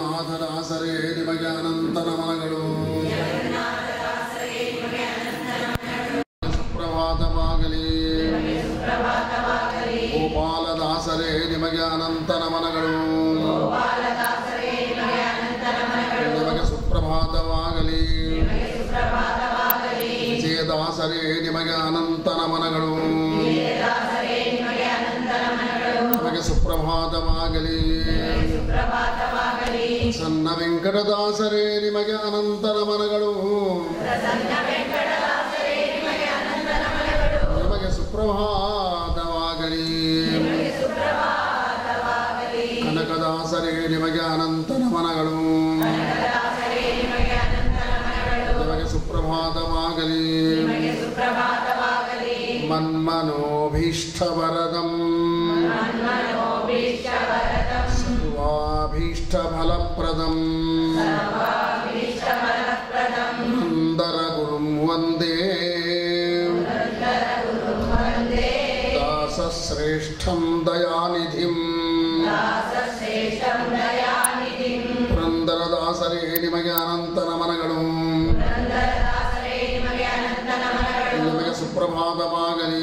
ಜಗನ್ನಾಥದಾಸರೇ ನಿಮಗೆ ಅನಂತ ನಮನಗಳು ಸುಪ್ರಭಾತವಾಗಲಿ ಗೋಪಾಲದಾಸರೇ ನಿಮಗೆ ಅನಂತ ನಮನಗಳು ನಿಮಗೆ ಸುಪ್ರಭಾತವಾಗಲಿ ವಿಜಯದಾಸರೇ ನಿಮಗೆ ಅನಂತ ನಮನಗಳು ನಿಮಗೆ ಸುಪ್ರಭಾತವಾಗಲಿ ಸಣ್ಣ ವೆಂಕಟದಾಸರೇ ನಿಮಗೆ ಅನಂತ ನಮನಗಳು ನಿಮಗೆ ಸುಪ್ರಭಾತವಾಗಲಿ ಕನಕದಾಸರೇ ನಿಮಗೆ ಅನಂತ ನಮನಗಳು ನಿಮಗೆ ಸುಪ್ರಭಾತವಾಗಲಿ ಮನ್ಮನೋಭೀಷ್ಟವರದಂ ಸರ್ವಾಭೀಷ್ಟಫಲಪ್ರದಂ ನಂದರಗುರುಂ ವಂದೇ ದಾಸಶ್ರೇಷ್ಠಂ ದಯಾನಿಧಿಂ ಪುರಂದರದಾಸರೇ ನಿಮಗೆ ಅನಂತ ನಮನಗಳು ನಿಮಗೆ ಸುಪ್ರಭಾತವಾಗಲಿ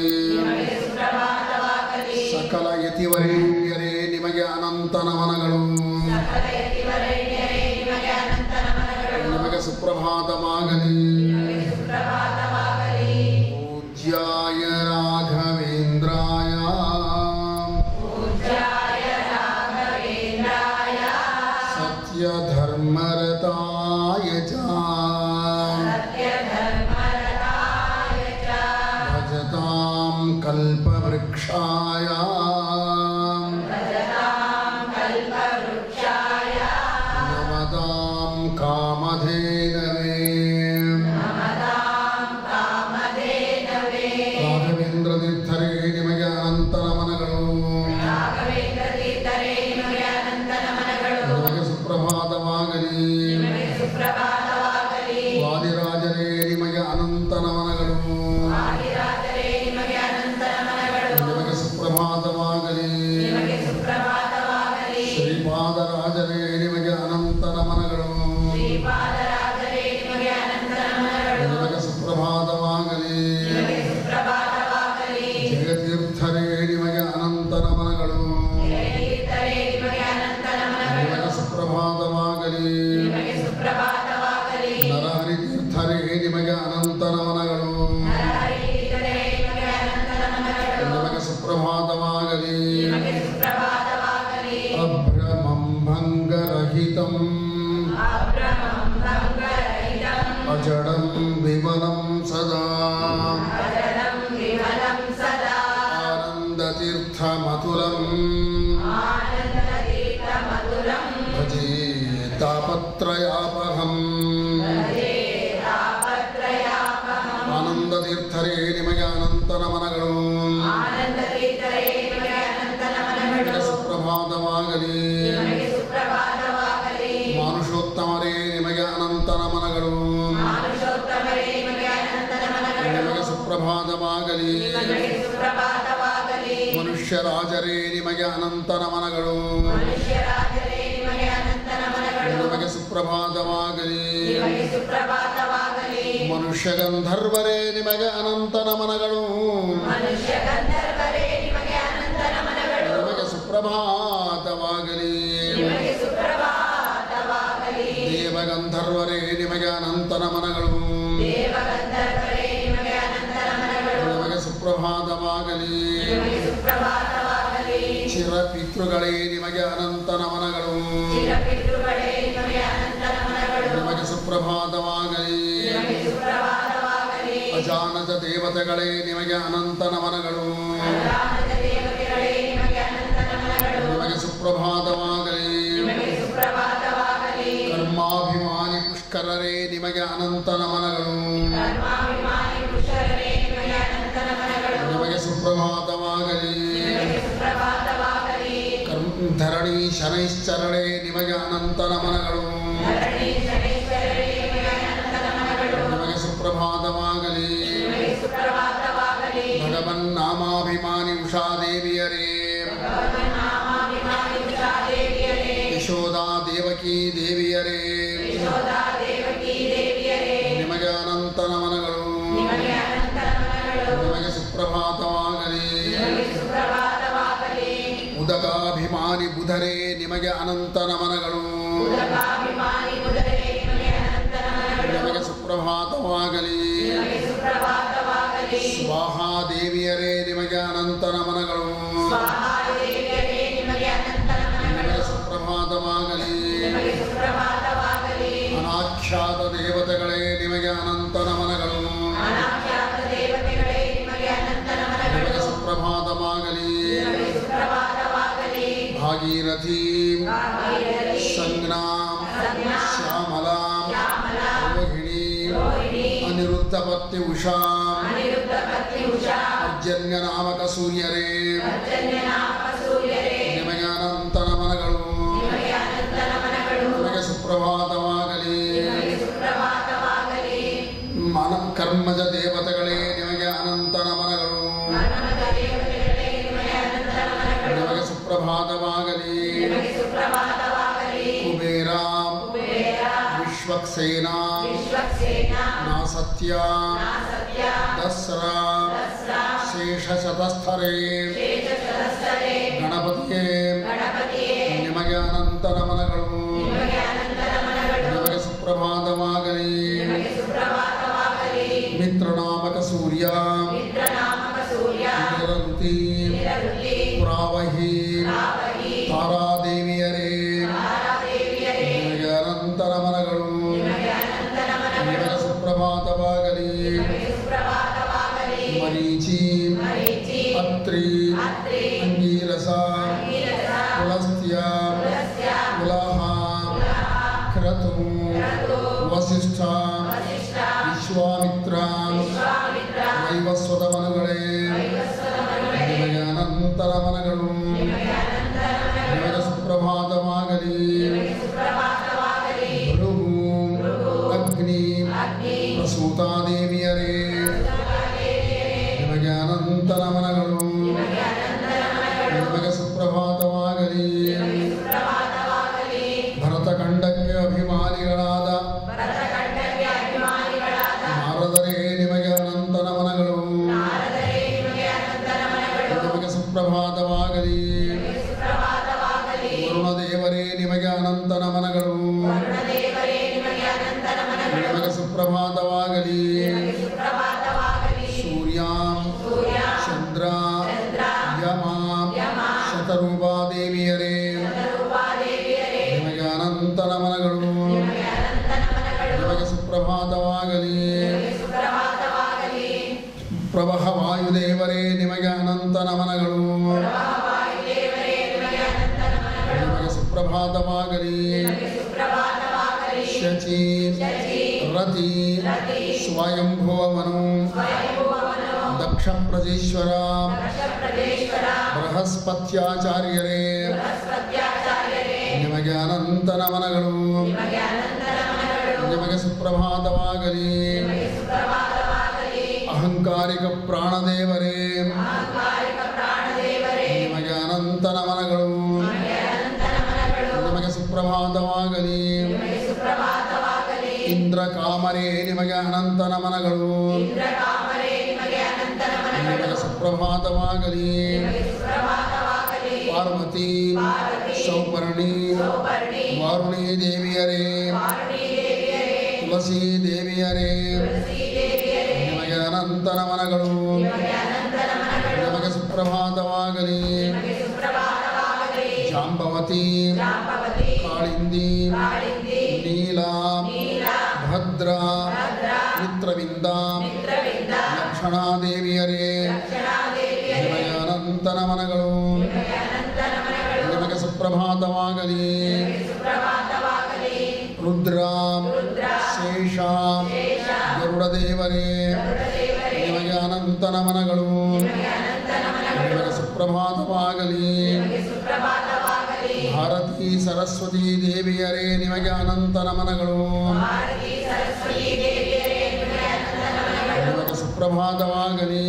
ಸಕಲ ಯತಿವರೇಣ್ಯರೇ ನಿಮಗೆ ಅನಂತ ನಮನಗಳು ನಿಮಗೆ ಸುಪ್ರಭಾತವಾಗಲಿ ಪೂಜ್ಯಾಯ ರಾಘವೇಂದ್ರಾಯ ಸತ್ಯಧರ್ಮರತಾಯ ಚ ಭಜತಾಂ ಕಲ್ಪವೃಕ್ಷಾಯ ನಮತಾಂ ಕಾಮಧೇನವೇ ರಾಘವೇಂದ್ರ ತೀರ್ಥರೇ ನಿಮಗೆ ಅನಂತ ನಮನಗಳು ನಿಮಗೆ ಸುಪ್ರಭಾತವಾಗಲಿ ವಾದಿರಾಜರೇ ನಿಮಗೆ ಅನಂತ ನಮನಗಳು ನಿಮಗೆ ಸುಪ್ರಭಾತವಾಗಲಿ ಶ್ರೀಪಾದರಾಜರೇ ನಿಮಗೆ ಅನಂತ ನಮನಗಳು ನಿಮಗೆ ಸುಪ್ರಭಾತವಾಗಲಿ ಜಯತೀರ್ಥರೇ ನಿಮಗೆ ಅನಂತ ನಮನಗಳು ನಿಮಗೆ ಸುಪ್ರಭಾತವಾಗಲಿ ನರಹರಿತೀರ್ಥರೇ ನಿಮಗೆ ಅನಂತ ನಮನಗಳು ನಿಮಗೆ ಸುಪ್ರಭಾತವಾಗಲಿ ಅಭ್ರಮಂ ಭಂಗರಹಿತಂ ಅಜಡಂ ವಿಮಲಂ ಸದಾ ಆನಂದತೀರ್ಥಮತುಲಂ ಭಜೆ ತಾಪತ್ರಯಾಪಹಂ ಆನಂದತೀರ್ಥರೇ ನಿಮಗೆ ಅನಂತ ನಮನಗಳು ನಿಮಗೆ ಸುಪ್ರಭಾತವಾಗಲಿ ಮಾನುಷೋತ್ತಮರೇ ನಿಮಗೆ ಅನಂತ ನಮನಗಳು ನಿಮಗೆ ಸುಪ್ರಭಾತವಾಗಲಿ ಮನುಷ್ಯರಾಜರೇ ನಿಮಗೆ ಅನಂತ ನಮನಗಳು ನಿಮಗೆ ಸುಪ್ರಭಾತವಾಗಲಿ ಮನುಷ್ಯ ಗಂಧರ್ವರೇ ನಿಮಗೆ ಅನಂತ ನಮನಗಳು ನಿಮಗೆ ಸುಪ್ರಭಾತವಾಗಲಿ ದೇವಗಂಧರ್ವರೇ ನಿಮಗೆ ಅನಂತ ನಮನಗಳು ನಿಮಗೆ ಸುಪ್ರಭಾತವಾಗಲಿ ಚಿರಪಿತೃಗಳೇ ನಿಮಗೆ ಅನಂತ ನಮನಗಳು ನಿಮಗೆ ಸುಪ್ರಭಾತವಾಗಲಿ ಅಜಾನದ ದೇವತೆಗಳೇ ನಿಮಗೆ ಅನಂತ ನಮನಗಳು ನಿಮಗೆ ಸುಪ್ರಭಾತವಾಗಲಿ ಕರ್ಮಾಭಿಮಾನಿ ಪುಷ್ಕರರೇ ನಿಮಗೆ ಅನಂತ ನಮನಗಳು ನಿಮಗೆ ಸುಪ್ರಭಾತವಾಗಲಿ ಕರ್ಮ ಧರಣಿ ಶನೈಶ್ಚರಣೆ ನಿಮಗೆ ಅನಂತ ನಮನಗಳು ನಿಮಗೆ ಸುಪ್ರಭಾತವಾಗಲಿ ಭಗವನ್ನಾಮಾಭಿಮಾನಿ ಉಷಾದೇವಿಯರೇ ಯಶೋದಾ ದೇವ ದೇವಕಿ ದೇವಿಯರೇ ನಿಮಗೆ ಅನಂತ ನಮನಗಳು ನಿಮಗೆ ಸುಪ್ರಭಾತವಾಗಲಿ ಉದಕಾಭಿಮಾನಿ ಬುಧರೇ ನಿಮಗೆ ಅನಂತ ನಮನಗಳು ನಿಮಗೆ ಸುಪ್ರಭಾತವಾಗಲಿ ಸ್ವಾಹಾ ದೇವಿಯರೇ ನಿಮಗೆ ಅನಂತ ನಮನಗಳು ನಿಮಗೆ ಸುಪ್ರಭಾತವಾಗಲಿ ಅನಾಖ್ಯಾತ ದೇವತೆಗಳೇ ನಿಮಗೆ ಅನಂತ ನಮನಗಳು ನಿಮಗೆ ಸುಪ್ರಭಾತವಾಗಲಿ ಭಾಗೀರಥಿ ಸಂಜ್ಞಾ ಶ್ಯಾಮಲಾ ರೋಹಿಣಿ ಅನಿರುದ್ಧ ಪತ್ನಿ ಉಷಾ ಅರ್ಜನ್ಯ ನಾಮಕ ಸೂರ್ಯರೇ ನಿಮಗೆ ಅನಂತ ನಮನಗಳು ನಿಮಗೆ ಸುಪ್ರಭಾತವಾಗಲಿ ಮನ ಕರ್ಮಜ ದೇವತೆಗಳೇ ನಿಮಗೆ ಅನಂತ ನಮನಗಳು ನಿಮಗೆ ಸುಪ್ರಭಾತವಾಗಲಿ ಕುಬೇರ ವಿಶ್ವಕ್ಸೇನ ನಾಸತ್ಯ ದಸ್ರಾ ಶೇಷಶತಸ್ಥರೇ ಗಣಪತಿಯೇ ನಿಮಗೆ ಅನಂತ ನಮನಗಳು ನಿಮಗೆ ಸುಪ್ರಭಾತವಾಗಲಿ ಮಿತ್ರನಾಮಕ ಸೂರ್ಯ ನಿರಋತಿ ಪುರಾವಹಿ ತಾರಾದೇವಿಯರೇ ನಿಮಗೆ ಅನಂತ ನಮನಗಳು ನಿಮಗೆ ಸುಪ್ರಭಾತವಾಗಲಿ ಮರೀಚಿ ಅತ್ರಿ ಅಂಗೀರಸ ಪುಲಸ್ತ್ಯ ಪುಲಹ ಕ್ರತು ವಸಿಷ್ಠ ವಿಶ್ವಾಮಿತ್ರ ವೈವಸ್ವತ ಮನುಗಳೇ ನಿಮಗೆ ಅನಂತ ನಮನಗಳು ನಿಮಗೆ ಸುಪ್ರಭಾತವಾಗಲಿ ಭೃಗು ಅಗ್ನಿ ಪ್ರಸೂತಾದೇವಿಯರೇ ನಿಮಗೆ ಅನಂತ ನಮನಗಳು ನಿಮಗೆ ಸುಪ್ರಭಾತವಾಗಲಿ ಭರತಖಂಡಕ್ಕೆ ಅಭಿಮಾನಿಗಳಾದ ನಾರದರೇ ನಿಮಗೆ ಅನಂತ ನಮನಗಳು ನಿಮಗೆ ಸುಪ್ರಭಾತವಾಗಲಿ ವರುಣದೇವರೇ ನಿಮಗೆ ಅನಂತ ನಮನಗಳು ನಿಮಗೆ ಸುಪ್ರಭಾತವಾಗಲಿ ಸೂರ್ಯ ಚಂದ್ರ ಯಮ ಶತರೂಪಾದೇವಿಯರೇ ನಿಮಗೆ ಅನಂತ ನಮನಗಳು ನಿಮಗೆ ಸುಪ್ರಭಾತವಾಗಲಿ ಪ್ರವಹ ವಾಯುದೇವರೇ ನಿಮಗೆ ಅನಂತ ನಮನಗಳು ನಿಮಗೆ ಸುಪ್ರಭಾತವಾಗಲಿ ಶಚಿ ರತಿ ಸ್ವಯಂಭುವಮನು ದಕ್ಷ ಪ್ರಜೇಶ್ವರ ಬೃಹಸ್ಪತ್ಯಾಚಾರ್ಯರೇ ನಿಮಗೆ ಅನಂತ ನಮನಗಳು ನಿಮಗೆ ಸುಪ್ರಭಾತವಾಗಲಿ ಅಹಂಕಾರಿಕ ಪ್ರಾಣದೇವರೇ ನಿಮಗೆ ಅನಂತ ನಮನಗಳು ನಿಮಗೆ ಸುಪ್ರಭಾತವಾಗಲಿ ಇಂದ್ರ ಕಾಮರೇ ನಿಮಗೆ ಅನಂತ ನಮನಗಳು ನಿಮಗೆ ಸುಪ್ರಭಾತವಾಗಲಿ ಪಾರ್ವತಿ ಸೌಪರ್ಣಿ ವಾರುಣಿ ದೇವಿಯರೇ ತುಳಸಿ ದೇವಿಯರೇ ನಿಮಗೆ ಅನಂತ ನಮನಗಳು ನಿಮಗೆ ಸುಪ್ರಭಾತವಾಗಲಿ ಜಾಂಬವತಿ ಕಾಳಿಂದಿ ನೀಲ ಭದ್ರ ಮಿತ್ರವಿಂದ ಲಕ್ಷಣಾದೇವಿಯರೇ ನಿಮಗೆ ಅನಂತ ನಮನಗಳು ನಿಮಗೆ ಸುಪ್ರಭಾತವಾಗಲಿ ರುದ್ರ ಶೇಷ ಗರುಡದೇವರೇ ನಿಮಗೆ ಅನಂತ ನಮನಗಳು ನಿಮಗೆ ಸುಪ್ರಭಾತವಾಗಲಿ ಭಾರತೀ ಸರಸ್ವತಿ ದೇವಿಯರೇ ನಿಮಗೆ ಅನಂತ ನಮನಗಳು ನಿಮಗೆ ಸುಪ್ರಭಾತವಾಗಲಿ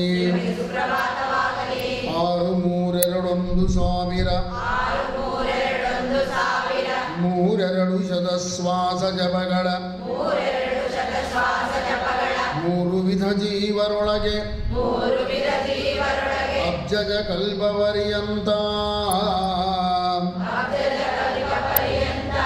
ಆರು ಮೂರೆರಡೊಂದು ಸಾವಿರ ಮೂರೆರಡು ಶತಶ್ವಾಸ ಜಪಗಳ ಮೂರೆರಡು ಶತಶ್ವಾಸ ಜಪಗಳ ಮೂರು ವಿಧ ಜೀವರೊಳಗೆ ಮೂರು ವಿಧ ಜೀವರೊಳಗೆ ಅಬ್ಜಜ ಕಲ್ಪವರಿಯಂತ ಅಬ್ಜದ ಕಲ್ಪ ಪರ್ಯಂತ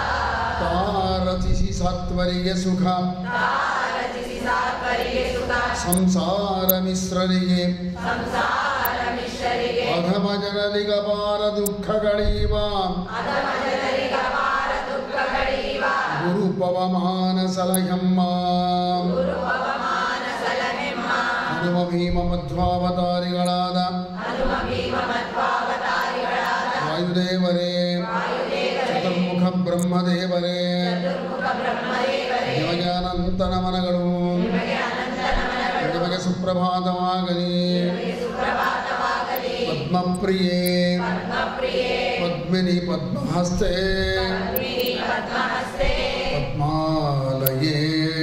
ತಾರತಿಸಿ ಸತ್ವರಿಗೆ ಸುಖ ರಚಿಸಿ ಸಾತ್ವರಿಗೆ ಸುಖ ಸಂಸಾರ ಮಿಶ್ರರಿಗೆ ಸಂಸಾರ ಮಿಶ್ರರಿಗೆ ಅಧಮ ಜನರಿಗಪಾರ ದುಃಖಗಳೀವ ಅಧಮ ಜನರಿಗ ಪಾರ ದುಃಖಗಳೀವ ಗುರು ಪವಮಾನ ಸಲಹೆಮ್ಮ ಗುರು ಪವಮಾನ ಸಲಹೆಮ್ಮ ಹನುಮ ಭೀಮ ಮಧ್ವಾವತಾರಿಗಳಾದ ಹನುಮ ಭೀಮ ಮಧ್ವಾವತಾರಿಗಳಾದ ವಾಯುದೇವರೇ ಚತುರ್ಮುಖ ಬ್ರಹ್ಮದೇವರೇ ಚತುರ್ಮುಖ ಬ್ರಹ್ಮದೇವರೇ ನಿಮಗೆ ನಮನಗಳು ನಿಮಗೆ ಅನಂತ ನಮನಗಳು ನಿಮಗೆ ಸುಪ್ರಭಾತವಾಗಲಿ ನಿಮಗೆ ಸುಪ್ರಭಾತವಾಗಲಿ ಪದ್ಮಪ್ರಿಯೇ ಪದ್ಮಪ್ರಿಯೇ ಪದ್ಮಿನಿ ಪದ್ಮಹಸ್ತೆ ಪದ್ಮಿನಿ ಪದ್ಮಹಸ್ತೆ ಪದ್ಮಾಲಯೇ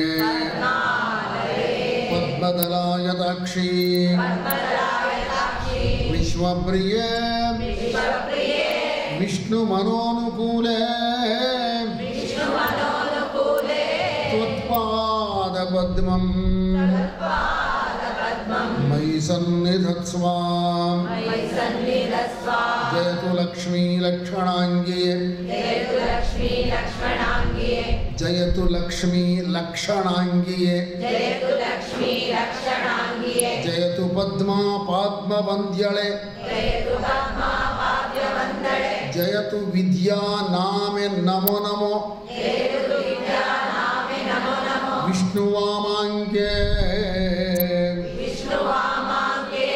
ಪದ್ಮಾಲಯೇ ಪದ್ಮದಲಾಯತಾಕ್ಷಿ ಪದ್ಮದಲಾಯತಾಕ್ಷಿ ವಿಶ್ವಪ್ರಿಯೇ ವಿಶ್ವಪ್ರಿಯೇ ವಿಷ್ಣು ಮನೋನುಕೂಲೇ ವಿಷ್ಣು ಮನೋನುಕೂಲೆ ತ್ವತ್ಪಾದ ಪದ್ಮಂ ಪಾದ ಪದ್ಮಂ ಮಯಿ ಸನ್ನಿಧತ್ಸ್ವಾಂ ಮಯಿ ಸನ್ನಿಧಸ್ವ ಜಯತು ಲಕ್ಷ್ಮೀ ಲಕ್ಷಣಾಂಗಿಯೇ ಜಯತು ಲಕ್ಷ್ಮೀ ಲಕ್ಷ್ಮಣಾಂಗಿಯೇ ಜಯತು ಲಕ್ಷ್ಮೀ ಲಕ್ಷಣಾಂಗಿಯೇ ಜಯತು ಲಕ್ಷ್ಮೀ ಲಕ್ಷಣಾಂಗಿಯೇ ಜಯತು ಪದ್ಮಾ ಪಾದ್ಮವಂದ್ಯಳೆ ಜಯತು ಪದ್ಮಾ ಪಾದ್ಯವಂದಳೆ ಜಯತು ವಿದ್ಯಾ ನಾಮೆ ನಮೋ ನಮೋ ಜಯತು ವಿದ್ಯಾ ನಾಮೆ ನಮೋ ನಮೋ ವಿಷ್ಣುವಾಮಾಂಕೆ ವಿಷ್ಣು ವಾಮಾಂಗೆ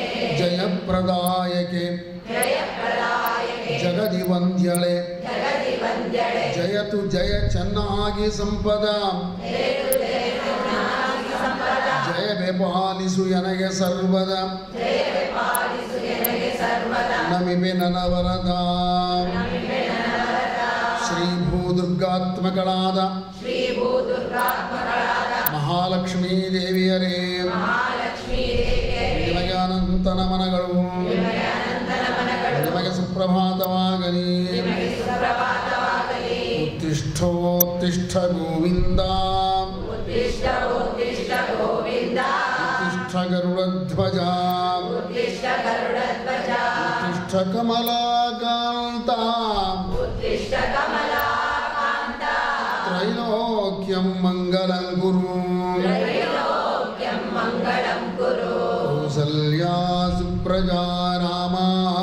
ಜಯಪ್ರದಾಯಕೆ ಜಯಪ್ರದಾಯಕೆ ಜಗದಿ ವಂದ್ಯಳೆ ಜಗದಿ ವಂದ್ಯಳೆ ಜಯತು ಜಯ ಚೆನ್ನಾಗಿ ಸಂಪದ ಜಯತು ಜಯತು ನಾಗಿ ಸಂಪದ ಜಯವೇ ಪಾಲಿಸು ಎನಗೆ ಸರ್ವದ ಜಯವೇ ಪಾಲಿಸು ಎನಗೆ ಸರ್ವದ ನಮಿಬೆ ನನವರದ ನಮಿಬೆ ನನವರದ ಶ್ರೀ ಭೂದುರ್ಗಾತ್ಮಕಳಾದ ಶ್ರೀ ಭೂದುರ್ಗಾತ್ಮಗಳಾದ ಮಹಾಲಕ್ಷ್ಮೀ ದೇವಿಯರೇ ಮಹಾಲಕ್ಷ್ಮೀ ದೇವಿಯರೇ ನಿಮಗೆ ಅನಂತ ನಮನಗಳು ನಿಮಗೆ ಅನಂತ ನಮನಗಳು ನಿಮಗೆ ಸುಪ್ರಭಾತವಾಗಲಿ ನಿಮಗೆ ಸುಪ್ರಭಾತವಾಗಲಿ ಉತ್ತಿಷ್ಠೋತ್ತಿಷ್ಠ ಗೋವಿಂದ ಉತ್ತಿಷ್ಠ ಉತ್ತಿಷ್ಠ ಗೋವಿಂದ ಉತ್ತಿಷ್ಠ ಗರುಡಧ್ವಜ ಉತ್ತಿಷ್ಠ ಗರುಡಧ್ವಜ ಉತ್ತಿಷ್ಠ ಕಮಲಾಕಾಂತ ಉತ್ತಿಷ್ಠ ಕಮಲಾಕಾಂತ ತ್ರೈಲೋಕ್ಯಂ ಮಂಗಲಂ ಗುರು ತ್ರೈಲೋಕ್ಯಂ ಮಂಗಳಂ ಕುರು ಕೌಸಲ್ಯಾ ಸುಪ್ರಜಾ ರಾಮ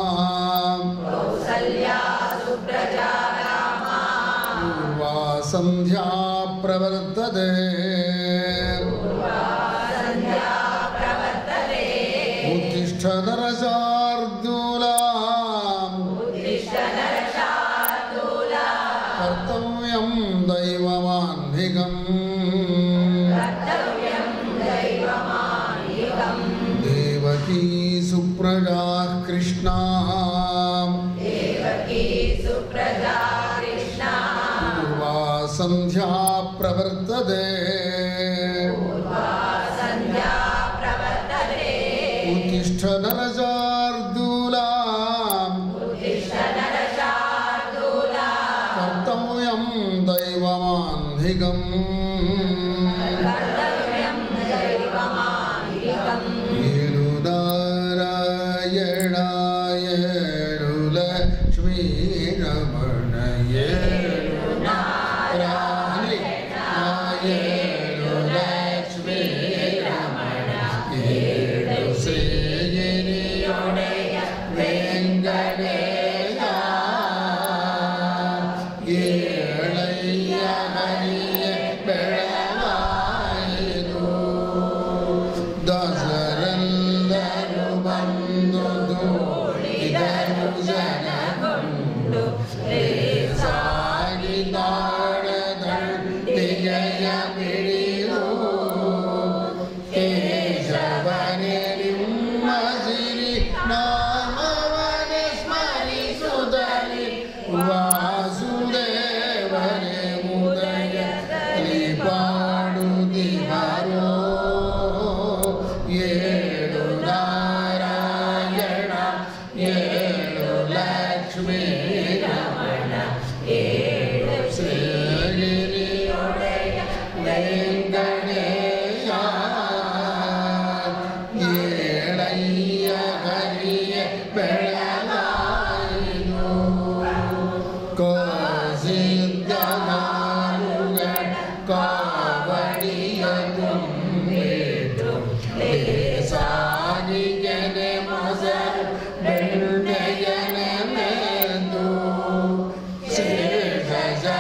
ಕೌಸಲ್ಯಾ ಸುಪ್ರಜಾ ರಾಮ ಪೂರ್ವಾ ಸಂಧ್ಯಾ ಪ್ರವರ್ತತೆ ಸಂಧ್ಯಾ ಪ್ರವರ್ತತೆ ಉತ್ತಿಷ್ಠ ನರಸಾರ್ದೂಲ ಉತ್ತಿಷ್ಠ ನರಶಾರ್ದೂಲ ಕರ್ತವ್ಯಂ ದೈವಮಾನ್ವಿಕಂ ಕರ್ತವ್ಯಂ ದೈವಮಾನಿಕಂ ದೇವಕೀ ಸುಪ್ರಜಾ ಕೃಷ್ಣ ದೇವಕೀ ಸುಪ್ರಜಾ ಕೃಷ್ಣ ಪೂರ್ವಾ ಸಂಧ್ಯಾ ಪ್ರವರ್ತತೆ ಸಂಧ್ಯಾ ಪ್ರವರ್ತತೆ ಉತ್ತಿಷ್ಠ ನರಸಾರ್ದೂಲ ಉತ್ತಿಷ್ಠ ನರಶಾರ್ದೂಲ ಕರ್ತವ್ಯಂ ದೈವಮಾನ್ವಿಕಂ ಕರ್ತವ್ಯಂ ದೈವಮಾನಿಕಂ ಏಳು ನಾರಾಯಣ ಏಳು ಲಕ್ಷ್ಮೀ ರಮಣ ಏಳು ನಾರಾಯಣ ಏಳು ಲಕ್ಷ್ಮೀ ರಮಣ ಏಳು ಶ್ರೀಗಿರಿಯೊಡೆಯ ವೆಂಕಟೇಶ ಏಳಯ್ಯ ಹರಿಯ ಬೆಳವಾಯಿದು ದಾಸರೆಲ್ಲರೂ ಬಂದು ದೂಡಿದರು ಜನಗೊಂಡು ಸಾಗಿದಾಡ ದಂಡಿಗೆಯ ಬಿಡಿದು ಕೇಶವನೇ ನಿಮ್ಮ ಸಿರಿ ನಾಮವನೆ ಸ್ಮರಿಸುತ್ತಲಿ ವಾಸುದೇವನೇ ಉದಯದಲ್ಲಿ ಪಾಡುತ್ತಿಹರೋ ಏಳು ನಾರಾಯಣ ಏಳು ಲಕ್ಷ್ಮೀ ರಮಣ ಏಳು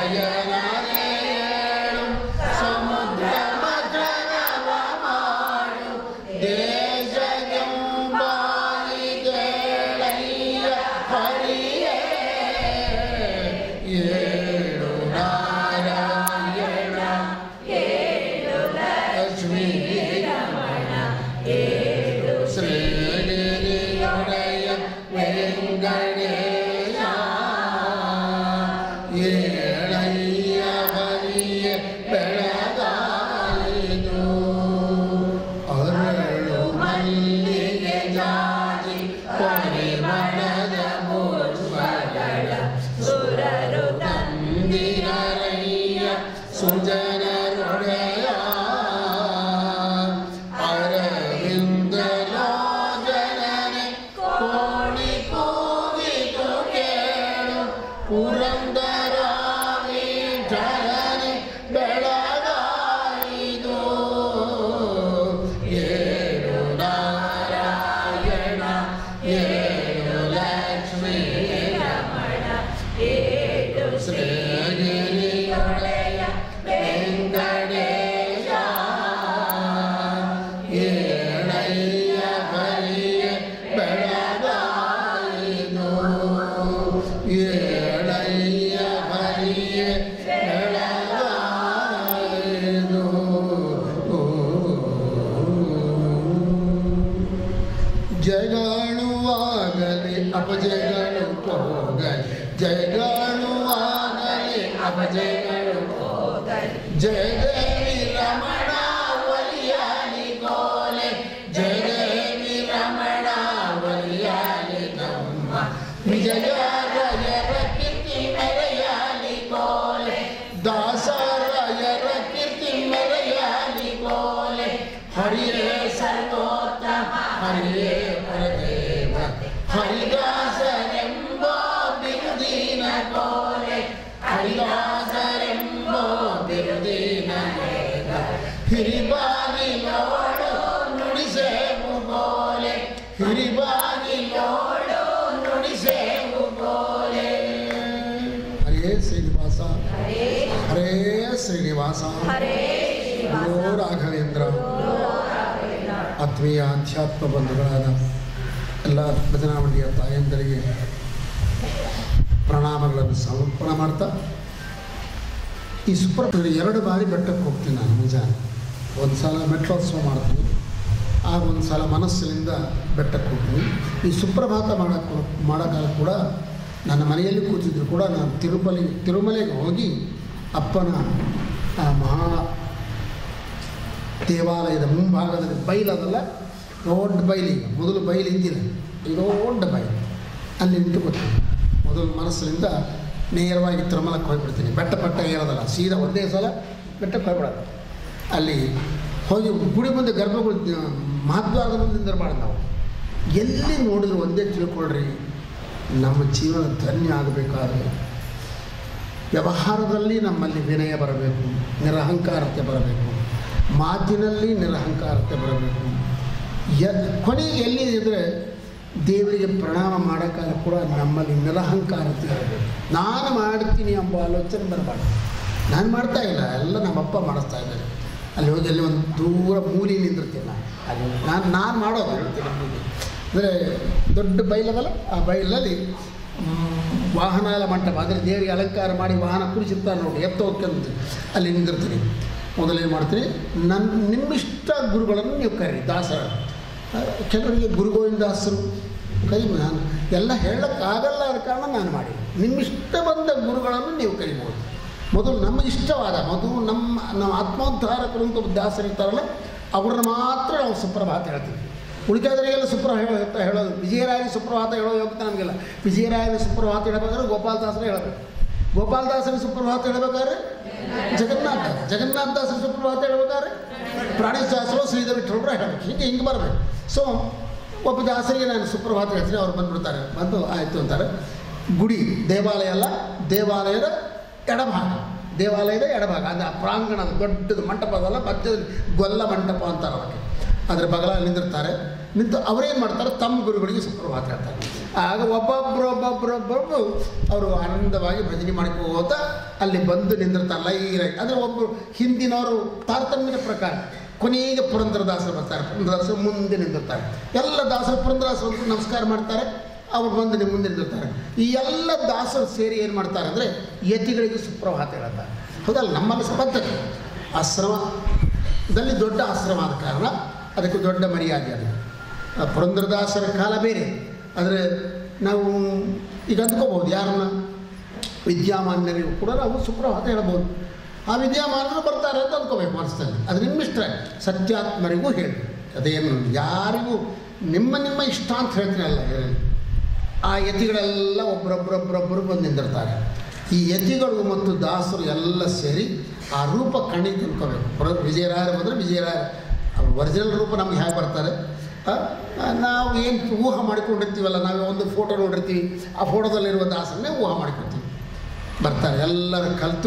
ನಯನರೇಳು ಸಮುದ್ರ ಮಥನವ ಮಾಡು ದೇಶಗೆಂಬಾಯಿ ಕೇಳಯ್ಯ ಹರಿಯೇ ಏಳು ನಾರಾಯಣ ಲಕ್ಷ್ಮೀ ಶ್ರೀಗಿರಿಯೊಡೆಯ ವೆಂಕಟೇಶ ಏಳಯ್ಯ ಹರಿಯ ಬೆಳಗಾಯಿತು ಅರಳು ಮಲ್ಲಿಗೆ ಜಾಜಿ ಪರಿಮಳದ ಮುರುಮಗಳ ಸುರರು ತಂದಿರಯ್ಯ ಸುಜನರೊಡೆಯ ಅರವಿಂದ ಜನನೆ ಕೋಣಿ ಕೂಗಿತು ಕೇಳು ಪುರಂದರ ವಿಠಲನೆ ಬೆಳಗಾಯಿದು ಏಳು ನಾರಾಯಣ ಏಳು ಲಕ್ಷ್ಮೀ ಏಳು ಶ್ರೀಗಿರಿಯೊಡೆಯ ವೆಂಕಟೇಶ ಏಳಯ್ಯ ಹರಿಯ ಬೆಳಗಾಯಿದು ಏಳಯ್ಯ ಹರಿಯ ಬೆಳಗಾಯಿದು ಜಗಾಣುವಾಗಲಿ ಅಪಜಯಗಳು ಹೋಗಲಿ ಜಗಾಣುವಾಗಲಿ ಅಪಜಯಗಳು ಜಯದೇವಿ ರಮಣ ಒಲಿಯಾಲಿ ಗೋಲೆ ಜಯದೇವಿ ರಮಣ ಒಲಿಯಾಲಿ ನಮ್ಮ ವಿಜಯ ರಯರ ಕೀರ್ತಿ ಮೆರೆಯಾಲಿ ಗೋಲೆ ದಾಸರಾಯರ ಕೀರ್ತಿ ಮೆರೆಯಾಲಿ ಗೋಲೆ ಹರಿಯೇ ಸರ್ವೋತ್ತಮ ಹರಿಯೇ ಪರದೇವ ಹರಿದಾಸರೆಂಬ ಬಿರುದಿನ ಗೋಲೆ ಹರಿದಾಸರೆಂಬ ಬಿರುದಿನ ಗೋಲೆ ಹಿರಿಬಾಗಿಲೋಡು ನುಡಿಸೇವು ಗೋಲೆ ಹಿರಿಬಾಗಿಲೋಡು ನುಡಿಸೇವು ಗೋಲೆ ಹರೇ ಶ್ರೀನಿವಾಸ ಹರೇ ಶ್ರೀನಿವಾಸ ಹರೇ ಗುರು ರಾಘವೇಂದ್ರ ಆತ್ಮೀಯ ಅಧ್ಯಾತ್ಮ ಬಂಧುಗಳಾದ ಎಲ್ಲ ಭಜನಾವಳಿಯ ತಾಯಂದರಿಗೆ ಪ್ರಣಾಮಗಳನ್ನು ಸಮರ್ಪಣೆ ಮಾಡ್ತಾ ಈ ಸುಪ್ರಭದಲ್ಲಿ ಎರಡು ಬಾರಿ ಬೆಟ್ಟಕ್ಕೆ ಹೋಗ್ತೀನಿ ನಾನು ಮುಂಜಾನೆ ಒಂದು ಸಲ ಮೆಟ್ರೋತ್ಸವ ಮಾಡ್ತೀನಿ ಆಗ ಒಂದು ಸಲ ಮನಸ್ಸಿನಿಂದ ಬೆಟ್ಟಕ್ಕೆ ಹೋಗ್ತೀನಿ ಈ ಸುಪ್ರಭಾತ ಮಾಡೋಕ್ಕೆ ಮಾಡೋಕ್ಕಾಗ ಕೂಡ ನನ್ನ ಮನೆಯಲ್ಲಿ ಕೂತಿದ್ರು ಕೂಡ ನಾನು ತಿರುಮಲೆ ತಿರುಮಲೆಗೆ ಹೋಗಿ ಅಪ್ಪನ ಆ ಮಹಾ ದೇವಾಲಯದ ಮುಂಭಾಗದಲ್ಲಿ ಬೈಲದಲ್ಲ ದೊಡ್ಡ ಬೈಲು ಈಗ ಮೊದಲು ಬೈಲು ಇದ್ದಿಲ್ಲ ಈಗ ದೊಡ್ಡ ಬೈಲು ಅಲ್ಲಿ ನಿಂತುಕೊತೀನಿ ಮೊದಲು ಮನಸ್ಸಿನಿಂದ ನೇರವಾಗಿ ತಿರುಮಲಕ್ಕೆ ಹೋಗ್ಬಿಡ್ತೀನಿ ಬೆಟ್ಟ ಪಟ್ಟ ಏರೋದಲ್ಲ ಸೀದಾ ಒಂದೇ ಸಲ ಬೆಟ್ಟಕ್ಕೆ ಹೋಗ್ಬಿಡೋದು ಅಲ್ಲಿ ಹೋಗಿ ಗುಡಿ ಮುಂದೆ ಗರ್ಭಗುಡಿ ಮಹದ್ವಾರದ ಮುಂದೆ ನಿರ್ಮಾಣ ನಾವು ಎಲ್ಲಿ ನೋಡಿದ್ರು ಒಂದೇ ತಿಳ್ಕೊಳ್ರಿ ನಮ್ಮ ಜೀವನ ಧನ್ಯ ಆಗಬೇಕಾದ್ರೆ ವ್ಯವಹಾರದಲ್ಲಿ ನಮ್ಮಲ್ಲಿ ವಿನಯ ಬರಬೇಕು ನಿರಹಂಕಾರತೆ ಬರಬೇಕು ಮಾತಿನಲ್ಲಿ ನಿರಹಂಕಾರತೆ ಬರಬೇಕು ಯ ಕೊನೆಗೆ ಎಲ್ಲಿ ಇದ್ದರೆ ದೇವರಿಗೆ ಪ್ರಣಾಮ ಮಾಡೋಕ್ಕಾಗ ಕೂಡ ನಮ್ಮಲ್ಲಿ ನಿರಹಂಕಾರತೆ ಇರಬೇಕು ನಾನು ಮಾಡ್ತೀನಿ ಎಂಬ ಆಲೋಚನೆ ಬರಬಾರ್ದು ನಾನು ಮಾಡ್ತಾ ಇಲ್ಲ ಎಲ್ಲ ನಮ್ಮಪ್ಪ ಮಾಡಿಸ್ತಾ ಇದ್ದಾರೆ ಅಲ್ಲಿ ಹೋಗಿ ಅಲ್ಲಿ ಒಂದು ದೂರ ಮೂಲಿ ನಿಂದಿರ್ತೀನಿ ನಾನು ಅಲ್ಲಿ ನಾನು ನಾನು ಮಾಡೋದು ಹೇಳ್ತೀನಿ ಮೂಲಿ ಅಂದರೆ ದೊಡ್ಡ ಬೈಲದಲ್ಲ ಆ ಬೈಲಲ್ಲಿ ಮ್, ವಾಹನ ಎಲ್ಲ ಮಂಟಪ ಅಂದರೆ ದೇವರಿಗೆ ಅಲಂಕಾರ ಮಾಡಿ ವಾಹನ ಕುಡಿಸಿರ್ತಾರೆ ನೋಡಿ ಎತ್ತೋಕ್ಕಂತ ಅಲ್ಲಿ ನಿಂದಿರ್ತೀನಿ ಮೊದಲೇನು ಮಾಡ್ತೀನಿ ನನ್ನ ನಿಮ್ಮಿಷ್ಟ ಗುರುಗಳನ್ನು ನೀವು ಕರೀರಿ ದಾಸರ ಕೆಲವರಿಗೆ ಗುರು ಗೋವಿಂದಾಸರು ಕೈ ನಾನು ಎಲ್ಲ ಹೇಳೋಕ್ಕಾಗಲ್ಲ ಆದ ಕಾರಣ ನಾನು ಮಾಡಿ ನಿಮ್ಮಿಷ್ಟ ಬಂದ ಗುರುಗಳನ್ನು ನೀವು ಕರಿಬೋದು ಮೊದಲು ನಮಗೆ ಇಷ್ಟವಾದ ಮೊದಲು ನಮ್ಮ ನಾವು ಆತ್ಮೋದ್ಧಾರಕರು ಅಂತ ದಾಸರು ಇರ್ತಾರಲ್ಲ ಅವ್ರನ್ನ ಮಾತ್ರ ನಾವು ಸುಪ್ರಭಾತ ಹೇಳ್ತೀವಿ ಉಳಿದಾದರಿಗೆಲ್ಲ ಸುಪ್ರಭ ಹೇಳೋ ಹೇಳೋದು ವಿಜಯರಾಯನ ಸುಪ್ರಭಾತ ಹೇಳೋ ಯೋಗ್ಯತೆ ನಮಗಿಲ್ಲ ವಿಜಯರಾಯನ ಸುಪ್ರಭಾತ ಹೇಳಬೇಕಾದ್ರೆ ಗೋಪಾಲದಾಸರೇ ಹೇಳಬೇಕು ಗೋಪಾಲದಾಸನ ಸುಪ್ರಭಾತ ಹೇಳಬೇಕಾದ್ರೆ ಜಗನ್ನಾಥ ಜಗನ್ನಾಥದಾಸನ ಸುಪ್ರಭಾತ ಹೇಳ್ಬೇಕಾದ್ರೆ ಪ್ರಾಣೇಶದಾಸರು ಶ್ರೀಧರ ವಿಠಲರು ಹೇಳಬೇಕು ಹೀಗೆ ಹಿಂಗೆ ಬರಬೇಕು ಸೊ ಒಬ್ಬ ದಾಸರಿಗೆ ನಾನು ಸುಪ್ರಭಾತ ಹೇಳ್ತೀನಿ ಅವ್ರು ಬಂದ್ಬಿಡ್ತಾರೆ ಬಂದು ಆಯಿತು ಅಂತಾರೆ ಗುಡಿ ದೇವಾಲಯ ಅಲ್ಲ ದೇವಾಲಯದ ಎಡಭಾಗ ದೇವಾಲಯದ ಎಡಭಾಗ ಅದು ಆ ಪ್ರಾಂಗಣದ ದೊಡ್ಡದು ಮಂಟಪ ಅದಲ್ಲ ಮಧ್ಯದಲ್ಲಿ ಗೊಲ್ಲ ಮಂಟಪ ಅಂತಾರೆ ಅದಕ್ಕೆ ಅದ್ರ ಬಗಲಲ್ಲಿ ನಿಂದಿರ್ತಾರೆ ನಿಂತು ಅವರೇನು ಮಾಡ್ತಾರೆ ತಮ್ಮ ಗುರುಗಳಿಗೆ ಸುಪ್ರಭಾತ ಹೇಳ್ತಾರೆ ಆಗ ಒಬ್ಬೊಬ್ಬರು ಒಬ್ಬೊಬ್ಬರು ಒಬ್ಬೊಬ್ಬರು ಅವರು ಆನಂದವಾಗಿ ಭಜನೆ ಮಾಡ್ಕೋತ ಅಲ್ಲಿ ಬಂದು ನಿಂದಿರ್ತಾರೆ ಲೈರಾಗಿ ಅಂದರೆ ಒಬ್ಬರು ಹಿಂದಿನವರು ತಾರತಮ್ಯದ ಪ್ರಕಾರ ಕೊನೆಗೆ ಪುರಂದರದಾಸರು ಬರ್ತಾರೆ ಪುರಂದರದಾಸರು ಮುಂದೆ ನಿಂದಿರ್ತಾರೆ ಎಲ್ಲ ದಾಸರು ಪುರಂದರದಾಸರು ಅಂತ ನಮಸ್ಕಾರ ಮಾಡ್ತಾರೆ ಅವ್ರು ಬಂದು ನಿಮ್ಮ ಮುಂದೆ ನಿಂತಿರ್ತಾರೆ ಈ ಎಲ್ಲ ದಾಸರು ಸೇರಿ ಏನು ಮಾಡ್ತಾರೆ ಅಂದರೆ ಯತಿಗಳಿಗೆ ಸುಪ್ರಭಾತ ಹೇಳ್ತಾರೆ ಹೌದಲ್ಲ ನಮ್ಮಲ್ಲಿ ಸಹ ಪದ್ಧತಿ ಆಶ್ರಮದಲ್ಲಿ ದೊಡ್ಡ ಆಶ್ರಮ ಆದ ಕಾರಣ ಅದಕ್ಕೆ ದೊಡ್ಡ ಮರ್ಯಾದೆ ಅದು ಆ ಪುರಂದರದಾಸರ ಕಾಲ ಬೇರೆ ಆದರೆ ನಾವು ಈಗ ಅಂದ್ಕೋಬೋದು ಯಾರನ್ನ ವಿದ್ಯಾಮಾನ್ಯರಿಗೂ ಕೂಡ ನಾವು ಸುಪ್ರಭಾತ ಹೇಳ್ಬೋದು ಆ ವಿದ್ಯಾಮಾನ್ಯರು ಬರ್ತಾರೆ ಅಂತ ಅಂದ್ಕೋಬೇಕು ಮನಸ್ಸಲ್ಲಿ ಅದು ನಿಮ್ಮ ಇಷ್ಟ ಸತ್ಯಾತ್ಮರಿಗೂ ಹೇಳಿ ಅದೇನು ಯಾರಿಗೂ ನಿಮ್ಮ ನಿಮ್ಮ ಇಷ್ಟ ಅಂತ ಹೇಳ್ತೀರಲ್ಲ ಇದರಲ್ಲಿ ಆ ಯತಿಗಳೆಲ್ಲ ಒಬ್ಬರೊಬ್ಬರೊಬ್ಬರೊಬ್ಬರು ಬಂದು ನಿಂದಿರ್ತಾರೆ ಈ ಯತಿಗಳು ಮತ್ತು ದಾಸರು ಎಲ್ಲ ಸೇರಿ ಆ ರೂಪ ಕಣ್ಣಿಗೆ ತಿಳ್ಕೋಬೇಕು ಪುರ ವಿಜಯರಾಯರು ಬಂದರೆ ವಿಜಯರಾಯ ಅವ್ರ ಒರಿಜಿನಲ್ ರೂಪ ನಮ್ಗೆ ಹೇಗೆ ಬರ್ತಾರೆ ಆ, ಆ, ನಾವು ಏನು ಊಹೆ ಮಾಡಿಕೊಂಡಿರ್ತೀವಲ್ಲ ನಾವು ಒಂದು ಫೋಟೋ ನೋಡಿರ್ತೀವಿ ಆ ಫೋಟೋದಲ್ಲಿರುವ ದಾಸನ್ನೇ ಊಹೆ ಮಾಡ್ಕೊತೀವಿ ಬರ್ತಾರೆ ಎಲ್ಲರೂ ಕಲಿತು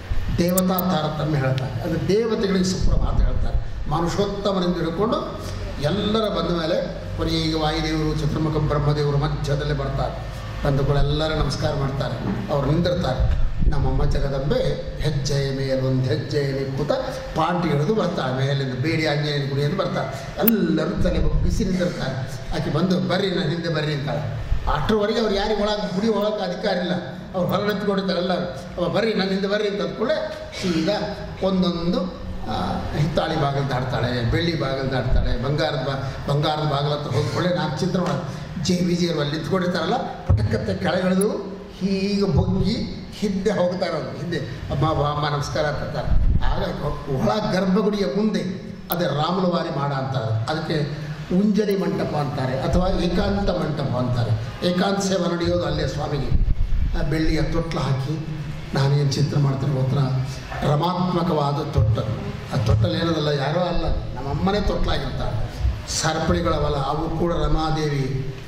ದೇವತಾ ತಾರತಮ್ಯ ಹೇಳ್ತಾರೆ ಅದು ದೇವತೆಗಳಿಗೆ ಸುಪ್ರಭಾತ ಹೇಳ್ತಾರೆ ಮನುಷ್ಯೋತ್ತಮರಿಂದ ಹಿಡ್ಕೊಂಡು ಎಲ್ಲರ ಬಂದ ಮೇಲೆ ಕೊನೆಗೆ ವಾಯುದೇವರು ಚತುರ್ಮುಖ ಬ್ರಹ್ಮದೇವರು ಮಧ್ಯದಲ್ಲಿ ಬರ್ತಾರೆ ಬಂದು ಎಲ್ಲರೂ ನಮಸ್ಕಾರ ಮಾಡ್ತಾರೆ ಅವ್ರು ನಿಂದಿರ್ತಾರೆ ನಮ್ಮಮ್ಮ ಜಗದಂಬೆ ಹೆಜ್ಜೆಯ ಮೇಲೊಂದು ಹೆಜ್ಜೆಯ ನಿಕ್ಕುತ್ತ ಪಾಂಟಿ ಹಿಡಿದು ಬರ್ತಾಳೆ ಮೇಲಿಂದ ಬೇಡಿ ಆಂಜನೇಯನ ಗುಡಿ ಅಂತ ಬರ್ತಾಳೆ ಎಲ್ಲರೂ ತಲೆ ಬಿಸಿ ನಿಂದಿರ್ತಾರೆ ಆಕೆ ಬಂದು ಬರ್ರಿ ನಾನು ಹಿಂದೆ ಬರ್ರಿ ಅಂತಾಳೆ ಅಷ್ಟರವರೆಗೆ ಅವ್ರು ಯಾರಿಗೆ ಒಳಗೆ ಗುಡಿ ಒಳಗೆ ಅಧಿಕಾರ ಇಲ್ಲ ಅವ್ರು ಹೊರಗತ್ತಿಕೊಂಡಿರ್ತಾರೆ ಎಲ್ಲರೂ ಅವ ಬರ್ರಿ ನನ್ನ ಹಿಂದೆ ಬರ್ರಿ ಅಂತ ಅಂದ್ಕೊಳ್ಳೆ ಸೀದಾ ಒಂದೊಂದು ಆ, ಹಿತ್ತಾಳಿ ಬಾಗಿಲು ದಾಟ್ತಾಳೆ ಬೆಳ್ಳಿ ಬಾಗಿಲು ದಾಟ್ತಾಳೆ ಬಂಗಾರದ ಬಾ ಬಂಗಾರದ ಬಾಗಿಲು ಹತ್ರ ಹೋಗ್ಕೊಳ್ಳೆ ನಾಲ್ಕು ಚಿತ್ರ ಮಾಡಿ ಜೆ ವಿಜಯರು ಅಲ್ಲಿ ನಿಂತ್ಕೊಂಡಿರ್ತಾರಲ್ಲ ಪಟಕ್ಕತ್ತೆ ಕೆಳಗಿಳಿದು ಹೀಗೆ ಬೊಗ್ಗಿ ಹಿಂದೆ ಹೋಗ್ತಾರೆ ಅವರು ಹಿಂದೆ ಅಮ್ಮ ಬಾ ಅಮ್ಮ ನಮಸ್ಕಾರ ಅಂತಾರೆ ಆಗ ಒಳ ಗರ್ಭಗುಡಿಯ ಮುಂದೆ ಅದೇ ರಾಮಲವಾರಿ ಮಾಡ ಅಂತಾರೆ ಅದಕ್ಕೆ ಉಂಜನಿ ಮಂಟಪ ಅಂತಾರೆ ಅಥವಾ ಏಕಾಂತ ಮಂಟಪ ಅಂತಾರೆ ಏಕಾಂತ ಸೇವೆ ನಡೆಯೋದು ಅಲ್ಲೇ ಸ್ವಾಮಿಗೆ ಆ ಬೆಳ್ಳಿಯ ತೊಟ್ಲು ಹಾಕಿ ನಾನೇನು ಚಿತ್ರ ಮಾಡ್ತೀನಿ ಗೊತ್ತಾ ರಮಾತ್ಮಕವಾದ ತೊಟ್ಟಲು ಆ ತೊಟ್ಟಲು ಏನದಲ್ಲ ಯಾರೋ ಅಲ್ಲ ನಮ್ಮಮ್ಮನೇ ತೊಟ್ಲಾಗಿರ್ತಾರೆ ಸರಪಳಿಗಳವಲ್ಲ ಅವು ಕೂಡ ರಮಾದೇವಿ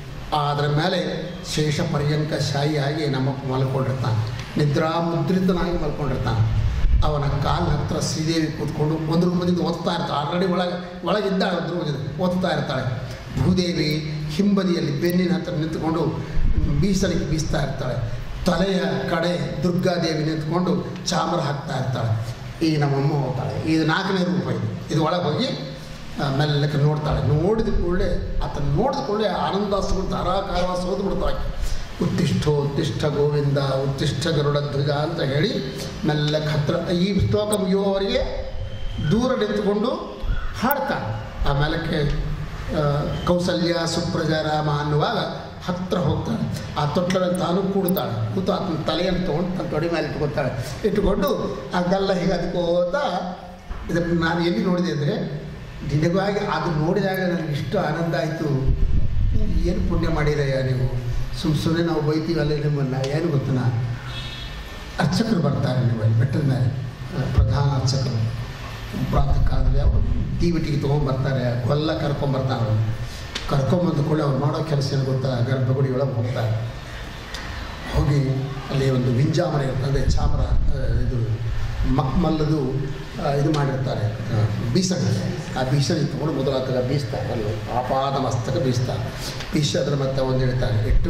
ಅದರ ಮೇಲೆ ಶೇಷ ಪರ್ಯಂಕ ಶಾಹಿಯಾಗಿ ನಮ್ಮಪ್ಪ ಮಲ್ಕೊಂಡಿರ್ತಾನೆ ನಿದ್ರಾ ಮುದ್ರಿತನಾಗಿ ಮಲ್ಕೊಂಡಿರ್ತಾನೆ ಅವನ ಕಾಲಿನ ಹತ್ರ ಶ್ರೀದೇವಿ ಕೂತ್ಕೊಂಡು ಒಂದು ರೂಪದಿಂದ ಓದ್ತಾ ಇರ್ತಾಳೆ ಆಲ್ರೆಡಿ ಒಳಗೆ ಒಳಗಿದ್ದಾಳೆ ಒಂದು ರೂಪದಿಂದ ಓದ್ತಾ ಇರ್ತಾಳೆ ಭೂದೇವಿ ಹಿಂಬದಿಯಲ್ಲಿ ಬೆನ್ನಿನ ಹತ್ರ ನಿಂತುಕೊಂಡು ಬೀಸಲಿಗೆ ಬೀಸ್ತಾ ಇರ್ತಾಳೆ ತಲೆಯ ಕಡೆ ದುರ್ಗಾದೇವಿ ನಿಂತ್ಕೊಂಡು ಚಾಮರ ಹಾಕ್ತಾ ಇರ್ತಾಳೆ ಈಗ ನಮ್ಮಮ್ಮ ಹೋಗ್ತಾಳೆ ಇದು ನಾಲ್ಕನೇ ರೂಪ ಇದು ಇದು ಒಳಗೆ ಹೋಗಿ ಆ, ಮೆಲ್ಲಕ್ಕೆ ನೋಡ್ತಾಳೆ ನೋಡಿದ ಕೂಡಲೇ ಆತನ ನೋಡಿದ ಕೂಡಲೇ ಆನಂದಾಸಗಳು ಧಾರಾಕಾರವ ಸೋದು ಬಿಡ್ತಾಳೆ ಉತ್ತಿಷ್ಠೋ ಉತ್ತಿಷ್ಠ ಗೋವಿಂದ ಉತ್ತಿಷ್ಠ ಗರುಡ ಧ್ವಜ ಅಂತ ಹೇಳಿ ಮೆಲ್ಲಕ್ಕೆ ಹತ್ರ ಈ ಶ್ಲೋಕ ಮುಗಿಯುವವರೆಗೆ ದೂರ ನಿಂತುಕೊಂಡು ಹಾಡ್ತಾಳೆ ಆ ಮೇಲಕ್ಕೆ ಆ, ಕೌಸಲ್ಯ ಸುಪ್ರಜಾ ರಾಮ ಅನ್ನುವಾಗ ಹತ್ರ ಹೋಗ್ತಾಳೆ ಆ ತೊಟ್ಲಲ್ಲಿ ತಾನು ಕೂಡ್ತಾಳೆ ಕೂತು ಆತನ ತಲೆಯನ್ನು ತೊಗೊಂಡು ತನ್ನ ತೊಡೆ ಮೇಲೆ ಇಟ್ಕೊತಾಳೆ ಇಟ್ಟುಕೊಂಡು ಆ ಗಲ್ಲ ಹೀಗೆ ಅದಕ್ಕೋತ ಇದನ್ನು ನಾನು ಎಲ್ಲಿ ನೋಡಿದೆ ಅಂದರೆ ನಿಜವಾಗಿ ಅದು ನೋಡಿದಾಗ ನನಗೆ ಇಷ್ಟು ಆನಂದ ಆಯಿತು ಏನು ಪುಣ್ಯ ಮಾಡಿರಯ್ಯ ನೀವು ಸುಮ್ಮ ಸುಮ್ಮನೆ ನಾವು ಬೈತೀವಲ್ಲ ನಿಮ್ಮನ್ನು ಏನು ಗೊತ್ತನಾ ಅರ್ಚಕರು ಬರ್ತಾರೆ ನಿಮ್ಮಲ್ಲಿ ಬೆಟ್ಟದ ಮೇಲೆ ಆ, ಪ್ರಧಾನ ಅರ್ಚಕರು ಪ್ರಾತಃ ಕಾಲದಲ್ಲಿ ಅವರು ಟಿವಿಟಿಗೆ ತೊಗೊಂಬರ್ತಾರೆ ಹೊಲ್ಲ ಕರ್ಕೊಂಬರ್ತಾರೆ ಅವರು ಕರ್ಕೊಂಬಂದ ಕೂಡ ಅವ್ರು ಮಾಡೋ ಕೆಲಸ ಏನು ಗೊತ್ತಾ ಗರ್ಭಗುಡಿ ಒಳಗೆ ಹೋಗ್ತಾರೆ ಹೋಗಿ ಅಲ್ಲಿ ಒಂದು ವಿಂಜಾಮರ ಇರ್ತದೆ ಅಂದರೆ ಚಾಮರ ಆ, ಇದು ಮಕ್ಮಲ್ಲದು ಆ, ಇದು ಮಾಡಿರ್ತಾರೆ ಆ, ಬೀಸಣಿ ಆ ಬೀಸಣಿ ತೊಗೊಂಡು ಮೊದಲಾದಾಗ ಬೀಸ್ತಾರೆ ಅಲ್ಲಿ ಆಪಾದ ಮಸ್ತಕ ಬೀಸ್ತಾರೆ ಬೀಸಿ ಅದ್ರ ಮತ್ತೆ ಒಂದು ಇಡ್ತಾರೆ ಇಟ್ಟು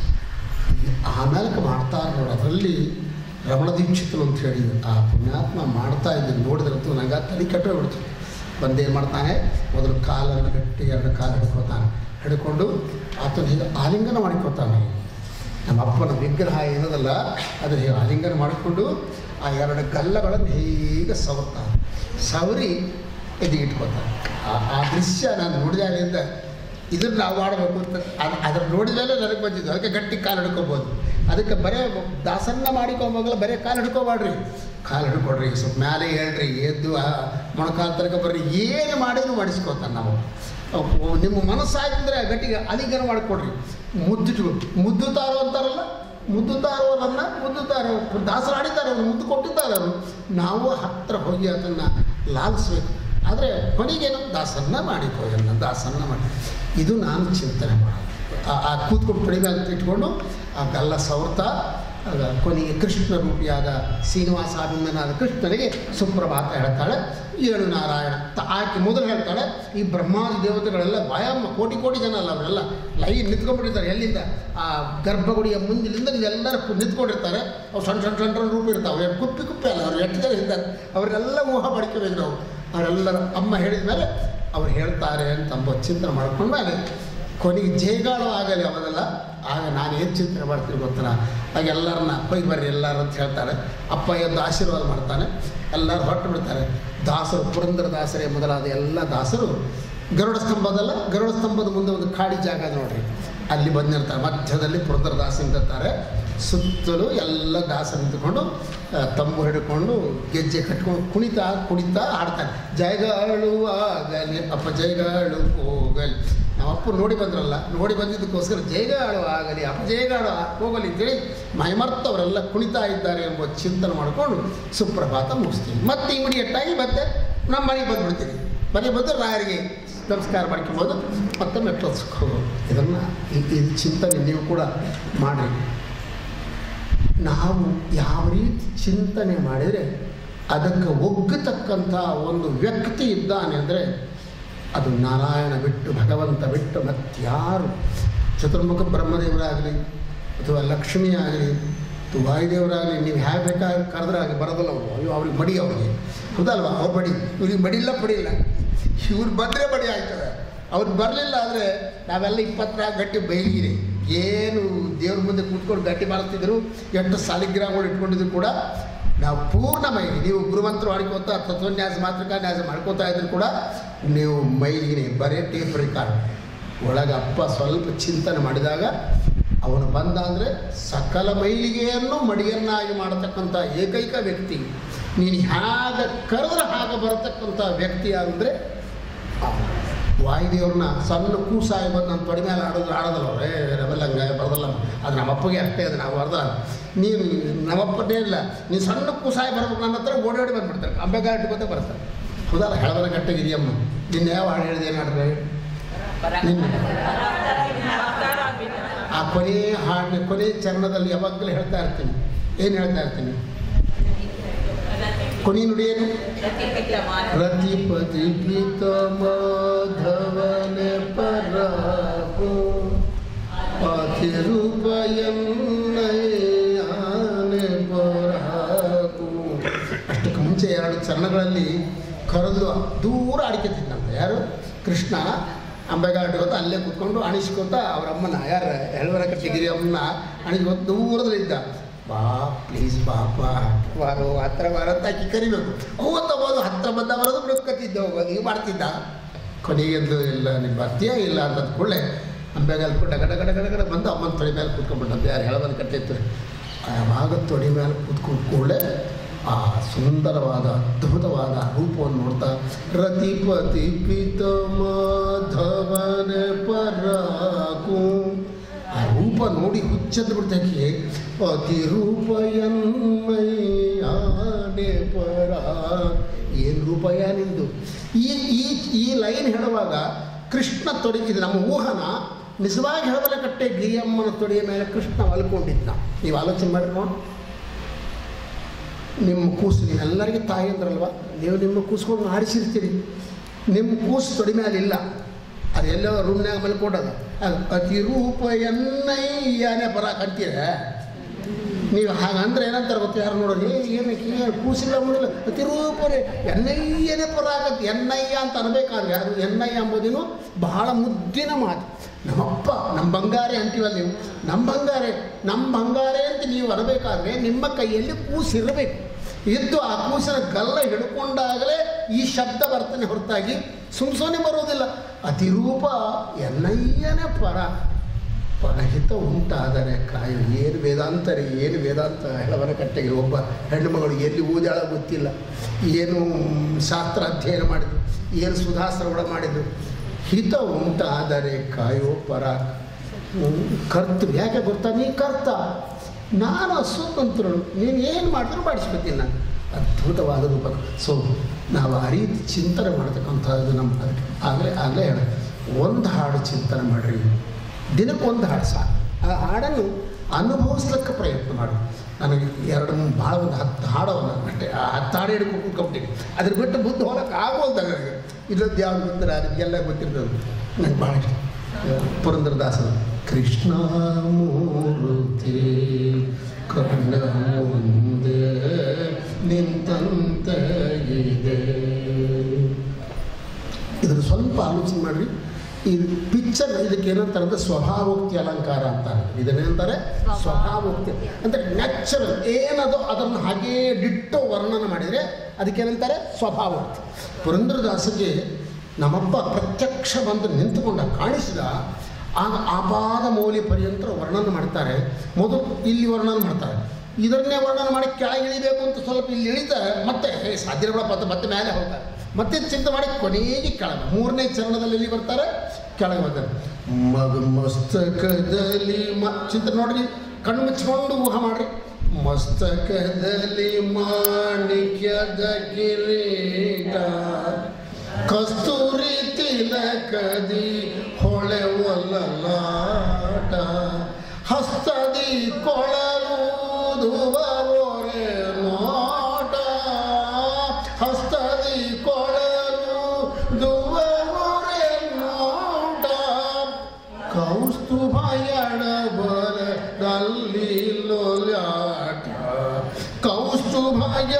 ಆಮೇಲೆ ಮಾಡ್ತಾರೆ ನೋಡಿ ಅದರಲ್ಲಿ ರಮಣ ದೀಕ್ಷಿತರು ಅಂತ ಹೇಳಿ ಆ ಪುಣ್ಯಾತ್ಮ ಮಾಡ್ತಾ ಇದ್ದೀನಿ ನೋಡಿದ್ರಂತೂ ನಂಗೆ ತಲೆ ಕೆಟ್ಟೋಗ್ಬಿಡ್ತು ಬಂದೇನು ಮಾಡ್ತಾನೆ ಮೊದಲು ಕಾಲನ್ನು ಗಟ್ಟಿ ಎರಡು ಕಾಲು ಹಿಡ್ಕೊತಾನೆ ಹಿಡ್ಕೊಂಡು ಆತನ ಹೀಗೆ ಆಲಿಂಗನ ಮಾಡಿಕೊತಾನೆ ನಮ್ಮ ಅಪ್ಪನ ವಿಗ್ರಹ ಏನದಲ್ಲ ಅದನ್ನ ಹೀಗೆ ಆಲಿಂಗನ ಮಾಡಿಕೊಂಡು ಆ ಎರಡು ಗಲ್ಲಗಳನ್ನು ಹೀಗೆ ಸವರ್ತಾನೆ ಸವರಿ ಎದೆ ಇಟ್ಕೊತಾನೆ ಆ ಆ ದೃಶ್ಯ ನಾನು ನೋಡಿದಾಗಲಿಂದ ಇದನ್ನು ನಾವು ಮಾಡಬೇಕು ಅಂತ ಅದು ಅದನ್ನು ನೋಡಿದ ಮೇಲೆ ನನಗೆ ಬಂದಿದ್ದು ಅದಕ್ಕೆ ಗಟ್ಟಿ ಕಾಲು ಹಿಡ್ಕೊಬೋದು ಅದಕ್ಕೆ ಬರೇ ದಾಸನ್ನ ಮಾಡಿಕೊಂಬಾಗಲ್ಲ ಬರೇ ಕಾಲು ಹಿಡ್ಕೊಬಾಡ್ರಿ ಕಾಲು ಹಿಡ್ಕೊಡ್ರಿ ಸ್ವಲ್ಪ ಮೇಲೆ ಹೇಳ್ರಿ ಎದ್ದು ಆ ಮೊಣಕಾಲು ತನಕ ಬರ್ರಿ ಏನು ಮಾಡಿದ್ರು ಮಾಡಿಸ್ಕೊತಾನೆ ನಾವು ಅವ್- ನಿಮ್ಮ ಮನಸ್ಸಾಯ್ತಂದ್ರೆ ಗಟ್ಟಿಗೆ ಅಲಿಂಗನ ಮಾಡಿಕೊಡ್ರಿ ಮುದ್ದಿಟ್ಟು ಮುದ್ದು ತಾರೋ ಅಂತಾರಲ್ಲ ಮುದ್ದು ತಾರೋರನ್ನ ಮುದ್ದು ತಾರೋ ದಾಸರು ಆಡಿದ್ದಾರೆ ಅವರು ಮುದ್ದು ಕೊಟ್ಟಿದ್ದಾರೆ ಅವರು ನಾವು ಹತ್ತಿರ ಹೋಗಿ ಅದನ್ನು ಲಾಲಿಸ್ಬೇಕು ಆದರೆ ಕೊನೆಗೇನು ದಾಸನ್ನ ಮಾಡಿಕೋಯನ್ನ ದಾಸನ್ನ ಮಾಡಿ ಇದು ನಾನು ಚಿಂತನೆ ಮಾಡೋದು ಆ- ಆ ಕೂತ್ಕೊಂಡು ಕಡಿಮೆ ಅಂತ ಇಟ್ಕೊಂಡು ಆ ಗಲ್ಲ ಸವರ್ತಾ ಆಗ ಕೊನೆಗೆ ಕೃಷ್ಣ ರೂಪಿಯಾದ ಶ್ರೀನಿವಾಸಾಭಿಮನಾದ ಕೃಷ್ಣನಿಗೆ ಸುಪ್ರಭಾತ ಹೇಳ್ತಾಳೆ ಏಳು ನಾರಾಯಣ ತ ಆಕೆ ಮೊದಲು ಹೇಳ್ತಾಳೆ ಈ ಬ್ರಹ್ಮಾದಿ ದೇವತೆಗಳೆಲ್ಲ ಭಯಮ್ಮ ಕೋಟಿ ಕೋಟಿ ಜನ ಅಲ್ಲ ಅವರೆಲ್ಲ ಲೈನ್ ನಿಂತ್ಕೊಂಡ್ಬಿಟ್ಟಿರ್ತಾರೆ ಎಲ್ಲಿಂದ ಆ ಗರ್ಭಗುಡಿಯ ಮುಂದಿನಿಂದ ಎಲ್ಲರೂ ಕು- ನಿಂತ್ಕೊಂಡಿರ್ತಾರೆ ಅವು ಸಣ್ಣ ಸಣ್ಣ ಸಣ್ಣ ಸಣ್ಣ ರೂಪ ಇರ್ತಾವೆ ಅವ್ರು ಕುಪ್ಪಿ ಕುಪ್ಪಿ ಅಲ್ಲ ಅವ್ರು ಎಷ್ಟು ಜನ ಇರ್ತಾರೆ ಅವರೆಲ್ಲ ಊಹ ಪಡ್ಕೋಬೇಕು ನಾವು ಅವರೆಲ್ಲರ ಅಮ್ಮ ಹೇಳಿದ ಮೇಲೆ ಅವ್ರು ಹೇಳ್ತಾರೆ ಅಂತ ಅಂಬ ಚಿಂತನೆ ಮಾಡ್ಕೊಂಡ್ಮೇಲೆ ಕೊನೆಗೆ ಜಯಗಾಳು ಆಗಲಿ ಅವರೆಲ್ಲ ಆಗ ನಾನು ಏನು ಚಿಂತನೆ ಮಾಡ್ತೀನಿ ಗೊತ್ತಲ್ಲ ಆಗ ಎಲ್ಲರನ್ನ ಹೋಗಿ ಬರ್ರಿ ಎಲ್ಲರೂ ಅಂತ ಹೇಳ್ತಾಳೆ ಅಪ್ಪ ಎದ್ದು ಆಶೀರ್ವಾದ ಮಾಡ್ತಾನೆ ಎಲ್ಲರೂ ಹೊರಟು ಬಿಡ್ತಾರೆ ದಾಸರು ಪುರಂದರ ದಾಸರೇ ಮೊದಲಾದ ಎಲ್ಲ ದಾಸರು ಗರುಡ ಸ್ತಂಭದಲ್ಲ ಗರುಡ ಸ್ತಂಭದ ಮುಂದೆ ಒಂದು ಖಾಲಿ ಜಾಗ ಇದೆ ನೋಡ್ರಿ ಅಲ್ಲಿ ಬಂದಿರ್ತಾರೆ ಮಧ್ಯದಲ್ಲಿ ಪುರಂದರ ದಾಸ ನಿಂತಿರ್ತಾರೆ ಸುತ್ತಲೂ ಎಲ್ಲ ದಾಸ ನಿಂತ್ಕೊಂಡು ಆ, ತಂಬು ಹಿಡ್ಕೊಂಡು ಗೆಜ್ಜೆ ಕಟ್ಕೊಂಡು ಕುಣಿತಾ ಕುಣಿತಾ ಹಾಡ್ತಾರೆ ಜಯಗಾಳು ಆಗಲಿ ಅಪ್ಪ ಜಯಗಾಳು ಹೋಗಲಿ ನಮ್ಮಪ್ಪ ನೋಡಿ ಬಂದ್ರಲ್ಲ ನೋಡಿ ಬಂದಿದ್ದಕ್ಕೋಸ್ಕರ ಜಯಗಾಳು ಆಗಲಿ ಅಪ್ಪ ಜಯಗಾಳು ಆ- ಹೋಗಲಿ ಅಂತೇಳಿ ಮೈಮರ್ತವರೆಲ್ಲ ಕುಣಿತಾ ಇದ್ದಾರೆ ಎಂಬ ಚಿಂತನೆ ಮಾಡಿಕೊಂಡು ಸುಪ್ರಭಾತ ಮುಗಿಸ್ತೀವಿ ಮತ್ತೆ ಇಮಿಡಿಯೇಟ್ ಆಗಿ ಮತ್ತೆ ನಮ್ಮ ಮನೆಗೆ ಬಂದ್ಬಿಡ್ತೀವಿ ಮನೆಗೆ ಬಂದು ರಾಯರಿಗೆ ನಮಸ್ಕಾರ ಮಾಡ್ಕೊಬೋದು ಮತ್ತೆ ಮೆಟ್ರೋಸ್ಗೆ ಹೋಗೋದು ಇದನ್ನು ಇದು ಚಿಂತನೆ ನೀವು ಕೂಡ ಮಾಡಿರಿ ನಾವು ಯಾವ ರೀತಿ ಚಿಂತನೆ ಮಾಡಿದರೆ ಅದಕ್ಕೆ ಒಗ್ಗತಕ್ಕಂಥ ಒಂದು ವ್ಯಕ್ತಿ ಇದ್ದಾನೆ ಅಂದರೆ ಅದು ನಾರಾಯಣ ಬಿಟ್ಟು ಭಗವಂತ ಬಿಟ್ಟು ಮತ್ಯಾರು ಚತುರ್ಮುಖ ಬ್ರಹ್ಮದೇವರಾಗಲಿ ಅಥವಾ ಲಕ್ಷ್ಮಿ ಆಗಲಿ ಅಥವಾ ವಾಯುದೇವರಾಗಲಿ ನೀವು ಹೇಗೆ ಬೇಕಾದ್ರೆ ಕರೆದ್ರೆ ಆಗಿ ಬರೋದಿಲ್ಲ ಅವರು ಅಯ್ಯೋ ಅವ್ರಿಗೆ ಮಡಿ ಅವ್ರಿಗೆ ಹೌದಲ್ವಾ ಅವ್ರು ಬಡಿ ಇವ್ರಿಗೆ ಮಡಿಲ್ಲ ಪಡಿಲ್ಲ ಇವ್ರು ಬಂದರೆ ಬಡಿ ಆಗ್ತದೆ ಅವ್ರು ಬರಲಿಲ್ಲ ಅಂದರೆ ನಾವೆಲ್ಲ ಇಪ್ಪತ್ನಾಲ್ಕು ಗಂಟೆ ಬೈಲಿಗಿರಿ ಏನು ದೇವ್ರ ಮುಂದೆ ಕೂತ್ಕೊಂಡು ಗಟ್ಟಿ ಮಾಡ್ತಿದ್ರು ಎಷ್ಟು ಸಾಲಿಗ್ರಾಮಗಳು ಇಟ್ಕೊಂಡಿದ್ರು ಕೂಡ ನಾವು ಪೂರ್ಣ ಮೈ ನೀವು ಗುರುಮಂತ್ರ ಮಾಡ್ಕೋತಾ ತತ್ವನ್ಯಾಸ ಮಾತೃಕಾನ್ಯಾಸ ಮಾಡ್ಕೋತಾ ಇದ್ರು ಕೂಡ ನೀವು ಮೈಲಿಗೆ ಬರೀ ಟೇಪ್ ರೆಕಾರ್ಡ್ ಒಳಗೆ ಅಪ್ಪ ಸ್ವಲ್ಪ ಚಿಂತನೆ ಮಾಡಿದಾಗ ಅವನು ಬಂದ ಅಂದರೆ ಸಕಲ ಮೈಲಿಗೆಯನ್ನು ಮಡಿಯನ್ನಾಗಿ ಮಾಡತಕ್ಕಂಥ ಏಕೈಕ ವ್ಯಕ್ತಿ ನೀನು ಹ್ಯಾಗ ಕರೆದ್ರೆ ಹಾಗೆ ಬರತಕ್ಕಂಥ ವ್ಯಕ್ತಿ ಅಂದರೆ ವಾಯುದೇವ್ರನ್ನ ಸಣ್ಣ ಕೂಸಾಗಿ ಬಂದು ನಮ್ಮ ತೊಡೆ ಮೇಲೆ ಆಡೋದು ಆಡೋದಲ್ಲ ಅವ್ರು ಏ ನಾವೆಲ್ಲ ಹಂಗೆ ಬರೋದಲ್ಲ ಅದು ನಮ್ಮಪ್ಪಗೆ ಅಷ್ಟೇ ಅದು ನಾವು ಬರ್ದಲ್ಲ ನೀನು ನಮ್ಮಪ್ಪನೇ ಇಲ್ಲ ನೀನು ಸಣ್ಣ ಕೂಸಾಗಿ ಬರ್ಬೇಕು ನನ್ನ ಹತ್ರ ಓಡಿ ಓಡಿ ಬಂದ್ಬಿಡ್ತಾರೆ ಅಂಬೆಗಾಟಿ ಬಂದೇ ಬರ್ತಾರೆ ಹೌದಲ್ಲ ಹೆಳವರ ಗಟ್ಟಗಿದೆಯಮ್ಮ ನಿನ್ನ ಯಾವ ಹಾಡು ಹೇಳಿದೆ ಏನು ಹಾಡ್ರೆ ನಿನ್ನ ಆ ಕೊನೆ ಹಾಡಿನ ಕೊನೆ ಚರಣದಲ್ಲಿ ಯಾವಾಗಲೂ ಹೇಳ್ತಾ ಇರ್ತೀನಿ ಏನು ಹೇಳ್ತಾ ಇರ್ತೀನಿ ಕೊನೆ ನುಡಿ ಏನು ರತಿಪತಿ ಪ್ರೀತ ಮಾಧವನ ಪರಾಕು ಪಾತಿ ರೂಪಯನ್ನಯ್ಯಾನೆ ಪರಾಕು ಅಷ್ಟಕ್ಕೆ ಮುಂಚೆ ಎರಡು ಚರಣಗಳಲ್ಲಿ ಕರೆದು ದೂರ ಅಡಿಕೆತಿದ್ದಂತೆ ಯಾರು ಕೃಷ್ಣ ಅಂಬೆಗಾಟಿ ಗೊತ್ತಾ ಅಲ್ಲೇ ಕೂತ್ಕೊಂಡು ಅಣಿಸ್ಕೊತ ಅವ್ರ ಅಮ್ಮನ ಯಾರ ಎಳವರ ಕಟ್ಟಿಗಿರಿ ಅಮ್ಮನ ಅಣಿಸ್ಕೊತ ದೂರದಲ್ಲಿದ್ದ ಬಾ ಪ್ಲೀಸ್ ಬಾಪ ವಾರೋ ಹತ್ರ ವಾರ ಅಂತ ಆಕಿ ಕರಿಬೇಕು ಅವು ತಗೋದು ಹತ್ರ ಬಂದ ಬರೋದು ಬಿಡ್ಕತ್ತಿದ್ದ ಹೋಗೋದು ಈಗ ಮಾಡ್ತಿದ್ದ ಕೊನೆಗೆಂದು ಇಲ್ಲ ನೀವು ಬರ್ತೀಯಾ ಇಲ್ಲ ಅನ್ನೋದು ಕೂಡಲೇ ಅಂಬೆಗಾಲ್ ಕೊಟ್ಟ ಗಡ ಗಡ ಗಡ ಗಡ ಬಂದು ಅಮ್ಮನ ತೊಡೆ ಮೇಲೆ ಕೂತ್ಕೊಂಡ್ಬಿಟ್ಟಂತೆ ಯಾರು ಹೇಳೋದು ಕಟ್ಟಿತ್ತು ಆವಾಗ ತೊಡೆ ಮೇಲೆ ಕೂತ್ಕೊಂಡು ಕೂಡಲೇ ಆ ಸುಂದರವಾದ ಅದ್ಭುತವಾದ ರೂಪವನ್ನು ನೋಡ್ತಾ ರತಿಪತಿ ಪಿತ ಮಾಧವನ ಪರಾಕು ಆ ರೂಪ ನೋಡಿ ಹುಚ್ಚದ್ದು ಬಿಡ್ತಕ್ಕೆ ಅತಿ ರೂಪಯನ್ಮಯ್ಯಾನೆ ಪರ ಏನು ರೂಪಯ ನಿಂದು ಈ ಈ ಈ ಲೈನ್ ಹೇಳುವಾಗ ಕೃಷ್ಣ ತೊಡಗಿದ ನಮ್ಮ ಊಹನ ನಿಜವಾಗಿ ಹೇಳಬಲ್ಲ ಕಟ್ಟೆ ಗಿರಿಯಮ್ಮನ ತೊಡೆಯ ಮೇಲೆ ಕೃಷ್ಣ ಮಲ್ಕೊಂಡಿದ್ದ ನೀವು ಆಲೋಚನೆ ಮಾಡಿರಿ ನೋಡಿ ನಿಮ್ಮ ಕೂಸು ನೀವೆಲ್ಲರಿಗೆ ತಾಯಿ ಅಂದ್ರಲ್ವ ನೀವು ನಿಮ್ಮ ಕೂಸ್ಕೊಂಡು ಆಡಿಸಿರ್ತೀರಿ ನಿಮ್ಮ ಕೂಸು ತೊಡಿ ಮೇಲೆ ಇಲ್ಲ ಅದು ಎಲ್ಲೋ ರೂಮ್ನಾಗ ಮಲ್ಕೊಡೋದು ಅದು ಅತಿ ರೂಪ ಎನ್ನಯ್ಯನೇ ಬರಾಕ್ ಅಂತೀರ ನೀವು ಹಾಗಂದ್ರೆ ಏನಂತಾರೆ ಗೊತ್ತು ಯಾರು ನೋಡೋದು ಏ ಏನು ಏನು ಕೂಸಿಲ್ಲ ಮುಡಿಲ್ಲ ಅತಿ ರೂಪರೇ ಎನ್ನಯ್ಯನೇ ಪರಾಗತ್ತೆ ಎನ್ನಯ್ಯ ಅಂತ ಅನ್ಬೇಕಾದ್ರೆ ಅದು ಎನ್ನಯ್ಯ ಎಂಬುದೇನು ಬಹಳ ಮುದ್ದಿನ ಮಾತು ನಮ್ಮಪ್ಪ ನಮ್ಮ ಬಂಗಾರೆ ಅಂತೀವಲ್ಲ ನೀವು ನಮ್ಮ ಬಂಗಾರೆ ನಮ್ಮ ಬಂಗಾರೆ ಅಂತ ನೀವು ಅನ್ಬೇಕಾದ್ರೆ ನಿಮ್ಮ ಕೈಯಲ್ಲಿ ಕೂಸಿರಬೇಕು ಇದ್ದು ಆ ಕೂಸಿನ ಗಲ್ಲ ಹಿಡ್ಕೊಂಡಾಗಲೇ ಈ ಶಬ್ದ ಬರ್ತನೆ ಹೊರತಾಗಿ ಸುಮ್ ಸುಮ್ಮನೆ ಬರೋದಿಲ್ಲ ಅತಿರೂಪ ಎನ್ನಯ್ಯನೇ ಪರ ಪರಹಿತ ಉಂಟಾದರೆ ಕಾಯು ಏನು ವೇದಾಂತ ರೀ ಏನು ವೇದಾಂತ ಹೇಳವರ ಕಟ್ಟೆಗೆ ಒಬ್ಬ ಹೆಣ್ಣು ಮಗಳು ಎಲ್ಲಿ ಓದಾಳ ಗೊತ್ತಿಲ್ಲ ಏನು ಶಾಸ್ತ್ರ ಅಧ್ಯಯನ ಮಾಡಿದ್ರು ಏನು ಸುಧಾಸ್ತ್ರಗಳ ಮಾಡಿದ್ರು ಹಿತ ಉಂಟಾದರೆ ಕಾಯೋ ಪರ ಹ್ಮ್, ಕರ್ತ ಯಾಕೆ ಗೊತ್ತಾ ನೀ ಕರ್ತ ನಾನು ಅಸ್ವತಂತ್ರಳು ನೀನು ಏನು ಮಾಡಿದ್ರು ಮಾಡಿಸ್ಕೊತೀನಿ ನಾನು ಅದ್ಭುತವಾದ ರೂಪ ಸೊ ನಾವು ಆ ರೀತಿ ಚಿಂತನೆ ಮಾಡ್ತಕ್ಕಂಥದ್ದು ನಮ್ಮ ಅದಕ್ಕೆ ಆಗಲೇ ಆಗಲೇ ಹೇಳ ಒಂದು ಹಾಡು ಚಿಂತನೆ ಮಾಡಿರಿ ದಿನಕ್ಕೆ ಒಂದು ಹಾಡು ಸಾಕು ಆ ಹಾಡನ್ನು ಅನುಭವಿಸ್ಲಿಕ್ಕೆ ಪ್ರಯತ್ನ ಮಾಡಿ ನನಗೆ ಎರಡು ಮೂರು ಭಾಳ ಒಂದು ಹತ್ತು ಹಾಡವನ್ನ ಅಷ್ಟೇ ಆ ಹತ್ತು ಹಾಡು ಹಿಡ್ಕೊಂಡು ಕೂತ್ಕೊಂಬಿಟ್ಟಿನಿ ಅದ್ರ ಬಿಟ್ಟು ಬುದ್ಧ ಹೋಗಕ್ಕೆ ಆಗೋಲ್ದ ನನಗೆ ಇಲ್ಲದ್ದು ಯಾವ್ದು ಗೊತ್ತಿಲ್ಲ ಅದಕ್ಕೆಲ್ಲ ಗೊತ್ತಿರ್ತದೆ ನನಗೆ ಭಾಳ ಇಷ್ಟ ಪುರಂದರದಾಸನ ಕೃಷ್ಣ ಮೂರ್ತಿ ಕಣ್ಣ ಮುಂದೆ ನಿಂತಂತ ಇದೆ ಇದನ್ನು ಸ್ವಲ್ಪ ಆಲೋಚನೆ ಮಾಡಿರಿ ಈ ಪಿಕ್ಚರ್ ಇದಕ್ಕೆ ಏನಂತಾರೆ ಅಂದರೆ ಸ್ವಭಾವೋಕ್ತಿ ಅಲಂಕಾರ ಅಂತಾರೆ ಇದನ್ನೇಂತಾರೆ ಸ್ವಭಾವೋಕ್ತಿ ಅಂದರೆ ನ್ಯಾಚುರಲ್ ಏನದು ಅದನ್ನು ಹಾಗೇ ಡಿಟ್ಟೋ ವರ್ಣನೆ ಮಾಡಿದರೆ ಅದಕ್ಕೇನಂತಾರೆ ಸ್ವಭಾವೋಕ್ತಿ ಪುರಂದ್ರದಾಸಗೆ ನಮ್ಮಪ್ಪ ಪ್ರತ್ಯಕ್ಷ ಬಂದು ನಿಂತುಕೊಂಡ ಕಾಣಿಸಿದ ಆಗ ಆಪಾದ ಮೌಲ್ಯ ಪರ್ಯಂತರ ವರ್ಣನೆ ಮಾಡ್ತಾರೆ ಮೊದಲು ಇಲ್ಲಿ ವರ್ಣನೆ ಮಾಡ್ತಾರೆ ಇದನ್ನೇ ವರ್ಣನೆ ಮಾಡಿ ಕೆಳಗೆ ಇಳಿಬೇಕು ಅಂತ ಸ್ವಲ್ಪ ಇಲ್ಲಿ ಇಳಿತಾರೆ ಮತ್ತೆ ಹೇ ಸಾಧ್ಯ ಮತ್ತೆ ಮತ್ತೆ ಮೇಲೆ ಹೋಗ್ತಾರೆ ಮತ್ತೆ ಚಿಂತೆ ಮಾಡಿ ಕೊನೆಗೆ ಕೆಳಗೆ ಮೂರನೇ ಚರಣದಲ್ಲಿ ಎಲ್ಲಿ ಬರ್ತಾರೆ ಕೆಳಗೆ ಬರ್ತಾರೆ ಮಗ ಮಸ್ತಕದಲ್ಲಿ ಮ ಚಿಂತೆ ನೋಡ್ರಿ ಕಣ್ಣು ಮುಚ್ಕೊಂಡು ಊಹ ಮಾಡ್ರಿ ಮಸ್ತಕದಲ್ಲಿ ಮಾಣಿಕ್ಯದ ಕಿರೀಟ ಕಸ್ತೂರಿ ತಿಲಕದಿ ಹೊಳೆವಲ್ಲಾಟ ಹಸ್ತದಿ ಕೊಳಲೂದುವರೆ ನೋಟ ಹಸ್ತದಿ ಕೊಳಲು ದುವರೆ ನೋಟ ಕೌಸ್ತುಭ ಎಡಬರದಲ್ಲಿ ಲೋಲಾಟ ಕೌಸ್ತುಭ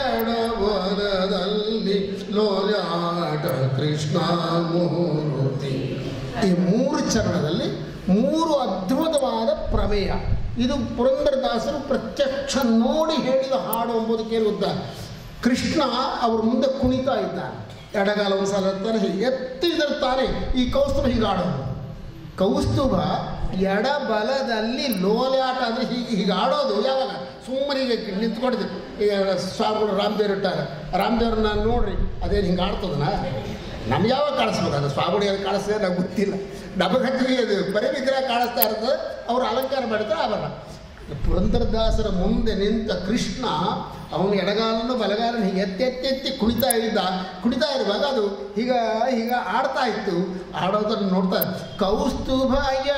ಎಡಬರದಲ್ಲಿ ಲೋಲಾಟ ಕೃಷ್ಣ ಮೂರ್ತಿ ಈ ಮೂರು ಚರಣದಲ್ಲಿ ಮೂರು ಅದ್ಭುತವಾದ ಪ್ರಮೇಯ ಇದು ಪುರಂದರದಾಸರು ಪ್ರತ್ಯಕ್ಷ ನೋಡಿ ಹೇಳಿದ ಹಾಡು ಎಂಬುದಕ್ಕೆ ಉದ್ದ ಕೃಷ್ಣ ಅವ್ರ ಮುಂದೆ ಕುಣಿತಾ ಇದ್ದಾನೆ ಎಡಗಾಲ ಒಂದು ಸಲ ಎತ್ತಾರೆ ಹೀಗೆ ಎತ್ತಿದ್ರೆ ತಾನೇ ಈ ಕೌಸ್ತುಭ ಹೀಗೆ ಆಡೋದು ಕೌಸ್ತುಭ ಎಡಬಲದಲ್ಲಿ ಲೋಲಾಟ ಅಂದರೆ ಹೀಗೆ ಹೀಗೆ ಆಡೋದು ಯಾವಾಗ ಸುಮ್ಮನೆ ಈಗ ನಿಂತ್ಕೊಂಡಿದ್ದು ಈಗ ಸ್ವಾಮಿಗಳು ರಾಮದೇವ್ರು ಇಟ್ಟಾರೆ ರಾಮದೇವ್ರನ್ನ ನೋಡ್ರಿ ಅದೇನು ಹಿಂಗೆ ಆಡ್ತದನ ನಮ್ಗೆ ಯಾವಾಗ ಕಾಣಿಸ್ಬೇಕು ಅದು ಸ್ವಾಮಿಗಳು ಏನು ಕಾಣಿಸ್ತದೆ ನಂಗೆ ಗೊತ್ತಿಲ್ಲ ನಮಗೆ ಹತ್ತಿಗೆ ಅದು ಬರೀ ವಿಗ್ರಹ ಕಾಣಿಸ್ತಾ ಇರ್ತದೆ ಅವ್ರು ಅಲಂಕಾರ ಮಾಡಿದ್ರೆ ಆಭರಣ ಪುರಂದರದಾಸರ ಮುಂದೆ ನಿಂತ ಕೃಷ್ಣ ಅವನ ಎಡಗಾಲನ್ನು ಬಲಗಾಲನ್ನು ಹೀಗೆ ಎತ್ತಿ ಎತ್ತಿ ಎತ್ತಿ ಕುಣಿತಾ ಇದ್ದ ಕುಣಿತಾ ಇರುವಾಗ ಅದು ಈಗ ಈಗ ಆಡ್ತಾ ಇತ್ತು ಆಡೋದನ್ನು ನೋಡ್ತಾ ಕೌಸ್ತುಭ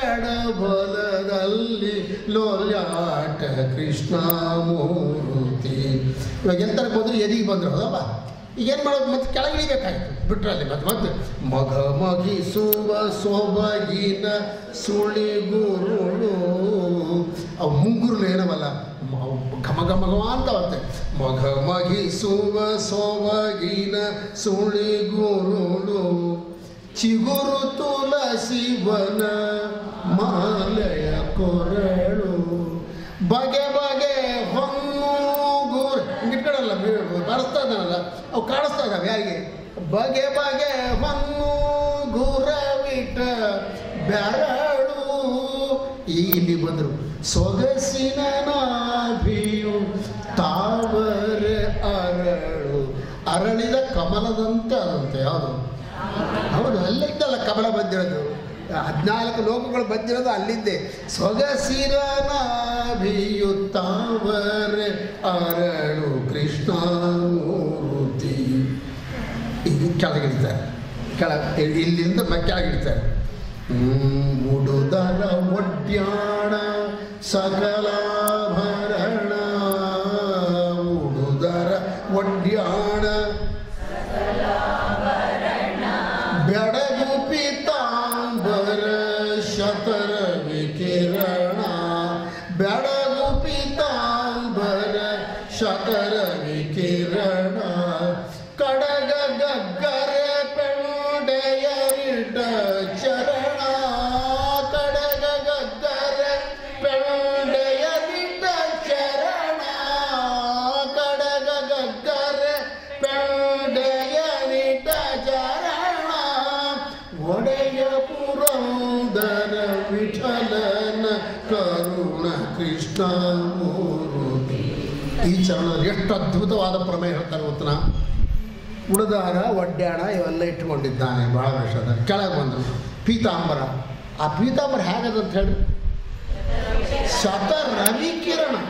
ಎಡಬಲದಲ್ಲಿ ಲೋಲ್ಯಾಟ ಕೃಷ್ಣ ಮೂರ್ತಿ ಇವಾಗ ಎಂತಾರೆ ಬಂದ್ರು ಎದಿಗೆ ಬಂದ್ರು ಹೌದಪ್ಪ ಈಗೇನು ಮಾಡೋದು ಮತ್ತೆ ಕೆಳಗಿಳಿಬೇಕಾಯ್ತು ಬಿಟ್ರಲ್ಲಿ ಮತ್ತೆ ಮತ್ತೆ ಮಗ ಮಗಿಸುವ ಸೊಬಗಿನ ಸುಳಿಗುರುಳು ಅವು ಮುಂಗುರುಳು ಏನವಲ್ಲ ಮ- ಅವು ಘಮ ಘಮ ಘಮ ಅಂತ ಬರ್ತವೆ ಮಗ ಮಗಿಸುವ ಸೊಬಗಿನ ಸುಳಿಗುರುಳು ಚಿಗುರು ತುಳಸಿವನ ಮಾಲೆಯ ಕೊರಳು ಬಗೆ ಬಗೆ ಹೊನ್ನು ಗೂರ್ ಇಟ್ಕೊಳಲ್ಲ ಬಾರಿಸ್ತಾ ಇದ್ದಾನಲ್ಲ ಅವು ಕಾಣಿಸ್ತಾ ಇದ್ದಾವೆ ಯಾರಿಗೆ ಬಗೆ ಬಗೆ ಹೊನ್ನು ಗುರವಿಟ ಬೆರಳು ಈಗ ಇಲ್ಲಿ ಬಂದರು ಸೊಗಸಿನ ನಾಭಿಯು ತಾವರೆ ಅರಳು ಅರಳಿದ ಕಮಲದಂತೆ ಅದಂತೆ ಯಾವುದು ಹೌದು ಅಲ್ಲಿದ್ದಲ್ಲ ಕಮಲ ಬಂದಿರೋದು ಹದಿನಾಲ್ಕು ಲೋಕಗಳು ಬಂದಿರೋದು ಅಲ್ಲಿದ್ದೆ ಸೊಗಸಿರ ನಾಭಿಯುತ್ತಾವರೆ ಅರಳು ಕೃಷ್ಣ ಮೂರ್ತಿ ಇದು ಕೆಳಗಿಳಿತಾರೆ ಕೆಳ ಇಲ್ಲಿಂದ ಮ- ಕೆಳಗಿಳಿತಾರೆ ಹ್ಮ್, ಮುಡುದರ ಒಡ್ಯಾಣ ಸಕಲಾಭರಣ ಉಡುದರ ಒಡ್ಯಾಣ ಬೆಡಗು ಪೀತಾಂಬರ ಶತರ ವಿಕಿರಣ ಬೆಡಗು ಪೀತಾಂಬರ ಶತರ ವಿಕಿರಣ ಕಡಗ ಗಗ್ಗರ ಪೆಂಡೆಯರಿಡ ಚರಣ ಕಡಗ ಗಗ್ಗರ ಪೆಂಡೆಯರಿಡ ಚರಣ ಕಡಗ ಗಗ್ಗರ ಪೆಂಡೆಯರಿಡ ಚರಣ ಒಡೆಯ ಪುರಂದರ ವಿಠಲನ ಕರುಣ ಕೃಷ್ಣ ಮೂರ್ತಿ ಈ ಚರಣದಲ್ಲಿ ಎಷ್ಟು ಅದ್ಭುತವಾದ ಪ್ರಮೇಯ ಹೇಳ್ತಾರೆ ಗೊತ್ತನ ಉಳಿದಾರ ಒಡ್ಯಾಣ ಇವೆಲ್ಲ ಇಟ್ಕೊಂಡಿದ್ದಾನೆ ಭಾಳ ವರ್ಷದ ಕೆಳಗೆ ಬಂದರು ಪೀತಾಂಬರ ಆ ಪೀತಾಂಬರ ಹೇಗದ ಅಂತ ಹೇಳಿ ಶತ ರವಿ ಕಿರಣ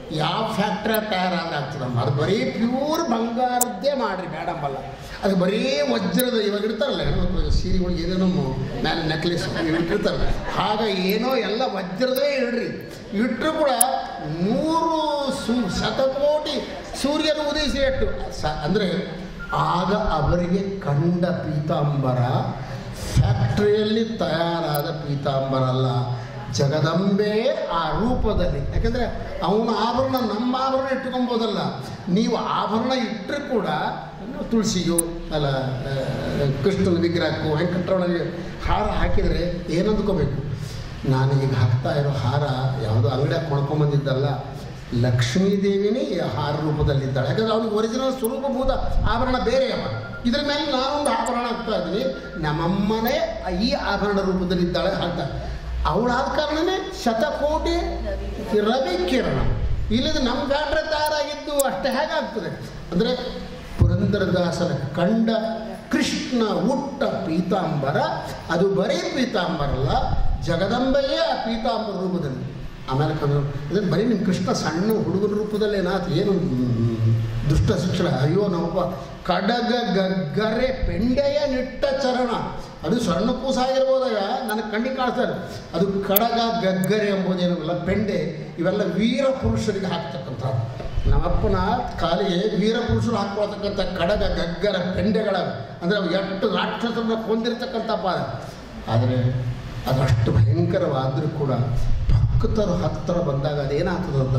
ಯಾವ ಫ್ಯಾಕ್ಟ್ರಿ ತಯಾರಾದ್ರೆ ಆಗ್ತದಮ್ಮ ಅದು ಬರೀ ಪ್ಯೂರ್ ಬಂಗಾರದ್ದೇ ಮಾಡಿರಿ ಬೇಡಂಬಲ್ಲ ಅದು ಬರೀ ವಜ್ರದ ಇವಾಗ ಇರ್ತಾರಲ್ಲ ಹೆಣ್ಮಕ್ಳು ಸೀರೆಗಳಿಗೆ ಏನೇನೋ ಮೇಲೆ ನೆಕ್ಲೆಸ್ ಇಟ್ಟಿರ್ತಾರೆ ಆಗ ಏನೋ ಎಲ್ಲ ವಜ್ರದೇ ಇಡ್ರಿ ಇಟ್ಟರು ಕೂಡ ನೂರು ಸು ಶತಕೋಟಿ ಸೂರ್ಯನ ಉದಯಿಸಿ ಇಟ್ಟು ಸ ಅಂದರೆ ಆಗ ಅವರಿಗೆ ಕಂಡ ಪೀತಾಂಬರ ಫ್ಯಾಕ್ಟ್ರಿಯಲ್ಲಿ ತಯಾರಾದ ಪೀತಾಂಬರ ಅಲ್ಲ ಜಗದಂಬೆ ಆ ರೂಪದಲ್ಲಿ ಯಾಕಂದರೆ ಅವನ ಆಭರಣ ನಮ್ಮ ಆಭರಣ ಇಟ್ಕೊಬೋದಲ್ಲ ನೀವು ಆಭರಣ ಇಟ್ಟರು ಕೂಡ ತುಳಸಿಯೋ ಅಲ್ಲ ಆ, ಕೃಷ್ಣನ ವಿಗ್ರಹಕ್ಕೂ ವೆಂಕಟರಮಣಗೆ ಹಾರ ಹಾಕಿದರೆ ಏನಂದ್ಕೋಬೇಕು ನಾನು ಈಗ ಹಾಕ್ತಾ ಇರೋ ಹಾರ ಯಾವುದೋ ಅಂಗಡಿಯಾಗ ಕೊಂಡ್ಕೊಂಬಂದಿದ್ದಲ್ಲ ಲಕ್ಷ್ಮೀ ದೇವಿನೇ ಈ ಹಾರ ರೂಪದಲ್ಲಿದ್ದಾಳೆ ಯಾಕಂದ್ರೆ ಅವ್ನಿಗೆ ಒರಿಜಿನಲ್ ಸ್ವರೂಪಭೂತ ಆಭರಣ ಬೇರೆ ಅವ ಇದ್ರ ಮೇಲೆ ನಾನೊಂದು ಆಭರಣ ಹಾಕ್ತಾ ಇದ್ದೀನಿ ನಮ್ಮಮ್ಮನೇ ಈ ಆಭರಣ ರೂಪದಲ್ಲಿದ್ದಾಳೆ ಹಾಕ್ತಾ ಅವಳಾದ ಕಾರಣನೇ ಶತಕೋಟಿ ರವಿ ಕಿರಣ ಇಲ್ಲದ ನಮ್ಮ ಬ್ಯಾಟ್ರೆ ತಯಾರಾಗಿದ್ದು ಅಷ್ಟೇ ಹೇಗಾಗ್ತದೆ ಅಂದರೆ ಪುರಂದರದಾಸನ ಕಂಡ ಕೃಷ್ಣ ಹುಟ್ಟ ಪೀತಾಂಬರ ಅದು ಬರೀ ಪೀತಾಂಬರ ಅಲ್ಲ ಜಗದಂಬೆಯೇ ಆ ಪೀತಾಂಬರ ರೂಪದಲ್ಲಿ ಆಮೇಲೆ ಕಂದ್ರು ಇದನ್ನು ಬರೀ ನಿಮ್ಮ ಕೃಷ್ಣ ಸಣ್ಣ ಹುಡುಗನ ರೂಪದಲ್ಲಿ ಏನಾಯ್ತು ಏನು ಮ್, ದುಷ್ಟ ಶಿಕ್ಷಣ ಅಯ್ಯೋ ನಮ್ಮಪ್ಪ ಕಡಗ ಗಗ್ಗರೆ ಪೆಂಡೆಯ ನಿಟ್ಟ ಚರಣ ಅದು ಸಣ್ಣ ಕೂಸಾಗಿರ್ಬೋದಯ್ಯ ನನಗೆ ಕಣ್ಣಿಗೆ ಕಾಣಿಸ್ತಾರೆ ಅದು ಕಡಗ ಗಗ್ಗರೆ ಎಂಬುದೇನಲ್ಲ ಪೆಂಡೆ ಇವೆಲ್ಲ ವೀರ ಪುರುಷರಿಗೆ ಹಾಕ್ತಕ್ಕಂಥದ್ದು ನಮ್ಮಪ್ಪನ ಕಾಲಿಗೆ ವೀರ ಪುರುಷರು ಹಾಕ್ಕೊಳ್ತಕ್ಕಂಥ ಕಡಗ ಗಗ್ಗರ ಪೆಂಡೆಗಳ ಅಂದರೆ ಅವು ಎಷ್ಟು ರಾಕ್ಷಸರನ್ನ ಕೊಂದಿರ್ತಕ್ಕಂಥ ಪಾದ ಆದರೆ ಅದಷ್ಟು ಭಯಂಕರವಾದರೂ ಕೂಡ ಭಕ್ತರು ಹತ್ತಿರ ಬಂದಾಗ ಅದೇನಾಗ್ತದಂತ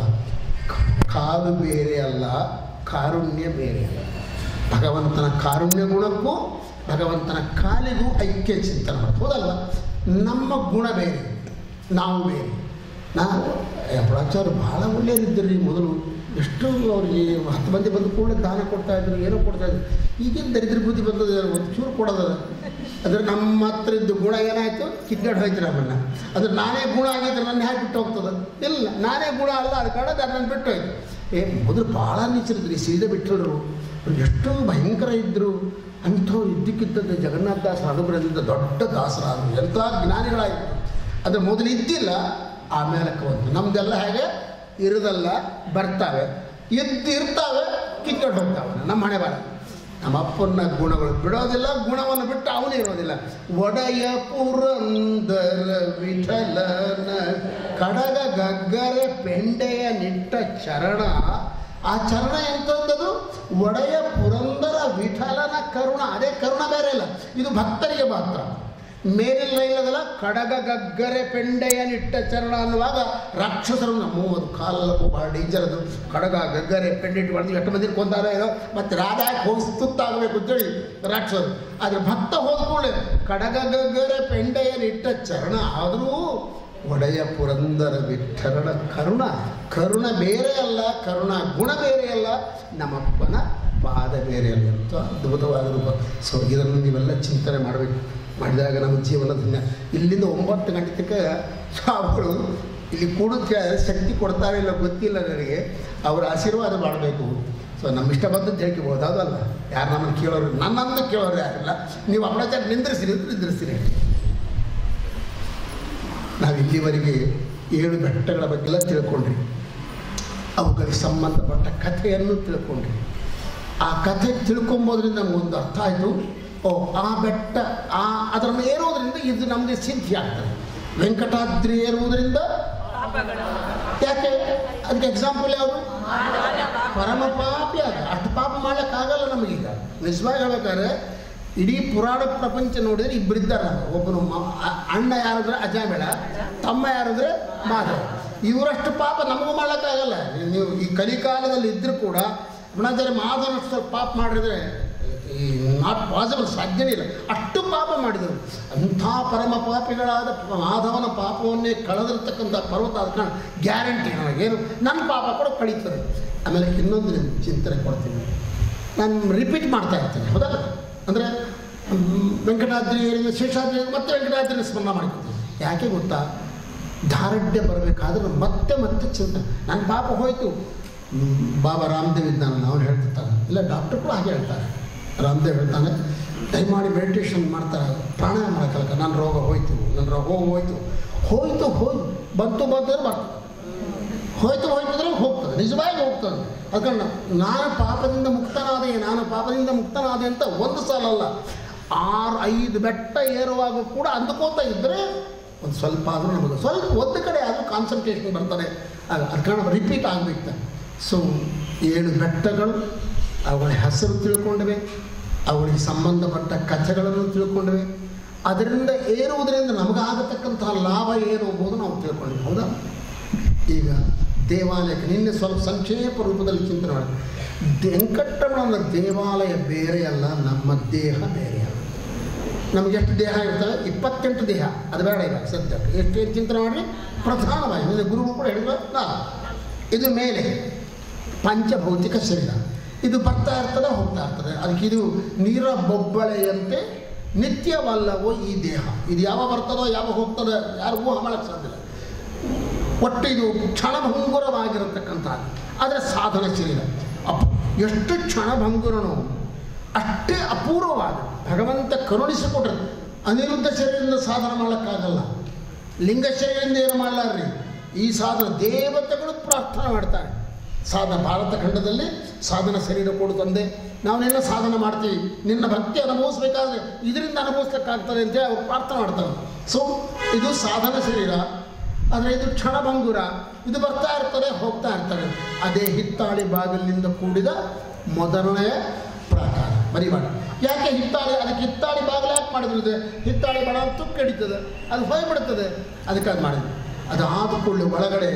ಕಾಲು ಬೇರೆ ಅಲ್ಲ ಕಾರುಣ್ಯ ಬೇರೆ ಅಲ್ಲ ಭಗವಂತನ ಕಾರುಣ್ಯ ಗುಣಕ್ಕೂ ಭಗವಂತನ ಕಾಲಿಗೂ ಐಕ್ಯ ಚಿಂತನೆ ಮಾಡ್ತಾರೆ ಹೌದಲ್ವ ನಮ್ಮ ಗುಣ ಬೇರೆ ನಾವು ಬೇರೆ ನಾವು ಪ್ರಾಚಾರ್ಯ ಭಾಳ ಒಳ್ಳೆಯದಿದ್ದರು ಮೊದಲು ಎಷ್ಟು ಅವ್ರಿಗೆ ಹತ್ತು ಮಂದಿ ಬಂದು ಕೂಡಲೇ ದಾನ ಕೊಡ್ತಾ ಇದ್ರು ಏನೋ ಕೊಡ್ತಾ ಇದ್ರು ಈಗೇನು ದರಿದ್ರ ಬುದ್ಧಿ ಬಂದದ ಒಂದು ಚೂರು ಕೊಡೋದಲ್ಲ ಅಂದರೆ ನಮ್ಮ ಹತ್ರ ಇದ್ದ ಗುಣ ಏನಾಯಿತು ಕಿತ್ಕೊಂಡು ಹೋಯ್ತು ನಮ್ಮನ್ನ ಅಂದ್ರೆ ನಾನೇ ಗುಣ ಆಗಿದ್ರೆ ನನ್ನ ಹೇಗೆ ಬಿಟ್ಟು ಹೋಗ್ತದೆ ಇಲ್ಲ ನಾನೇ ಗುಣ ಅಲ್ಲ ಅದು ಕಾಣೋದು ಅದು ನನ್ನ ಬಿಟ್ಟು ಹೋಯ್ತು ಏ ಮೊದಲು ಭಾಳ ನೀಚರಿದ್ರಿ ಸೀದೆ ಬಿಟ್ಟರು ಅವ್ರು ಎಷ್ಟು ಭಯಂಕರ ಇದ್ದರು ಅಂಥವ್ರು ಇದ್ದಕ್ಕಿದ್ದಂತೆ ಜಗನ್ನಾಥ ದಾಸ ಹಣಬರದಿಂದ ದೊಡ್ಡ ದಾಸರಾದರು ಎಂಥ ಜ್ಞಾನಿಗಳಾಯಿತು ಅದು ಮೊದಲು ಇದ್ದಿಲ್ಲ ಆಮೇಲೆ ಬಂತು ನಮ್ದೆಲ್ಲ ಹೇಗೆ ಇರೋದಲ್ಲ ಬರ್ತಾವೆ ಇದ್ದು ಇರ್ತಾವೆ ಕಿತ್ಕೊಂಡು ಹೋಗ್ತಾವೆ ನಮ್ಮ ಹಣೆ ಬಾರ ನಮ್ಮ ಅಪ್ಪನ ಗುಣಗಳು ಬಿಡೋದಿಲ್ಲ ಗುಣವನ್ನು ಬಿಟ್ಟು ಅವನು ಇರೋದಿಲ್ಲ ಒಡೆಯ ಪುರಂದರ ವಿಠಲನ ಕಡಗ ಗಗ್ಗರೆ ಪೆಂಡೆಯ ನಿಟ್ಟ ಚರಣ ಆ ಚರಣ ಎಂಥದ್ದು ಒಡೆಯ ಪುರಂದರ ವಿಠಲನ ಕರುಣ ಅದೇ ಕರುಣ ಬೇರೆ ಇಲ್ಲ ಇದು ಭಕ್ತರಿಗೆ ಮಾತ್ರ ಮೇಲಿನ ಇಲ್ಲದಲ್ಲ ಕಡಗ ಗಗ್ಗರೆ ಪೆಂಡೆಯ ನಿಟ್ಟ ಚರಣ ಅನ್ನುವಾಗ ರಾಕ್ಷಸರು ಮೂವತ್ತು ಕಾಲೆಲ್ಲ ಭಾಳ ಡೇಂಜರ್ ಅದು ಕಡಗ ಗಗ್ಗರೆ ಪೆಂಡಿಟ್ಟು ಹೊಡೆದು ಎಷ್ಟು ಮಂದಿ ಕೊಂದಾರ ಏನೋ ಮತ್ತೆ ರಾಧಾಕ್ ಹೋಗಿ ಸುತ್ತಾಗಬೇಕು ಅಂತೇಳಿ ರಾಕ್ಷಸರು ಆದರೆ ಭಕ್ತ ಹೋದ ಕೂಡಲೇ ಕಡಗ ಗಗ್ಗರೆ ಪೆಂಡೆಯ ನಿಟ್ಟ ಚರಣ ಆದರೂ ಒಡೆಯ ಪುರಂದರ ವಿಠಲನ ಕರುಣ ಕರುಣ ಬೇರೆ ಅಲ್ಲ ಕರುಣ ಗುಣ ಬೇರೆ ಅಲ್ಲ ನಮ್ಮಪ್ಪನ ಪಾದ ಬೇರೆ ಅಲ್ಲ ಅಂತ ಅದ್ಭುತವಾದ ರೂಪ ಸೊ ಇದನ್ನು ನೀವೆಲ್ಲ ಚಿಂತನೆ ಮಾಡಬೇಕು ಮಾಡಿದಾಗ ನಮ್ಮ ಜೀವನ ಧನ್ಯ ಇಲ್ಲಿಂದ ಒಂಬತ್ತು ಗಂಟೆ ತನಕ ಸ್ವಾಮಿಗಳು ಇಲ್ಲಿ ಕೂಡೋಕ್ಕೆ ಶಕ್ತಿ ಕೊಡ್ತಾರೆ ಇಲ್ಲ ಗೊತ್ತಿಲ್ಲ ನನಗೆ ಅವರ ಆಶೀರ್ವಾದ ಮಾಡಬೇಕು ಸೊ ನಮ್ಮ ಇಷ್ಟ ಬಂದದ್ದು ಹೇಳ್ಕೊಬೋದು ಅದಲ್ಲ ಯಾರು ನಮ್ಮನ್ನು ಕೇಳೋರು ನನ್ನನ್ನು ಕೇಳೋರು ಯಾರಿಲ್ಲ ನೀವು ಅಪರಾಚಾರ ನಿಂದ್ರಿಸಿರಿ ಅಂದ್ರೆ ನಿಂದ್ರಿಸ್ತೀರಿ ನಾವು ಇಲ್ಲಿವರೆಗೆ ಏಳು ಬೆಟ್ಟಗಳ ಬಗ್ಗೆಲ್ಲ ತಿಳ್ಕೊಂಡ್ರಿ ಅವುಗಳಿಗೆ ಸಂಬಂಧಪಟ್ಟ ಕಥೆಯನ್ನು ತಿಳ್ಕೊಂಡ್ರಿ ಆ ಕಥೆ ತಿಳ್ಕೊಂಬೋದ್ರಿಂದ ನಮಗೊಂದು ಅರ್ಥ ಆಯಿತು ಓ ಆ ಬೆಟ್ಟ ಆ ಅದನ್ನು ಏರೋದ್ರಿಂದ ಇದು ನಮಗೆ ಸಿದ್ಧಿ ಆಗ್ತದೆ ವೆಂಕಟಾದ್ರಿ ಏರುವುದರಿಂದ ಯಾಕೆ ಅದಕ್ಕೆ ಎಕ್ಸಾಂಪಲ್ ಯಾವುದು ಪರಮ ಪಾಪಿ ಅದು ಅಷ್ಟು ಪಾಪ ಮಾಡೋಕ್ಕಾಗಲ್ಲ ನಮಗೀಗ ನಿಜವಾಗಿ ಹೇಳ್ಬೇಕಾದ್ರೆ ಇಡೀ ಪುರಾಣ ಪ್ರಪಂಚ ನೋಡಿದ್ರೆ ಇಬ್ಬರಿದ್ದಾರೆ ಒಬ್ಬನು ಮ- ಅ- ಅಣ್ಣ ಯಾರಂದ್ರೆ ಅಜಾಮೇಳ ತಮ್ಮ ಯಾರಂದ್ರೆ ಮಾಧವ ಇವರಷ್ಟು ಪಾಪ ನಮಗೂ ಮಾಡೋಕ್ಕಾಗಲ್ಲ ನೀವು ಈ ಕಲಿಕಾಲದಲ್ಲಿ ಇದ್ದರೂ ಕೂಡ ಅಣ್ಣಾಚಾರ್ಯ ಮಾಧವನಷ್ಟು ಪಾಪ ಮಾಡಿದ್ರೆ ಈ ನಾಟ್ ಪಾಸಿಬಲ್ ಸಾಧ್ಯವೇ ಇಲ್ಲ ಅಷ್ಟು ಪಾಪ ಮಾಡಿದರು ಅಂಥ ಪರಮ ಪಾಪಿಗಳಾದ ಮಾಧವನ ಪಾಪವನ್ನೇ ಕಳೆದಿರ್ತಕ್ಕಂಥ ಪರ್ವತ ಆದ ಕಾರಣ ಗ್ಯಾರಂಟಿ ನನಗೇನು ನನ್ನ ಪಾಪ ಕೂಡ ಕಳೀತದೆ ಆಮೇಲೆ ಇನ್ನೊಂದು ಚಿಂತನೆ ಕೊಡ್ತೀನಿ ನಾನು ರಿಪೀಟ್ ಮಾಡ್ತಾ ಇರ್ತೇನೆ ಹೌದಲ್ಲ ಅಂದರೆ ವೆಂಕಟಾದ್ರಿ ಏರಿದ ಶೇಷಾದ್ರಿ ಏರಿದ ಮತ್ತೆ ವೆಂಕಟಾದ್ರಿನ ಸ್ಮರಣ ಮಾಡ್ಕೊತೀನಿ ಯಾಕೆ ಗೊತ್ತಾ ದಾರಢ್ಯ ಬರಬೇಕಾದ್ರೆ ಮತ್ತೆ ಮತ್ತೆ ಚಿಂತನೆ ನನ್ನ ಪಾಪ ಹೋಯಿತು ಹ್ಮ್, ಬಾಬಾ ರಾಮದೇವ್ ಇದ್ದಾನಲ್ಲ ಅವನು ಹೇಳ್ತಿರ್ತಾನೆ ಇಲ್ಲ ಡಾಕ್ಟರ್ ಕೂಡ ಹಾಗೆ ಹೇಳ್ತಾರೆ ರಾಮದೇವ್ ಹೇಳ್ತಾನೆ ದಯಮಾಡಿ ಮೆಡಿಟೇಷನ್ ಮಾಡ್ತಾರೆ ಪ್ರಾಣಾಯಾಮ ಮಾಡಕ್ಕಲ್ಲ ನನ್ನ ರೋಗ ಹೋಯ್ತು ನನ್ನ ರೋಗ ಹೋಯ್ತು ಹೋಯ್ತು ಹೋಯ್ತು ಬಂತು ಬಂತು ಅಂದ್ರೆ ಬರ್ತದೆ ಹೋಯ್ತು ಹೋಯ್ತಂದ್ರೆ ಹೋಗ್ತದೆ ನಿಜವಾಗಿ ಹೋಗ್ತದೆ ಅದಕ್ಕೆ ನಾನು ಪಾಪದಿಂದ ಮುಕ್ತನಾದೆ ನಾನು ಪಾಪದಿಂದ ಮುಕ್ತನಾದೆ ಅಂತ ಒಂದು ಸಲ ಅಲ್ಲ ಆರು ಐದು ಬೆಟ್ಟ ಏರುವಾಗ ಕೂಡ ಅಂದುಕೋತಾ ಇದ್ದರೆ ಒಂದು ಸ್ವಲ್ಪ ಆದರೂ ನಮಗೆ ಸ್ವಲ್ಪ ಒಂದು ಕಡೆ ಆದರೂ ಕಾನ್ಸಂಟ್ರೇಷನ್ ಬರ್ತಾರೆ ಅದಕ್ಕೆ ರಿಪೀಟ್ ಆಗಬೇಕು ಸೊ ಏಳು ಬೆಟ್ಟಗಳು ಅವುಗಳ ಹೆಸರು ತಿಳ್ಕೊಂಡಿವೆ ಅವುಗಳಿಗೆ ಸಂಬಂಧಪಟ್ಟ ಕಥೆಗಳನ್ನು ತಿಳ್ಕೊಂಡಿವೆ ಅದರಿಂದ ಏರುವುದರಿಂದ ನಮಗಾಗತಕ್ಕಂತಹ ಲಾಭ ಏನು ಎಂಬುದು ನಾವು ತಿಳ್ಕೊಂಡಿವಿ ಹೌದಾ ಈಗ ದೇವಾಲಯಕ್ಕೆ ನಿನ್ನೆ ಸ್ವಲ್ಪ ಸಂಕ್ಷೇಪ ರೂಪದಲ್ಲಿ ಚಿಂತನೆ ಮಾಡಿ ವೆಂಕಟರಮಣನ ದೇವಾಲಯ ಬೇರೆಯಲ್ಲ ನಮ್ಮ ದೇಹ ಬೇರೆಯಲ್ಲ ನಮ್ಗೆ ಎಷ್ಟು ದೇಹ ಇರ್ತವೆ ಇಪ್ಪತ್ತೆಂಟು ದೇಹ ಅದು ಬೇಡ ಇಲ್ಲ ಸದ್ಯಕ್ಕೆ ಎಷ್ಟು ಎಷ್ಟು ಚಿಂತನೆ ಮಾಡಿ ಪ್ರಧಾನವಾಗಿ ನಿನ್ನೆ ಗುರುಗಳು ಕೂಡ ಹೇಳಿದ್ರು ನಾನು ಇದು ಮೇಲೆ ಪಂಚಭೌತಿಕ ಶರೀರ ಇದು ಬರ್ತಾ ಇರ್ತದೆ ಹೋಗ್ತಾ ಇರ್ತದೆ ಅದಕ್ಕೆ ಇದು ನೀರ ಬೊಬ್ಬಳೆಯಂತೆ ನಿತ್ಯವಲ್ಲವೋ ಈ ದೇಹ ಇದು ಯಾವಾಗ ಬರ್ತದೋ ಯಾವಾಗ ಹೋಗ್ತದೆ ಯಾರು ಊಹ ಮಾಡಕ್ಕೆ ಸಾಧ್ಯ ಇಲ್ಲ ಒಟ್ಟು ಇದು ಕ್ಷಣಭಂಗುರವಾಗಿರತಕ್ಕಂಥದ್ದು ಆದರೆ ಸಾಧನ ಶರೀರ ಅಪ್ ಎಷ್ಟು ಕ್ಷಣಭಂಗುರನೋ ಅಷ್ಟೇ ಅಪೂರ್ವವಾದ ಭಗವಂತ ಕರುಣಿಸಿಕೊಟ್ರೆ ಅನಿರುದ್ಧ ಶರೀರದಿಂದ ಸಾಧನ ಮಾಡೋಕ್ಕಾಗಲ್ಲ ಲಿಂಗ ಶರೀರದಿಂದ ಏನು ಮಾಡಲಾರ್ರಿ ಈ ಸಾಧನ ದೇವತೆಗಳು ಪ್ರಾರ್ಥನೆ ಮಾಡ್ತಾರೆ ಸಾಧನ ಭಾರತ ಖಂಡದಲ್ಲಿ ಸಾಧನ ಶರೀರ ಕೊಡು ತಂದೆ ನಾವು ನಿನ್ನ ಸಾಧನ ಮಾಡ್ತೀವಿ ನಿನ್ನ ಭಕ್ತಿ ಅನುಭವಿಸ್ಬೇಕಾದ್ರೆ ಇದರಿಂದ ಅನುಭವಿಸ್ಲಿಕ್ಕಾಗ್ತದೆ ಅಂತ ಅವ್ರು ಪ್ರಾರ್ಥನೆ ಮಾಡ್ತಾರೆ ಸೊ ಇದು ಸಾಧನ ಶರೀರ ಆದರೆ ಇದು ಕ್ಷಣಭಂಗುರ ಇದು ಬರ್ತಾ ಇರ್ತದೆ ಹೋಗ್ತಾ ಇರ್ತದೆ ಅದೇ ಹಿತ್ತಾಳಿ ಬಾಗಿಲಿನಿಂದ ಕೂಡಿದ ಮೊದಲನೆಯ ಪ್ರಾಕಾರ ಮರಿಬೇಡ ಯಾಕೆ ಹಿತ್ತಾಳಿ ಅದಕ್ಕೆ ಹಿತ್ತಾಳಿ ಬಾಗಿಲು ಯಾಕೆ ಮಾಡಿದ್ರೆ ಹಿತ್ತಾಳಿ ಬಡ ತುಕ್ಕ ಹಿಡಿತದೆ ಅದು ಹೋಗ್ಬಿಡ್ತದೆ ಅದಕ್ಕೆ ಅದು ಮಾಡಿದ್ವಿ ಅದು ಆದ ಕೂಡಲೇ ಒಳಗಡೆ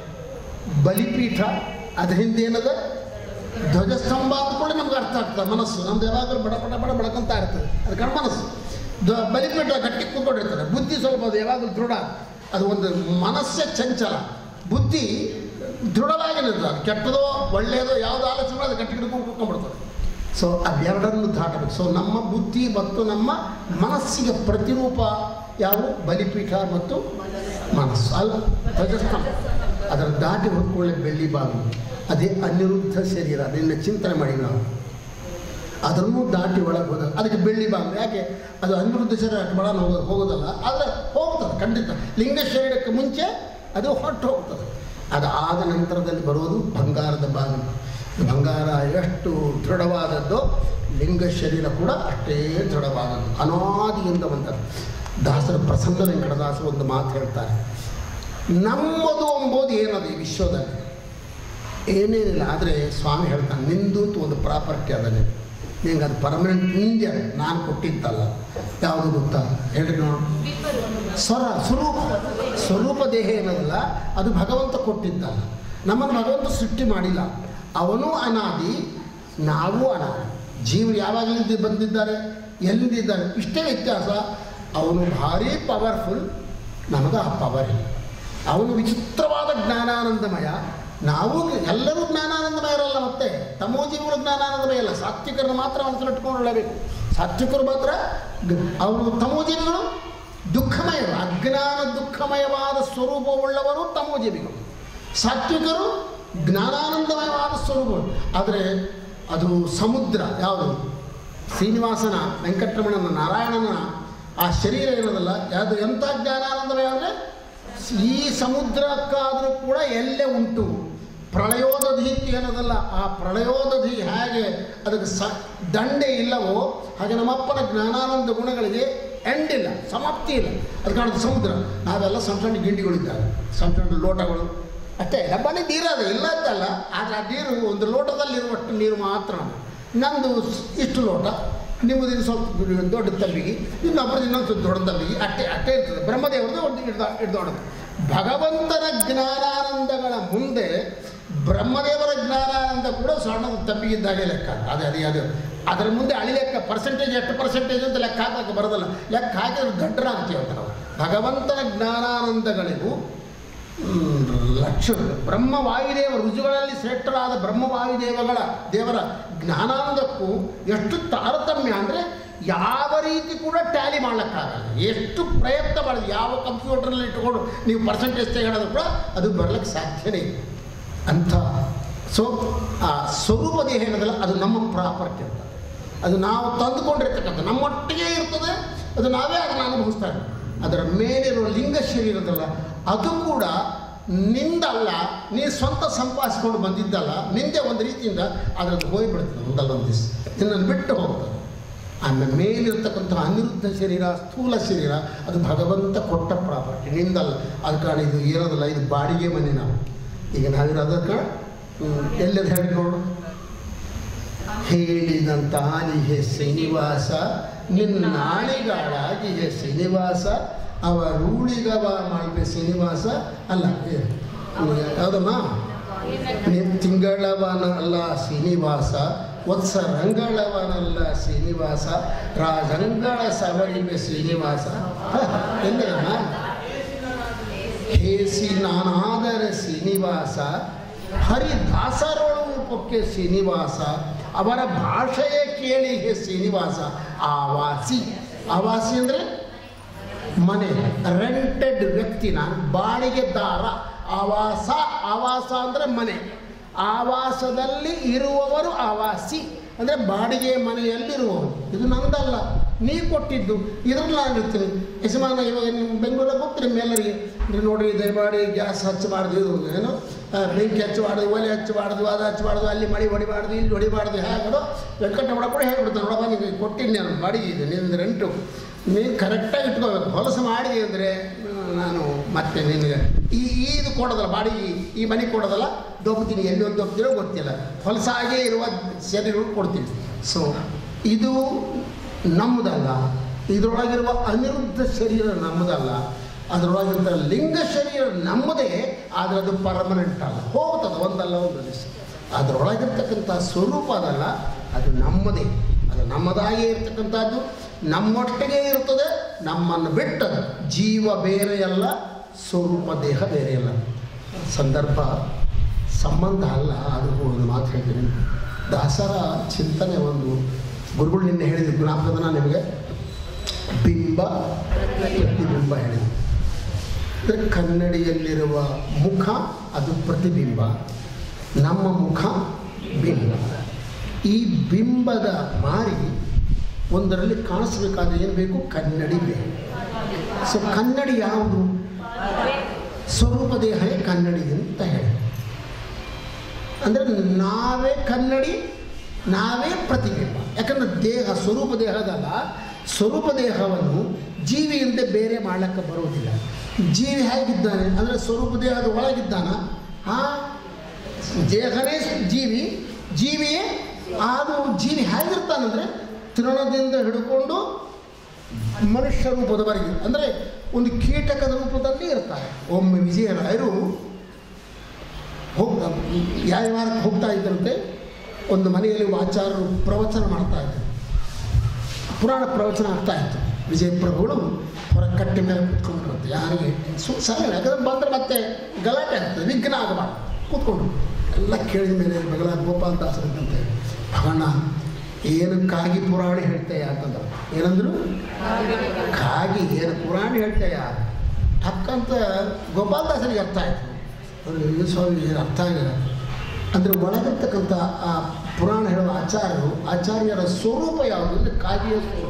ಬಲಿಪೀಠ ಅದ್ರ ಹಿಂದೆ ಏನದ ಧ್ವಜಸ್ತಂಭ ಅಂದ್ಕೊಳ್ಳಿ ನಮ್ಗೆ ಅರ್ಥ ಆಗ್ತದೆ ಮನಸ್ಸು ನಮ್ದು ಯಾವಾಗಲೂ ಬಡ ಬಡ ಬಡ ಬಡಕಂತ ಇರ್ತದೆ ಅದಕ್ಕೆ ಮನಸ್ಸು ಧ್ವ ಬಲಿಪೀಠ ಗಟ್ಟಿ ಕೂತ್ಕೊಂಡಿರ್ತದೆ ಬುದ್ಧಿ ಸ್ವಲ್ಪ ಅದು ಯಾವಾಗಲೂ ದೃಢ ಅದು ಒಂದು ಮನಸ್ಸೇ ಚಂಚಲ ಬುದ್ಧಿ ದೃಢವಾಗಿರ್ತದೆ ಅದು ಕೆಟ್ಟದೋ ಒಳ್ಳೆಯದೋ ಯಾವುದು ಆಲೋಚನೆ ಅದು ಗಟ್ಟಿ ಹಿಡ್ಕೊಂಡು ಕೂತ್ಕೊಂಡ್ಬಿಡ್ತದೆ ಸೊ ಅವೆರಡನ್ನು ದಾಟಬೇಕು ಸೊ ನಮ್ಮ ಬುದ್ಧಿ ಮತ್ತು ನಮ್ಮ ಮನಸ್ಸಿಗೆ ಪ್ರತಿರೂಪ ಯಾವ ಬಲಿಪೀಠ ಮತ್ತು ಮನಸ್ಸು ಅಲ್ಲ ಧ್ವಜಸ್ತಂಭ ಅದರ ದಾಟಿ ಹೊತ್ಕೊಳ್ಳೆ ಬೆಳ್ಳಿ ಬಾಗಿಲು ಅದೇ ಅನಿರುದ್ಧ ಶರೀರ ನಿನ್ನ ಚಿಂತನೆ ಮಾಡಿ ನಾವು ಅದನ್ನು ದಾಟಿ ಒಳಗೆ ಹೋದ ಅದಕ್ಕೆ ಬೆಳ್ಳಿ ಬಾಗಿಲು ಯಾಕೆ ಅದು ಅನಿರುದ್ಧ ಶರೀರ ಬಡ ಹೋಗೋದು ಹೋಗೋದಲ್ಲ ಆದರೆ ಹೋಗ್ತದೆ ಖಂಡಿತ ಲಿಂಗ ಶರೀರಕ್ಕೆ ಮುಂಚೆ ಅದು ಹೊಟ್ಟು ಹೋಗ್ತದೆ ಅದು ಆದ ನಂತರದಲ್ಲಿ ಬರೋದು ಬಂಗಾರದ ಬಾಗಿಲು ಬಂಗಾರ ಎಷ್ಟು ದೃಢವಾದದ್ದು ಲಿಂಗ ಶರೀರ ಕೂಡ ಅಷ್ಟೇ ದೃಢವಾದದ್ದು ಅನಾದಿಯಿಂದ ಬಂದದ್ದು ದಾಸರ ಪ್ರಸನ್ನ ವೆಂಕಟದಾಸರು ಒಂದು ಮಾತು ಹೇಳ್ತಾರೆ ನಮ್ಮದು ಎಂಬುದು ಏನದು ಈ ವಿಶ್ವದಲ್ಲಿ ಏನೇನಿಲ್ಲ ಆದರೆ ಸ್ವಾಮಿ ಹೇಳ್ತಾನೆ ನಿಂದು ಅಂತ ಒಂದು ಪ್ರಾಪರ್ಟಿ ಅದ ನೀನು ನಿಂಗೆ ಅದು ಪರ್ಮನೆಂಟ್ ನಿಂದೆ ನಾನು ಕೊಟ್ಟಿದ್ದಲ್ಲ ಯಾವುದು ಗೊತ್ತಾ ಹೇಳ್ರಿ ನೋಡು ಸ್ವರ ಸ್ವರೂಪ ಸ್ವರೂಪ ದೇಹ ಏನದಲ್ಲ ಅದು ಭಗವಂತ ಕೊಟ್ಟಿದ್ದಲ್ಲ ನಮ್ಮನ್ನು ಭಗವಂತ ಸೃಷ್ಟಿ ಮಾಡಿಲ್ಲ ಅವನು ಅನಾದಿ ನಾವು ಅನಾದಿ ಜೀವರು ಯಾವಾಗಲಿಂದ ಬಂದಿದ್ದಾರೆ ಎಲ್ಲಿದ್ದಾರೆ ಇಷ್ಟೇ ವ್ಯತ್ಯಾಸ ಅವನು ಭಾರಿ ಪವರ್ಫುಲ್ ನಮಗೆ ಆ ಪವರ್ ಇಲ್ಲ ಅವನು ವಿಚಿತ್ರವಾದ ಜ್ಞಾನಾನಂದಮಯ ನಾವು ಎಲ್ಲರೂ ಜ್ಞಾನಾನಂದಮಯರಲ್ಲ ಮತ್ತೆ ತಮೋಜೀವಿಗಳು ಜ್ಞಾನಾನಂದಮಯ ಅಲ್ಲ ಸಾತ್ವಿಕರನ್ನು ಮಾತ್ರ ಮನಸ್ಸಲ್ಲಿ ಇಟ್ಕೊಂಡೊಳ್ಳಬೇಕು ಸಾತ್ವಿಕರು ಮಾತ್ರ ಗ- ಅವರು ತಮೋಜೀವಿಗಳು ದುಃಖಮಯರು ಅಜ್ಞಾನ ದುಃಖಮಯವಾದ ಸ್ವರೂಪವುಳ್ಳವರು ತಮೋಜೀವಿಗಳು ಸಾತ್ವಿಕರು ಜ್ಞಾನಾನಂದಮಯವಾದ ಸ್ವರೂಪಗಳು ಆದರೆ ಅದು ಸಮುದ್ರ ಯಾವುದು ಶ್ರೀನಿವಾಸನ ವೆಂಕಟರಮಣನ ನಾರಾಯಣನ ಆ ಶರೀರ ಇರೋದಲ್ಲ ಅದು ಎಂಥ ಜ್ಞಾನಾನಂದಮಯ ಅಂದರೆ ಈ ಸಮುದ್ರಕ್ಕಾದರೂ ಕೂಡ ಎಲ್ಲೇ ಉಂಟು ಪ್ರಳಯೋದಧಿ ಅಂತ ಏನದಲ್ಲ ಆ ಪ್ರಳಯೋದಧಿ ಹೇಗೆ ಅದಕ್ಕೆ ಸ ದಂಡೆ ಇಲ್ಲವೋ ಹಾಗೆ ನಮ್ಮಪ್ಪನ ಜ್ಞಾನಾನಂದ ಗುಣಗಳಿಗೆ ಎಂಡ್ ಇಲ್ಲ ಸಮಾಪ್ತಿ ಇಲ್ಲ ಅದು ಕಾಣುತ್ತೆ ಸಮುದ್ರ ನಾವೆಲ್ಲ ಸಣ್ಣ ಸಣ್ಣ ಗಿಂಡಿಗಳಿದ್ದಾವೆ ಸಣ್ಣ ಸಣ್ಣ ಲೋಟಗಳು ಅಷ್ಟೇ ಡಬ್ಬಲ್ಲಿ ನೀರದು ಇಲ್ಲ ಅಂತಲ್ಲ ಆದರೆ ಆ ನೀರು ಒಂದು ಲೋಟದಲ್ಲಿರುವಷ್ಟು ನೀರು ಮಾತ್ರ ನಂದು ಸ್- ಇಷ್ಟು ಲೋಟ ನಿಮ್ಮದು ಇದು ಸ್ವಲ್ಪ ದೊಡ್ಡ ತಂಬಿಗೆ ಇನ್ನೊಬ್ಬರದ್ದು ಇನ್ನೊಂದು ಸ್ವಲ್ಪ ದೊಡ್ಡ ತಂಬಿಗೆ ಅಷ್ಟೇ ಅಷ್ಟೇ ಇರ್ತದೆ ಬ್ರಹ್ಮದೇವರದ್ದು ಒಂದು ಹಿಡ್ದ ಹಿಡ್ದೊಡದು ಭಗವಂತನ ಜ್ಞಾನಾನಂದಗಳ ಮುಂದೆ ಬ್ರಹ್ಮದೇವರ ಜ್ಞಾನಾನಂದ ಕೂಡ ಸಣ್ಣದ ತಂಬಿಗಿದ್ದಾಗೆ ಲೆಕ್ಕ ಅದೇ ಅದೇ ಅದು ಅದರ ಮುಂದೆ ಅಳಿ ಲೆಕ್ಕ ಪರ್ಸೆಂಟೇಜ್ ಎಷ್ಟು ಪರ್ಸೆಂಟೇಜ್ ಅಂತ ಲೆಕ್ಕ ಹಾಕಕ್ಕೆ ಬರೋದಲ್ಲ ಲೆಕ್ಕ ಹಾಕಿದ್ರೆ ದಡ್ರ ಅಂತೀವಿ ಅಂತ ನಾವು ಭಗವಂತನ ಜ್ಞಾನಾನಂದಗಳಿಗೂ ಹ್ಮ್, ಲಕ್ಷ ಬ್ರಹ್ಮ ವಾಯುದೇವ ರುಜುಗಳಲ್ಲಿ ಶ್ರೇಷ್ಠರಾದ ಬ್ರಹ್ಮ ವಾಯುದೇವಗಳ ದೇವರ ಜ್ಞಾನಾನಂದಕ್ಕೂ ಎಷ್ಟು ತಾರತಮ್ಯ ಅಂದರೆ ಯಾವ ರೀತಿ ಕೂಡ ಟ್ಯಾಲಿ ಮಾಡ್ಲಿಕ್ಕಾಗಲ್ಲ ಎಷ್ಟು ಪ್ರಯತ್ನ ಮಾಡಿದ್ವಿ ಯಾವ ಕಂಪ್ಯೂಟರ್ನಲ್ಲಿ ಇಟ್ಕೊಂಡು ನೀವು ಪರ್ಸೆಂಟೇಜ್ ತೆಗೆಯೋದು ಕೂಡ ಅದು ಬರ್ಲಿಕ್ಕೆ ಸಾಧ್ಯನೇ ಇಲ್ಲ ಅಂಥ ಸೊ ಆ ಸ್ವರೂಪ ದೇಹ ಏನದಲ್ಲ ಅದು ನಮ್ಮ ಪ್ರಾಪರ್ಟಿ ಅಂತ ಅದು ನಾವು ತಂದುಕೊಂಡಿರ್ತಕ್ಕಂಥ ನಮ್ಮೊಟ್ಟಿಗೆ ಇರ್ತದೆ ಅದು ನಾವೇ ಅದನ್ನು ಅನುಭವಿಸ್ತಾ ಇದ್ದೀವಿ ಅದರ ಮೇಲಿರುವ ಲಿಂಗ ಶರೀರದಲ್ಲ ಅದು ಕೂಡ ನಿಂದಲ್ಲ ನೀ ಸ್ವಂತ ಸಂಪಾದಿಸ್ಕೊಂಡು ಬಂದಿದ್ದಲ್ಲ ನಿಂದೆ ಒಂದು ರೀತಿಯಿಂದ ಅದರದ್ದು ಹೋಗ್ಬಿಡ್ತದೆ ಒಂದಲ್ಲ ಒಂದು ದಿವಸ ನಿನ್ನನ್ನು ಬಿಟ್ಟು ಹೋಗ್ತದೆ ಆಮೇಲೆ ಮೇಲಿರ್ತಕ್ಕಂಥ ಅನಿರುದ್ಧ ಶರೀರ ಸ್ಥೂಲ ಶರೀರ ಅದು ಭಗವಂತ ಕೊಟ್ಟ ಪ್ರಾಪರ್ಟಿ ನಿಂದಲ್ಲ ಅದ ಕಾರಣ ಇದು ಇರೋದಿಲ್ಲ ಇದು ಬಾಡಿಗೆ ಮನೆ ನಾವು ಈಗ ನಾವಿರೋದಕ್ಕೆ ಎಲ್ಲದ ಹೇಳಿ ನೋಡು ಹೇಳಿದಂತಾನಿಹೆ ಶ್ರೀನಿವಾಸ ನಿನ್ನಾಳಿಗಾಳಾಗಿಹೆ ಶ್ರೀನಿವಾಸ ಅವ ರೂಢಿಗವ ಮಾಡಿದೆ ಶ್ರೀನಿವಾಸ ಅಲ್ಲ ಏ, ಯಾವುದಮ್ಮ ನಿನ್ ತಿಂಗಳವನಲ್ಲ ಶ್ರೀನಿವಾಸ ವತ್ಸ ರಂಗಳವನಲ್ಲ ಶ್ರೀನಿವಾಸ ರಾಜಂಗಳ ಸವರಿವೆ ಶ್ರೀನಿವಾಸ ಹ, ಎಲ್ಲೇ ಅಮ್ಮ ಹೇಸಿ ನಾನಾದರೆ ಶ್ರೀನಿವಾಸ ಹರಿದಾಸರೊಳವು ಪೊಕ್ಕೆ ಶ್ರೀನಿವಾಸ ಅವರ ಭಾಷೆಯೇ ಕೇಳಿ ಹೇ ಶ್ರೀನಿವಾಸ ಆವಾಸಿ ಆವಾಸಿ ಅಂದರೆ ಮನೆ ರೆಂಟೆಡ್ ವ್ಯಕ್ತಿನ ಬಾಡಿಗೆದಾರ ಆವಾಸ ಆವಾಸ ಅಂದರೆ ಮನೆ ಆವಾಸದಲ್ಲಿ ಇರುವವರು ಆವಾಸಿ ಅಂದರೆ ಬಾಡಿಗೆ ಮನೆಯಲ್ಲಿರುವವರು ಇದು ನಂದಲ್ಲ ನೀ ಕೊಟ್ಟಿದ್ದು ಇದ್ರಲ್ಲಿ ನಾನು ಇರ್ತೀನಿ ಯಜಮಾನ ಇವಾಗ ನಿಮ್ಮ ಬೆಂಗಳೂರಿಗೆ ಹೋಗ್ತೀರಿ ಮೇಲರಿಗೆ ನೀವು ನೋಡ್ರಿ ದಯಮಾಡಿ ಗ್ಯಾಸ್ ಹಚ್ಚಬಾರ್ದು ಇದು ಏನು ಆ, ಬೆಂಕಿ ಹಚ್ಚಬಾರ್ದು ಒಲೆ ಹಚ್ಚಬಾರ್ದು ಅದು ಹಚ್ಚಬಾರ್ದು ಅಲ್ಲಿ ಮಡಿ ಹೊಡಿಬಾರ್ದು ಇಲ್ಲಿ ಹೊಡಿಬಾರ್ದು ಹೇಗೋ ವೆಂಕಟ ಕೂಡ ಹೇಳ್ಬಿಡ್ತಾನೆ ನೋಡಪ್ಪ ನಿಮಗೆ ಕೊಟ್ಟಿನಿ ನಾನು ಬಾಡಿಗೆ ಇದೆ ನಿಂದು ರೆಂಟು ನೀನು ಕರೆಕ್ಟಾಗಿ ಇಟ್ಕೋಬೇಕು ಹೊಲಸು ಮಾಡಿದೆ ಅಂದರೆ ನಾನು ಮತ್ತೆ ನಿನಗೆ ಈ ಈ ಇದು ಕೊಡೋದಲ್ಲ ಬಾಡಿಗೆ ಈ ಮನೆ ಕೊಡೋದಲ್ಲ ದೊಬ್ತೀನಿ ಎಲ್ಲಿ ಒಂದು ದೊಬ್ತೀರೋ ಗೊತ್ತಿಲ್ಲ ಹೊಲಸಾಗೇ ಇರುವ ಶರೀರಗಳು ಕೊಡ್ತೀನಿ ಸೊ ಇದು ನಮ್ಮದಲ್ಲ ಇದರೊಳಗಿರುವ ಅನಿರುದ್ಧ ಶರೀರ ನಮ್ಮದಲ್ಲ ಅದರೊಳಗಿರುವ ಲಿಂಗ ಶರೀರ ನಮ್ಮದೇ ಆದರೆ ಅದು ಪರ್ಮನೆಂಟ್ ಅಲ್ಲ ಹೋಗ್ತದೆ ಒಂದಲ್ಲ ಒಂದು ದಿವಸ ಅದರೊಳಗಿರ್ತಕ್ಕಂಥ ಸ್ವರೂಪ ಅದಲ್ಲ ಅದು ನಮ್ಮದೇ ಅದು ನಮ್ಮದಾಗೇ ಇರ್ತಕ್ಕಂಥದ್ದು ನಮ್ಮೊಟ್ಟಿಗೆ ಇರ್ತದೆ ನಮ್ಮನ್ನು ಬಿಟ್ಟದು ಜೀವ ಬೇರೆಯಲ್ಲ ಸ್ವರೂಪ ದೇಹ ಬೇರೆಯಲ್ಲ ಸಂದರ್ಭ ಸಂಬಂಧ ಅಲ್ಲ ಆದರೂ ಒಂದು ಮಾತು ಹೇಳ್ತೀನಿ ದಾಸರ ಚಿಂತನೆ ಒಂದು ಗುರುಗಳು ನಿನ್ನೆ ಹೇಳಿದ್ರು ಜ್ಞಾಪಕದನ ನಿಮಗೆ ಬಿಂಬ ಪ್ರತಿಬಿಂಬ ಹೇಳಿದ್ರು ಅಂದರೆ ಕನ್ನಡಿಯಲ್ಲಿರುವ ಮುಖ ಅದು ಪ್ರತಿಬಿಂಬ ನಮ್ಮ ಮುಖ ಬಿಂಬ ಈ ಬಿಂಬದ ಮಾರಿ ಒಂದರಲ್ಲಿ ಕಾಣಿಸ್ಬೇಕಾದ್ರೆ ಏನು ಬೇಕು ಕನ್ನಡಿ ಬೇಕು ಸೊ ಕನ್ನಡಿ ಯಾವುದು ಸ್ವರೂಪ ದೇಹವೇ ಕನ್ನಡಿ ಅಂತ ಹೇಳಿ ಅಂದರೆ ನಾವೇ ಕನ್ನಡಿ ನಾವೇ ಪ್ರತಿಬಿಂಬ ಯಾಕಂದ್ರೆ ದೇಹ ಸ್ವರೂಪ ದೇಹದಲ್ಲ ಸ್ವರೂಪ ದೇಹವನ್ನು ಜೀವಿಯಿಂದ ಬೇರೆ ಮಾಡಕ್ಕೆ ಬರೋದಿಲ್ಲ ಜೀವಿ ಹೇಗಿದ್ದಾನೆ ಅಂದರೆ ಸ್ವರೂಪ ದೇಹದ ಒಳಗಿದ್ದಾನ ಆ ದೇಹನೇ ಜೀವಿ ಜೀವಿಯೇ ಅದು ಜೀವಿ ಹೇಗಿರ್ತಾನಂದರೆ ತೃಣದಿಂದ ಹಿಡ್ಕೊಂಡು ಮನುಷ್ಯ ರೂಪದವರೆಗೆ ಅಂದರೆ ಒಂದು ಕೀಟಕದ ರೂಪದಲ್ಲಿ ಇರ್ತಾರೆ ಒಮ್ಮೆ ವಿಜಯರಾಯರು ಹೋಗ್ತಾ ಯಾವಾರಕ್ಕೆ ಹೋಗ್ತಾ ಇದ್ದಂತೆ ಒಂದು ಮನೆಯಲ್ಲಿ ಆಚಾರ್ಯರು ಪ್ರವಚನ ಮಾಡ್ತಾ ಇದ್ದರು ಪುರಾಣ ಪ್ರವಚನ ಆಗ್ತಾ ಇತ್ತು ವಿಜಯ ಪ್ರಭುಗಳು ಹೊರ ಕಟ್ಟಿ ಮೇಲೆ ಕೂತ್ಕೊಂಡಿರುತ್ತೆ ಯಾರಿಗೆ ಸು ಸರಳ ಯಾಕಂದ್ರೆ ಬಂದರೆ ಮತ್ತೆ ಗಲಾಟೆ ಆಗ್ತದೆ ವಿಘ್ನ ಆಗಬಾರ್ದು ಕೂತ್ಕೊಂಡು ಎಲ್ಲ ಕೇಳಿದ ಮೇಲೆ ಬಗಲ ಗೋಪಾಲ ದಾಸರಂತೆ ಭಗಣ್ಣ ಏನಕ್ಕಾಗಿ ಪುರಾಣ ಹೇಳ್ತೆಯ ಅಂತಂದ್ರು ಏನಂದ್ರು ಕಾಗಿ ಏನು ಪುರಾಣ ಹೇಳ್ತೆಯ ಟಕ್ಕಂತ ಗೋಪಾಲದಾಸರಿಗೆ ಅರ್ಥ ಆಯಿತು ಅವ್ರಿಗೆ ಇದು ಸ್ವಾಮಿ ಏನು ಅರ್ಥ ಆಗಿಲ್ಲ ಅಂದರೆ ಒಳಗಿರ್ತಕ್ಕಂಥ ಆ ಪುರಾಣ ಹೇಳುವ ಆಚಾರ್ಯರು ಆಚಾರ್ಯರ ಸ್ವರೂಪ ಯಾವುದು ಅಂದರೆ ಕಾಗಿಯ ಸ್ವರೂಪ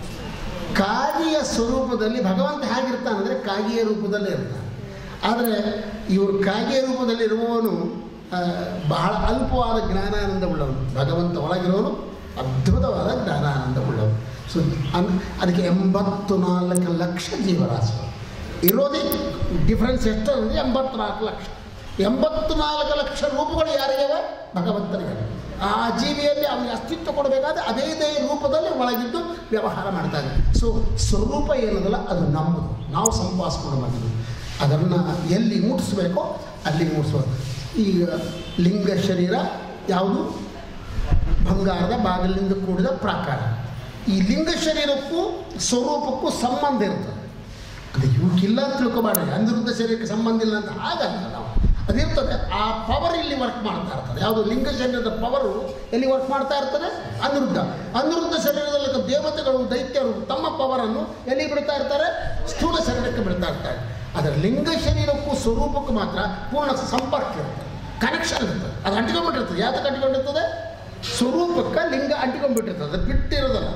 ಕಾಗಿಯ ಸ್ವರೂಪದಲ್ಲಿ ಭಗವಂತ ಹೇಗಿರ್ತಾನಂದರೆ ಕಾಗಿಯ ರೂಪದಲ್ಲೇ ಇರ್ತಾನೆ ಆದರೆ ಇವರು ಕಾಗಿಯ ರೂಪದಲ್ಲಿ ಇರುವವನು ಆ, ಬಹಳ ಅಲ್ಪವಾದ ಜ್ಞಾನಾನಂದ ಉಳ್ಳವನು ಭಗವಂತ ಒಳಗಿರೋನು ಅದ್ಭುತವಾದ ಜ್ಞಾನಾನಂದ ಉಳ್ಳವನು ಸೊ ಅನ್ ಅದಕ್ಕೆ ಎಂಬತ್ತು ನಾಲ್ಕು ಲಕ್ಷ ಜೀವರಾಶಿಗಳು ಇರೋದೇ ಡಿಫ್ರೆನ್ಸ್ ಎಷ್ಟು ಅಂದರೆ ಎಂಬತ್ನಾಲ್ಕು ಲಕ್ಷ ಎಂಬತ್ತು ನಾಲ್ಕು ಲಕ್ಷ ರೂಪಗಳು ಯಾರಿಗವೆ ಭಗವಂತನಿಗೆ ಆ ಜೀವಿಯಲ್ಲಿ ಅವನಿಗೆ ಅಸ್ತಿತ್ವ ಕೊಡಬೇಕಾದ್ರೆ ಅದೇ ಇದೇ ರೂಪದಲ್ಲಿ ಒಳಗಿದ್ದು ವ್ಯವಹಾರ ಮಾಡ್ತಾರೆ ಸೊ ಸ್ವರೂಪ ಏನದಲ್ಲ ಅದು ನಮ್ಮದು ನಾವು ಸಂಪಾದಿಸ್ಕೊಂಡು ಬಂದಿದ್ದು ಅದನ್ನು ಎಲ್ಲಿ ಮುಟ್ಟಿಸ್ಬೇಕೋ ಅಲ್ಲಿ ಮುಟ್ಟಿಸ್ಬೇಕು ಈಗ ಲಿಂಗ ಶರೀರ ಯಾವುದು ಬಂಗಾರದ ಬಾಗಿಲಿಂದ ಕೂಡಿದ ಪ್ರಾಕಾರ ಈ ಲಿಂಗ ಶರೀರಕ್ಕೂ ಸ್ವರೂಪಕ್ಕೂ ಸಂಬಂಧ ಇರ್ತದೆ ಅದು ಇವಕ್ಕಿಲ್ಲ ಅಂತ ತಿಳ್ಕೊಬಾರ್ದು ಅನಿರುದ್ಧ ಶರೀರಕ್ಕೆ ಸಂಬಂಧ ಇಲ್ಲ ಅಂತ ಹಾಗಲ್ಲ ನಾವು ಅದಿರ್ತದೆ ಆ ಪವರ್ ಇಲ್ಲಿ ವರ್ಕ್ ಮಾಡ್ತಾ ಇರ್ತದೆ ಯಾವುದು ಲಿಂಗ ಶರೀರದ ಪವರು ಎಲ್ಲಿ ವರ್ಕ್ ಮಾಡ್ತಾ ಇರ್ತದೆ ಅನಿರುದ್ಧ ಅನಿರುದ್ಧ ಶರೀರದಲ್ಲಿ ದೇವತೆಗಳು ದೈತ್ಯರು ತಮ್ಮ ಪವರನ್ನು ಎಲ್ಲಿ ಬಿಡ್ತಾ ಇರ್ತಾರೆ ಸ್ಥೂಲ ಶರೀರಕ್ಕೆ ಬಿಡ್ತಾ ಇರ್ತಾರೆ ಅದರ ಲಿಂಗ ಶರೀರಕ್ಕೂ ಸ್ವರೂಪಕ್ಕೂ ಮಾತ್ರ ಪೂರ್ಣ ಸಂಪರ್ಕ ಇರ್ತದೆ ಕನೆಕ್ಷನ್ ಇರ್ತದೆ ಅದು ಅಂಟಿಕೊಂಡ್ಬಿಟ್ಟಿರ್ತದೆ ಯಾವ್ದಕ್ಕೆ ಅಂಟಿಕೊಂಡಿರ್ತದೆ ಸ್ವರೂಪಕ್ಕೆ ಲಿಂಗ ಅಂಟಿಕೊಂಡ್ಬಿಟ್ಟಿರ್ತದೆ ಅದು ಬಿಟ್ಟಿರೋದಲ್ಲ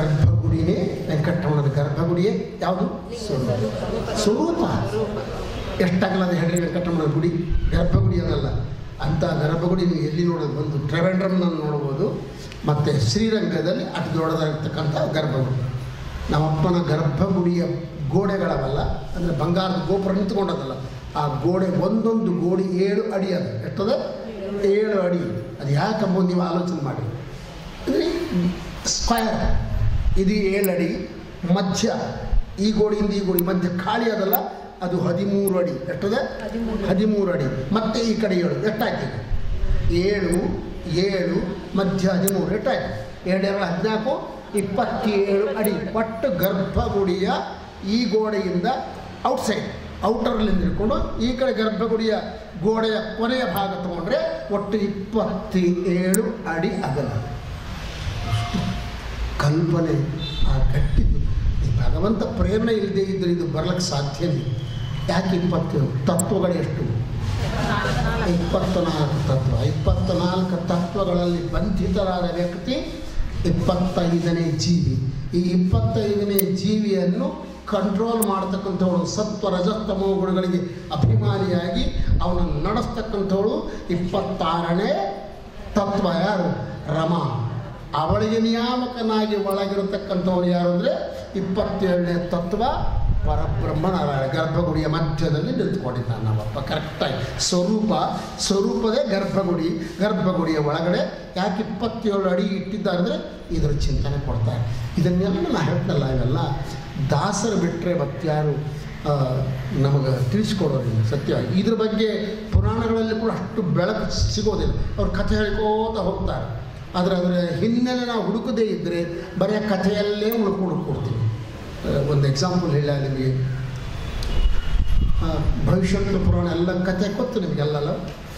ಗರ್ಭಗುಡಿನೇ ವೆಂಕಟರಮಣದ ಗರ್ಭಗುಡಿಯೇ ಯಾವುದು ಸ್ವರೂಪ ಸ್ವರೂಪ ಎಷ್ಟಾಗಲ್ಲ ಅದು ಹೇಳ್ರಿ ವೆಂಕಟರಮಣ ಗುಡಿ ಗರ್ಭಗುಡಿ ಅದಲ್ಲ ಅಂಥ ಗರ್ಭಗುಡಿ ನೀವು ಎಲ್ಲಿ ನೋಡೋದು ಬಂದು ಟ್ರೆವೆಂಡ್ರಮ್ನಲ್ಲಿ ನೋಡ್ಬೋದು ಮತ್ತು ಶ್ರೀರಂಗದಲ್ಲಿ ಅತಿ ದೊಡ್ಡದಾಗಿರ್ತಕ್ಕಂಥ ಗರ್ಭಗುಡಿ ನಮ್ಮಪ್ಪನ ಗರ್ಭಗುಡಿಯ ಗೋಡೆಗಳವಲ್ಲ ಅಂದರೆ ಬಂಗಾರದ ಗೋಪುರ ನಿಂತ್ಕೊಂಡದಲ್ಲ ಆ ಗೋಡೆ ಒಂದೊಂದು ಗೋಡೆ ಏಳು ಅಡಿ ಅದು ಎಷ್ಟದ ಏಳು ಅಡಿ ಅದು ಯಾಕಂಬುದು ನೀವು ಆಲೋಚನೆ ಮಾಡಿ ಅಂದರೆ ಸ್ಕ್ವಯರ್ ಇದು ಏಳು ಅಡಿ ಮಧ್ಯ ಈ ಗೋಡಿಯಿಂದ ಈ ಗೋಡಿ ಮಧ್ಯ ಖಾಲಿ ಅದಲ್ಲ ಅದು ಹದಿಮೂರು ಅಡಿ ಎಷ್ಟದೆ ಹದಿಮೂರು ಅಡಿ ಮತ್ತೆ ಈ ಕಡೆ ಏಳು ಎಷ್ಟಾಯ್ತು ಈಗ? ಏಳು ಏಳು ಮಧ್ಯ ಹದಿಮೂರು ಎಷ್ಟಾಯ್ತು ಎರಡು ಎರಡು ಹದಿನಾಲ್ಕು ಇಪ್ಪತ್ತೇಳು ಅಡಿ ಒಟ್ಟು ಗರ್ಭಗುಡಿಯ ಈ ಗೋಡೆಯಿಂದ ಔಟ್ಸೈಡ್ ಔಟರ್ಲಿಂದ ಹಿಡ್ಕೊಂಡು ಈ ಕಡೆ ಗರ್ಭಗುಡಿಯ ಗೋಡೆಯ ಕೊನೆಯ ಭಾಗ ತಗೊಂಡ್ರೆ ಒಟ್ಟು ಇಪ್ಪತ್ತೇಳು ಅಡಿ ಅಗಲ ಕಲ್ಪನೆ ಆ ಕಟ್ಟಿದ್ದು ಈ ಭಗವಂತ ಪ್ರೇರಣೆ ಇಲ್ಲದೆ ಇದ್ದರೆ ಇದು ಬರ್ಲಿಕ್ಕೆ ಸಾಧ್ಯವಿಲ್ಲ ಯಾಕೆ ಇಪ್ಪತ್ತೇಳು ತತ್ವಗಳು ಎಷ್ಟು ಇಪ್ಪತ್ನಾಲ್ಕು ತತ್ವ ಇಪ್ಪತ್ನಾಲ್ಕು ತತ್ವಗಳಲ್ಲಿ ಬಂಧಿತರಾದ ವ್ಯಕ್ತಿ ಇಪ್ಪತ್ತೈದನೇ ಜೀವಿ ಈ ಇಪ್ಪತ್ತೈದನೇ ಜೀವಿಯನ್ನು ಕಂಟ್ರೋಲ್ ಮಾಡ್ತಕ್ಕಂಥವಳು ಸತ್ವ ರಜಸ್ತಮೋ ಗುಣಗಳಿಗೆ ಅಭಿಮಾನಿಯಾಗಿ ಅವನನ್ನು ನಡೆಸ್ತಕ್ಕಂಥವಳು ಇಪ್ಪತ್ತಾರನೇ ತತ್ವ ಯಾರು ರಮಾ ಅವಳಿಗೆ ನಿಯಾಮಕನಾಗಿ ಒಳಗಿರತಕ್ಕಂಥವನು ಯಾರು ಅಂದರೆ ಇಪ್ಪತ್ತೇಳನೇ ತತ್ವ ಪರಬ್ರಹ್ಮನಾರಾಯಣ ಗರ್ಭಗುಡಿಯ ಮಧ್ಯದಲ್ಲಿ ನಿಂತ್ಕೊಂಡಿದ್ದಾನೆ ನಮ್ಮಪ್ಪ ಕರೆಕ್ಟಾಗಿ ಸ್ವರೂಪ ಸ್ವರೂಪದೇ ಗರ್ಭಗುಡಿ ಗರ್ಭಗುಡಿಯ ಒಳಗಡೆ ಯಾಕೆ ಇಪ್ಪತ್ತೇಳು ಅಡಿ ಇಟ್ಟಿದ್ದಾರೆ ಅಂದರೆ ಇದರ ಚಿಂತನೆ ಕೊಡ್ತಾರೆ ಇದನ್ನೆಲ್ಲ ನಾನು ಹೇಳ್ತಲ್ಲ ಇವೆಲ್ಲ ದಾಸರು ಬಿಟ್ಟರೆ ಮತ್ತಾರು ನಮಗೆ ತಿಳಿಸ್ಕೊಡೋರಿಲ್ಲ ಸತ್ಯವಾಗಿ ಇದ್ರ ಬಗ್ಗೆ ಪುರಾಣಗಳಲ್ಲಿ ಕೂಡ ಅಷ್ಟು ಬೆಳಕು ಸಿಗೋದಿಲ್ಲ ಅವ್ರು ಕಥೆ ಹೇಳ್ಕೋತ ಹೋಗ್ತಾರೆ ಆದರೆ ಅದರ ಹಿನ್ನೆಲೆ ನಾವು ಹುಡುಕದೇ ಇದ್ದರೆ ಬರೀ ಕಥೆಯಲ್ಲೇ ಉಳ್ಕೊಂಡು ಕೊಡ್ತೀವಿ ಒಂದು ಎಕ್ಸಾಂಪಲ್ ಹೇಳ ನಿಮಗೆ ಆ, ಭವಿಷ್ಯದ ಪುರಾಣ ಎಲ್ಲ ಕಥೆ ಗೊತ್ತು ನಿಮಗೆಲ್ಲಲ್ಲ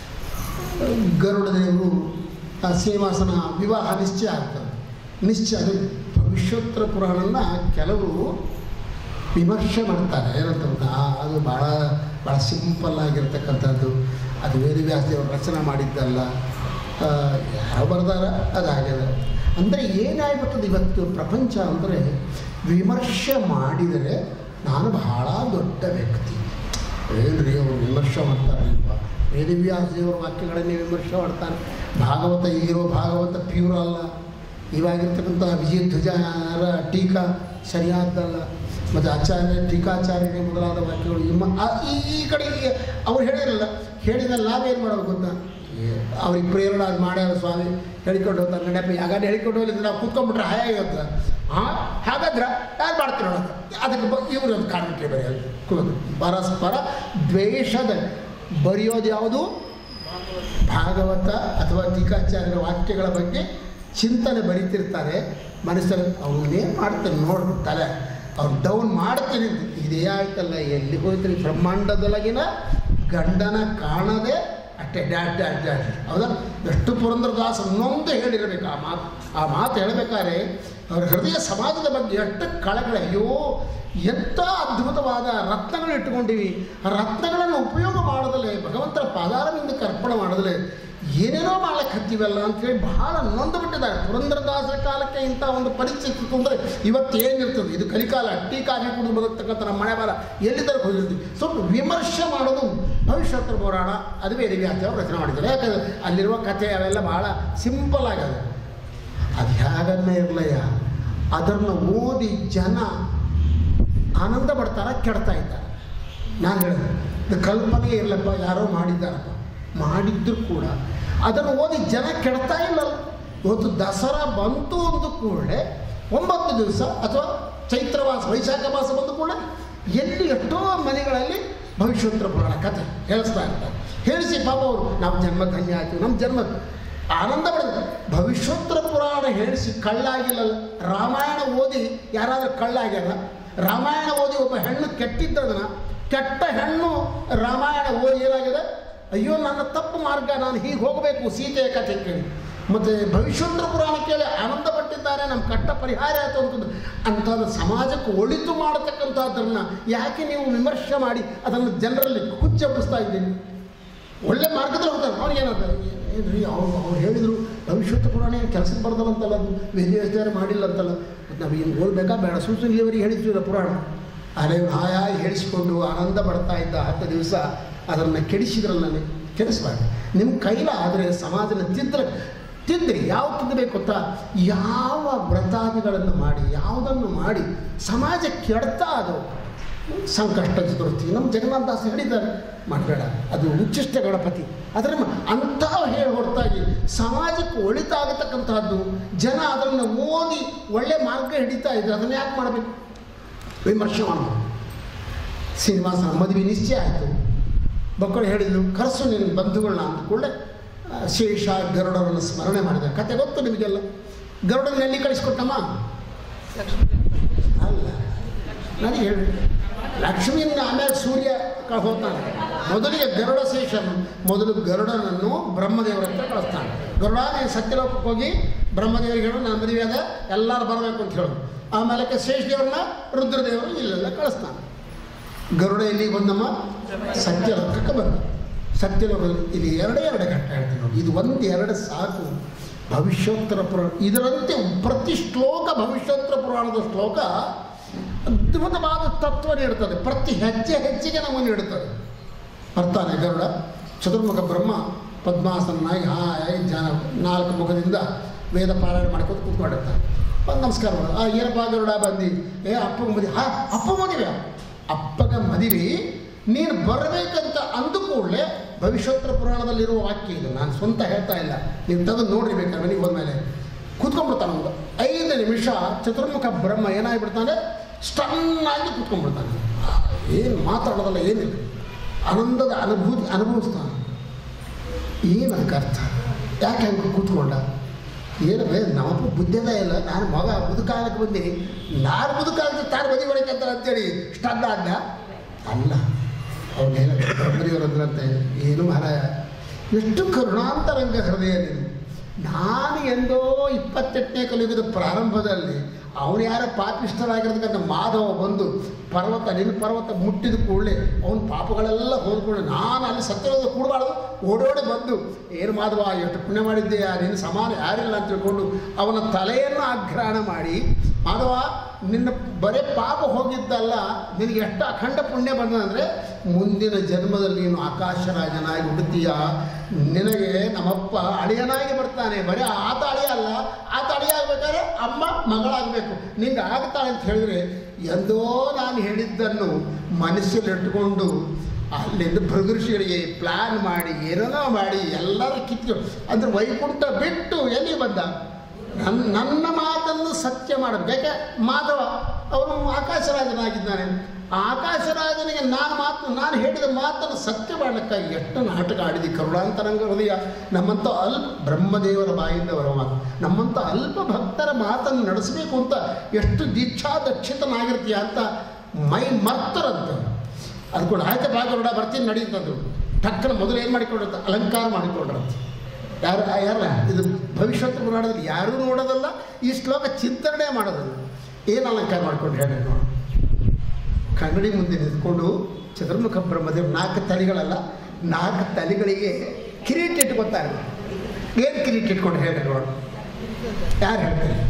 ಗರುಡ ದೇವರು ಆ ಶ್ರೀನಿವಾಸನ ವಿವಾಹ ನಿಶ್ಚಯ ಆಗ್ತದೆ ನಿಶ್ಚಯ ಅದು ಭವಿಷ್ಯೋತ್ತರ ಪುರಾಣನ ಕೆಲವರು ವಿಮರ್ಶೆ ಮಾಡ್ತಾರೆ ಏನಂತ ಗೊತ್ತಾ? ಆ, ಅದು ಭಾಳ ಭಾಳ ಸಿಂಪಲ್ ಆಗಿರ್ತಕ್ಕಂಥದ್ದು ಅದು ವೇದವ್ಯಾಸ ದೇವರು ರಚನೆ ಮಾಡಿದ್ದಲ್ಲ ಆ, ಯಾರೋ ಬರ್ದಾರ ಅದಾಗ್ಯದ ಅಂದರೆ ಏನಾಗ್ಬಿಟ್ಟದು ಇವತ್ತು ಪ್ರಪಂಚ ಅಂದರೆ ವಿಮರ್ಶೆ ಮಾಡಿದರೆ ನಾನು ಬಹಳ ದೊಡ್ಡ ವ್ಯಕ್ತಿ ಏನ್ರಿ ಅವರು ವಿಮರ್ಶೆ ಮಾಡ್ತಾರಲ್ಪ ವೇದವ್ಯಾಸ ದೇವರ ವಾಕ್ಯಗಳನ್ನೇ ವಿಮರ್ಶೆ ಮಾಡ್ತಾರೆ ಭಾಗವತ ಈಗಿರೋ ಭಾಗವತ ಪ್ಯೂರ್ ಅಲ್ಲ ಇವಾಗಿರ್ತಕ್ಕಂಥ ವಿಜಯ ಧ್ವಜರ ಟೀಕಾ ಸರಿಯಾದ್ದಲ್ಲ ಮತ್ತು ಆಚಾರ್ಯ ಟೀಕಾಚಾರ್ಯರೇ ಮೊದಲಾದ ವಾಕ್ಯಗಳು ನಿಮ್ಮ ಆ- ಈ ಈ ಕಡೆ ಈ- ಅವ್ರು ಹೇಳಿರಲ್ಲ ಹೇಳಿದ ಲಾಭ ಏನು ಮಾಡೋದು ಗೊತ್ತಾ ಏ- ಅವ್ರಿಗೆ ಪ್ರೇರಣೆ ಅದು ಮಾಡ್ಯಾರ ಸ್ವಾಮಿ ಹೇಳಿಕೊಂಡು ಹೋಗ್ತಾರೆ ನಡಪ್ಪ ಯಾಗಾದ್ರೆ ಹೇಳಿಕೊಂಡು ಹೋಗ್ಲಿದ್ರೆ ನಾವು ಕೂತ್ಕೊಂಡ್ಬಿಟ್ರೆ ಹಾಯ ಇವತ್ತು ಹಾಂ ಹಾಗಾದ್ರೆ ಯಾರು ಮಾಡ್ತಾರೆ ನೋಡೋದು ಅದಕ್ಕೆ ಬ ಇವರು ಒಂದು ಕಾರಣಕ್ಕೆ ಬರೆಯೋದು ಕೂತು ಪರಸ್ಪರ ದ್ವೇಷದ ಬರೆಯೋದು ಯಾವುದು ಭಾಗವತ ಅಥವಾ ಟೀಕಾಚಾರ್ಯರ ವಾಕ್ಯಗಳ ಬಗ್ಗೆ ಚಿಂತನೆ ಬರೀತಿರ್ತಾರೆ ಮನುಷ್ಯರು ಅವನ್ನೇನು ಮಾಡ್ತಾರೆ ನೋಡ್ಬಿಡ್ತಾರೆ ಅವ್ರು ಡೌನ್ ಮಾಡ್ತೀನಿ ಅಂತ. ಇದೇ ಆಯ್ತಲ್ಲ ಎಲ್ಲಿ ಹೋಯ್ತು ಬ್ರಹ್ಮಾಂಡದೊಳಗಿನ ಗಂಡನ ಕಾಣದೆ ಅಷ್ಟೇ ಡ್ಯಾಶ್ ಡ್ಯಾಶ್ ಡ್ಯಾಶ್ ಹೌದಾ ಎಷ್ಟು ಪುರಂದ್ರದಾಸ ನೊಂದು ಹೇಳಿರಬೇಕು ಆ ಮಾತು ಆ ಮಾತು ಹೇಳಬೇಕಾದ್ರೆ ಅವ್ರ ಹೃದಯ ಸಮಾಜದ ಬಗ್ಗೆ ಎಷ್ಟು ಕಳಕಳಿ ಅಯ್ಯೋ ಎಂಥ ಅದ್ಭುತವಾದ ರತ್ನಗಳು ಇಟ್ಟುಕೊಂಡಿವಿ ಆ ರತ್ನಗಳನ್ನು ಉಪಯೋಗ ಮಾಡದಲೇ ಭಗವಂತನ ಪಾದಾರವಿಂದಕ್ಕೆ ಅರ್ಪಣೆ ಮಾಡದಲೇ ಏನೇನೋ ಮಾಡಕ್ಕೆ ಹತ್ತೀವಲ್ಲ ಅಂತೇಳಿ ಬಹಳ ನೊಂದು ಬಿಟ್ಟಿದ್ದಾರೆ ಪುರಂದ್ರದಾಸರ ಕಾಲಕ್ಕೆ ಇಂಥ ಒಂದು ಪರಿಸ್ಥಿತಿ ಅಂದರೆ ಇವತ್ತು ಏನಿರ್ತದೆ ಇದು ಕಲಿಕಾಲ ಟೀ ಕಾಫಿ ಕುಡಿದು ಬದುಕ್ತಕ್ಕಂಥ ನಮ್ಮ ಮನೆ ಬಾರ ಎಲ್ಲಿದ್ದರೆ ಹೋಗಿರ್ತೀವಿ ಸ್ವಲ್ಪ ವಿಮರ್ಶೆ ಮಾಡೋದು ಭವಿಷ್ಯೋತ್ತರ ಪುರಾಣ ಅದುವೇ ವೇದವ್ಯಾಸ ಅವರು ರಚನೆ ಮಾಡಿದ್ದಾರೆ ಯಾಕಂದರೆ ಅಲ್ಲಿರುವ ಕಥೆ ಅವೆಲ್ಲ ಬಹಳ ಸಿಂಪಲ್ ಆಗದೆ ಅದು ಹೇಗನ್ನ ಇರಲಯ್ಯ ಅದನ್ನು ಓದಿ ಜನ ಆನಂದ ಪಡ್ತಾರ ಕೆಡ್ತಾ ಇದ್ದಾರೆ ನಾನು ಹೇಳಿದೆ ಇದು ಕಲ್ಪನೆ ಇರಲಪ್ಪ ಯಾರೋ ಮಾಡಿದ್ದಾರಪ್ಪ ಮಾಡಿದ್ರು ಕೂಡ ಅದನ್ನು ಓದಿ ಜನ ಕೆಡ್ತಾ ಇಲ್ಲಲ್ಲ ಇವತ್ತು ದಸರಾ ಬಂತು ಅಂದ ಕೂಡಲೇ ಒಂಬತ್ತು ದಿವಸ ಅಥವಾ ಚೈತ್ರ ಮಾಸ ವೈಶಾಖ ಮಾಸ ಬಂದ ಕೂಡ ಎಲ್ಲಿ ಎಷ್ಟೋ ಮನೆಗಳಲ್ಲಿ ಭವಿಷ್ಯೋತ್ತರ ಪುರಾಣ ಕಥೆ ಹೇಳಿಸ್ತಾ ಇರ್ತಾರೆ ಹೇಳಿಸಿ ಪಾಪ ಅವರು ನಾವು ಜನ್ಮ ಧನ್ಯ ಆಯ್ತು ನಮ್ಮ ಜನ್ಮ ಆನಂದ ಪಡೆದ ಭವಿಷ್ಯೋತ್ತರ ಪುರಾಣ ಹೇಳಿಸಿ ಕಳ್ಳಾಗಿಲ್ಲಲ್ಲ ರಾಮಾಯಣ ಓದಿ ಯಾರಾದರೂ ಕಳ್ಳಾಗ್ಯಾರ ರಾಮಾಯಣ ಓದಿ ಒಬ್ಬ ಹೆಣ್ಣು ಕೆಟ್ಟಿದ್ದದನ್ನ ಕೆಟ್ಟ ಹೆಣ್ಣು ರಾಮಾಯಣ ಓದಿ ಏನಾಗಿದೆ ಅಯ್ಯೋ ನನ್ನ ತಪ್ಪು ಮಾರ್ಗ ನಾನು ಹೀಗೆ ಹೋಗಬೇಕು ಸೀತೆಯ ಕಥೆ ಕೇಳಿ ಮತ್ತು ಭವಿಷ್ಯೋತ್ತರ ಪುರಾಣ ಕೇಳಿ ಆನಂದ ಪಟ್ಟಿದ್ದಾರೆ ನಮ್ಮ ಕಟ್ಟ ಪರಿಹಾರ ಆಯಿತು ಅಂತಂದು ಅಂಥದ್ದು ಸಮಾಜಕ್ಕೆ ಒಳಿತು ಮಾಡತಕ್ಕಂಥದ್ದನ್ನು ಯಾಕೆ ನೀವು ವಿಮರ್ಶೆ ಮಾಡಿ ಅದನ್ನು ಜನರಲ್ಲಿ ಹುಚ್ಚೆಬ್ಬಿಸ್ತಾ ಇದ್ದೀರಿ ಒಳ್ಳೆ ಮಾರ್ಗದಲ್ಲಿ ಹೋಗ್ತಾರೆ ಅವ್ರಿಗೆ ಏನಂತಾರೆ ಏನ್ರಿ ಅವ್ರು ಅವ್ರು ಹೇಳಿದರು ಭವಿಷ್ಯತ್ತ ಪುರಾಣ ಏನು ಕೆಲಸಕ್ಕೆ ಬರ್ದಲ್ಲಂತಲ್ಲ ಅದು ವೇದಿಯಾಚಾರ ಮಾಡಿಲ್ಲ ಅಂತಲ್ಲ ಮತ್ತು ನಾವು ಏನು ಓದಬೇಕಾ ಬೇಡ ಸುಮ್ಮನೆ ಇವರಿಗೆ ಹೇಳಿದ್ವಿಲ್ಲ ಪುರಾಣ ಆದರೆ ಇವ್ರು ಹಾಯಾಗಿ ಹೇಳಿಸ್ಕೊಂಡು ಆನಂದ ಪಡ್ತಾ ಇದ್ದ ಹತ್ತು ದಿವಸ ಅದನ್ನು ಕೆಡಿಸಿದ್ರಲ್ಲ ನೀವು ಕೆಡಿಸ್ಬಾರ್ದು ನಿಮ್ಮ ಕೈಲಾದರೆ ಸಮಾಜನ ತಿದ್ರ ತಿದ್ರಿ ಯಾವ ತಿದ್ದಬೇಕು ಗೊತ್ತಾ ಯಾವ ವ್ರತಾದಿಗಳನ್ನು ಮಾಡಿ ಯಾವುದನ್ನು ಮಾಡಿ ಸಮಾಜ ಕೆಡ್ತಾ ಅದು ಸಂಕಷ್ಟ ಚತುರ್ಥಿ ನಮ್ಮ ಜಗನ್ನಾಥ ದಾಸ ಹೇಳಿದ್ದಾರೆ ಮಾಡಬೇಡ ಅದು ಉಚ್ಚಿಷ್ಟ ಗಣಪತಿ ಅದರ ಅಂಥ ಹೇಳಿ ಹೊರತಾಗಿ ಸಮಾಜಕ್ಕೆ ಒಳಿತಾಗತಕ್ಕಂತಹದ್ದು ಜನ ಅದನ್ನು ಓದಿ ಒಳ್ಳೆ ಮಾರ್ಗ ಹಿಡಿತಾ ಇದ್ದಾರೆ ಅದನ್ನು ಯಾಕೆ ಮಾಡಬೇಕು ವಿಮರ್ಶೆ ಮಾಡಬೇಕು ಶ್ರೀನಿವಾಸನ ಮದುವೆ ನಿಶ್ಚಯ ಆಯಿತು ಮಕ್ಕಳು ಹೇಳಿದ್ರು ಕರೆಸು ನಿನ್ನ ಬಂಧುಗಳನ್ನ ಅಂದ ಕೂಡಲೇ ಆ, ಶೇಷ ಗರುಡರನ್ನು ಸ್ಮರಣೆ ಮಾಡಿದ್ದಾರೆ ಕತೆ ಗೊತ್ತು ನಿಮಗೆಲ್ಲ ಗರುಡನ ಎಲ್ಲಿ ಕಳಿಸ್ಕೊಟ್ಟಮ್ಮ ಅಲ್ಲ ನನಗೆ ಹೇಳಿ ಲಕ್ಷ್ಮಿಯಿಂದ ಆಮೇಲೆ ಸೂರ್ಯ ಕ- ಹೋಗ್ತಾನೆ ಮೊದಲಿಗೆ ಗರುಡ ಶೇಷನು ಮೊದಲು ಗರುಡನನ್ನು ಬ್ರಹ್ಮದೇವರ ಹತ್ರ ಕಳಿಸ್ತಾನೆ ಗರುಡ ನೀನು ಸತ್ಯಲೋಕಕ್ಕೆ ಹೋಗಿ ಬ್ರಹ್ಮದೇವರಿಗೆ ಹೇಳು ನನ್ನ ಮದುವೆ ಅದ ಎಲ್ಲರೂ ಬರಬೇಕು ಅಂತ ಹೇಳೋದು ಆಮೇಲೆ ಶೇಷದೇವ್ರನ್ನ ರುದ್ರದೇವರು ಇಲ್ಲೆಲ್ಲ ಕಳಿಸ್ತಾನೆ ಗರುಡ ಎಲ್ಲಿಗೆ ಬಂದಮ್ಮ ಸತ್ಯಲೋಕಕ್ಕೆ ಬಂದ ಸತ್ಯಲೋಕದಲ್ಲಿ ಇದು ಎರಡೇ ಎರಡು ಘಟ್ಟ ಹೇಳ್ತೀನಿ ನೋಡಿ ಇದು ಒಂದು ಎರಡು ಸಾಕು ಭವಿಷ್ಯೋತ್ತರ ಪುರಾಣ ಇದರಂತೆ ಪ್ರತಿ ಶ್ಲೋಕ ಭವಿಷ್ಯೋತ್ತರ ಪುರಾಣದ ಶ್ಲೋಕ ಅದ್ಭುತವಾದ ತತ್ವ ನೀಡುತ್ತದೆ ಪ್ರತಿ ಹೆಜ್ಜೆ ಹೆಜ್ಜೆಗೆ ನಮಗೆ ನೀಡುತ್ತದೆ ಬರ್ತಾನೆ ಗರುಡ ಚತುರ್ಮುಖ ಬ್ರಹ್ಮ ಪದ್ಮಾಸನಾಗಿ ಹಾಯಾಗಿ ಜಾನ ನಾಲ್ಕು ಮುಖದಿಂದ ವೇದ ಪಾರಾಯಣ ಮಾಡ್ಕೊಂಡು ಕೂತ್ಕೊಂಡಿರ್ತಾನೆ ಒಂದು ನಮಸ್ಕಾರ ಮಾಡು ಆ ಏನಪ್ಪ ಗರುಡ ಬಂದು ಏ ಅಪ್ಪಗೆ ಮದುವೆ ಹಾ ಅಪ್ಪ ಮದುವೆ ಅಪ್ಪಗ ಮದುವೆ ನೀನು ಬರಬೇಕಂತ ಅಂದು ಕೂಡಲೇ ಭವಿಷ್ಯೋತ್ತರ ಪುರಾಣದಲ್ಲಿರುವ ವಾಕ್ಯ ಇದು ನಾನು ಸ್ವಂತ ಹೇಳ್ತಾ ಇಲ್ಲ ನೀವು ತೆಗೆದು ನೋಡ್ರಿ ಬೇಕಾದ್ರೆ ಮನೆಗೆ ಹೋದ್ಮೇಲೆ ಕೂತ್ಕೊಂಡ್ಬಿಡ್ತಾನೆ ಒಂದು ಐದು ನಿಮಿಷ ಚತುರ್ಮುಖ ಬ್ರಹ್ಮ ಏನಾಗಿಬಿಡ್ತಾನೆ ಸ್ಟನ್ನಾಗಿ ಕೂತ್ಕೊಂಡ್ಬಿಡ್ತಾನೆ ಏನು ಮಾತಾಡೋದಲ್ಲ ಏನಿಲ್ಲ ಆನಂದದ ಅನುಭೂತಿ ಅನುಭವಿಸ್ತಾನೆ ಏನು ಅದಕ್ಕೆ ಅರ್ಥ ಯಾಕೆ ಹಂಗೆ ಕೂತ್ಕೊಂಡ ಏನು ಬೇ ನಮ್ಮಪ್ಪ ಬುದ್ಧಿನೇ ಇಲ್ಲ ನಾನು ಮಗ ಮುದುಕಾಲಕ್ಕೆ ಬಂದೀನಿ ನಾನು ಮುದುಕಾಲಕ್ಕೆ ತಾನು ಮದುವೆ ಹೊಡಿಕಂತಾರೆ ಅಂತೇಳಿ ಸ್ಟನ್ ಆದ ಅಲ್ಲ ಅವನೇನು ಬ್ರಹ್ಮದೇವರಂದ್ರಂತೆ ಏನು ಮಹಾರಾಯ ಎಷ್ಟು ಕರುಣಾಂತರಂಗ ಹೃದಯ ನೀನು ನಾನು ಎಂದೋ ಇಪ್ಪತ್ತೆಂಟನೇ ಕಲಿಯುಗದ ಪ್ರಾರಂಭದಲ್ಲಿ ಅವನು ಯಾರ ಪಾಪಿಷ್ಠರಾಗಿರ್ತಕ್ಕಂಥ ಮಾಧವ ಬಂದು ಪರ್ವತ ನಿನ್ನ ಪರ್ವತ ಮುಟ್ಟಿದ ಕೂಡಲೇ ಅವನ ಪಾಪಗಳೆಲ್ಲ ಹೋದ್ಕೊಂಡು ನಾನು ಅಲ್ಲಿ ಸತ್ಯವಾದ ಕೂಡಬಾರ್ದು ಓಡೋಡಿ ಬಂದು ಏನು ಮಾಧವ ಎಷ್ಟು ಪುಣ್ಯ ಮಾಡಿದ್ದೀಯಾ ನಿನ್ನ ಸಮಾನ ಯಾರಿಲ್ಲ ಅಂತ ತಿಳ್ಕೊಂಡು ಅವನ ತಲೆಯನ್ನು ಆಗ್ರಹಣ ಮಾಡಿ ಮಾಧವ ನಿನ್ನ ಬರೇ ಪಾಪ ಹೋಗಿದ್ದಲ್ಲ ನಿನಗೆ ಎಷ್ಟು ಅಖಂಡ ಪುಣ್ಯ ಬಂದಂದರೆ ಮುಂದಿನ ಜನ್ಮದಲ್ಲಿ ನೀನು ಆಕಾಶರಾಜನಾಗಿ ಹುಡುತ್ತೀಯ ನಿನಗೆ ನಮ್ಮಪ್ಪ ಅಳಿಯನಾಗಿ ಬರ್ತಾನೆ ಬರೀ ಆತ ಅಳಿಯ ಅಲ್ಲ ಆತ ಅಳಿಯ ಆಗ್ಬೇಕಾದ್ರೆ ಅಮ್ಮ ಮಗಳಾಗಬೇಕು ನಿಂಗೆ ಆಗ್ತಾಳೆ ಅಂತ ಹೇಳಿದ್ರೆ ಎಂದೋ ನಾನು ಹೇಳಿದ್ದನ್ನು ಮನಸ್ಸಲ್ಲಿಟ್ಟುಕೊಂಡು ಅಲ್ಲಿಂದ ಭೃಗುಋಷಿಗಳಿಗೆ ಪ್ಲ್ಯಾನ್ ಮಾಡಿ ಏನೇನೋ ಮಾಡಿ ಎಲ್ಲರೂ ಕಿತ್ತು ಅಂದ್ರೆ ವೈಕುಂಠ ಬಿಟ್ಟು ಎಲ್ಲಿ ಬಂದ ನನ್ನ ನನ್ನ ಮಾತನ್ನು ಸತ್ಯ ಮಾಡಬೇಕು ಯಾಕೆ ಮಾಧವ ಅವನು ಆಕಾಶರಾಜನಾಗಿದ್ದಾನೆ ಆ ಆಕಾಶರಾಜನಿಗೆ ನಾನು ಮಾತು ನಾನು ಹೇಳಿದ ಮಾತನ್ನು ಸತ್ಯ ಮಾಡಲಿಕ್ಕಾಗಿ ಎಷ್ಟು ನಾಟಕ ಆಡಿದಿ ಕರುಣಾಂತರಂಗ ಹೃದಯ ನಮ್ಮಂಥ ಅಲ್ಪ ಬ್ರಹ್ಮದೇವರ ಬಾಯಿಂದ ಬರುವ ಮಾತು ನಮ್ಮಂಥ ಅಲ್ಪ ಭಕ್ತರ ಮಾತನ್ನು ನಡೆಸಬೇಕು ಅಂತ ಎಷ್ಟು ದೀಕ್ಷಾ ದಕ್ಷಿತನಾಗಿರ್ತೀಯ ಅಂತ ಮೈ ಮರ್ತರಂತ ಅದು ಕೂಡ ಆಯ್ತು ಭಾಗವಡ ಬರ್ತೀನಿ ನಡೀತಂದ್ರು ಟಕ್ಕನ ಮೊದಲು ಏನು ಮಾಡಿಕೊಂಡಿರ್ತ ಅಲಂಕಾರ ಮಾಡಿಕೊಂಡ್ರಂತೆ ಯಾರು ಯಾರ ಇದು ಭವಿಷ್ಯತ್ ಪುರಾಣದಲ್ಲಿ ಯಾರೂ ನೋಡೋದಲ್ಲ ಈ ಶ್ಲೋಕ ಚಿಂತನೆ ಮಾಡೋದಲ್ಲ ಏನು ಅಲಂಕಾರ ಮಾಡ್ಕೊಂಡು ಹೇಳಿ ನೋಡು ಕನ್ನಡಿ ಮುಂದೆ ನಿಂತ್ಕೊಂಡು ಚತುರ್ಮುಖ ಬ್ರಹ್ಮದೇವ್ ನಾಲ್ಕು ತಲೆಗಳಲ್ಲ ನಾಲ್ಕು ತಲೆಗಳಿಗೆ ಕಿರೀಟ ಇಟ್ಕೊತಾರೆ ಏನು ಕಿರೀಟ ಇಟ್ಕೊಂಡು ಹೇಳಿ ನೋಡು ಯಾರು ಹೇಳ್ತಾರೆ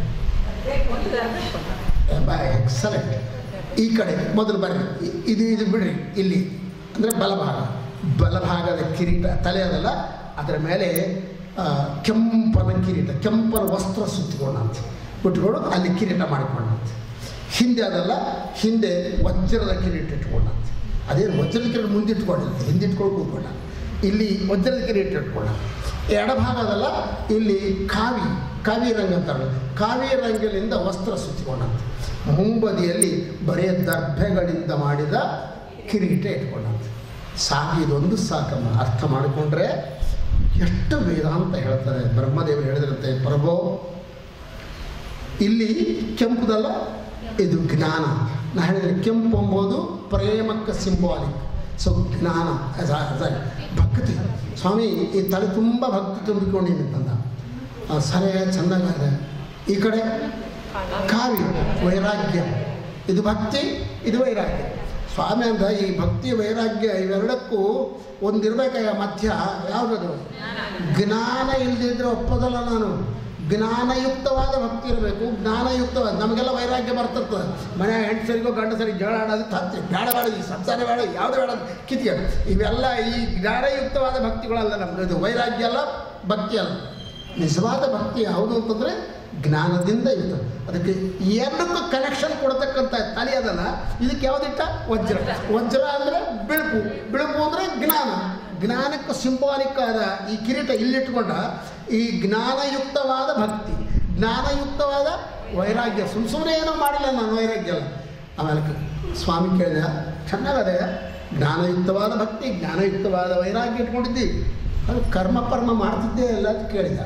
ಎಕ್ಸಲೆಂಟ್ ಈ ಕಡೆ ಮೊದಲು ಬರ್ರಿ ಇ- ಇದು ಇದು ಬಿಡ್ರಿ ಇಲ್ಲಿ ಅಂದರೆ ಬಲಭಾಗ ಬಲಭಾಗದ ಕಿರೀಟ ತಲೆ ಅದಲ್ಲ ಅದರ ಮೇಲೆ ಆ, ಕೆಂಪನ ಕಿರೀಟ ಕೆಂಪನ ವಸ್ತ್ರ ಸುತ್ತಿಕೊಂಡಂತ ಬಿಟ್ಕೊಂಡು ಅಲ್ಲಿ ಕಿರೀಟ ಮಾಡಿಕೊಂಡಂತ ಹಿಂದೆ ಅದಲ್ಲ ಹಿಂದೆ ವಜ್ರದ ಕಿರೀಟ ಇಟ್ಕೊಂಡಂತ ಅದೇನು ವಜ್ರದ ಕಿರೀಟ ಮುಂದೆ ಇಟ್ಕೊಂಡಿಲ್ಲ ಹಿಂದೆ ಇಟ್ಕೊಂಡು ಕೂತ್ಕೊಂಡ ಇಲ್ಲಿ ವಜ್ರದ ಕಿರೀಟ ಇಟ್ಕೊಂಡ ಎಡಭಾಗ ಅದಲ್ಲ ಇಲ್ಲಿ ಕಾವಿ ಕಾವಿ ರಂಗ ಅಂತಾರೆ ಕಾವಿ ರಂಗಲಿಂದ ವಸ್ತ್ರ ಸುತ್ತಿಕೊಂಡಂತೆ ಮುಂಬದಿಯಲ್ಲಿ ಬರೇ ದರ್ಭೆಗಳಿಂದ ಮಾಡಿದ ಕಿರೀಟ ಇಟ್ಕೊಂಡಂತೆ ಸಾಕು ಇದೊಂದು ಸಾಕಮ್ಮ ಅರ್ಥ ಮಾಡಿಕೊಂಡ್ರೆ ಎಷ್ಟು ವೇದಾಂತ ಹೇಳ್ತಾರೆ ಬ್ರಹ್ಮದೇವರು ಹೇಳಿದಿರುತ್ತೆ ಪ್ರಭೋ ಇಲ್ಲಿ ಕೆಂಪುದಲ್ಲ ಇದು ಜ್ಞಾನ ನಾ ಹೇಳಿದ್ರೆ ಕೆಂಪು ಎಂಬುದು ಪ್ರೇಮಕ್ಕೆ ಸಿಂಬಾಲಿಕ್ ಸೊ ಜ್ಞಾನ as a- as a ಭಕ್ತಿ ಸ್ವಾಮಿ ಈ ತಲೆ ತುಂಬ ಭಕ್ತಿ ತುಂಬಿಕೊಂಡಿನಿ ಅಂತಂದ ಆ, ಸರಿ ಚೆನ್ನಾಗಿದೆ ಈ ಕಡೆ ಕಾವಿ ವೈರಾಗ್ಯ ಇದು ಭಕ್ತಿ ಇದು ವೈರಾಗ್ಯ ಸ್ವಾಮಿ ಅಂದ ಈ ಭಕ್ತಿ ವೈರಾಗ್ಯ ಇವೆರಡಕ್ಕೂ ಒಂದಿರ್ಬೇಕಾಗ ಮಧ್ಯ ಯಾವುದದು ಜ್ಞಾನ ಇಲ್ಲದಿದ್ರೆ ಒಪ್ಪೋದಲ್ಲ ನಾನು ಜ್ಞಾನಯುಕ್ತವಾದ ಭಕ್ತಿ ಇರಬೇಕು ಜ್ಞಾನಯುಕ್ತವಾದ ನಮಗೆಲ್ಲ ವೈರಾಗ್ಯ ಬರ್ತಿರ್ತದೆ ಮನೆ ಹೆಂಡಸರಿಗೋ ಗಂಡಸರಿಗೆ ಜಗಳ ಆಡೋದು ಹತ್ತಿ ಬೇಡ ಬೇಡ ಈ ಸಂಸಾರ ಬೇಡ ಯಾವುದು ಬೇಡ ಕಿತ್ಗೆ ಇವೆಲ್ಲ ಈ ಜ್ಞಾನಯುಕ್ತವಾದ ಭಕ್ತಿಗಳಲ್ಲ ನಮ್ದು ಇದು ವೈರಾಗ್ಯ ಅಲ್ಲ ಭಕ್ತಿ ಅಲ್ಲ ನಿಜವಾದ ಭಕ್ತಿ ಯಾವುದು ಅಂತಂದರೆ ಜ್ಞಾನದಿಂದ ಯುಕ್ತ ಅದಕ್ಕೆ ಎರಡಕ್ಕೂ ಕನೆಕ್ಷನ್ ಕೊಡ್ತಕ್ಕಂಥ ತಲೆ ಅದಲ್ಲ ಇದಕ್ಕೆ ಯಾವುದಿಟ್ಟ ವಜ್ರ ವಜ್ರ ಅಂದರೆ ಬಿಳುಪು ಬಿಳುಪು ಅಂದರೆ ಜ್ಞಾನ ಜ್ಞಾನಕ್ಕೆ ಸಿಂಬಾಲಿಕ್ ಆದ ಈ ಕಿರೀಟ ಇಲ್ಲಿಟ್ಕೊಂಡ ಈ ಜ್ಞಾನಯುಕ್ತವಾದ ಭಕ್ತಿ ಜ್ಞಾನಯುಕ್ತವಾದ ವೈರಾಗ್ಯ ಸುಮ್ ಸುಮ್ಮನೆ ಏನೋ ಮಾಡಿಲ್ಲ ನಾನು ವೈರಾಗ್ಯ ಅಲ್ಲ ಆಮೇಲೆ ಕ- ಸ್ವಾಮಿ ಕೇಳಿದ ಚೆನ್ನಾಗದೆ ಜ್ಞಾನಯುಕ್ತವಾದ ಭಕ್ತಿ ಜ್ಞಾನಯುಕ್ತವಾದ ವೈರಾಗ್ಯ ಇಟ್ಕೊಂಡಿದ್ದಿ ಅದು ಕರ್ಮ ಪರ್ಮ ಮಾಡ್ತಿದ್ದೇ ಇಲ್ಲ ಅಂತ ಕೇಳಿದ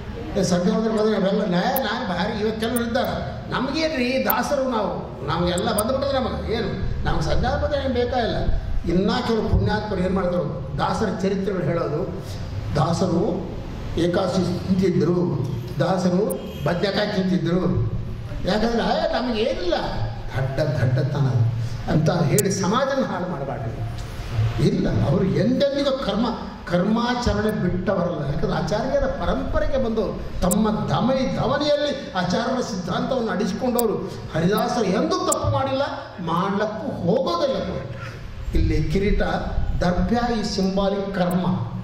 ಏ ಸಂಧ್ಯಾವಂತರ ಬಂದರೆ ಅವೆಲ್ಲ ನಾ ನಾನು ಭಾರಿ ಇವತ್ತು ಕೆಲವರು ಇದ್ದಾರೆ ನಮಗೇನು ರೀ ದಾಸರು ನಾವು ನಮಗೆಲ್ಲ ಬಂದ್ಬಿಟ್ಟದೆ ನಮಗೆ ಏನು ನಮ್ಗೆ ಸಂಧ್ಯಾವಂತರ ಏನು ಬೇಕಾಗಿಲ್ಲ ಇನ್ನೂ ಕೆಲವು ಪುಣ್ಯಾತ್ಮರು ಏನು ಮಾಡ್ತಾರೆ ದಾಸರ ಚರಿತ್ರೆಗಳು ಹೇಳೋದು ದಾಸರು ಏಕಾದಶಿ ತಿಂತಿದ್ದರು ದಾಸರು ಬದ್ನೆಕಾಯಿ ತಿಂತಿದ್ದರು ಯಾಕಂದ್ರೆ ಏ, ನಮಗೇನಿಲ್ಲ ದಡ್ಡ ದಡ್ಡತನ ಅದು ಅಂತ ಹೇಳಿ ಸಮಾಜನ ಹಾಳು ಮಾಡಬಾರ್ದು ಇಲ್ಲ ಅವರು ಎಂದೆಂದಿಗೂ ಕರ್ಮ ಕರ್ಮಾಚರಣೆ ಬಿಟ್ಟವರಲ್ಲ ಯಾಕಂದ್ರೆ ಆಚಾರ್ಯರ ಪರಂಪರೆಗೆ ಬಂದು ತಮ್ಮ ಧಮನಿ ಧಮನಿಯಲ್ಲಿ ಆಚಾರ್ಯರ ಸಿದ್ಧಾಂತವನ್ನು ಅಡಿಸಿಕೊಂಡವರು ಹರಿದಾಸರು ಎಂದೂ ತಪ್ಪು ಮಾಡಿಲ್ಲ ಮಾಡ್ಲಕ್ಕೂ ಹೋಗೋದಿಲ್ಲ ಕೂಡ. ಇಲ್ಲಿ ಕಿರೀಟ ದರ್ಭ್ಯ ಈ ಸಿಂಬಾಲಿಕ್ ಕರ್ಮ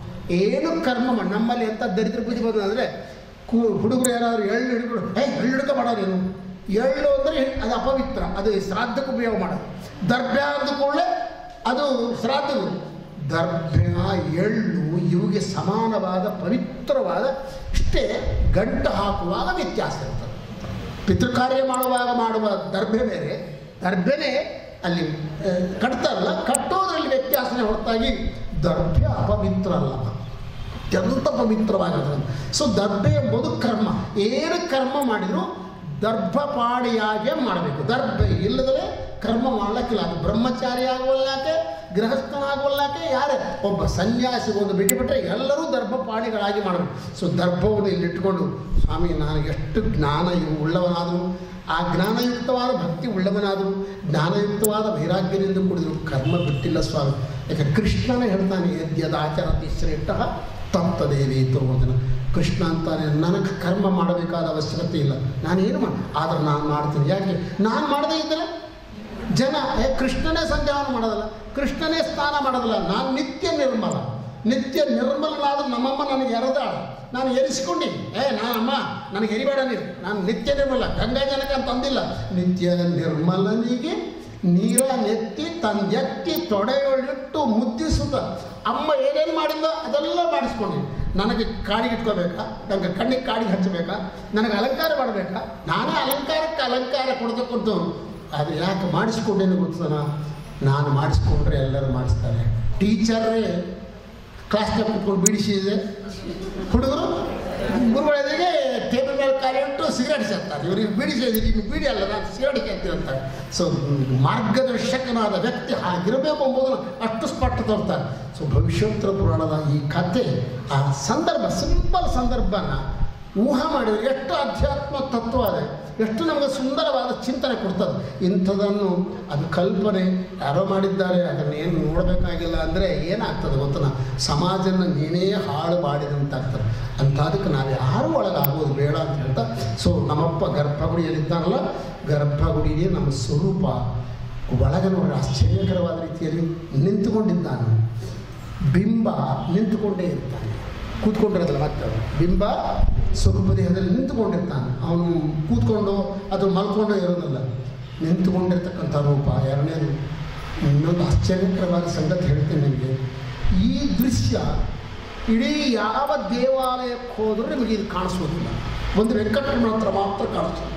ಏನು ಕರ್ಮ ಮಾಡಿ ನಮ್ಮಲ್ಲಿ ಎಂಥ ದರಿದ್ರ ಬುದ್ಧಿ ಬಂದ ಅಂದರೆ ಕೂ ಹುಡುಗರು ಯಾರಾದ್ರು ಎಳ್ಳು ಹಿಡ್ಕೊಂಡು ಹೇ ಎಳ್ಳು ಹಿಡ್ಕ ಮಾಡೋದೇನು ಎಳ್ಳು ಅಂದರೆ ಅದು ಅಪವಿತ್ರ ಅದು ಶ್ರಾದ್ದಕ್ಕೆ ಉಪಯೋಗ ಮಾಡೋದು ದರ್ಭ್ಯ ಅಂದ ಕೂಡಲೇ ಅದು ಶ್ರಾದ್ದಗಳು ದರ್ಭ್ಯ ಎಳ್ಳು ಇವುಗೆ ಸಮಾನವಾದ ಪವಿತ್ರವಾದ ಇಷ್ಟೇ ಗಂಟು ಹಾಕುವಾಗ ವ್ಯತ್ಯಾಸ ಇರ್ತದೆ ಪಿತೃಕಾರ್ಯ ಮಾಡುವಾಗ ಮಾಡುವ ದರ್ಭೆ ಬೇರೆ ದರ್ಭೆನೇ ಅಲ್ಲಿ ಆ, ಕಟ್ತಾರಲ್ಲ ಕಟ್ಟೋದ್ರಲ್ಲಿ ವ್ಯತ್ಯಾಸನೇ ಹೊರತಾಗಿ ದರ್ಭೆ ಅಪವಿತ್ರ ಅಲ್ಲ ಅತ್ಯಂತ ಪವಿತ್ರವಾಗಿರೋದು ಸೊ ದರ್ಭೆ ಎಂಬುದು ಕರ್ಮ ಏನು ಕರ್ಮ ಮಾಡಿದರೂ ದರ್ಭಪಾಡಿಯಾಗೆ ಮಾಡಬೇಕು ದರ್ಭ ಇಲ್ಲದಲೇ ಕರ್ಮ ಮಾಡ್ಲಿಕ್ಕಿಲ್ಲ ಅದು ಬ್ರಹ್ಮಚಾರಿ ಆಗುವಲ್ಲಾಕೆ ಗೃಹಸ್ಥನಾಗುವಲ್ಲಾಕೆ ಯಾರೇ ಒಬ್ಬ ಸನ್ಯಾಸಿ ಒಂದು ಬಿಟ್ಟುಬಿಟ್ರೆ ಎಲ್ಲರೂ ದರ್ಭಪಾಣಿಗಳಾಗಿ ಮಾಡಬೇಕು ಸೊ ದರ್ಭವನ್ನು ಇಲ್ಲಿಟ್ಟುಕೊಂಡು ಸ್ವಾಮಿ ನಾನು ಎಷ್ಟು ಜ್ಞಾನ ಇವು ಉಳ್ಳವನಾದರೂ ಆ ಜ್ಞಾನಯುಕ್ತವಾದ ಭಕ್ತಿ ಉಳ್ಳವನಾದರೂ ಜ್ಞಾನಯುಕ್ತವಾದ ವೈರಾಗ್ಯದಿಂದ ಕೂಡಿದ್ರು ಕರ್ಮ ಬಿಟ್ಟಿಲ್ಲ ಸ್ವಾಮಿ ಯಾಕೆ ಕೃಷ್ಣನೇ ಹೇಳ್ತಾನೆ ಯದ್ಯದಾಚರತಿ ಶ್ರೇಷ್ಠ ತತ್ತದೇವಿ ತೋದನ ಕೃಷ್ಣ ಅಂತಾನೆ ನನಗೆ ಕರ್ಮ ಮಾಡಬೇಕಾದ ಅವಶ್ಯಕತೆ ಇಲ್ಲ ನಾನೇನು ಮಾಡಿ ಆದ್ರೆ ನಾನು ಮಾಡ್ತೀನಿ ಯಾಕೆ ನಾನು ಮಾಡದೇ ಇದ್ದರೆ ಜನ ಏ ಕೃಷ್ಣನೇ ಸಂಧ್ಯಾವನ ಮಾಡೋದಲ್ಲ ಕೃಷ್ಣನೇ ಸ್ನಾನ ಮಾಡೋದಿಲ್ಲ ನಾನು ನಿತ್ಯ ನಿರ್ಮಲ ನಿತ್ಯ ನಿರ್ಮಲನಾದ್ರೆ ನಮ್ಮಮ್ಮ ನನಗೆ ಎರೆದಾಳ ನಾನು ಎರಿಸ್ಕೊಂಡು ಏ ನಾನಮ್ಮ ನನಗೆ ಎರಿಬೇಡ ನೀನು ನಾನು ನಿತ್ಯ ನಿರ್ಮಲ ಗಂಗಾ ಜನಕ ಅಂತ ಅಂದಿಲ್ಲ ನಿತ್ಯ ನಿರ್ಮಲನಿಗೆ ನೀರ ನೆತ್ತಿ ತಂದೆತ್ತಿ ತೊಡೆಯೊಳಿಟ್ಟು ಮುದ್ದಿಸುತ್ತ ಅಮ್ಮ ಏನೇನು ಮಾಡಿದ್ಲೋ ಅದೆಲ್ಲ ಮಾಡಿಸ್ಕೊಂಡು ನನಗೆ ಕಾಡಿಗೆ ಇಟ್ಕೋಬೇಕಾ ನನಗೆ ಕಣ್ಣಿಗೆ ಕಾಡಿಗೆ ಹಚ್ಚಬೇಕಾ ನನಗೆ ಅಲಂಕಾರ ಮಾಡಬೇಕಾ ನಾನೇ ಅಲಂಕಾರಕ್ಕೆ ಅಲಂಕಾರ ಕೊಡ್ತಕ್ಕಂಥ ಅದು ಯಾಕೆ ಮಾಡಿಸ್ಕೊಂಡೇನು ಗೊತ್ತನ ನಾನು ಮಾಡಿಸ್ಕೊಂಡ್ರೆ ಎಲ್ಲರೂ ಮಾಡಿಸ್ತಾರೆ ಟೀಚರೇ ಕ್ಲಾಸ್ನಾಗ ಕುತ್ಕೊಂಡು ಬಿಡಿಸಿದೆ ಹುಡುಗರು ಗುರುಗಳ ಎದುರಿಗೆ ಟೇಬಲ್ ಮೇಲೆ ಕಾಲಿ ಇಟ್ಟು ಸಿಗರೇಟ್ ಸೇರ್ತಾರೆ ಇವ್ರಿಗೆ ಬಿಡಿಸಿದ್ರೆ ಈಗ ಬಿಡಿ ಅಲ್ಲ ನಾನು ಸಿಗರೇಟ್ ಸೇರ್ತೀನಿ ಅಂತಾರೆ ಸೊ ಮಾರ್ಗದರ್ಶಕನಾದ ವ್ಯಕ್ತಿ ಹಾಗಿರಬೇಕು ಎಂಬುದನ್ನು ಅಷ್ಟು ಸ್ಪಷ್ಟ ತೋರ್ತಾರೆ ಸೊ ಭವಿಷ್ಯೋತ್ತರ ಪುರಾಣದ ಈ ಕತೆ ಆ ಸಂದರ್ಭ ಸಿಂಪಲ್ ಸಂದರ್ಭನ ಊಹೆ ಮಾಡಿದರೆ ಎಷ್ಟು ಅಧ್ಯಾತ್ಮ ತತ್ವ ಅದೇ ಎಷ್ಟು ನಮಗೆ ಸುಂದರವಾದ ಚಿಂತನೆ ಕೊಡ್ತದೆ ಇಂಥದನ್ನು ಅದು ಕಲ್ಪನೆ ಯಾರೋ ಮಾಡಿದ್ದಾರೆ ಅದನ್ನು ಏನು ನೋಡಬೇಕಾಗಿಲ್ಲ ಅಂದರೆ ಏನಾಗ್ತದೆ ಗೊತ್ತನ ಸಮಾಜನ ನೀನೇ ಹಾಳು ಮಾಡಿದಂತಾಗ್ತದೆ ಅಂಥದಕ್ಕೆ ನಾವು ಯಾರೂ ಒಳಗಾಗೋದು ಬೇಡ ಅಂತ ಹೇಳ್ತಾ ಸೊ ನಮ್ಮಪ್ಪ ಗರ್ಭಗುಡಿಯಲ್ಲಿದ್ದಾನಲ್ಲ ಗರ್ಭಗುಡಿಗೆ ನಮ್ಮ ಸ್ವರೂಪ ಒಳಗೆ ನೋಡಿ ಆಶ್ಚರ್ಯಕರವಾದ ರೀತಿಯಲ್ಲಿ ನಿಂತುಕೊಂಡಿದ್ದಾನೆ ಬಿಂಬ ನಿಂತುಕೊಂಡೇ ಇರ್ತಾನೆ ಕೂತ್ಕೊಂಡಿರೋದಿಲ್ಲ ಮತ್ತೆ ಅವನು. ಬಿಂಬ ಸ್ವರೂಪ ದೇಹದಲ್ಲಿ ನಿಂತುಕೊಂಡಿರ್ತಾನೆ ಅವನು ಕೂತ್ಕೊಂಡು ಅಥವಾ ಮಲ್ಕೊಂಡು ಇರೋದಿಲ್ಲ ನಿಂತುಕೊಂಡಿರ್ತಕ್ಕಂಥ ರೂಪ ಎರಡನೇದು ಇನ್ನೊಂದು ಆಶ್ಚರ್ಯಕರವಾದ ಸಂಗತಿ ಹೇಳ್ತೀನಿ ನಿಮಗೆ ಈ ದೃಶ್ಯ ಇಡೀ ಯಾವ ದೇವಾಲಯಕ್ಕೆ ಹೋದರೂ ನಿಮಗೆ ಇದು ಕಾಣಿಸೋದಿಲ್ಲ ಒಂದು ವೆಂಕಟರಮಣ ಹತ್ರ ಮಾತ್ರ ಕಾಣಿಸ್ತದೆ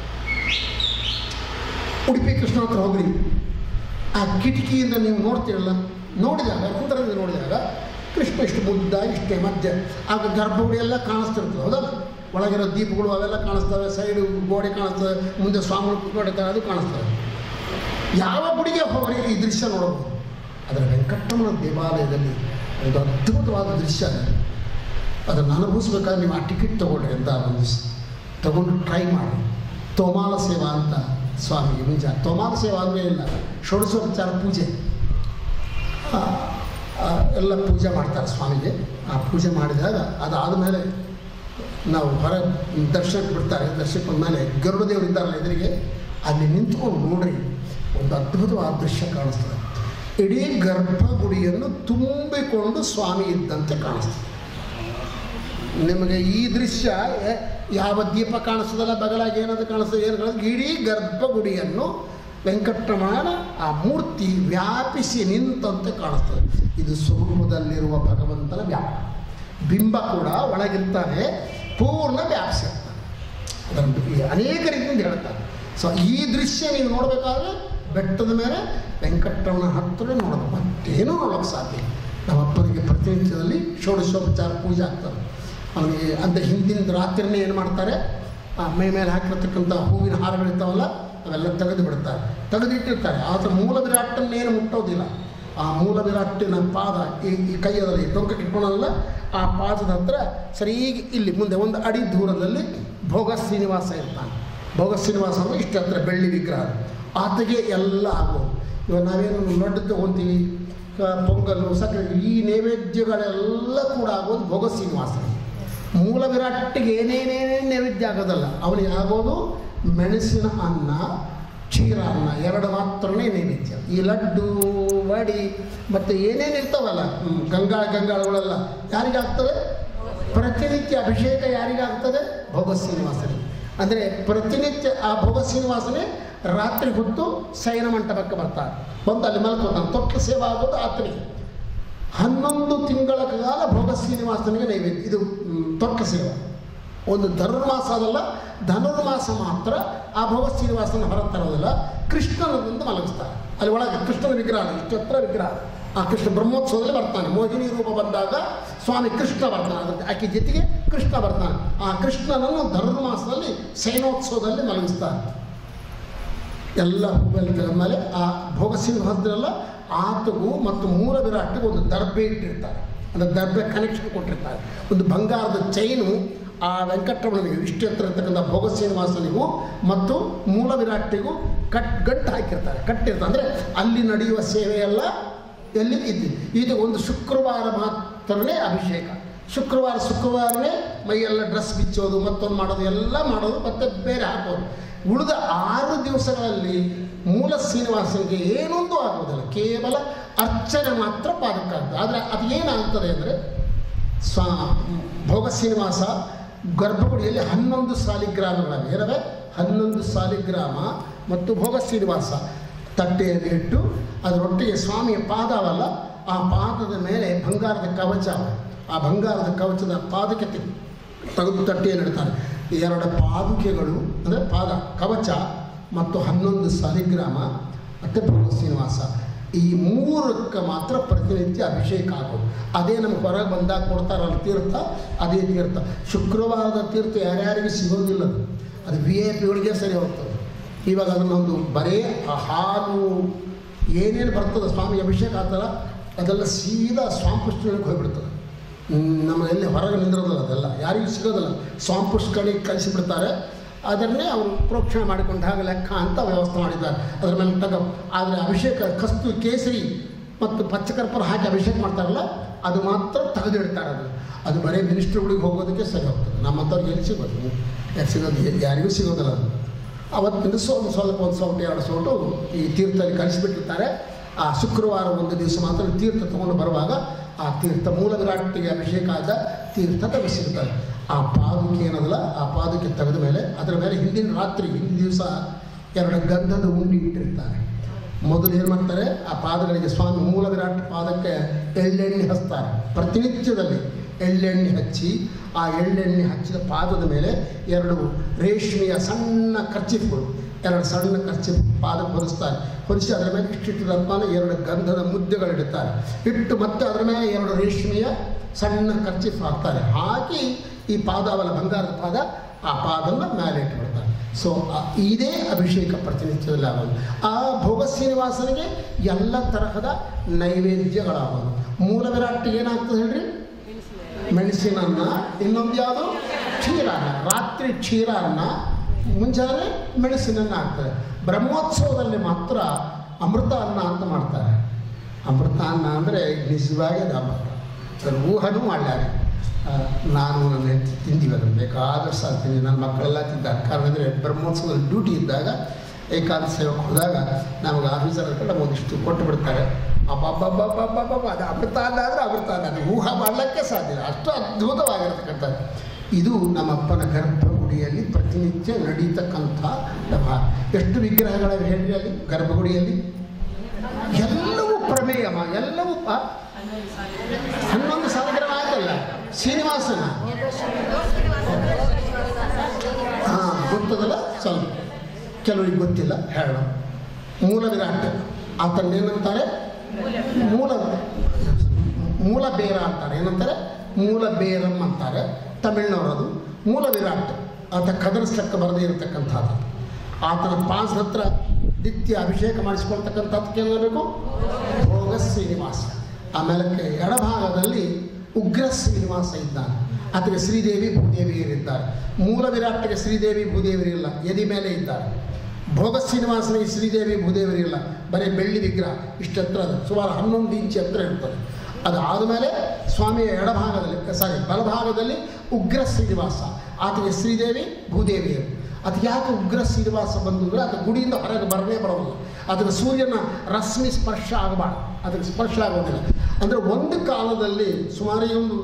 ಉಡುಪಿ ಕೃಷ್ಣ ಹತ್ರ ಹೋಗ್ರಿ ಆ ಕಿಟಕಿಯಿಂದ ನೀವು ನೋಡ್ತೀರಲ್ಲ ನೋಡಿದಾಗ ಕುಂದರದಿಂದ ನೋಡಿದಾಗ ಕೃಷ್ಣ ಇಷ್ಟು ಮುದ್ದ ಇಷ್ಟೇ ಮಧ್ಯ ಆಗ ಗರ್ಭಗುಡಿ ಎಲ್ಲ ಕಾಣಿಸ್ತಿರ್ತದೆ ಹೌದಲ್ಲ ಒಳಗಿರೋ ದೀಪಗಳು ಅವೆಲ್ಲ ಕಾಣಿಸ್ತವೆ ಸೈಡು ಗೋಡೆ ಕಾಣಿಸ್ತವೆ ಮುಂದೆ ಸ್ವಾಮಿಗಳು ಕೂತ್ಕೊಂಡಿರ್ತಾರೆ ಅದು ಕಾಣಿಸ್ತವೆ ಯಾವ ಗುಡಿಗೆ ಹೋಗ್ರಿ ಈ ದೃಶ್ಯ ನೋಡಬಹುದು ಅದರ ವೆಂಕಟರಮಣ ದೇವಾಲಯದಲ್ಲಿ ಒಂದು ಅದ್ಭುತವಾದ ದೃಶ್ಯ ಇದೆ ಅದನ್ನು ಅನುಭವಿಸ್ಬೇಕಾದ್ರೆ ನೀವು ಆ ಟಿಕೆಟ್ ತೊಗೊಳ್ರಿ ಅಂತ ಒಂದು ಸ್- ತಗೊಂಡು ಟ್ರೈ ಮಾಡಿ ತೋಮಾಲ ಸೇವಾ ಅಂತ ಸ್ವಾಮಿಗೆ ಮುಂಚೆ ತೋಮಾಲ ಸೇವಾ ಅಂದರೆ ಇಲ್ಲ ಷೋಡಶೋಪಚಾರ ಪೂಜೆ ಆ, ಆ, ಎಲ್ಲ ಪೂಜೆ ಮಾಡ್ತಾರೆ ಸ್ವಾಮಿಗೆ ಆ ಪೂಜೆ ಮಾಡಿದಾಗ ಅದಾದ ಮೇಲೆ ನಾವು ಹೊರ ದರ್ಶನಕ್ಕೆ ಬಿಡ್ತಾರೆ ದರ್ಶನಕ್ಕೆ ಬಂದಮೇಲೆ ಗರುಡ ದೇವರು ಇದ್ದಾರಲ್ಲ ಎದುರಿಗೆ ಅಲ್ಲಿ ನಿಂತ್ಕೊಂಡು ನೋಡ್ರಿ ಒಂದು ಅದ್ಭುತವಾದ ದೃಶ್ಯ ಕಾಣಿಸ್ತದೆ ಇಡೀ ಗರ್ಭಗುಡಿಯನ್ನು ತುಂಬಿಕೊಂಡು ಸ್ವಾಮಿ ಇದ್ದಂತೆ ಕಾಣಿಸ್ತದೆ ನಿಮಗೆ ಈ ದೃಶ್ಯ ಯ- ಯಾವ ದೀಪ ಕಾಣಿಸ್ತದಲ್ಲ ಬಗಲಾಗಿ ಏನಾದ್ರು ಕಾಣಿಸ್ತದೆ ಏನು ಕಾಣಿಸ್ತದೆ ಇಡೀ ಗರ್ಭಗುಡಿಯನ್ನು ವೆಂಕಟರಮಣನ ಆ ಮೂರ್ತಿ ವ್ಯಾಪಿಸಿ ನಿಂತಂತೆ ಕಾಣಿಸ್ತದೆ ಇದು ಸ್ವರೂಪದಲ್ಲಿರುವ ಭಗವಂತನ ವ್ಯಾಪ ಬಿಂಬ ಕೂಡ ಒಳಗಿರ್ತಾನೆ ಪೂರ್ಣ ವ್ಯಾಪಿಸಿರ್ತಾನೆ ಅದನ್ನು ಈ ಅನೇಕ ರೀತಿಯಿಂದ ಹೇಳ್ತಾರೆ ಸೊ ಈ ದೃಶ್ಯ ನೀವು ನೋಡಬೇಕಾದ್ರೆ ಬೆಟ್ಟದ ಮೇಲೆ ವೆಂಕಟರಮಣ ಹತ್ತಿರ ನೋಡೋದು ಮತ್ತೇನೂ ನೋಡೋಕ್ಕೆ ಸಾಧ್ಯ ಇಲ್ಲ. ನಮ್ಮ ಅಪ್ಪನಿಗೆ ಪ್ರತಿನಿತ್ಯದಲ್ಲಿ ಷೋಡಶೋಪಚಾರ ಪೂಜೆ ಆಗ್ತದೆ ಅವನಿಗೆ ಅಂತ ಹಿಂದಿನ ರಾತ್ರಿನೇ ಏನು ಮಾಡ್ತಾರೆ ಆ ಮೈ ಮೇಲೆ ಹಾಕಿರ್ತಕ್ಕಂಥ ಹೂವಿನ ಹಾರಗಳಿರ್ತಾವಲ್ಲ ಅವೆಲ್ಲ ತೆಗೆದು ಬಿಡ್ತಾರೆ ತೆಗೆದಿಟ್ಟಿರ್ತಾರೆ ಆತ ಮೂಲ ವಿರಾಟನ್ನೇನು ಮುಟ್ಟೋದಿಲ್ಲ ಆ ಮೂಲ ವಿರಾಟಿನ ಪಾದ ಈ ಈ ಕೈಯಲ್ಲಿ ಟೊಂಕಕ್ಕೆ ಇಟ್ಕೊಳಲ್ಲ ಆ ಪಾದದ ಹತ್ರ ಸರಿಯಾಗಿ ಇಲ್ಲಿ ಮುಂದೆ ಒಂದು ಅಡಿ ದೂರದಲ್ಲಿ ಭೋಗ ಶ್ರೀನಿವಾಸ ಇರ್ತಾನೆ ಭೋಗ ಶ್ರೀನಿವಾಸ ಅಂದರೆ ಇಷ್ಟು ಹತ್ರ ಬೆಳ್ಳಿ ವಿಗ್ರಹ ಆತಗೆ ಎಲ್ಲ ಆಗೋದು ಇವಾಗ ನಾವೇನು ಲಡ್ಡು ತಗೊಂತೀವಿ ಆ, ಪೊಂಗಲ್ಲು ಸಕ್ಕರೆ ಈ ನೈವೇದ್ಯಗಳೆಲ್ಲ ಕೂಡ ಆಗೋದು ಭೋಗ ಶ್ರೀನಿವಾಸನಿಗೆ ಮೂಲ ವಿರಾಟ್ಟಿಗೆ ಏನೇನೇನೇ ನೈವೇದ್ಯ ಆಗೋದಲ್ಲ ಅವನಿಗೆ ಆಗೋದು ಮೆಣಸಿನ ಅನ್ನ ಕ್ಷೀರ ಅನ್ನ ಎರಡು ಮಾತ್ರನೇ ನೈವೇದ್ಯ ಈ ಲಡ್ಡು ವಡಿ ಮತ್ತು ಏನೇನು ಇರ್ತಾವಲ್ಲ ಹ್ಮ್, ಗಂಗಾಳ ಗಂಗಾಳಗಳೆಲ್ಲ ಯಾರಿಗಾಗ್ತದೆ ಪ್ರತಿನಿತ್ಯ ಅಭಿಷೇಕ ಯಾರಿಗಾಗ್ತದೆ ಭೋಗ ಶ್ರೀನಿವಾಸನಿಗೆ ಅಂದರೆ ಪ್ರತಿನಿತ್ಯ ಆ ಭೋಗ ಶ್ರೀನಿವಾಸನೇ ರಾತ್ರಿ ಹೊತ್ತು ಶಯನ ಮಂಟಪಕ್ಕೆ ಬರ್ತಾರೆ ಬಂದು ಅಲ್ಲಿ ಮಲ್ಕೋತಾನೆ ತೊಟ್ಟ ಸೇವೆ ಆಗೋದು ಆತನಿಗೆ ಹನ್ನೊಂದು ತಿಂಗಳ ಕಾಲ ಭೋಗ ಶ್ರೀನಿವಾಸನಿಗೆ ನೈವೇದ್ಯ ಇದು ಮ್, ತೊಟ್ಟ ಸೇವೆ ಒಂದು ಧನುರ್ಮಾಸ ಅದಲ್ಲ ಧನುರ್ಮಾಸ ಮಾತ್ರ ಆ ಭೋಗ ಶ್ರೀನಿವಾಸನ ಹೊರ ತರೋದಿಲ್ಲ ಕೃಷ್ಣನದಿಂದ ಮಲಗಿಸ್ತಾರೆ ಅಲ್ಲಿ ಒಳಗೆ ಕೃಷ್ಣನ ವಿಗ್ರಹ ಇಷ್ಟು ಹತ್ರ ವಿಗ್ರಹ ಆ ಕೃಷ್ಣ ಬ್ರಹ್ಮೋತ್ಸವದಲ್ಲಿ ಬರ್ತಾನೆ ಮೋಹಿನಿ ರೂಪ ಬಂದಾಗ ಸ್ವಾಮಿ ಕೃಷ್ಣ ಬರ್ತಾನೆ ಅದಕ್ಕೆ ಆಕೆ ಜೊತೆಗೆ ಕೃಷ್ಣ ಬರ್ತಾನೆ ಆ ಕೃಷ್ಣನನ್ನು ಧನುರ್ಮಾಸದಲ್ಲಿ ಶಯನೋತ್ಸವದಲ್ಲಿ ಮಲಗಿಸ್ತಾರೆ ಎಲ್ಲ ಹೂವೆಲ್ಲ ತೆಗೆದ್ಮೇಲೆ ಆ ಭೋಗ ಸಿಂಹದ್ರೆಲ್ಲ ಆತಗೂ ಮತ್ತು ಮೂಲ ವಿರಾಟಿಗೂ ಒಂದು ದರ್ಬೆ ಇಟ್ಟಿರ್ತಾರೆ ಅಂದರೆ ದರ್ಬೆ ಕನೆಕ್ಷನ್ ಕೊಟ್ಟಿರ್ತಾರೆ ಒಂದು ಬಂಗಾರದ ಚೈನು ಆ ವೆಂಕಟರಮಣನಿಗೆ ಇಷ್ಟು ಎತ್ತರ ಇರ್ತಕ್ಕಂಥ ಭೋಗ ಶ್ರೀನಿವಾಸನಿಗೂ ಮತ್ತು ಮೂಲ ವಿರಾಟಿಗೂ ಕಟ್ ಗಂಟು ಹಾಕಿರ್ತಾರೆ ಕಟ್ಟಿರ್ತಾರೆ ಅಂದರೆ ಅಲ್ಲಿ ನಡೆಯುವ ಸೇವೆಯೆಲ್ಲ ಎಲ್ಲಿ ಇದ್ದು ಇದು ಒಂದು ಶುಕ್ರವಾರ ಮಾತ್ರನೇ ಅಭಿಷೇಕ ಶುಕ್ರವಾರ ಶುಕ್ರವಾರನೇ ಮೈಯೆಲ್ಲ ಡ್ರೆಸ್ ಬಿಚ್ಚೋದು ಮತ್ತೊಂದು ಮಾಡೋದು ಎಲ್ಲ ಮಾಡೋದು ಮತ್ತೆ ಬೇರೆ ಹಾಕೋದು ಉಳಿದ ಆರು ದಿವಸಗಳಲ್ಲಿ ಮೂಲ ಶ್ರೀನಿವಾಸನಿಗೆ ಏನೊಂದು ಆಗೋದಿಲ್ಲ ಕೇವಲ ಅರ್ಚನೆ ಮಾತ್ರ ಪಾದಕ್ಕಾಗ್ತದೆ ಆದರೆ ಅದು ಏನಾಗ್ತದೆ ಅಂದರೆ ಸ್ವಾ ಭೋಗ ಶ್ರೀನಿವಾಸ ಗರ್ಭಗುಡಿಯಲ್ಲಿ ಹನ್ನೊಂದು ಸಾಲಿಗ್ರಾಮಗಳಿವೆ ಏನವೆ ಹನ್ನೊಂದು ಸಾಲಿಗ್ರಾಮ ಮತ್ತು ಭೋಗ ಶ್ರೀನಿವಾಸ ತಟ್ಟೆಯಲ್ಲಿ ಇಟ್ಟು ಅದರೊಟ್ಟಿಗೆ ಸ್ವಾಮಿಯ ಪಾದವಲ್ಲ ಆ ಪಾದದ ಮೇಲೆ ಬಂಗಾರದ ಕವಚ ಆ ಬಂಗಾರದ ಕವಚದ ಪಾದಕ್ಕೆ ತೆ- ತೆಗೆದು ತಟ್ಟೆಯಲ್ಲಿ ಇಡ್ತಾರೆ ಎರಡು ಪಾದುಕೆಗಳು ಅಂದರೆ ಪಾದ ಕವಚ ಮತ್ತು ಹನ್ನೊಂದು ಸಾಲಿಗ್ರಾಮ ಮತ್ತು ಭೋಗ ಶ್ರೀನಿವಾಸ ಈ ಮೂರಕ್ಕೆ ಮಾತ್ರ ಪ್ರತಿನಿತ್ಯ ಅಭಿಷೇಕ ಆಗೋದು ಅದೇ ನಮ್ಗೆ ಹೊರಗೆ ಬಂದಾಗ ಕೊಡ್ತಾರಲ್ಲ ತೀರ್ಥ ಅದೇ ತೀರ್ಥ ಶುಕ್ರವಾರದ ತೀರ್ಥ ಯಾರ್ಯಾರಿಗೂ ಸಿಗೋದಿಲ್ಲ ಅದು. ಅದು ವಿ ಐ ಪಿಗಳಿಗೆ ಸರಿ ಹೋಗ್ತದೆ ಇವಾಗ ಅದನ್ನೊಂದು ಬರೇ ಆ ಹಾಲು ಏನೇನು ಬರ್ತದೆ ಸ್ವಾಮಿ ಅಭಿಷೇಕ ಆಗ್ತಲ್ಲ ಅದೆಲ್ಲ ಸೀದಾ ಸ್ವಾಮಿ ಪುಷ್ಕರಣಿಗೆ ಹೋಗ್ಬಿಡ್ತದೆ ಹ್ಮ್, ನಮ್ಮ ಎಲ್ಲಿ ಹೊರಗೆ ನಿಂದಿರೋದಿಲ್ಲ ಅದೆಲ್ಲ ಯಾರಿಗೂ ಸಿಗೋದಿಲ್ಲ ಸ್ವಾಮಿ ಪುಷ್ಕರಣಿಗೆ ಕಳಿಸಿಬಿಡ್ತಾರೆ ಅದನ್ನೇ ಅವರು ಪ್ರೋಕ್ಷಣೆ ಮಾಡಿಕೊಂಡು ಹಾಗೆ ಲೆಕ್ಕ ಅಂತ ವ್ಯವಸ್ಥೆ ಮಾಡಿದ್ದಾರೆ ಅದರ ಮೇಲೆ ತಗ ಆದರೆ ಅಭಿಷೇಕ ಕಸ್ತು ಕೇಸರಿ ಮತ್ತು ಪಚ್ಚಕರ್ಪೂರ ಹಾಕಿ ಅಭಿಷೇಕ ಮಾಡ್ತಾರಲ್ಲ ಅದು ಮಾತ್ರ ತೆಗೆದಿಡ್ತಾರೆ ಅದು ಅದು ಬರೀ ಮಿನಿಸ್ಟ್ರುಗಳಿಗೆ ಹೋಗೋದಕ್ಕೆ ಸರಿ ಹೋಗ್ತದೆ ನಮ್ಮಂಥವ್ರಿಗೆ ಎಲ್ಲಿ ಸಿಗೋದು ಯಾಕೆ ಸಿಗೋದು ಯಾರಿಗೂ ಸಿಗೋದಿಲ್ಲ ಅದು ಅವತ್ತಿಂದ ಸ್ವಲ್ಪ ಸ್ವಲ್ಪ ಒಂದು ಸ್ವಲ್ಪ ಎರಡು ಸೋಟು ಈ ತೀರ್ಥದಲ್ಲಿ ಕಳಿಸಿಬಿಟ್ಟಿರ್ತಾರೆ ಆ ಶುಕ್ರವಾರ ಒಂದು ದಿವಸ ಮಾತ್ರ ತೀರ್ಥ ತಗೊಂಡು ಬರುವಾಗ ಆ ತೀರ್ಥ ಮೂಲ ವಿರಾಟಿಗೆ ಅಭಿಷೇಕ ಆದ ತೀರ್ಥ ತಗ ಸಿಗ್ತಾರೆ ಆ ಪಾದುಕೆ ಏನದಲ್ಲ ಆ ಪಾದುಕೆ ತೆಗೆದ ಮೇಲೆ ಅದರ ಮೇಲೆ ಹಿಂದಿನ ರಾತ್ರಿ ಹಿಂದಿನ ದಿವಸ ಎರಡು ಗಂಧದ ಉಂಡಿ ಇಟ್ಟಿರ್ತಾರೆ ಮೊದಲು ಏನು ಮಾಡ್ತಾರೆ ಆ ಪಾದಗಳಿಗೆ ಸ್ವಾಮಿ ಮೂಲ ವಿರಾಟ್ ಪಾದಕ್ಕೆ ಎಳ್ಳೆಣ್ಣೆ ಹಚ್ತಾರೆ ಪ್ರತಿನಿತ್ಯದಲ್ಲಿ ಎಳ್ಳೆಣ್ಣೆ ಹಚ್ಚಿ ಆ ಎಳ್ಳೆಣ್ಣೆ ಹಚ್ಚಿದ ಪಾದದ ಮೇಲೆ ಎರಡು ರೇಷ್ಮೆಯ ಸಣ್ಣ ಖರ್ಚಿಫ್ಗಳು ಎರಡು ಸಣ್ಣ ಖರ್ಚಿಫ್ ಪಾದಕ್ಕೆ ಹೊರಿಸ್ತಾರೆ ಹೊರಿಸಿ ಅದರ ಮೇಲೆ ಇಷ್ಟಿಟ್ಟು ರತ್ನ ಎರಡು ಗಂಧದ ಮುದ್ದೆಗಳಿಡುತ್ತಾರೆ ಇಟ್ಟು ಮತ್ತೆ ಅದರ ಮೇಲೆ ಎರಡು ರೇಷ್ಮೆಯ ಸಣ್ಣ ಖರ್ಚಿಫ್ ಹಾಕ್ತಾರೆ ಹಾಕಿ ಈ ಪಾದವಲ್ಲ ಬಂಗಾರದ ಪಾದ ಆ ಪಾದನ ಮೇಲೆ ಇಟ್ಬಿಡ್ತಾರೆ ಸೊ ಇದೇ ಅಭಿಷೇಕ ಪ್ರತಿನಿತ್ಯದಲ್ಲಿ ಆಗೋದು ಆ ಭೋಗ ಶ್ರೀನಿವಾಸನಿಗೆ ಎಲ್ಲ ತರಹದ ನೈವೇದ್ಯಗಳಾಗೋದು ಮೂಲ ವಿರಾಟ್ ಏನಾಗ್ತದೆ ಹೇಳ್ರಿ ಮೆಣಸಿನನ್ನ ಇನ್ನೊಂದು ಯಾವುದು ಕ್ಷೀರಾನ್ನ ರಾತ್ರಿ ಕ್ಷೀರಾನ್ನ ಮುಂಜಾನೆ ಮೆಣಸಿನನ್ನ ಹಾಕ್ತಾರೆ ಬ್ರಹ್ಮೋತ್ಸವದಲ್ಲಿ ಮಾತ್ರ ಅಮೃತ ಅನ್ನ ಅಂತ ಮಾಡ್ತಾರೆ ಅಮೃತ ಅನ್ನ ಅಂದರೆ ನಿಜವಾಗಿ ಅದು ಅಮೃತ ಅದರ ಊಹನೂ ಮಾಡ್ಯಾರೆ ಆ, ನಾನು ನನ್ನ ಹೆಂಡತಿ ತಿಂದೀವಿ ಅದನ್ನು ಬೇಕಾದಷ್ಟು ಸಾಲ ತಿಂದೀವಿ ನನ್ನ ಮಕ್ಕಳೆಲ್ಲ ತಿಂತಾರೆ ಕಾರಣ ಅಂದರೆ ಬ್ರಹ್ಮೋತ್ಸವದಲ್ಲಿ ಡ್ಯೂಟಿ ಇದ್ದಾಗ ಏಕಾಂತ ಸೇವಕ್ಕೆ ಹೋದಾಗ ನಮಗೆ ಆಫೀಸರ್ ಹತ್ರ ಒಂದಿಷ್ಟು ಕೊಟ್ಟು ಬಿಡ್ತಾರೆ ಅಬ್ಬಬ್ಬಬ್ಬಬ್ಬಬ್ಬಬ್ಬ ಅದು ಅಮೃತ ಅನ್ನಾದರೆ ಅಮೃತ ಅನ್ನ ಅದು ಊಹೆ ಮಾಡಲಿಕ್ಕೆ ಸಾಧ್ಯ ಇಲ್ಲ ಅಷ್ಟು ಅದ್ಭುತವಾಗಿರ್ತಕ್ಕಂಥದ್ದು ಇದು ನಮ್ಮಪ್ಪನ ಗರ್ಭಗುಡಿಯಲ್ಲಿ ಪ್ರತಿನಿತ್ಯ ನಡೀತಕ್ಕಂಥ ವ್ಯವಹಾರ ಎಷ್ಟು ವಿಗ್ರಹಗಳಿವೆ ಹೇಳಿ ಅಲ್ಲಿ ಗರ್ಭಗುಡಿಯಲ್ಲಿ ಎಲ್ಲವೂ ಪ್ರಮೇಯಮ ಎಲ್ಲವೂ ಪ- ಹನ್ನೊಂದು ಸಾವಿರ ಆಯ್ತಲ್ಲ ಶ್ರೀನಿವಾಸನ ಹಾಂ ಗೊತ್ತದಲ್ಲ ಸ್ವಲ್ಪ ಕೆಲವರಿಗೆ ಗೊತ್ತಿಲ್ಲ ಹೇಳೋಣ ಮೂಲ ವಿರಾಟ್ ಆತನ್ನೇನಂತಾರೆ ಮೂಲ ಮೂಲ ಬೇರ ಅಂತಾರೆ ಏನಂತಾರೆ ಮೂಲ ಬೇರಂ ಅಂತಾರೆ ತಮಿಳ್ನವರದು ಮೂಲ ವಿರಾಟ್ ಆತ ಕದರಿಸ್ಲಕ್ಕೆ ಬರದೇ ಇರತಕ್ಕಂಥದ್ದು ಆತನ ಪಾಸ್ ಹತ್ರ ನಿತ್ಯ ಅಭಿಷೇಕ ಮಾಡಿಸ್ಕೊಳ್ತಕ್ಕಂಥದ್ದಕ್ಕೆ ಏನಾಗಬೇಕು ಭೋಗ ಶ್ರೀನಿವಾಸ ಆಮೇಲೆ ಎಡಭಾಗದಲ್ಲಿ ಉಗ್ರ ಶ್ರೀನಿವಾಸ ಇದ್ದಾನೆ ಆತಗೆ ಶ್ರೀದೇವಿ ಭೂದೇವಿಯರಿದ್ದಾರೆ ಮೂಲ ವಿರಾಟ್ಗೆ ಶ್ರೀದೇವಿ ಭೂದೇವಿಯರಿಲ್ಲ ಎದಿ ಮೇಲೆ ಇದ್ದಾರೆ ಭೋಗ ಶ್ರೀನಿವಾಸನಿಗೆ ಶ್ರೀದೇವಿ ಭೂದೇವರಿಲ್ಲ ಬರೀ ಬೆಳ್ಳಿ ವಿಗ್ರಹ ಇಷ್ಟೆತ್ರ ಅದು ಸುಮಾರು ಹನ್ನೊಂದು ಇಂಚ್ ಎತ್ತರ ಇರ್ತದೆ ಅದು ಆದಮೇಲೆ ಸ್ವಾಮಿಯ ಎಡಭಾಗದಲ್ಲಿ ಸಾರಿ ಬಲಭಾಗದಲ್ಲಿ ಉಗ್ರ ಶ್ರೀನಿವಾಸ ಆತಗೆ ಶ್ರೀದೇವಿ ಭೂದೇವಿಯರು ಅದು ಯಾಕೆ ಉಗ್ರ ಶ್ರೀನಿವಾಸ ಬಂದು ಅಂದರೆ ಅದು ಗುಡಿಯಿಂದ ಹೊರಗೆ ಬರದೇ ಬರೋಲ್ಲ ಅದಕ್ಕೆ ಸೂರ್ಯನ ರಶ್ಮಿ ಸ್ಪರ್ಶ ಆಗಬಾರ್ದು ಅದಕ್ಕೆ ಸ್ಪರ್ಶ ಆಗೋದಿಲ್ಲ ಅಂದರೆ ಒಂದು ಕಾಲದಲ್ಲಿ ಸುಮಾರು ಈ ಒಂದು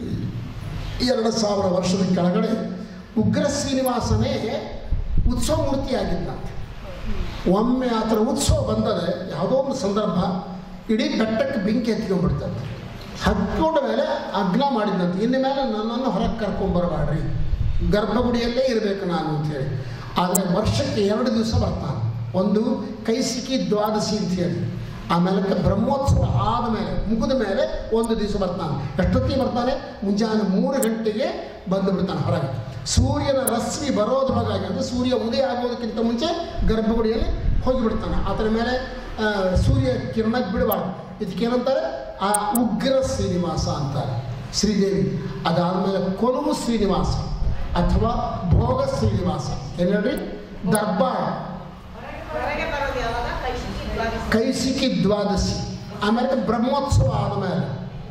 ಎರಡು ಸಾವಿರ ವರ್ಷದ ಕೆಳಗಡೆ ಉಗ್ರ ಶ್ರೀನಿವಾಸನೇ ಉತ್ಸವ ಮೂರ್ತಿಯಾಗಿದ್ದಂತೆ ಒಮ್ಮೆ ಆ ಥರ ಉತ್ಸವ ಬಂದರೆ ಯಾವುದೋ ಒಂದು ಸಂದರ್ಭ ಇಡೀ ಬೆಟ್ಟಕ್ಕೆ ಬೆಂಕಿ ಹತ್ಕೊಂಡ್ಬಿಡ್ತಂತೆ ಹತ್ಕೊಂಡ ಮೇಲೆ ಅಗ್ನ ಮಾಡಿದಂತೆ ಇನ್ನು ಮೇಲೆ ನನ್ನನ್ನು ಹೊರಗೆ ಕರ್ಕೊಂಬರಬೇಡ್ರಿ ಗರ್ಭಗುಡಿಯಲ್ಲೇ ಇರಬೇಕು ನಾನು ಅಂಥೇಳಿ ಆದರೆ ವರ್ಷಕ್ಕೆ ಎರಡು ದಿವಸ ಬರ್ತಾನೆ ಒಂದು ಕೈಸಿಕಿ ದ್ವಾದಶಿ ಅಂತ ಹೇಳಿ ಆಮೇಲೆ ಬ್ರಹ್ಮೋತ್ಸವ ಆದ ಮೇಲೆ ಮುಗಿದ ಮೇಲೆ ಒಂದು ದಿವಸ ಬರ್ತಾನೆ ಎಷ್ಟೊತ್ತಿಗೆ ಬರ್ತಾನೆ ಮುಂಜಾನೆ ಮೂರು ಗಂಟೆಗೆ ಬಂದು ಬಿಡ್ತಾನೆ ಹೊರಗೆ ಸೂರ್ಯನ ರಶ್ಮಿ ಬರೋದ್ರೊಳಗಾಗಿ ಅಂದರೆ ಸೂರ್ಯ ಉದಯ ಆಗೋದಕ್ಕಿಂತ ಮುಂಚೆ ಗರ್ಭಗುಡಿಯಲ್ಲಿ ಹೋಗಿಬಿಡ್ತಾನೆ ಅದರ ಮೇಲೆ ಆ, ಸೂರ್ಯ ಕಿರಣ ಬಿಡಬಾರ್ದು ಇದಕ್ಕೇನಂತಾರೆ ಆ ಉಗ್ರ ಶ್ರೀನಿವಾಸ ಅಂತಾರೆ ಶ್ರೀದೇವಿ ಅದಾದಮೇಲೆ ಕೊಲವು ಶ್ರೀನಿವಾಸ ಅಥವಾ ಭೋಗ ಶ್ರೀನಿವಾಸ ಏನು ಹೇಳ್ರಿ ದರ್ಬಾರ್ ಹೊರಗೆ ಬರೋದು ಯಾವಾಗ ಕೈಶಿಕಿ ದ್ವಾದಶಿ. ಕೈಸಿಕಿ ದ್ವಾದಶಿ ಆಮೇಲೆ ಬ್ರಹ್ಮೋತ್ಸವ ಆದಮೇಲೆ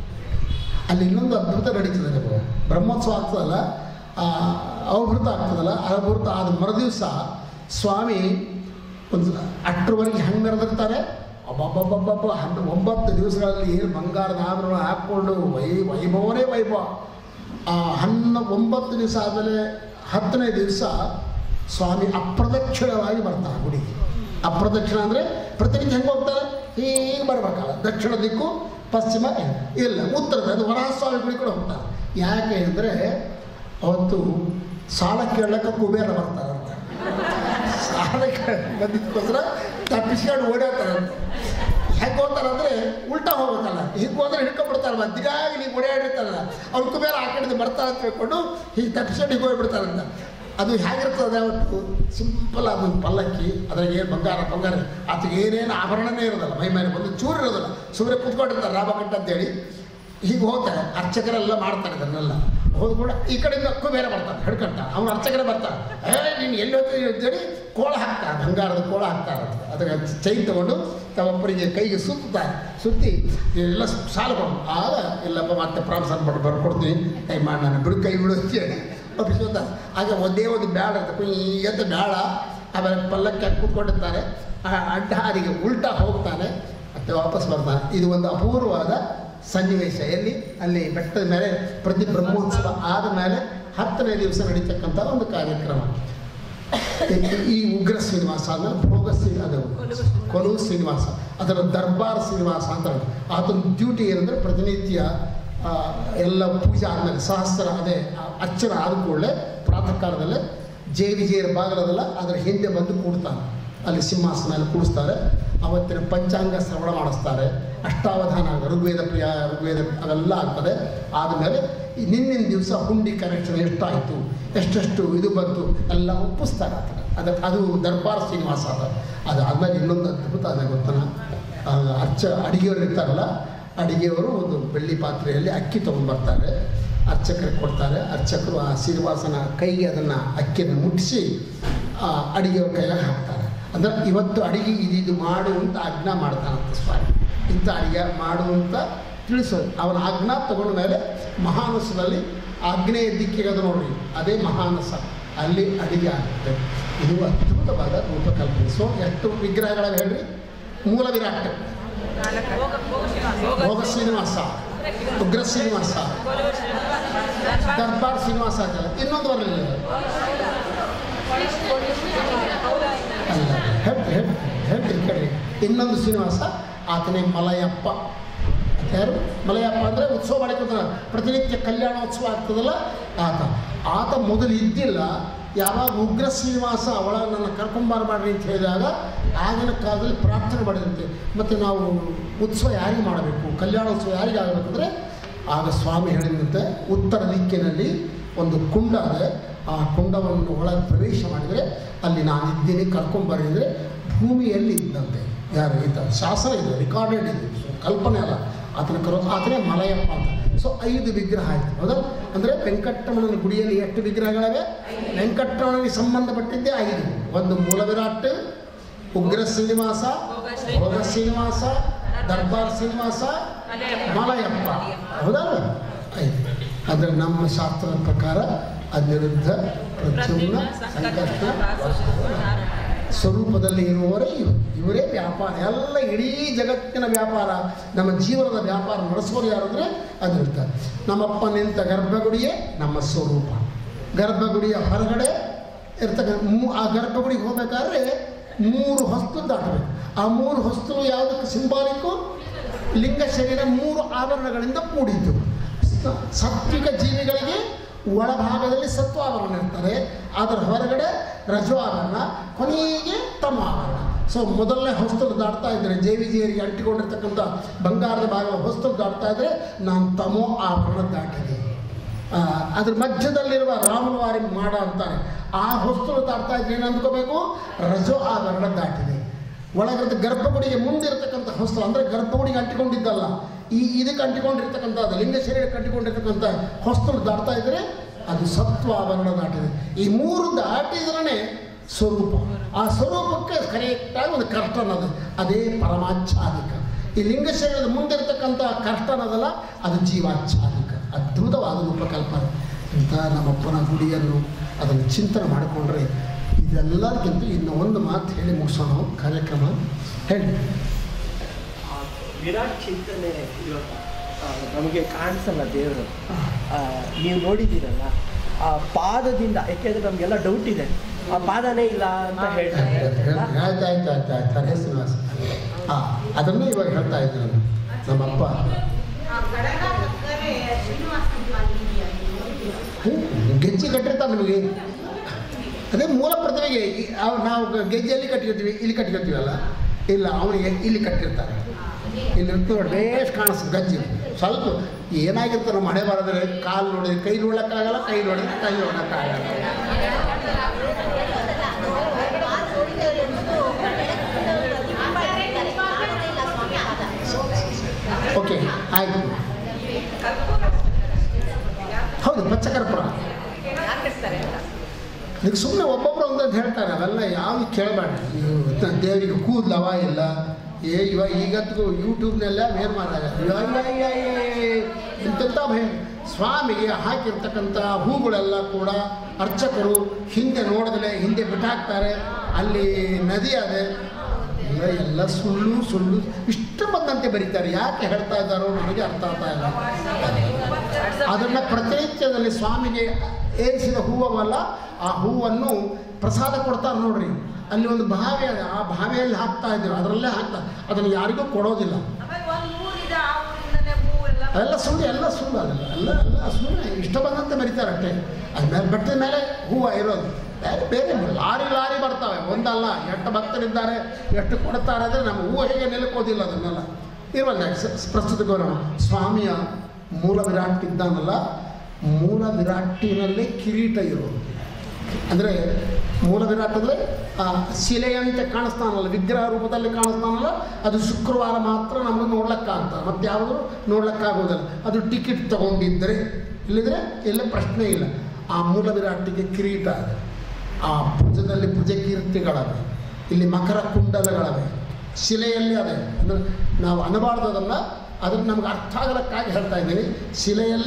ಅಲ್ಲಿ ಇನ್ನೊಂದು ಅದ್ಭುತ ನಡೀತದೆ ನಿಮಗೆ ಬ್ರಹ್ಮೋತ್ಸವ ಆಗ್ತದಲ್ಲ ಆ, ಅವಭೃತ ಆಗ್ತದಲ್ಲ ಅವಭೃತ ಆದ ಮರುದಿವಸ ಸ್ವಾಮಿ ಒಂದು ಅಷ್ಟರವರೆಗೆ ಹೆಂಗೆ ಮೆರೆದಿರ್ತಾರೆ ಅಬ್ಬಬ್ಬಬ್ಬಬ್ಬ ಹಣ್ಣು ಒಂಬತ್ತು ದಿವಸಗಳಲ್ಲಿ ಏನು ಬಂಗಾರದ ಆಭರಣ ಹಾಕ್ಕೊಂಡು ವೈ ವೈಭವನೇ ವೈಭವ ಆ ಹನ್ನ ಒಂಬತ್ತು ದಿವಸ ಆದಮೇಲೆ ಹತ್ತನೇ ದಿವಸ ಸ್ವಾಮಿ ಅಪ್ರದಕ್ಷಿಣವಾಗಿ ಬರ್ತಾರೆ ಗುಡಿಗೆ ಅಪ್ರದಕ್ಷಿಣ ಅಂದರೆ ಪ್ರತಿನಿತ್ಯ ಹೆಂಗೆ ಹೋಗ್ತಾರೆ ಹೀಗೆ ಬರ್ಬೇಕಲ್ಲ ದಕ್ಷಿಣ ದಿಕ್ಕು ಪಶ್ಚಿಮ ಇಲ್ಲ ಉತ್ತರದ ಅದು ವರಹಸ್ವಾಮಿ ಗುಡಿ ಕೂಡ ಹೋಗ್ತಾರೆ ಯಾಕೆ ಅಂದರೆ ಅವತ್ತು ಸಾಲ ಕೇಳಕ್ಕೆ ಕುಬೇರ ಬರ್ತಾರಂತೆ ಸಾಲ ಬಂದಿದ್ದಕ್ಕೋಸ್ಕರ ತಪ್ಪಿಸ್ಕೊಂಡು ಓಡಾಡ್ತಾರಂತೆ ಹೆಂಗೆ ಹೋಗ್ತಾರಂದ್ರೆ ಉಲ್ಟಾ ಹೋಗ್ಬೇಕಲ್ಲ ಹೀಗೆ ಹೋದ್ರೆ ಹಿಡ್ಕೊಂಡ್ಬಿಡ್ತಾರಲ್ಲ ದಿನಾಗಿ ನೀವು ಓಡಾಡಿರ್ತಾರಲ್ಲ ಅವ್ರು ಕುಬೇರ ಆ ಕಡೆಯಿಂದ ಬರ್ತಾರೆ ಅಂತ ಹೇಳ್ಕೊಂಡು ಹೀಗೆ ತಪ್ಪಿಸ್ಕೊಂಡು ಹೀಗೆ ಹೋಗ್ಬಿಡ್ತಾರಂತ ಅದು ಹೇಗಿರ್ತದೆ ಅವತ್ತು ಸಿಂಪಲ್ ಆದ ಒಂದು ಪಲ್ಲಕ್ಕಿ ಅದ್ರಾಗ ಏನು ಬಂಗಾರ ಬಂಗಾರ ಆತಗೆ ಏನೇನು ಆಭರಣನೇ ಇರೋದಲ್ಲ ಮೈ ಮೇಲೆ ಬಂದು ಚೂರು ಇರೋದಿಲ್ಲ ಸುಮ್ಮನೆ ಕೂತ್ಕೊಂಡಿರ್ತಾರೆ ರಾಮಕಂಠ ಅಂತೇಳಿ ಹೀಗೆ ಹೋಗ್ತಾರೆ ಅರ್ಚಕರೆಲ್ಲ ಮಾಡ್ತಾರೆ ಇದನ್ನೆಲ್ಲ ಹೋದ್ಬಿಡ ಈ ಕಡೆಯಿಂದ ಕುಬೇರ ಬರ್ತಾನೆ ಹಿಡ್ಕೊಂಡ ಅವನು ಅರ್ಚಕರೇ ಬರ್ತಾನೆ ಏ ನೀನು ಎಲ್ಲಿ ಹೋಗ್ತೀನಿ ಅಂತೇಳಿ ಕೋಳ ಹಾಕ್ತಾರೆ ಬಂಗಾರದ ಕೋಳ ಹಾಕ್ತಾರೆ ಅದಕ್ಕೆ ಚೈನ್ ತಗೊಂಡು ತಮ್ಮಪ್ಪರಿಗೆ ಕೈಗೆ ಸುತ್ತಾರೆ ಸುತ್ತಿ ಎಲ್ಲ ಸಾಲ ಕೊಡು ಆಗ ಇಲ್ಲಪ್ಪ ಮತ್ತೆ ಪ್ರಾಮಿಸನ್ ಮಾಡಿ ಬರ್ಕೊಡ್ತೀನಿ ಕೈ ಮಾಡಿ ನಾನು ಬಿಡು ಕೈ ಬಿಡು ಅಂತೇಳಿ ಒಪ್ಪಿಸ್ಕೊತ ಆಗ ಒಂದೇ ಒಂದು ಬ್ಯಾಡ ಅಂತ ಕುಯ್ ಅಂತ ಬ್ಯಾಡ ಆಮೇಲೆ ಪಲ್ಲಕ್ಕಿ ಹಾಕಿ ಕೂತ್ಕೊಂಡಿರ್ತಾರೆ ಆ ಅಡ್ಡ ಹಾದಿಗೆ ಉಲ್ಟಾ ಹೋಗ್ತಾನೆ ಮತ್ತೆ ವಾಪಸ್ ಬರ್ತಾನೆ ಇದು ಒಂದು ಅಪೂರ್ವವಾದ ಸನ್ನಿವೇಶ ಎಲ್ಲಿ ಅಲ್ಲಿ ಬೆಟ್ಟದ ಮೇಲೆ ಪ್ರತಿ ಬ್ರಹ್ಮೋತ್ಸವ ಆದ ಮೇಲೆ ಹತ್ತನೇ ದಿವಸ ನಡೀತಕ್ಕಂಥ ಒಂದು ಕಾರ್ಯಕ್ರಮ ಈ- ಈ ಉಗ್ರ ಶ್ರೀನಿವಾಸ ಆದ್ಮೇಲೆ ಭೋಗ ಶ್ರೀ ಅದು ಕೊಲವು ಶ್ರೀನಿವಾಸ ಅದರ ದರ್ಬಾರ್ ಶ್ರೀನಿವಾಸ ಅಂತ ಆತನ ಡ್ಯೂಟಿ ಏನಂದರೆ ಪ್ರತಿನಿತ್ಯ ಆ, ಎಲ್ಲ ಪೂಜೆ ಆದಮೇಲೆ ಸಹಸ್ರ ಅದೇ ಆ ಅರ್ಚನ ಆದ ಕೂಡಲೇ ಪ್ರಾತಃ ಕಾಲದಲ್ಲೇ ಜೈ ವಿಜಯರ ಬಾಗಲದಲ್ಲ ಅದರ ಹಿಂದೆ ಬಂದು ಕೂಡ್ತಾನೆ ಅಲ್ಲಿ ಸಿಂಹಾಸನ ಅಲ್ಲಿ ಕೂಡಿಸ್ತಾರೆ ಅವತ್ತಿನ ಪಂಚಾಂಗ ಶ್ರವಣ ಮಾಡಿಸ್ತಾರೆ ಅಷ್ಟಾವಧಾನ ಋಗ್ವೇದ ಪ್ರಿಯ ಋಗ್ವೇದ ಅವೆಲ್ಲ ಆಗ್ತದೆ ಆದಮೇಲೆ ಈ ನಿನ್ನಿನ ದಿವಸ ಹುಂಡಿ ಕನೆಕ್ಷನ್ ಎಷ್ಟಾಯಿತು ಎಷ್ಟೆಷ್ಟು ಇದು ಬಂತು ಎಲ್ಲ ಒಪ್ಪಿಸ್ತಾರೆ ಆ ಥರ ಅದು ಅದು ದರ್ಬಾರ್ ಶ್ರೀನಿವಾಸ ಅದ ಅದು ಆದಮೇಲೆ ಇನ್ನೊಂದು ಅದ್ಭುತ ಅದ ಗೊತ್ತನ ಅರ್ಚ ಅಡಿಗೆಯವರು ಇರ್ತಾರಲ್ಲ ಅಡಿಗೆಯವರು ಒಂದು ಬೆಳ್ಳಿ ಪಾತ್ರೆಯಲ್ಲಿ ಅಕ್ಕಿ ತೊಗೊಂಡ್ಬರ್ತಾರೆ ಅರ್ಚಕರಿಗೆ ಕೊಡ್ತಾರೆ ಅರ್ಚಕರು ಆ ಶ್ರೀನಿವಾಸನ ಕೈಗೆ ಅದನ್ನು ಅಕ್ಕಿಯನ್ನು ಮುಟ್ಟಿಸಿ ಆ ಅಡಿಗೆಯವ್ರ ಕೈಯಾಗ ಹಾಕ್ತಾರೆ ಅಂದರೆ ಇವತ್ತು ಅಡಿಗೆ ಇದು ಮಾಡು ಅಂತ ಆಜ್ಞಾ ಮಾಡ್ತಾನಂತ ಸ್ವಾಮಿ ಇಂಥ ಅಡಿಗೆ ಮಾಡು ಅಂತ ತಿಳಿಸೋದು ಅವನ ಆಜ್ಞಾ ತಗೊಂಡ ಮೇಲೆ ಮಹಾನಸದಲ್ಲಿ ಆಗ್ನೇಯ ದಿಕ್ಕಿಗೆ ಅದು ನೋಡ್ರಿ ಅದೇ ಮಹಾನಸ ಅಲ್ಲಿ ಅಡಿಗೆ ಆಗುತ್ತೆ ಇದು ಅದ್ಭುತವಾದ ರೂಪಕಲ್ಪನೆ ಸೊ ಎಷ್ಟು ವಿಗ್ರಹಗಳ ಹೇಳ್ರಿ ಮೂಲ ವಿರಾಟ್ ಭೋಗ ಶ್ರೀನಿವಾಸ ಉಗ್ರ ಶ್ರೀನಿವಾಸ ದರ್ಬಾರ್ ಶ್ರೀನಿವಾಸ ಅಂತಲ್ಲ ಇನ್ನೊಂದು ಬರಲಿಲ್ಲ ಅಲ್ಲ ಹೆಡ್ ಹೆಡ್ ಹೆಡ್ ಈ ಕಡೆ ಇನ್ನೊಂದು ಶ್ರೀನಿವಾಸ ಆತನೇ ಮಲಯಪ್ಪ ಯಾರು ಮಲಯಪ್ಪ ಅಂದರೆ ಉತ್ಸವ ಮಾಡಿಕೊತಾನೆ ಪ್ರತಿನಿತ್ಯ ಕಲ್ಯಾಣೋತ್ಸವ ಆಗ್ತದಲ್ಲ ಆತ ಆತ ಮೊದಲು ಇದ್ದಿಲ್ಲ ಯಾವಾಗ ಉಗ್ರ ಶ್ರೀನಿವಾಸ ಅವಳ ನನ್ನ ಕರ್ಕೊಂಬರ್ಬಾರ್ರಿ ಅಂತ ಹೇಳಿದಾಗ ಆಗಿನ ಕಾಲದಲ್ಲಿ ಪ್ರಾರ್ಥನೆ ಮಾಡಿದಂತೆ ಮತ್ತು ನಾವು ಉತ್ಸವ ಯಾರಿಗೆ ಮಾಡಬೇಕು ಕಲ್ಯಾಣೋತ್ಸವ ಯಾರಿಗೆ ಆಗಬೇಕಂದ್ರೆ ಆಗ ಸ್ವಾಮಿ ಹೇಳಿದಂತೆ ಉತ್ತರ ದಿಕ್ಕಿನಲ್ಲಿ ಒಂದು ಕುಂಡ ಇದೆ ಆ ಕುಂಡವನ್ನು ಒಳಗೆ ಪ್ರವೇಶ ಮಾಡಿದರೆ ಅಲ್ಲಿ ನಾನು ಇದ್ದೀನಿ ಕರ್ಕೊಂಬರ್ರಿ ಅಂದರೆ ಭೂಮಿಯಲ್ಲಿ ಇದ್ದಂತೆ ಯಾರು ಈತ ಶಾಸನ ಇದೆ ರೆಕಾರ್ಡೆಡ್ ಇದೆ ಸೊ ಕಲ್ಪನೆ ಅಲ್ಲ ಆತನ ಕರೋ ಆತನೇ ಮಲಯಪ್ಪ ಅಂತ ಸೊ ಐದು ವಿಗ್ರಹ ಆಯಿತು ಹೌದಾ ಅಂದರೆ ವೆಂಕಟರಮಣನ ಗುಡಿಯಲ್ಲಿ ಎಷ್ಟು ವಿಗ್ರಹಗಳಿವೆ ವೆಂಕಟರಮಣನಿಗೆ ಸಂಬಂಧಪಟ್ಟಿದ್ದೇ ಐದು ಒಂದು ಮೂಲ ವಿರಾಟ್ ಉಗ್ರ ಶ್ರೀನಿವಾಸ ಭೋಗ ಶ್ರೀನಿವಾಸ ದರ್ಬಾರ್ ಶ್ರೀನಿವಾಸ ಮಲಯಪ್ಪ ಹೌದಲ್ಲ ಐದು ಆದರೆ ನಮ್ಮ ಶಾಸ್ತ್ರದ ಪ್ರಕಾರ ಅನಿರುದ್ಧ ಪ್ರದ್ಯುಮ್ನ ಸಂಕಷ್ಟ ಸ್ವರೂಪದಲ್ಲಿ ಇರುವವರೇ ಇವರು ಇವರೇ ವ್ಯಾಪಾರ ಎಲ್ಲ ಇಡೀ ಜಗತ್ತಿನ ವ್ಯಾಪಾರ ನಮ್ಮ ಜೀವನದ ವ್ಯಾಪಾರ ನಡೆಸೋರು ಯಾರು ಅಂದರೆ ಅನಿರುದ್ಧ ನಮ್ಮಪ್ಪ ನಿಂತ ಗರ್ಭಗುಡಿಯೇ ನಮ್ಮ ಸ್ವರೂಪ ಗರ್ಭಗುಡಿಯ ಹೊರಗಡೆ ಇರ್ತಕ್ಕಂಥ ಮೂ ಆ ಗರ್ಭಗುಡಿಗೆ ಹೋಗ್ಬೇಕಾದ್ರೆ ಮೂರು ಹೊಸ್ತು ದಾಟಬೇಕು ಆ ಮೂರು ಹೊಸ್ತು ಯಾವುದಕ್ಕೆ ಸಿಂಬಾಲಿಕ್ಕು ಲಿಂಗ ಶರೀರ ಮೂರು ಆವರಣಗಳಿಂದ ಕೂಡಿದ್ದು ಸ- ಸಾತ್ವಿಕ ಜೀವಿಗಳಿಗೆ ಒಳಭಾಗದಲ್ಲಿ ಸತ್ವ ಆವರಣ ಇರ್ತಾರೆ ಅದರ ಹೊರಗಡೆ ರಜೋ ಆವರಣ ಕೊನೆಗೆ ತಮ ಆವರಣ ಸೊ ಮೊದಲನೇ ಹೊಸ್ತಲು ದಾಟ್ತಾ ಇದ್ದರೆ ಜೇವಿಜಿಯರಿಗೆ ಅಂಟಿಕೊಂಡಿರ್ತಕ್ಕಂಥ ಬಂಗಾರದ ಭಾಗ ಹೊಸ್ತಲು ದಾಟ್ತಾ ಇದ್ದರೆ ನಾನು ತಮೋ ಆವರಣ ದಾಟಿದೆ ಆ, ಅದ್ರ ಮಧ್ಯದಲ್ಲಿರುವ ರಾಮನವಾರಿ ಮಾಡ ಅಂತಾರೆ ಆ ಹೊಸ್ತಲು ದಾಟ್ತಾ ಇದ್ರೆ ಏನು ಅಂದ್ಕೋಬೇಕು ರಜೋ ಆವರಣ ದಾಟಿದೆ ಒಳಗಿರದ ಗರ್ಭಗುಡಿಗೆ ಮುಂದಿರತಕ್ಕಂಥ ಹೊಸ್ತು ಅಂದರೆ ಗರ್ಭಗುಡಿಗೆ ಅಂಟಿಕೊಂಡಿದ್ದಲ್ಲ ಈ ಇದಕ್ಕೆ ಅಂಟಿಕೊಂಡಿರ್ತಕ್ಕಂಥದ್ದು ಲಿಂಗ ಶರೀರಕ್ಕೆ ಅಂಟಿಕೊಂಡಿರ್ತಕ್ಕಂಥ ಹೊಸ್ತಲು ದಾಟ್ತಾ ಇದ್ದರೆ ಅದು ಸತ್ವ ಆವರಣ ದಾಟಿದೆ ಈ ಮೂರು ದಾಟಿದ್ರೇ ಸ್ವರೂಪ ಆ ಸ್ವರೂಪಕ್ಕೆ ಕರೆಕ್ಟಾಗಿ ಒಂದು ಕರ್ತನದು ಅದೇ ಪರಮಾಚ್ಛಾದಿಕ ಈ ಲಿಂಗ ಶರೀರದ ಮುಂದಿರತಕ್ಕಂಥ ಕರ್ತನದಲ್ಲ ಅದು ಜೀವಾಚ್ಛಾದಿಕ ಅದ್ಭುತವಾದ ರೂಪಕಲ್ಪನೆ ಇಂಥ ನಮ್ಮಪ್ಪನ ಗುಡಿಯನ್ನು ಅದನ್ನು ಚಿಂತನೆ ಮಾಡಿಕೊಂಡ್ರೆ ಇದೆಲ್ಲದಕ್ಕಿಂತ ಇನ್ನು ಒಂದು ಮಾತು ಹೇಳಿ ಮುಗಿಸೋಣ ಕಾರ್ಯಕ್ರಮ ಹೇಳಿ ಆ ವಿರಾಟ್ ಚಿಂತನೆ ಇವಾಗ ಆ, ನಮಗೆ ಕಾಣಿಸಲ್ಲ ದೇವರು ನೀವು ನೋಡಿದ್ದೀರಲ್ಲ ಆ ಪಾದದಿಂದ ಯಾಕೆಂದ್ರೆ ನಮಗೆಲ್ಲ ಡೌಟ್ ಇದೆ ಆ ಪಾದನೇ ಇಲ್ಲ ಅಂತ ಹೇಳ್ತಾರೆ ಆಯ್ತು ಆಯ್ತು ಆಯ್ತು ಆಯ್ತು ಹರೇ ಶ್ರೀನಿವಾಸ ಹಾಂ ಅದನ್ನೇ ಇವಾಗ ಹೇಳ್ತಾ ಇದ್ದೀನಿ ನಾನು ನಮ್ಮಪ್ಪ ಹ್ಞೂ ಗೆಜ್ಜೆ ಕಟ್ಟಿರ್ತಾರೆ ನಮಗೆ ಅದೇ ಮೂಲ ಪ್ರತಿಮೆಗೆ ಈ- ಅವ್- ನಾವು ಗ- ಗೆಜ್ಜೆಯಲ್ಲಿ ಕಟ್ಟಿರ್ತೀವಿ ಇಲ್ಲಿ ಕಟ್ಟಿರ್ತೀವಲ್ಲ ಇಲ್ಲ ಅವನಿಗೆ ಇಲ್ಲಿ ಕಟ್ಟಿರ್ತಾರೆ ಇಲ್ಲಿ ಇರ್ತದೆ ನೋಡಿ ಬೇಸ್ ಕಾಣಿಸ್ತದೆ ಗಜ್ಜೆ ಸ್ವಲ್ಪ ಏನಾಗಿರ್ತಾರೆ ನಮ್ಮ ಹಣೆ ಬರೋದ್ರೆ ಕಾಲು ನೋಡಿದ್ರೆ ಕೈ ನೋಡೋಕ್ಕಾಗಲ್ಲ ಕೈ ನೋಡಿದ್ರೆ ಕೈ ನೋಡೋಕ್ಕಾಗಲ್ಲ ಓಕೆ ಆಯಿತು ಹೌದು ಪಚ್ಚಕರ್ಪುರ ಈಗ ಸುಮ್ಮನೆ ಒಬ್ಬೊಬ್ರು ಒಂದೊಂದು ಹೇಳ್ತಾರೆ ಅವೆಲ್ಲ ಯಾವ ಕೇಳಬೇಡ ನೀವು ತ- ದೇವರಿಗೆ ಕೂದಲವ ಇಲ್ಲ ಏ ಇವಾಗ ಈಗಂತೂ ಯೂಟ್ಯೂಬ್ನೆಲ್ಲ ಬೇರೆ ಮಾರಾಗ ಇಂಥ ಭಯ ಸ್ವಾಮಿಗೆ ಹಾಕಿರ್ತಕ್ಕಂಥ ಹೂಗಳೆಲ್ಲ ಕೂಡ ಅರ್ಚಕರು ಹಿಂದೆ ನೋಡಿದ್ರೆ ಹಿಂದೆ ಬಿಟ್ಟಾಕ್ತಾರೆ ಅಲ್ಲಿ ನದಿ ಅದೇ ಎಲ್ಲ ಎಲ್ಲ ಸುಳ್ಳು ಸುಳ್ಳು ಇಷ್ಟು ಬಂದಂತೆ ಬರೀತಾರೆ ಯಾಕೆ ಹೇಳ್ತಾ ಇದ್ದಾರೋ ನನಗೆ ಅರ್ಥ ಆಗ್ತಾ ಇಲ್ಲ ಅದನ್ನು ಪ್ರತಿನಿತ್ಯದಲ್ಲಿ ಸ್ವಾಮಿಗೆ ಏರಿಸಿದ ಹೂವವಲ್ಲ ಆ ಹೂವನ್ನು ಪ್ರಸಾದ ಕೊಡ್ತಾರೆ ನೋಡ್ರಿ ಅಲ್ಲಿ ಒಂದು ಬಾವಿ ಇದೆ ಆ ಬಾವಿಯಲ್ಲಿ ಹಾಕ್ತಾ ಇದ್ರು ಅದರಲ್ಲೇ ಹಾಕ್ತಾ ಅದನ್ನು ಯಾರಿಗೂ ಕೊಡೋದಿಲ್ಲ ಅದೆಲ್ಲ ಸುಳ್ಳು ಎಲ್ಲ ಸುಳ್ಳು ಅದೆಲ್ಲ ಎಲ್ಲ ಎಲ್ಲ ಸುಳ್ಳು ಇಷ್ಟ ಬಂದಂತೆ ಬರೀತಾರೆ ಅಷ್ಟೇ ಅದ್ಮೇಲೆ ಬೆಟ್ಟದ ಮೇಲೆ ಹೂವು ಇರೋದು ಬೇರೆ ಬೇರೆ ಲಾರಿ ಲಾರಿ ಬರ್ತವೆ ಒಂದಲ್ಲ ಎಷ್ಟು ಭಕ್ತರಿದ್ದಾರೆ ಎಷ್ಟು ಕೊಡ್ತಾರೆ ಅಂದರೆ ನಮ್ಮ ಹೂವು ಹೇಗೆ ನಿಲ್ಕೋದಿಲ್ಲ ಅದನ್ನೆಲ್ಲ ಇರುವಲ್ಲ ಸ- ಪ್ರಸ್ತುತ ಗೌರವ ಸ್ವಾಮಿಯ ಮೂಲ ವಿರಾಟ್ ಇದ್ದಾನಲ್ಲ ಮೂಲ ವಿರಾಟಿನಲ್ಲೇ ಕಿರೀಟ ಇರೋದು ಅಂದರೆ ಮೂಲ ವಿರಾಟ್ ಅಂದರೆ ಆ ಶಿಲೆಯಂತೆ ಕಾಣಿಸ್ತಾನಲ್ಲ ವಿಗ್ರಹ ರೂಪದಲ್ಲಿ ಕಾಣಿಸ್ತಾನಲ್ಲ ಅದು ಶುಕ್ರವಾರ ಮಾತ್ರ ನಮಗೆ ನೋಡ್ಲಿಕ್ಕಾಗ್ತದೆ ಮತ್ತು ಯಾವುದು ನೋಡ್ಲಿಕ್ಕಾಗೋದಿಲ್ಲ ಅದು ಟಿಕೆಟ್ ತಗೊಂಡಿದ್ದರೆ ಇಲ್ಲಿದ್ರೆ ಎಲ್ಲ ಪ್ರಶ್ನೆ ಇಲ್ಲ ಆ ಮೂಲ ವಿರಾಟಿಗೆ ಕಿರೀಟ ಇದೆ ಆ ಭುಜದಲ್ಲಿ ಭುಜಕೀರ್ತಿಗಳವೆ ಇಲ್ಲಿ ಮಕರ ಕುಂಡಲಗಳವೆ ಶಿಲೆಯಲ್ಲಿ ಅದೇ ಅಂದರೆ ನಾವು ಅನಬಾರ್ದು ಅದನ್ನು ಅದನ್ನು ನಮ್ಗೆ ಅರ್ಥ ಆಗಲಕ್ಕಾಗಿ ಹೇಳ್ತಾ ಇದ್ದೀನಿ ಶಿಲೆಯಲ್ಲೇ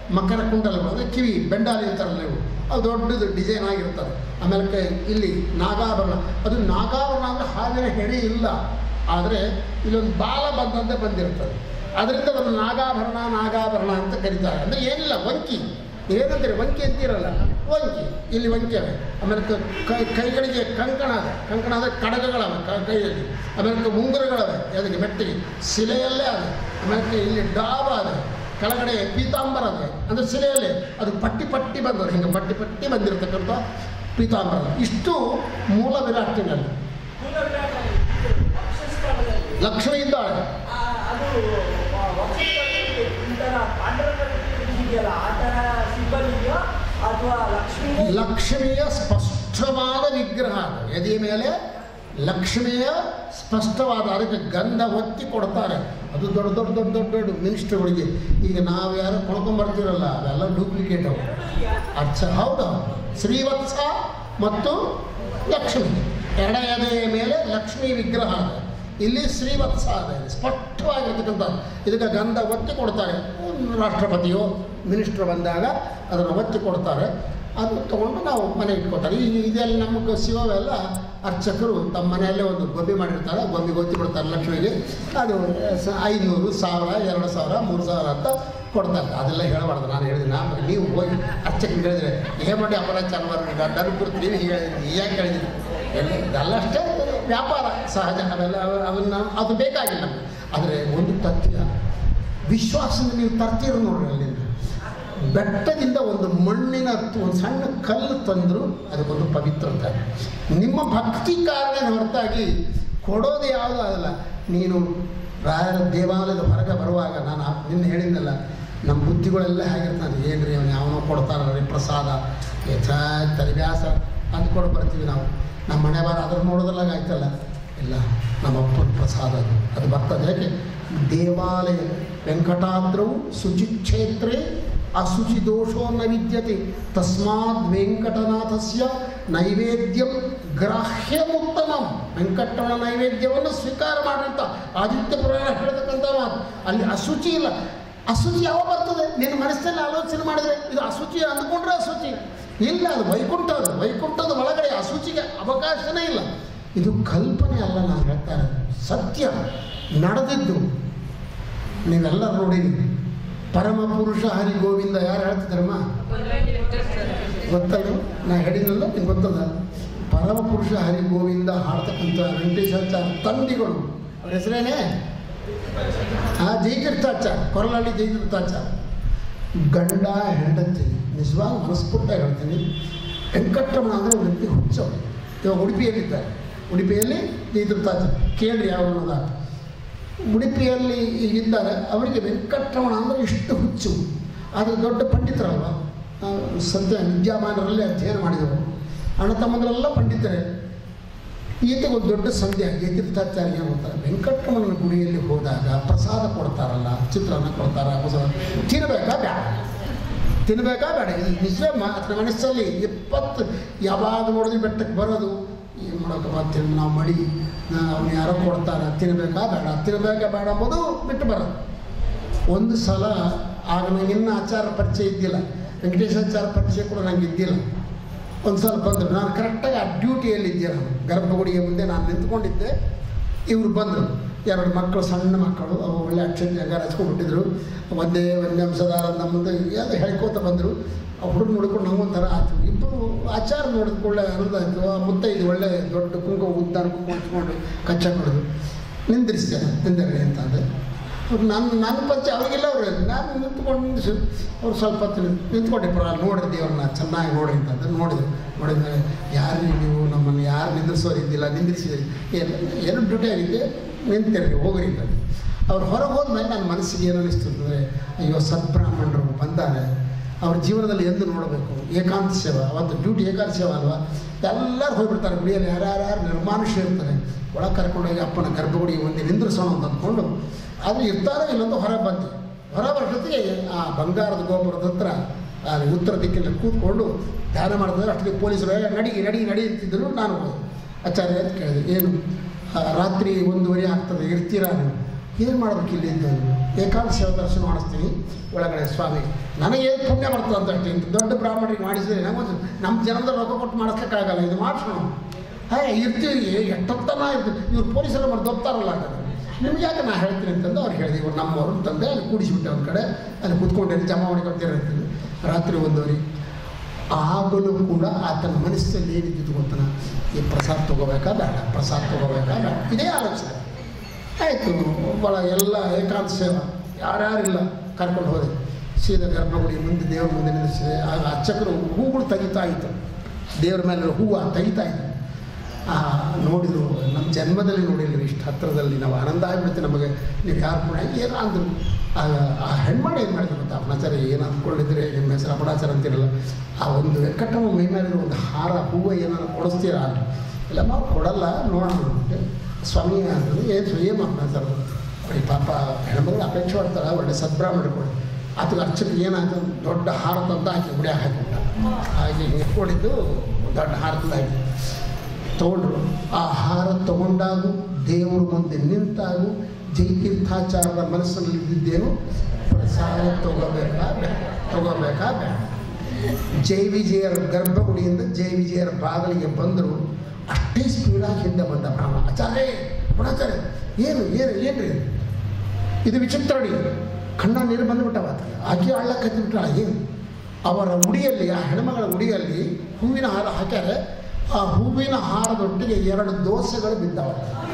ಮಕರ ಕುಂಡಲಗಳು ಅಂದರೆ ಕಿವಿ ಬೆಂಡಾಲಿ ಅಂತಾರಲ್ಲ ಇವು ಅದು ದೊಡ್ಡದು ಡಿಸೈನ್ ಆಗಿರ್ತದೆ ಆಮೇಲೆ ಕೈ ಇಲ್ಲಿ ನಾಗಾಭರಣ ಅದು ನಾಗಾಭರಣ ಅಂದರೆ ಹಾವಿನ ಹೆಡೆ ಇಲ್ಲ ಆದರೆ ಇಲ್ಲೊಂದು ಬಾಲ ಬಂದಂತೆ ಬಂದಿರ್ತದೆ ಅದರಿಂದ ಒಂದು ನಾಗಾಭರಣ ನಾಗಾಭರಣ ಅಂತ ಕರೀತಾರೆ ಅಂದರೆ ಏನಿಲ್ಲ ವಂಕಿ ಏನಂತೀರಿ ವಂಕಿ ಅಂತೀರಲ್ಲ ವಂಕಿ ಇಲ್ಲಿ ವಂಕಿ ಅವೆ ಆಮೇಲೆ ಕ- ಕೈ ಕೈಗಳಿಗೆ ಕಂಕಣ ಅದೆ ಕಂಕಣ ಅಂದರೆ ಕಡಗಗಳವೆ ಕ- ಕೈಯಲ್ಲಿ ಆಮೇಲೆ ಕ- ಮುಂಗುರಗಳವೆ ಅದಕ್ಕೆ ಮೆಟ್ಟಿಗೆ ಶಿಲೆಯಲ್ಲೇ ಅದೆ ಆಮೇಲೆ ಇಲ್ಲಿ ಡಾಬ ಅದೆ ಕೆಳಗಡೆ ಪೀತಾಂಬರ ಅದೆ ಅಂದರೆ ಶಿಲೆಯಲ್ಲೇ ಅದು ಪಟ್ಟಿ ಪಟ್ಟಿ ಬಂದದ್ದು ಹಿಂಗೆ ಪಟ್ಟಿ ಪಟ್ಟಿ ಬಂದಿರತಕ್ಕಂಥ ಪೀತಾಂಬರ ಇಷ್ಟು ಮೂಲ ವಿರಾಟಿನಲ್ಲಿ ಮೂಲ ವಿರಾಟನಲ್ಲಿ ವಕ್ಷಸ್ಥಳದಲ್ಲಿ, ಲಕ್ಷ್ಮಿ ಇದ್ದಾಳೆ ಆ, ಅದು ಆ, ವಕ್ಷಸ್ಥಳದಲ್ಲಿ ಈ ಥರ ಪಾಂಡುರಂಗನಲ್ಲಿ ಇದೆಯಲ್ಲ ಆ ಥರ ಸಿಂಬಲ್ ಇದೆಯೋ ಅಥವಾ ಲಕ್ಷ್ಮೀ ಲಕ್ಷ್ಮಿಯ ಸ್ಪಷ್ಟವಾದ ವಿಗ್ರಹ ಅದು. ಎದೆಯ ಮೇಲೆ ಲಕ್ಷ್ಮಿಯ ಸ್ಪಷ್ಟವಾದ ಅದಕ್ಕೆ ಗಂಧ ಒತ್ತಿ ಕೊಡ್ತಾರೆ ಅದು ದೊಡ್ಡ ದೊಡ್ಡ ದೊಡ್ಡ ದೊಡ್ಡ ದೊಡ್ಡ ಮಿನಿಸ್ಟ್ರುಗಳಿಗೆ ಈಗ ನಾವು ಯಾರು ಕೊಳ್ಕೊಂಬರ್ತೀರಲ್ಲ ಅವೆಲ್ಲ ಡೂಪ್ಲಿಕೇಟ್ ಅವು ಅರ್ಚ ಹೌದು ಶ್ರೀವತ್ಸ ಮತ್ತು ಲಕ್ಷ್ಮಿ ಎಡ ಎದೆಯ ಮೇಲೆ ಲಕ್ಷ್ಮೀ ವಿಗ್ರಹ ಇದೆ ಇಲ್ಲಿ ಶ್ರೀವತ್ಸ ಇದೆ ಸ್ಪಷ್ಟವಾಗಿರ್ತಕ್ಕಂಥದ್ದು ಇದಕ್ಕೆ ಗಂಧ ಒತ್ತಿ ಕೊಡ್ತಾರೆ ರಾಷ್ಟ್ರಪತಿಯೋ ಮಿನಿಸ್ಟ್ರು ಬಂದಾಗ ಅದನ್ನು ಒತ್ತಿ ಕೊಡ್ತಾರೆ ಅದು ತೊಗೊಂಡು ನಾವು ಮನೆಗೆ ಇಟ್ಕೊತಾರೆ ಈ ಇದೆಲ್ಲ ನಮಗೆ ಸಿಗೋವೆಲ್ಲ ಅರ್ಚಕರು ತಮ್ಮ ಮನೆಯಲ್ಲೇ ಒಂದು ಗೊಂಬೆ ಮಾಡಿರ್ತಾರೆ ಗೊಂಬೆಗೆ ಒತ್ತಿ ಬಿಡ್ತಾರೆ ಲಕ್ಷ್ಮಿಗೆ ಅದು ಸ- ಐನೂರು ಸಾವಿರ ಎರಡು ಸಾವಿರ ಮೂರು ಸಾವಿರ ಅಂತ ಕೊಡ್ತಾರೆ ಅದೆಲ್ಲ ಹೇಳಬಾರ್ದು ನಾನು ಹೇಳಿದೆ ನಾನು ನೀವು ಹೋಗಿ ಅರ್ಚಕರಿಗೆ ಹೇಳಿದ್ರೆ ಏ ಮಾಡಿ ಅಪರಾಧ ಚಾಲು ನನ್ನ ಕುರಿತು ನೀವು ಹೀಗೆ ಹೇಳಿದ್ರಿ ಯಾಕೆ ಹೇಳಿದ್ರಿ ಎಲ್ಲ ಇದೆಲ್ಲಷ್ಟೇ ವ್ಯಾಪಾರ ಸಹಜ ಅವೆಲ್ಲ ಅವ- ಅವನ್ನ ಅದು ಬೇಕಾಗಿಲ್ಲ ನಮ್ಗೆ ಆದರೆ ಒಂದು ತಥ್ಯ ವಿಶ್ವಾಸದಿಂದ ನೀವು ತರ್ತೀರ ನೋಡ್ರಿ ಅಲ್ಲಿಂದ ಬೆಟ್ಟದಿಂದ ಒಂದು ಮಣ್ಣಿನ ತ- ಒಂದು ಸಣ್ಣ ಕಲ್ಲು ತಂದರು ಅದಕ್ಕೊಂದು ಪವಿತ್ರತೆ ನಿಮ್ಮ ಭಕ್ತಿ ಕಾರಣ ಹೊರತಾಗಿ ಕೊಡೋದು ಯಾವುದೂ ಆಗಲ್ಲ ನೀನು ರಾಯರ ದೇವಾಲಯದ ಹೊರಗೆ ಬರುವಾಗ ನಾನು ಆ- ನಿನ್ನೆ ಹೇಳಿದ್ನಲ್ಲ ನಮ್ಮ ಬುದ್ಧಿಗಳೆಲ್ಲ ಹೇಗಿರ್ತಾನೆ ಏನ್ರಿ ಅವನು ಯಾವನೋ ಕೊಡ್ತಾರಲ್ರಿ ಪ್ರಸಾದ ತಲೆಬ್ಯಾಸ ಅಂದ್ಕೊಂಡು ಬರ್ತೀವಿ ನಾವು ನಮ್ಮ ಮನೆ ಬಾರ ಅದ್ರ ನೋಡೋದ್ರಲ್ಲಾಗ ಆಯ್ತಲ್ಲ ಇಲ್ಲ ನಮ್ಮ ಅಪ್ಪನ ಪ್ರಸಾದ ಅದು ಅದು ಬರ್ತದೆ ಯಾಕೆ ದೇವಾಲಯ ವೆಂಕಟಾದ್ರವು ಶುಚಿಕ್ಷೇತ್ರೇ ಅಶುಚಿ ದೋಷೋ ನ ವಿದ್ಯತೆ ತಸ್ಮಾತ್ ವೆಂಕಟನಾಥಸ್ಯ ನೈವೇದ್ಯಂ ಗ್ರಾಹ್ಯಮುತ್ತಮಂ ವೆಂಕಟರಮಣ ನೈವೇದ್ಯವನ್ನು ಸ್ವೀಕಾರ ಮಾಡಿದಂಥ ಆದಿತ್ಯ ಪುರಾಣ ಹೇಳ್ತಕ್ಕಂಥ ಮಾತು ಅಲ್ಲಿ ಅಶುಚಿ ಇಲ್ಲ ಅಶುಚಿ ಯಾವ ಬರ್ತದೆ ನಿನ್ನ ಮನಸ್ಸಲ್ಲಿ ಆಲೋಚನೆ ಮಾಡಿದರೆ ಇದು ಅಶುಚಿ ಅಂದ್ಕೊಂಡ್ರೆ ಅಶುಚಿ ಇಲ್ಲ ಅದು ವೈಕುಂಠ ಅದು ವೈಕುಂಠದ ಒಳಗಡೆ ಅಶುಚಿಗೆ ಅವಕಾಶನೇ ಇಲ್ಲ ಇದು ಕಲ್ಪನೆ ಅಲ್ಲ ನಾನು ಹೇಳ್ತಾ ಇರೋದು ಸತ್ಯ ನಡೆದಿದ್ದು ನೀವೆಲ್ಲ ನೋಡಿರಿ ಪರಮ ಪುರುಷ ಹರಿ ಗೋವಿಂದ ಯಾರು ಹೇಳ್ತಿದ್ರಮ್ಮ ಗೊತ್ತಲ್ಲ ನಾ ಹೇಳಿದ್ನಲ್ಲ ನಿಮ್ಗೆ ಗೊತ್ತದ ಪರಮ ಪುರುಷ ಹರಿ ಗೋವಿಂದ ಹಾಡ್ತಕ್ಕಂಥ ವೆಂಕಟೇಶಾಚಾರ್ಯ ತಂಡಿಗಳು ಅವ್ರ ಹೆಸರೇನೇ ಆ ಜಯತೀರ್ಥಾಚಾರ್ಯ ಕೊರಲಹಳ್ಳಿ ಜಯತೀರ್ಥಾಚಾರ್ಯ ಗಂಡ ಹೆಂಡತಿ ನಿಜವಾಗಿ ಮನಸ್ಫೂರ್ತ ಹೇಳ್ತೀನಿ ವೆಂಕಟರಮಣ ಅಂದರೆ ವ್ಯಕ್ತಿ ಹುಚ್ಚವು ಇವಾಗ ಉಡುಪಿಯಲ್ಲಿದ್ದಾರೆ ಉಡುಪಿಯಲ್ಲಿ ಜಯತೀರ್ಥಾಚಾರ್ಯ ಕೇಳ್ರಿ ಯಾವ ಅನ್ನೋದ ಉಡುಪಿಯಲ್ಲಿ ಇದ್ದಾರೆ ಅವರಿಗೆ ವೆಂಕಟರಮಣ ಅಂದರೆ ಇಷ್ಟು ಹುಚ್ಚು ಆದರೆ ದೊಡ್ಡ ಪಂಡಿತರಲ್ವ ಆ, ಸದ್ಯ ವಿದ್ಯಾಮಾನರಲ್ಲಿ ಅಧ್ಯಯನ ಮಾಡಿದವರು ಅಣ್ಣ ತಮ್ಮಂದರೆಲ್ಲ ಪಂಡಿತರೇ ಈತಗೆ ಒಂದು ದೊಡ್ಡ ಸಂದೇಹ ಜಯತೀರ್ಥಾಚಾರ್ಯ ಅಂತಾರೆ ವೆಂಕಟರಮಣನ ಗುಡಿಯಲ್ಲಿ ಹೋದಾಗ ಪ್ರಸಾದ ಕೊಡ್ತಾರಲ್ಲ ಚಿತ್ರಾನ್ನ ಕೊಡ್ತಾರ ಹೊಸ ತಿನ್ನಬೇಕಾ ಬೇಡ ತಿನ್ನಬೇಕಾ ಬೇಡ ಇದು ನಿಜ ಮಾತ್ರ ಮನಸ್ಸಲ್ಲಿ ಇಪ್ಪತ್ತು ಯಾವಾಗ ನೋಡಿದ್ರೆ ಬೆಟ್ಟಕ್ಕೆ ಬರೋದು ಏನು ಮಾಡೋಕೆ ಬರ್ತೀವಿ ನಾವು ಮಡಿ ಅವ್ನು ಯಾರೋ ಕೊಡ್ತಾರೆ ತಿನ್ನಬೇಕಾ ಬೇಡ ತಿನ್ನಬೇಕಾ ಬೇಡ ಅಂಬೋದು ಬಿಟ್ಟು ಬರೋದು ಒಂದು ಸಲ ಆಗ ನಂಗೆ ಇನ್ನೂ ಆಚಾರ ಪರಿಚಯ ಇದ್ದಿಲ್ಲ ವೆಂಕಟೇಶಾಚಾರ ಪರಿಚಯ ಕೂಡ ನಂಗೆ ಇದ್ದಿಲ್ಲ ಒಂದು ಸಲ ಬಂದರು ನಾನು ಕರೆಕ್ಟಾಗಿ ಆ ಡ್ಯೂಟಿಯಲ್ಲಿ ಇದ್ದೆ ನಾನು ಗರ್ಭಗುಡಿಗೆ ಮುಂದೆ ನಾನು ನಿಂತ್ಕೊಂಡಿದ್ದೆ ಇವರು ಬಂದರು ಎರಡು ಮಕ್ಕಳು ಸಣ್ಣ ಮಕ್ಕಳು ಅವು ಒಳ್ಳೆ ಅಕ್ಷರ ಜಗ ಹಚ್ಕೊಂಡ್ಬಿಟ್ಟಿದ್ರು ಒಂದೇ ಒಂದೇ ಅಂಶದಾರ ನಮ್ಮ ಮುಂದೆ ಅದು ಹೇಳ್ಕೋತ ಬಂದರು ಆ ಹುಡುಗ ನೋಡ್ಕೊಂಡು ನಮಗೊಂಥರ ಆಯ್ತು ಇಬ್ಬರು ಆಚಾರ ನೋಡಿದ ಕೂಡಲೇ ಆನಂದ ಆಯಿತು ಆ ಮುತ್ತೈದು ಒಳ್ಳೆ ದೊಡ್ಡ ಕುಂಕುಮ ಉದ್ದಾರ ಕುಂಕುಮ ಹಚ್ಕೊಂಡು ಕಚ್ಚ ಕೊಡೋದು ನಿಂದಿರಿಸ್ತೇನೆ ನಿಂದಿರಿ ಅಂತ ಅಂದೆ ಅವ್ರು ನಾನು ನನ್ನ ಪರಿಚಯ ಅವರಿಗೆಲ್ಲ ಅವರು ನಾನು ನಿಂತ್ಕೊಂಡು ನಿಂದಿಸಿ ಅವ್ರು ಸ್ವಲ್ಪ ಹೊತ್ತು ನಿಂತ್- ನಿಂತ್ಕೊಂಡೆ ಪರ ನೋಡ್ರಿ ದೇವ್ರನ್ನ ಚೆನ್ನಾಗಿ ನೋಡ್ರಿ ಅಂತಂದ್ರೆ ನೋಡಿದ್ರು ನೋಡಿದ್ಮೇಲೆ ಯಾರು ನೀವು ನಮ್ಮನ್ನು ಯಾರು ನಿಂದಿರಿಸೋರಿದ್ದಿಲ್ಲ ನಿಂದಿರಿಸಿದ್ರಿ ಏನು ಎರಡು ಡ್ಯೂಟಿ ಆಗಿದ್ದೆ ನಿಂತಿರ್ರಿ ಹೋಗ್ರಿ ಅಂತ ಅವ್ರು ಹೊರಗೆ ಹೋದ್ಮೇಲೆ ನನ್ನ ಮನಸ್ಸಿಗೆ ಏನು ಅನಿಸ್ತಂದರೆ ಅಯ್ಯೋ ಸದ್ಬ್ರಾಹ್ಮಣರು ಬಂದಾರೆ ಅವ್ರ ಜೀವನದಲ್ಲಿ ಎಂದು ನೋಡಬೇಕು ಏಕಾಂತ ಸೇವೆ ಅವತ್ತು ಡ್ಯೂಟಿ ಏಕಾಂತ ಸೇವೆ ಅಲ್ವಾ ಎಲ್ಲರೂ ಹೋಗ್ಬಿಡ್ತಾರೆ ಗುಡಿಯಲ್ಲಿ ಯಾರ್ಯಾರು ನಿರ್ಮಾನುಷ ಇರ್ತಾರೆ ಒಳಗೆ ಕರ್ಕೊಂಡೋಗಿ ಅಪ್ಪನ ಗರ್ಭಗುಡಿ ಒಂದೇ ನಿಂದ್ರಿಸೋಣ ಅಂತ ಅಂದ್ಕೊಂಡು ಆದರೆ ಇರ್ತಾರೋ ಇಲ್ಲೊಂದು ಹೊರ ಬಂದೆ ಹೊರ ಬರೋಷ್ಟೊತ್ತಿಗೆ ಆ ಬಂಗಾರದ ಗೋಪುರದ ಹತ್ರ ಆ ಉತ್ತರ ದಿಕ್ಕಿನಲ್ಲಿ ಕೂತ್ಕೊಂಡು ಧ್ಯಾನ ಮಾಡಿದ್ರೆ ಅಷ್ಟೊತ್ತಿಗೆ ಪೊಲೀಸರು "ಏ, ನಡಿ ನಡಿ ನಡಿ ಅಂತಿದ್ದರು ನಾನು ಹೋದೆ ಆಚಾರ್ಯ ಅಂತ ಕೇಳಿದೆ ಏನು ಆ, ರಾತ್ರಿ ಒಂದೂವರೆ ಆಗ್ತದೆ ಇರ್ತೀರಾ ನೀವು ಏನು ಮಾಡ್ಬೇಕು ಇಲ್ಲಿ ಇದ್ದು ಏಕಾದಶಿ ದರ್ಶನ ಮಾಡಿಸ್ತೀನಿ ಒಳಗಡೆ ಸ್ವಾಮಿ ನನಗೆ ಏನು ಪುಣ್ಯ ಬರ್ತದೆ ಅಂತ ಅಷ್ಟೇ ಇಂಥ ದೊಡ್ಡ ಬ್ರಾಹ್ಮಣರಿಗೆ ಮಾಡಿಸಿದ್ರೆ ನಮಗೆ ನಮ್ಮ ಜನದ ರೊಕ್ಕ ಕೊಟ್ಟು ಮಾಡಿಸ್ಲಿಕ್ಕಾಗಲ್ಲ ಇದು ಮಾಡ್ಸೋಣ ಹೇ ಇರ್ತೀವಿ ಎಷ್ಟೊತ್ತನ ಇರ್ತೀವಿ ಇವ್ರು ಪೊಲೀಸರು ಮಾಡಿ ದೊಪ್ತಾರಲ್ಲ ಹಾಗಾದ್ರೆ ನಿಮ್ಗೆ ಯಾಕೆ ನಾ ಹೇಳ್ತೀನಿ ಅಂತಂದು ಅವ್ರು ಹೇಳಿದೆ ಇವ್ರು ನಮ್ಮವ್ರು ಅಂತಂದೆ ಅಲ್ಲಿ ಕೂಡಿಸಿಬಿಟ್ಟೆ ಒಂದು ಕಡೆ ಅಲ್ಲಿ ಕೂತ್ಕೊಂಡಿರಿ ಜಮಾ ಮಾಡ್ಕೊತಿರ್ತೀನಿ ರಾತ್ರಿ ಒಂದೂವರೆ ಆಗಲೂ ಕೂಡ ಆತನ ಮನಸ್ಸಲ್ಲಿ ಏನಿದ್ದು ಗೊತ್ತನ ಈ ಪ್ರಸಾದ ತೊಗೋಬೇಕಾ ಬೇಡ ಪ್ರಸಾದ ತೊಗೋಬೇಕಾ ಬೇಡ ಇದೇ ಆಲೋಚನೆ ಆಯಿತು ಭಾಳ ಎಲ್ಲ ಏಕಾಂತ ಸೇವಾ ಯಾರ್ಯಾರಿಲ್ಲ ಕರ್ಕೊಂಡು ಹೋದೆ ಸೀದಾ ಗರ್ಭಗುಡಿ ಮುಂದೆ ದೇವ್ರ ಮುಂದೆ ನಿಲ್ಲಿಸಿದೆ ಆಗ ಅರ್ಚಕರು ಹೂಗಳು ತೆಗಿತಾ ಇತ್ತು ದೇವ್ರ ಮೇಲೆ ಹೂವು ತೆಗಿತಾ ಇತ್ತು ಆ, ನೋಡಿದ್ರು ನಮ್ಮ ಜನ್ಮದಲ್ಲಿ ನೋಡಿಲ್ಲ ಇಷ್ಟು ಹತ್ತಿರದಲ್ಲಿ ನಾವು ಆನಂದ ಆಗಿಬಿಡುತ್ತೆ ನಮಗೆ ನೀವು ಯಾರು ಕೂಡ ಏನೋ ಅಂದರು ಆಗ ಆ ಹೆಣ್ಮಗಳು ಏನು ಮಾಡಿದ್ರು ಗೊತ್ತಾ ಅಪಣಾಚಾರ್ಯ ಏನು ಅಂದ್ಕೊಂಡಿದ್ರೆ ನಿಮ್ಮ ಹೆಸರು ಅಪಣಾಚಾರ ಅಂತಿರಲ್ಲ ಆ ಒಂದು ವೆಂಕಟಮ್ಮ ಮೈ ಮೇಲೆ ಒಂದು ಹಾರ ಹೂವು ಏನಾದ್ರು ಕೊಡಿಸ್ತೀರಾ ಅಂತ ಇಲ್ಲ ನಾವು ಕೊಡಲ್ಲ ನೋಡೋಣ ಅಂದ್ಬಿಟ್ಟೆ. ಸ್ವಾಮಿ ಅಂತಂದು ಏನು ಏನು ಅಪಣಾಚಾರ ಈ ಪಾಪ ಹೆಣ್ಮಗಳು ಅಪೇಕ್ಷೆ ಮಾಡ್ತಾಳೆ ಒಳ್ಳೆ ಸದ್ಬ್ರಾಹ್ಮಣ ಕೊಡಿ ಅಥವಾ ಅರ್ಚಕರಿಗೆ ಏನಾಯ್ತು ದೊಡ್ಡ ಹಾರ ತಂದು ಹಾಕಿ ಗುಡಿಯಾಗ ಹಾಕಿಬಿಟ್ಟ ಹಾಗೆ ಇಟ್ಕೊಂಡಿದ್ದು ದೊಡ್ಡ ಹಾರ ತಂದು ಹಾಕಿ ತಗೊಂಡ್ರು ಆ ಹಾರ ತಗೊಂಡಾಗೂ ದೇವರ ಮುಂದೆ ನಿಂತಾಗೂ ಜೈತೀರ್ಥಾಚಾರ್ಯರ ಮನಸ್ಸಲ್ಲಿ ಇದ್ದಿದ್ದೇನು ಪ್ರಸಾದ ತಗೋಬೇಕಾ ಬೇಡ ತಗೋಬೇಕಾ ಬೇಡ ಜೈ ವಿಜಯರ ಗರ್ಭಗುಡಿಯಿಂದ ಜೈ ವಿಜಯರ ಬಾಗಿಲಿಗೆ ಬಂದರು ಅಷ್ಟೇ ಸ್ಪೀಡಾಗಿ ಹಿಂದೆ ಬಂದ ಬ್ರಾಹ್ಮಣ ಆಚಾರ್ಯ ಗುಣಾಚಾರ್ಯ ಏನು ಏನು ಏನ್ರಿ ಇದು ವಿಚಿತ್ರ ಅಡಿ ಕಣ್ಣ ನೀರು ಬಂದುಬಿಟ್ಟವ ಆಕೆ ಹಳ್ಳ ಕತ್ತಿಬಿಟ್ಟಾಳ ಏನು ಅವರ ಉಡಿಯಲ್ಲಿ ಆ ಹೆಣ್ಮಗಳ ಉಡಿಯಲ್ಲಿ ಹೂವಿನ ಹಾರ ಹಾಕ್ಯಾರೆ ಆ ಹೂವಿನ ಹಾರದೊಟ್ಟಿಗೆ ಎರಡು ದೋಸೆಗಳು ಬಿದ್ದವ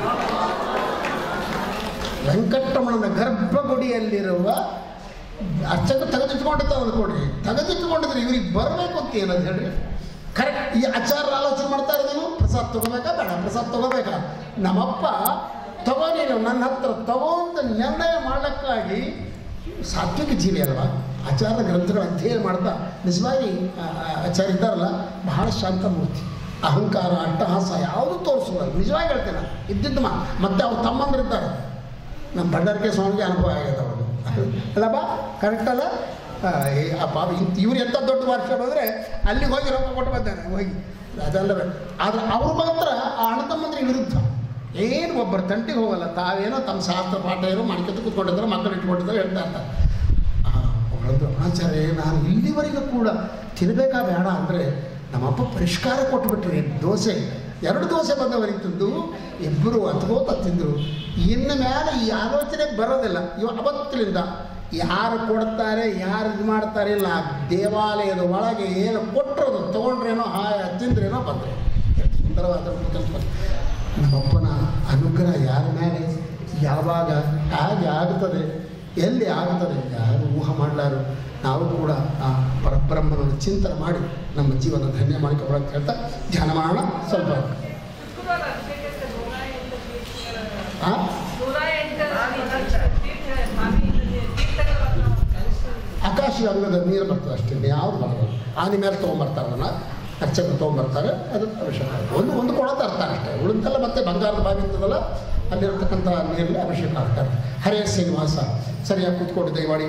ವೆಂಕಟರಮಣನ ಗರ್ಭಗುಡಿಯಲ್ಲಿರುವ ಅರ್ಚಕ ತೆಗೆದಿಟ್ಕೊಂಡಿದ್ದ ಅಂದ್ಕೊಡ್ರಿ ತೆಗೆದಿಟ್ಕೊಂಡಿದ್ರೆ ಇವ್ರಿಗೆ ಬರಬೇಕು ಅಂತ ಏನಂತ ಹೇಳ್ರಿ ಕರೆಕ್ಟ್ ಈ ಆಚಾರ ಆಲೋಚನೆ ಮಾಡ್ತಾ ಇರೋದೇನು ಪ್ರಸಾದ್ ತಗೋಬೇಕಾ ಬೇಡ ಪ್ರಸಾದ್ ತಗೋಬೇಕಾ ನಮ್ಮಪ್ಪ ತಗೋ ನೀನು ನನ್ನ ಹತ್ರ ತಗೋ ಅಂತ ನಿರ್ಣಯ ಮಾಡಕ್ಕಾಗಿ ಸಾತ್ವಿಕ ಜೀವಿ ಅಲ್ವಾ ಆಚಾರ ಗ್ರಂಥಗಳ ಅಧ್ಯಯನ ಮಾಡ್ತಾ ನಿಜವಾಗಿ ಆ, ಆ, ಆಚಾರ್ಯ ಇದ್ದಾರಲ್ಲ ಬಹಳ ಶಾಂತ ಮೂರ್ತಿ ಅಹಂಕಾರ ಅಟ್ಟಹಾಸ ಯಾವುದು ತೋರಿಸೋಲ್ಲ ನಿಜವಾಗಿ ಹೇಳ್ತೇನೆ ನಾನು. ಇದ್ದಿದ್ದು ಮಾ ಮತ್ತೆ ಅವ್ರ ತಮ್ಮಂದ್ರಿದ್ದಾರೆ ನಮ್ಮ ಭಂಡಾರಿಕೆ ಸ್ವಾಮಿಗೆ ಅನುಭವ ಆಗಿದೆ ಅವರು ಅಲ್ಲಪ್ಪ ಕರೆಕ್ಟ್ ಅಲ್ಲ ಆ, ಏ, ಅಪ್ಪ ಇಂತ ಇವ್ರು ಎಂಥ ದೊಡ್ಡ ವರ್ಷ ಬಂದರೆ ಅಲ್ಲಿಗೆ ಹೋಗಿ ರೊಕ್ಕ ಕೊಟ್ಟು ಬಂದಾನೆ ಹೋಗಿ ಅದಲ್ಲವೇ ಆದರೆ ಅವ್ರು ಮಾತ್ರ ಆ ಅಣ್ಣ ತಮ್ಮಂದ್ರೆ ವಿರುದ್ಧ ಏನು ಒಬ್ಬರು ತಂಟಿಗೆ ಹೋಗಲ್ಲ ತಾವೇನೋ ತಮ್ಮ ಶಾಸ್ತ್ರ ಪಾಠ ಏನೋ ಮಾಡ್ಕೊತ ಕೂತ್ಕೊಂಡಿದ್ದಾರೆ ಮಕ್ಕಳು ಇಟ್ಕೊಂಡಿದ್ದಾರೆ ಹೇಳ್ತಾ ಇರ್ತಾರೆ ಹೊರದು ಆಚಾರ್ಯ ನಾನು ಇಲ್ಲಿವರೆಗೂ ಕೂಡ ತಿನ್ನಬೇಕಾ ಬೇಡ ಅಂದರೆ ನಮ್ಮಪ್ಪ ಪರಿಷ್ಕಾರ ಕೊಟ್ಬಿಟ್ರಿ ದೋಸೆ ಎರಡು ದೋಸೆ ಬಂದವರಿತ್ತಂದು ಇಬ್ಬರು ಹತ್ಕೋತ ತಿಂದರು ಇನ್ನು ಮೇಲೆ ಈ ಆಲೋಚನೆ ಬರೋದಿಲ್ಲ ಇವ ಅವತ್ತಿನಿಂದ ಯಾರು ಕೊಡ್ತಾರೆ ಯಾರು ಇದು ಮಾಡ್ತಾರೆ ಇಲ್ಲ ಆ ದೇವಾಲಯದ ಒಳಗೆ ಏನು ಕೊಟ್ಟರು ತೊಗೊಂಡ್ರೇನೋ ಹಾ ತಿಂದ್ರೇನೋ ಬಂದರೆ ಎಷ್ಟು ಸುಂದರವಾದ ಕಲ್ಪನೆ ನಮ್ಮಪ್ಪನ ಅನುಗ್ರಹ ಯಾರ ಮೇಲೆ ಯಾವಾಗ ಹೇಗೆ ಆಗುತ್ತದೆ ಎಲ್ಲಿ ಆಗುತ್ತದೆ ಯಾರು ಊಹ ಮಾಡಲಾರು ನಾವು ಕೂಡ ಆ ಪರಬ್ರಹ್ಮನನ್ನು ಚಿಂತನೆ ಮಾಡಿ ನಮ್ಮ ಜೀವನ ಧನ್ಯ ಮಾಡ್ಕೊಬಾರ ಅಂತ ಹೇಳ್ತಾ ಧ್ಯಾನ ಮಾಡೋಣ ಸ್ವಲ್ಪ ಶುಕ್ರವಾರ ಅಭಿಷೇಕಕ್ಕೆ ನೂರ ಎಂಟು ತೀರ್ಥಗಳ- ಆ? ನೂರ ಎಂಟು ತೀರ್ಥ ಸ್ವಾಮಿ ತೀರ್ಥಗಳನ್ನು ಆಕಾಶ ಅಂಗದ ನೀರು ಬರ್ತದೆ ಅಷ್ಟೇ ಯಾವ್ದು ಬರೋದು ಆನೆ ಮೇಲೆ ತೊಗೊಂಬರ್ತಾರೆ ಅದನ್ನು ಅರ್ಚಕರು ತೊಗೊಂಬರ್ತಾರೆ ಅದು ಅಭಿಷೇಕ ಒಂದು ಒಂದು ಕೊಡ ತರ್ತಾರೆ ಅಷ್ಟೇ ಉಳಿದೆಲ್ಲ ಮತ್ತೆ ಬಂಗಾರದ ಬಾವಿ ಇರ್ತದಲ್ಲ ಅಲ್ಲಿರ್ತಕ್ಕಂಥ ನೀರಲ್ಲಿ ಅಭಿಷೇಕ ಆಗ್ತಾರೆ ಹರೇ ಶ್ರೀನಿವಾಸ ಸರಿಯಾಗಿ ಕೂತ್ಕೊಂಡು ದಯಮಾಡಿ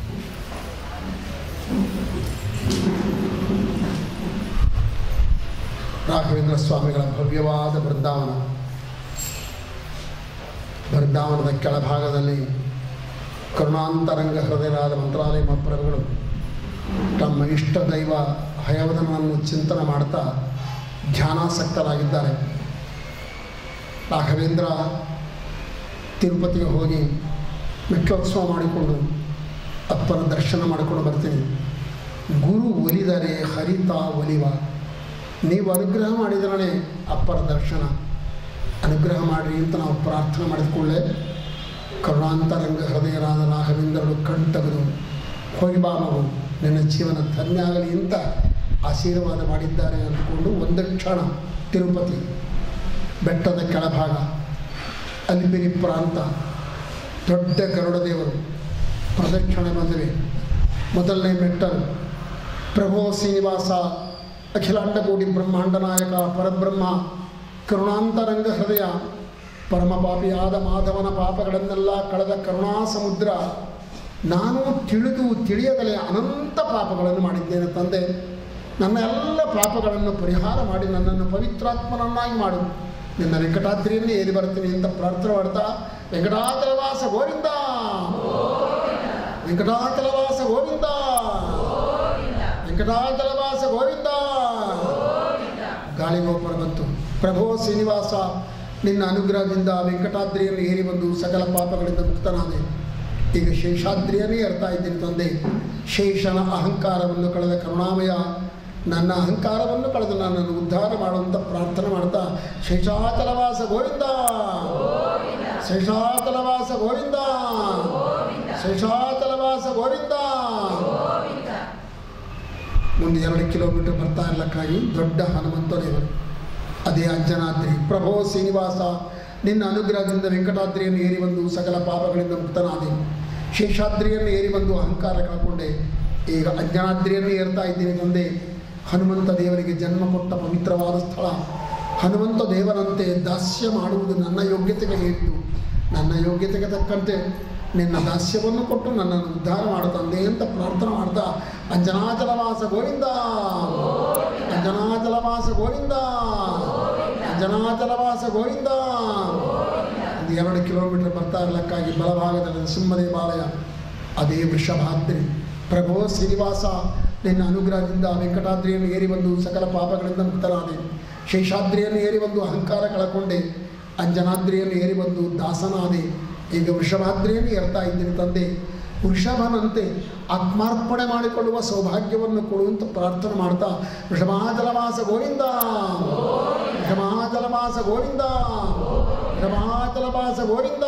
ರಾಘವೇಂದ್ರ ಸ್ವಾಮಿಗಳ ಭವ್ಯವಾದ ಬೃಂದಾವನ ಬೃಂದಾವನದ ಕೆಳಭಾಗದಲ್ಲಿ ಕರುಣಾಂತರಂಗ ಹೃದಯರಾದ ಮಂತ್ರಾಲಯ ಮಹಾಪ್ರಭುಗಳು ತಮ್ಮ ಇಷ್ಟ ದೈವ ಹಯವದನವನ್ನು ಚಿಂತನೆ ಮಾಡ್ತಾ ಧ್ಯಾನಾಸಕ್ತರಾಗಿದ್ದಾರೆ ರಾಘವೇಂದ್ರ ತಿರುಪತಿಗೆ ಹೋಗಿ ಮೆಟ್ಲೋತ್ಸವ ಮಾಡಿಕೊಂಡು ಅಪ್ಪನ ದರ್ಶನ ಮಾಡಿಕೊಂಡು ಬರ್ತೀನಿ ಗುರು ಒಲಿದರೆ ಹರಿತ ಒಲಿವ ನೀವು ಅನುಗ್ರಹ ಮಾಡಿದ್ರೇ ಅಪ್ಪರ ದರ್ಶನ ಅನುಗ್ರಹ ಮಾಡಿರಿ ಅಂತ ನಾವು ಪ್ರಾರ್ಥನೆ ಮಾಡಿದ ಕೂಡಲೇ ಕರುಣಾಂತರಂಗ ಹೃದಯರಾದ ರಾಘವೇಂದ್ರರು ಕಣ್ತಗದು ಹೋಗಿ ಬಾ ಮಗು ನಿನ್ನ ಜೀವನ ಧನ್ಯ ಆಗಲಿ ಅಂತ ಆಶೀರ್ವಾದ ಮಾಡಿದ್ದಾರೆ ಅಂದ್ಕೊಂಡು ಒಂದು ಕ್ಷಣ ತಿರುಪತಿ ಬೆಟ್ಟದ ಕೆಳಭಾಗ ಅಲಿಬಿರಿ ಪ್ರಾಂತ ದೊಡ್ಡ ಗರುಡ ದೇವರು ಪ್ರದಕ್ಷಿಣೆ ಬಂದಿವೆ ಮೊದಲನೇ ಮೆಟ್ಟಲು ಪ್ರಭೋ ಶ್ರೀನಿವಾಸ ಅಖಿಲಾಂಡಕೋಟಿ ಬ್ರಹ್ಮಾಂಡ ನಾಯಕ ಪರಬ್ರಹ್ಮ ಕರುಣಾಂತರಂಗ ಹೃದಯ ಪರಮ ಪಾಪಿಯಾದ ಮಾಧವನ ಪಾಪಗಳನ್ನೆಲ್ಲ ಕಳೆದ ಕರುಣಾ ಸಮುದ್ರ ನಾನು ತಿಳಿದು ತಿಳಿಯದಲೆ ಅನಂತ ಪಾಪಗಳನ್ನು ಮಾಡಿದ್ದೇನೆ ತಂದೆ ನನ್ನ ಎಲ್ಲ ಪಾಪಗಳನ್ನು ಪರಿಹಾರ ಮಾಡಿ ನನ್ನನ್ನು ಪವಿತ್ರಾತ್ಮನನ್ನಾಗಿ ಮಾಡು ನಿನ್ನ ವೆಂಕಟಾದ್ರಿಯಲ್ಲಿ ಏರಿ ಬರ್ತೀನಿ ಅಂತ ಪ್ರಾರ್ಥನೆ ಮಾಡ್ತಾ ವೆಂಕಟಾಚಲವಾಸ ಗೋವಿಂದ ವೆಂಕಟಾಚಲವಾಸ ಗೋವಿಂದ ವೆಂಕಟಾಚಲವಾಸ ಗೋವಿಂದ ಗಾಳಿಗೋಪುರ ಬಂತು ಪ್ರಭೋ ಶ್ರೀನಿವಾಸ ನಿನ್ನ ಅನುಗ್ರಹದಿಂದ ವೆಂಕಟಾದ್ರಿಯನ್ನು ಏರಿ ಬಂದು ಸಕಲ ಪಾಪಗಳಿಂದ ಮುಕ್ತನಾದೆ ಈಗ ಶೇಷಾದ್ರಿಯನ್ನೇ ಏರ್ತಾ ಇದ್ದೀನಿ ತಂದೆ ಶೇಷನ ಅಹಂಕಾರವನ್ನು ಕಳೆದ ಕರುಣಾಮಯ ನನ್ನ ಅಹಂಕಾರವನ್ನು ಕಳೆದು ನನ್ನನ್ನು ಉದ್ಧಾರ ಮಾಡುವಂತ ಪ್ರಾರ್ಥನೆ ಮಾಡ್ತಾ ಶೇಷಾಚಲವಾಸ ಗೋವಿಂದ ಶೇಷಾಚಲವಾಸ ಗೋವಿಂದ ಶೇಷಾಚಲವಾಸ ಗೋವಿಂದ ಮುಂದೆ ಎರಡು ಕಿಲೋಮೀಟರ್ ಬರ್ತಾ ಇರ್ಲಕ್ಕಾಗಿ ದೊಡ್ಡ ಹನುಮಂತ ದೇವರು ಅದೇ ಅಂಜನಾದ್ರಿ ಪ್ರಭೋ ಶ್ರೀನಿವಾಸ ನಿನ್ನ ಅನುಗ್ರಹದಿಂದ ವೆಂಕಟಾದ್ರಿಯನ್ನು ಏರಿ ಬಂದು ಸಕಲ ಪಾಪಗಳಿಂದ ಮುಕ್ತನಾದೆ ಶೇಷಾದ್ರಿಯನ್ನು ಏರಿ ಬಂದು ಅಹಂಕಾರ ಕಳ್ಕೊಂಡೆ ಈಗ ಅಂಜನಾದ್ರಿಯನ್ನು ಏರ್ತಾ ಇದ್ದೀನಿ ತಂದೆ ಹನುಮಂತ ದೇವರಿಗೆ ಜನ್ಮ ಕೊಟ್ಟ ಪವಿತ್ರವಾದ ಸ್ಥಳ ಹನುಮಂತ ದೇವರಂತೆ ದಾಸ್ಯ ಮಾಡುವುದು ನನ್ನ ಯೋಗ್ಯತೆಗೆ ಹೇಳಿದ್ದು ನನ್ನ ಯೋಗ್ಯತೆಗೆ ತಕ್ಕಂತೆ ನಿನ್ನ ದಾಸ್ಯವನ್ನು ಕೊಟ್ಟು ನನ್ನನ್ನು ಉದ್ಧಾರ ಮಾಡು ತಂದೆ ಅಂತ ಪ್ರಾರ್ಥನೆ ಮಾಡ್ತಾ ಅಂಜನಾಚಲವಾಸ ಗೋವಿಂದ ಅಂಜನಾಚಲವಾಸ ಗೋವಿಂದ ಅಂಜನಾಚಲವಾಸ ಗೋವಿಂದ ಒಂದು ಎರಡು ಕಿಲೋಮೀಟರ್ ಬರ್ತಾ ಇರ್ಲಕ್ಕಾಗಿ ಬಲಭಾಗದಲ್ಲಿ ನರಸಿಂಹದೇವಾಲಯ ಅದೇ ವೃಷಭಾದ್ರಿ ಪ್ರಭೋ ಶ್ರೀನಿವಾಸ ನಿನ್ನ ಅನುಗ್ರಹದಿಂದ ವೆಂಕಟಾದ್ರಿಯನ್ನು ಏರಿ ಬಂದು ಸಕಲ ಪಾಪಗಳಿಂದ ಮುಕ್ತನಾದೆ ಶೇಷಾದ್ರಿಯನ್ನು ಏರಿ ಬಂದು ಅಹಂಕಾರ ಕಳಕೊಂಡೆ ಅಂಜನಾದ್ರಿಯನ್ನು ಏರಿ ಬಂದು ದಾಸನಾದೆ ಈಗ ವೃಷಭಾದ್ರಿಯನ್ನು ಏರ್ತಾ ಇದ್ದೀನಿ ತಂದೆ ವೃಷಭನಂತೆ ಆತ್ಮಾರ್ಪಣೆ ಮಾಡಿಕೊಳ್ಳುವ ಸೌಭಾಗ್ಯವನ್ನು ಕೊಡುವಂತ ಪ್ರಾರ್ಥನೆ ಮಾಡ್ತಾ ವೃಷಭಾಚಲವಾಸ ಗೋವಿಂದ ವೃಷಭಾಚಲವಾಸ ಗೋವಿಂದ ವೃಷಭಾಚಲವಾಸ ಗೋವಿಂದ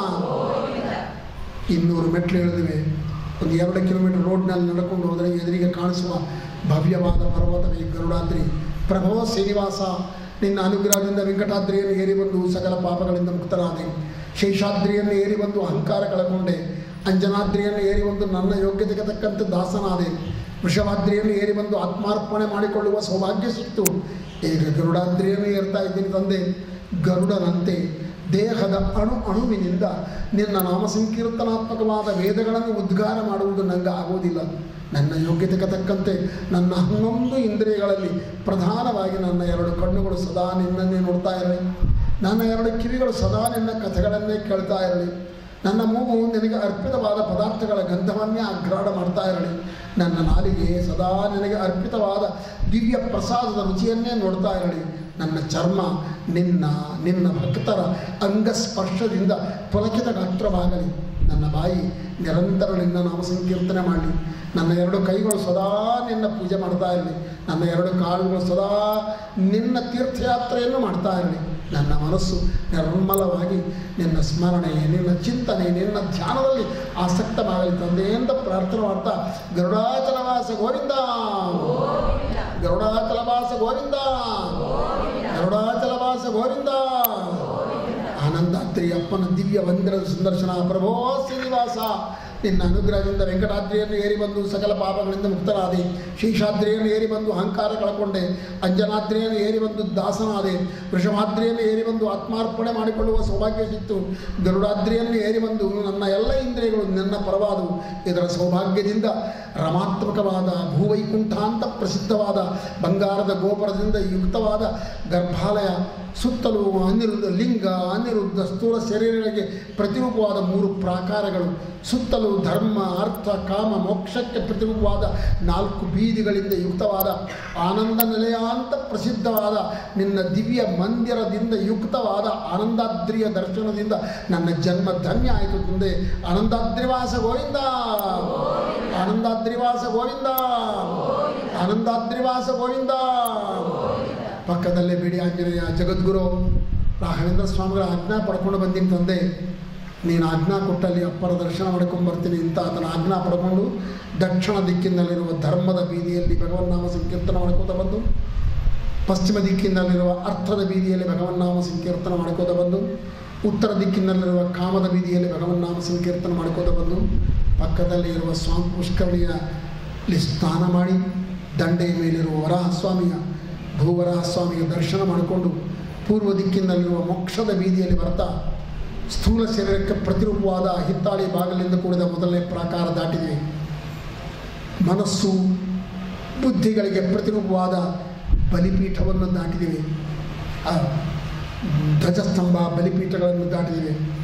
ಇನ್ನೂರು ಮೆಟ್ಲು ಇಳಿದಿವೆ ಒಂದು ಎರಡು ಕಿಲೋಮೀಟರ್ ರೋಡ್ನಲ್ಲಿ ನಡ್ಕೊಂಡು ಹೋದರೆ ಎದುರಿಗೆ ಕಾಣಿಸುವ ಭವ್ಯವಾದ ಪರ್ವತವೇ ಗರುಡಾದ್ರಿ ಪ್ರಭೋ ಶ್ರೀನಿವಾಸ ನಿನ್ನ ಅನುಗ್ರಹದಿಂದ ವೆಂಕಟಾದ್ರಿಯನ್ನು ಏರಿ ಬಂದು ಸಕಲ ಪಾಪಗಳಿಂದ ಮುಕ್ತನಾದೆ ಶೇಷಾದ್ರಿಯನ್ನು ಏರಿ ಬಂದು ಅಹಂಕಾರ ಕಳಕೊಂಡೆ ಅಂಜನಾದ್ರಿಯನ್ನು ಏರಿ ಬಂದು ನನ್ನ ಯೋಗ್ಯತೆಗೆ ತಕ್ಕಂತೆ ದಾಸನಾದೆ ವೃಷಭಾದ್ರಿಯನ್ನು ಏರಿ ಬಂದು ಆತ್ಮಾರ್ಪಣೆ ಮಾಡಿಕೊಳ್ಳುವ ಸೌಭಾಗ್ಯ ಸಿಕ್ತು ಈಗ ಗರುಡಾದ್ರಿಯನ್ನು ಏರ್ತಾ ಇದ್ದೀನಿ ತಂದೆ ಗರುಡನಂತೆ ದೇಹದ ಅಣು ಅಣುವಿನಿಂದ ನಿನ್ನ ನಾಮ ಸಂಕೀರ್ತನಾತ್ಮಕವಾದ ವೇದಗಳನ್ನು ಉದ್ಗಾರ ಮಾಡುವುದು ನನಗೆ ಆಗೋದಿಲ್ಲ ನನ್ನ ಯೋಗ್ಯತೆಗೆ ತಕ್ಕಂತೆ ನನ್ನ ಹನ್ನೊಂದು ಇಂದ್ರಿಯಗಳಲ್ಲಿ ಪ್ರಧಾನವಾಗಿ ನನ್ನ ಎರಡು ಕಣ್ಣುಗಳು ಸದಾ ನಿನ್ನನ್ನೇ ನೋಡ್ತಾ ಇರಲಿ ನನ್ನ ಎರಡು ಕಿವಿಗಳು ಸದಾ ನಿನ್ನ ಕಥೆಗಳನ್ನೇ ಕೇಳ್ತಾ ಇರಲಿ ನನ್ನ ಮೂಗು ನಿನಗೆ ಅರ್ಪಿತವಾದ ಪದಾರ್ಥಗಳ ಗಂಧವನ್ನೇ ಅಗ್ರಾಢ ಮಾಡ್ತಾ ಇರಲಿ ನನ್ನ ನಾಲಿಗೆ ಸದಾ ನಿನಗೆ ಅರ್ಪಿತವಾದ ದಿವ್ಯ ಪ್ರಸಾದದ ರುಚಿಯನ್ನೇ ನೋಡ್ತಾ ಇರಲಿ ನನ್ನ ಚರ್ಮ ನಿನ್ನ ನಿನ್ನ ಭಕ್ತರ ಅಂಗಸ್ಪರ್ಶದಿಂದ ಪುಲಕಿತ ಗಾತ್ರವಾಗಲಿ ನನ್ನ ಬಾಯಿ ನಿರಂತರ ನಿನ್ನ ನಾಮ ಸಂಕೀರ್ತನೆ ಮಾಡಲಿ ನನ್ನ ಎರಡು ಕೈಗಳು ಸದಾ ನಿನ್ನ ಪೂಜೆ ಮಾಡ್ತಾ ಇರಲಿ ನನ್ನ ಎರಡು ಕಾಲುಗಳು ಸದಾ ನಿನ್ನ ತೀರ್ಥಯಾತ್ರೆಯನ್ನು ಮಾಡ್ತಾ ಇರಲಿ ನನ್ನ ಮನಸ್ಸು ನಿರ್ಮಲವಾಗಿ ನಿನ್ನ ಸ್ಮರಣೆ ನಿನ್ನ ಚಿಂತನೆ ನಿನ್ನ ಧ್ಯಾನದಲ್ಲಿ ಆಸಕ್ತವಾಗಲಿ ತಂದೆ ಅಂತ ಪ್ರಾರ್ಥನೆ ಮಾಡ್ತಾ ಗರುಡಾಚಲವಾಸ ಗೋವಿಂದ ಗರುಡಾಚಲವಾಸ ಗೋವಿಂದ ಗರುಡಾಚಲವಾಸ ಗೋವಿಂದ ಆನಂದಾದ್ರಿ ಅಪ್ಪನ ದಿವ್ಯ ಮಂದಿರದ ಸಂದರ್ಶನ ಪ್ರಭೋ ಶ್ರೀನಿವಾಸ ನಿನ್ನ ಅನುಗ್ರಹದಿಂದ ವೆಂಕಟಾದ್ರಿಯನ್ನು ಏರಿ ಬಂದು ಸಕಲ ಪಾಪಗಳಿಂದ ಮುಕ್ತನಾದೆ ಶೇಷಾದ್ರಿಯನ್ನು ಏರಿ ಬಂದು ಅಹಂಕಾರ ಕಳಕೊಂಡೆ ಅಂಜನಾದ್ರಿಯನ್ನು ಏರಿ ಬಂದು ದಾಸನಾದೆ ವೃಷಭಾದ್ರಿಯನ್ನು ಏರಿ ಬಂದು ಆತ್ಮಾರ್ಪಣೆ ಮಾಡಿಕೊಳ್ಳುವ ಸೌಭಾಗ್ಯ ಸಿಕ್ತು ಗರುಡಾದ್ರಿಯನ್ನು ಏರಿ ಬಂದು ನನ್ನ ಎಲ್ಲ ಇಂದ್ರಿಯಗಳು ನನ್ನ ಪರವಾದವು ಇದರ ಸೌಭಾಗ್ಯದಿಂದ ರಮಾತ್ಮಕವಾದ ಭೂವೈಕುಂಠ ಅಂತ ಪ್ರಸಿದ್ಧವಾದ ಬಂಗಾರದ ಗೋಪುರದಿಂದ ಯುಕ್ತವಾದ ಗರ್ಭಾಲಯ ಸುತ್ತಲೂ ಅನಿರುದ್ಧ ಲಿಂಗ ಅನಿರುದ್ಧ ಸ್ಥೂಲ ಶರೀರಗಳಿಗೆ ಪ್ರತಿರೂಪವಾದ ಮೂರು ಪ್ರಾಕಾರಗಳು ಸುತ್ತಲೂ ಧರ್ಮ ಅರ್ಥ ಕಾಮ ಮೋಕ್ಷಕ್ಕೆ ಪ್ರತಿರೂಪವಾದ ನಾಲ್ಕು ಬೀದಿಗಳಿಂದ ಯುಕ್ತವಾದ ಆನಂದ ನಿಲಯ ಅಂತ ಪ್ರಸಿದ್ಧವಾದ ನಿನ್ನ ದಿವ್ಯ ಮಂದಿರದಿಂದ ಯುಕ್ತವಾದ ಆನಂದಾದ್ರಿಯ ದರ್ಶನದಿಂದ ನನ್ನ ಜನ್ಮ ಧನ್ಯ ಆಯಿತು ಮುಂದೆ ಆನಂದಾದ್ರಿವಾಸ ಗೋವಿಂದ ಆನಂದಾದ್ರಿವಾಸ ಗೋವಿಂದ ಆನಂದಾದ್ರಿವಾಸ ಗೋವಿಂದ ಪಕ್ಕದಲ್ಲೇ ಬಿಡಿ ಆಂಜನೇಯ ಜಗದ್ಗುರು ರಾಘವೇಂದ್ರ ಸ್ವಾಮಿಗಳ ಆಜ್ಞಾ ಪಡ್ಕೊಂಡು ಬಂದಿನ ತಂದೆ ನೀನು ಆಜ್ಞಾ ಕೊಟ್ಟಲ್ಲಿ ಅಪ್ಪರ ದರ್ಶನ ಮಾಡ್ಕೊಂಡು ಬರ್ತೀನಿ ಅಂತ ಆತನ ಆಜ್ಞಾ ಪಡ್ಕೊಂಡು ದಕ್ಷಿಣ ದಿಕ್ಕಿನಲ್ಲಿರುವ ಧರ್ಮದ ಬೀದಿಯಲ್ಲಿ ಭಗವನ್ನಾಮ ಸಂಕೀರ್ತನ ಮಾಡ್ಕೋತ ಬಂದು ಪಶ್ಚಿಮ ದಿಕ್ಕಿನಲ್ಲಿರುವ ಅರ್ಥದ ಬೀದಿಯಲ್ಲಿ ಭಗವನ್ನಾಮ ಸಂಕೀರ್ತನ ಮಾಡ್ಕೋತ ಬಂದು ಉತ್ತರ ದಿಕ್ಕಿನಲ್ಲಿರುವ ಕಾಮದ ಬೀದಿಯಲ್ಲಿ ಭಗವನ್ನಾಮ ಸಂಕೀರ್ತನ ಮಾಡ್ಕೋತ ಬಂದು ಪಕ್ಕದಲ್ಲಿ ಇರುವ ಸ್ವಾಮಿ ಪುಷ್ಕರಣಿಯಲ್ಲಿ ಸ್ನಾನ ಮಾಡಿ ದಂಡೆಯ ಮೇಲಿರುವ ವರಾಹ ಸ್ವಾಮಿಯ ಭೂವರಾಹ ಸ್ವಾಮಿಯ ದರ್ಶನ ಮಾಡಿಕೊಂಡು ಪೂರ್ವ ದಿಕ್ಕಿನಲ್ಲಿರುವ ಮೋಕ್ಷದ ಬೀದಿಯಲ್ಲಿ ಬರ್ತಾ ಸ್ಥೂಲ ಶರೀರಕ್ಕೆ ಪ್ರತಿರೂಪವಾದ ಹಿತ್ತಾಳಿ ಬಾಗಿಲಿಂದ ಕೂಡಿದ ಮೊದಲನೇ ಪ್ರಾಕಾರ ದಾಟಿದ್ವಿ ಮನಸ್ಸು ಬುದ್ಧಿಗಳಿಗೆ ಪ್ರತಿರೂಪವಾದ ಬಲಿಪೀಠವನ್ನು ದಾಟಿದ್ದೀವಿ ಆ ಧ್ವಜಸ್ತಂಭ ಬಲಿಪೀಠಗಳನ್ನು ದಾಟಿದ್ದೀವಿ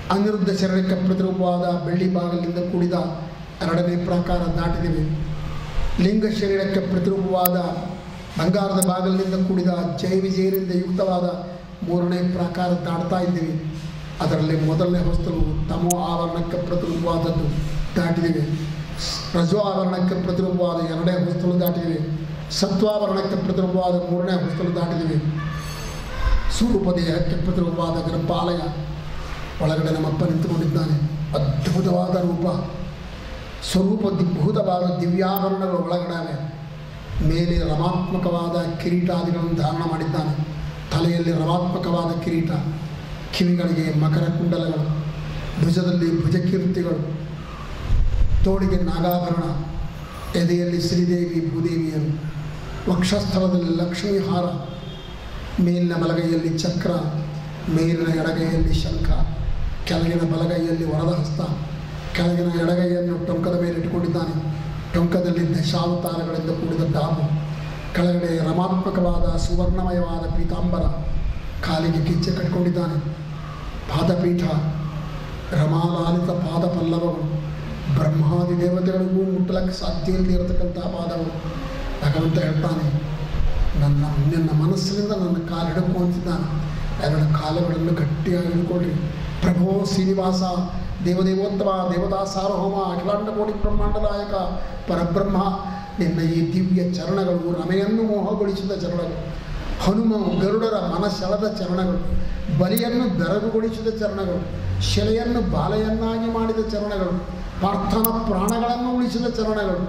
ಅನಿರುದ್ಧ ಶರಣಕ್ಕೆ ಪ್ರತಿರೂಪವಾದ ಬೆಳ್ಳಿ ಬಾಗಿಲಿಂದ ಕೂಡಿದ ಎರಡನೇ ಪ್ರಾಕಾರ ದಾಟಿದಿವೆ ಲಿಂಗ ಶರೀರಕ್ಕೆ ಪ್ರತಿರೂಪವಾದ ಬಂಗಾರದ ಬಾಗಿಲಿನಿಂದ ಕೂಡಿದ ಜಯ ವಿಜಯರಿಂದ ಯುಕ್ತವಾದ ಮೂರನೇ ಪ್ರಾಕಾರ ದಾಟ್ತಾ ಇದ್ದೀವಿ ಅದರಲ್ಲಿ ಮೊದಲನೇ ಹೊಸ್ತಲು ತಮೋ ಆವರಣಕ್ಕೆ ಪ್ರತಿರೂಪವಾದದ್ದು ದಾಟಿದಿವೆ ರಜೋ ಆವರಣಕ್ಕೆ ಪ್ರತಿರೂಪವಾದ ಎರಡನೇ ಹೊಸ್ತಲು ದಾಟಿದಿವೆ ಸತ್ವಾವರಣಕ್ಕೆ ಪ್ರತಿರೂಪವಾದ ಮೂರನೇ ಹೊಸ್ತಲು ದಾಟಿದಿವೆ ಸ್ವರೂಪ ದೇಹಕ್ಕೆ ಪ್ರತಿರೂಪವಾದ ಗರ್ಭಾಲಯ ಒಳಗಡೆ ನಮ್ಮಪ್ಪ ನಿಂತುಕೊಂಡಿದ್ದಾನೆ ಅದ್ಭುತವಾದ ರೂಪ ಸ್ವರೂಪ ದಿಗ್ಭೂತವಾದ ದಿವ್ಯಾಭರಣಗಳು ಒಳಗಡೆ ಮೇಲೆ ರಮಾತ್ಮಕವಾದ ಕಿರೀಟಾದಿಗಳನ್ನು ಧಾರಣ ಮಾಡಿದ್ದಾನೆ ತಲೆಯಲ್ಲಿ ರಮಾತ್ಮಕವಾದ ಕಿರೀಟ ಕಿವಿಗಳಿಗೆ ಮಕರ ಕುಂಡಲಗಳು ಭುಜದಲ್ಲಿ ಭುಜಕೀರ್ತಿಗಳು ತೋಳಿಗೆ ನಾಗಾಭರಣ ಎದೆಯಲ್ಲಿ ಶ್ರೀದೇವಿ ಭೂದೇವಿಯರು ವಕ್ಷಸ್ಥಳದಲ್ಲಿ ಲಕ್ಷ್ಮೀ ಹಾರ ಮೇಲಿನ ಬಲಗೈಯಲ್ಲಿ ಚಕ್ರ ಮೇಲಿನ ಎಡಗೈಯಲ್ಲಿ ಶಂಖ ಕೆಳಗಿನ ಬಲಗೈಯಲ್ಲಿ ವರದ ಹಸ್ತ ಕೆಳಗಿನ ಎಡಗೈಯನ್ನು ಟೊಂಕದ ಮೇಲೆ ಇಟ್ಟುಕೊಂಡಿದ್ದಾನೆ ಟೊಂಕದಲ್ಲಿ ದಶಾವತಾರಗಳಿಂದ ಕೂಡಿದ ಡಾಬು ಕೆಳಗಡೆ ರಮಾತ್ಮಕವಾದ ಸುವರ್ಣಮಯವಾದ ಪೀತಾಂಬರ ಕಾಲಿಗೆ ಕಿಚ್ಚೆ ಕಟ್ಟಿಕೊಂಡಿದ್ದಾನೆ ಪಾದಪೀಠ ರಮಾಲಾಲಿತ ಪಾದ ಪಲ್ಲವಗಳು ಬ್ರಹ್ಮಾದಿ ದೇವತೆಗಳಿಗೂ ಮುಟ್ಟಲಕ್ಕೆ ಸಾಧ್ಯ ಇಲ್ಲದೆ ಇರತಕ್ಕಂಥ ಪಾದಗಳು ಭಗವಂತ ಹೇಳ್ತಾನೆ ನನ್ನ ನಿನ್ನ ಮನಸ್ಸಿನಿಂದ ನನ್ನ ಕಾಲು ಹಿಡಕು ಅಂತಿದ್ದಾನೆ ಎರಡು ಕಾಲುಗಳನ್ನು ಗಟ್ಟಿಯಾಗಿ ಹಿಡ್ಕೊಳ್ರಿ ಪ್ರಭೋ ಶ್ರೀನಿವಾಸ ದೇವದೇವೋತ್ತಮ ದೇವತಾ ಸಾರ್ವಭೌಮ ಅಖಿಲಾಂಡ ಕೋಟಿ ಬ್ರಹ್ಮಾಂಡ ನಾಯಕ ಪರಬ್ರಹ್ಮ ನಿನ್ನ ಈ ದಿವ್ಯ ಚರಣಗಳು ರಮೆಯನ್ನು ಮೋಹಗೊಳಿಸಿದ ಚರಣಗಳು ಹನುಮ ಗರುಡರ ಮನಸೆಳೆದ ಚರಣಗಳು ಬಲಿಯನ್ನು ಬೆರಗುಗೊಳಿಸಿದ ಚರಣಗಳು ಶಿಲೆಯನ್ನು ಬಾಲೆಯನ್ನಾಗಿ ಮಾಡಿದ ಚರಣಗಳು ಪಾರ್ಥನ ಪ್ರಾಣಗಳನ್ನು ಉಳಿಸಿದ ಚರಣಗಳು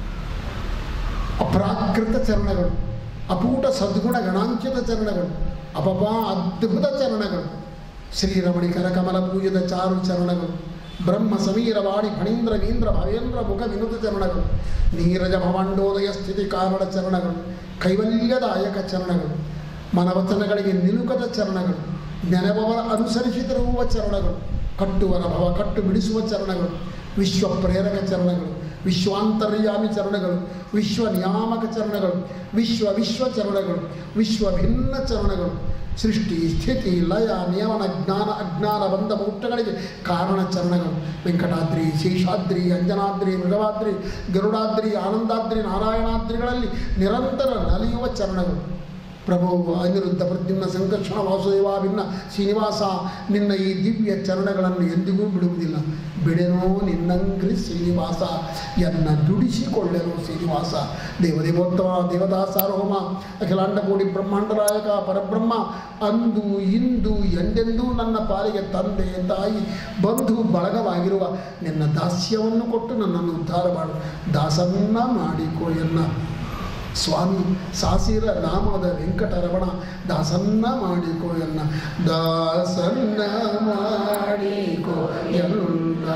ಅಪ್ರಾಕೃತ ಚರಣಗಳು ಅಪೂಟ ಸದ್ಗುಣ ಗಣಾಂಕಿತ ಚರಣಗಳು ಅಪಪ ಅದ್ಭುತ ಚರಣಗಳು ಶ್ರೀರಮಣಿಕರ ಕಮಲ ಪೂಜದ ಚಾರು ಚರಣಗಳು ಬ್ರಹ್ಮ ಸಮೀರ ವಾಣಿ ಫಣೀಂದ್ರ ವೀಂದ್ರ ಭವೇಂದ್ರ ಮುಖ ವಿನುತ ಚರಣಗಳು ನೀರಜ ಭವಾಂಡೋದಯ ಸ್ಥಿತಿ ಕಾರಣ ಚರಣಗಳು ಕೈವಲ್ಯದಾಯಕ ಚರಣಗಳು ಮನವಚನಗಳಿಗೆ ನಿಲುಕದ ಚರಣಗಳು ನೆನವವರ ಅನುಸರಿಸಿದಿರುವ ಚರಣಗಳು ಕಟ್ಟುವರ ಭವ ಕಟ್ಟು ಬಿಡಿಸುವ ಚರಣಗಳು ವಿಶ್ವ ಪ್ರೇರಕ ಚರಣಗಳು ವಿಶ್ವಾಂತರ್ಯಾಮಿ ಚರಣಗಳು ವಿಶ್ವ ನಿಯಾಮಕ ಚರಣಗಳು ವಿಶ್ವ ವಿಶ್ವ ಚರಣಗಳು ವಿಶ್ವ ಭಿನ್ನ ಚರಣಗಳು ಸೃಷ್ಟಿ ಸ್ಥಿತಿ ಲಯ ನಿಯಮನ ಜ್ಞಾನ ಅಜ್ಞಾನ ಬಂಧ ಮೌಟ್ಟಗಳಿಗೆ ಕಾರಣ ಚರಣಗಳು ವೆಂಕಟಾದ್ರಿ ಶೇಷಾದ್ರಿ ಅಂಜನಾದ್ರಿ ಮೃಗವಾದ್ರಿ ಗರುಡಾದ್ರಿ ಆನಂದಾದ್ರಿ ನಾರಾಯಣಾದ್ರಿಗಳಲ್ಲಿ ನಿರಂತರ ನಲಿಯುವ ಚರಣಗಳು ಪ್ರಭು ಅನಿರುದ್ಧ ಪ್ರದ್ಯುಮ್ನ ಸಂಕರ್ಷಣ ವಾಸುದೇವಾಭಿನ್ನ ಶ್ರೀನಿವಾಸ ನಿನ್ನ ಈ ದಿವ್ಯ ಚರಣಗಳನ್ನು ಎಂದಿಗೂ ಬಿಡುವುದಿಲ್ಲ ಬಿಡೆನೋ ನಿನ್ನಂಗ್ರಿ ಶ್ರೀನಿವಾಸ ಎನ್ನ ದುಡಿಸಿಕೊಳ್ಳೆನೋ ಶ್ರೀನಿವಾಸ ದೇವದೇವೋತ್ತಮ ದೇವತಾ ಸಾರ್ವಭೌಮ ಅಖಿಲಾಂಡ ಕೋಟಿ ಬ್ರಹ್ಮಾಂಡರಾಯಕ ಪರಬ್ರಹ್ಮ ಅಂದು ಇಂದು ಎಂದೆಂದೂ ನನ್ನ ಪಾಲಿಗೆ ತಂದೆ ತಾಯಿ ಬಂಧು ಬಳಗವಾಗಿರುವ ನಿನ್ನ ದಾಸ್ಯವನ್ನು ಕೊಟ್ಟು ನನ್ನನ್ನು ಉದ್ಧಾರ ಮಾಡು ದಾಸನ್ನ ಮಾಡಿಕೋ ಎನ್ನ ಸ್ವಾಮಿ ಸಾಸಿರ ನಾಮದ ವೆಂಕಟರಮಣ ದಾಸನ್ನ ಮಾಡಿಕೋ ಎನ್ನ ದಾಸನ್ನ ಮಾಡಿಕೋ ಎನ್ನ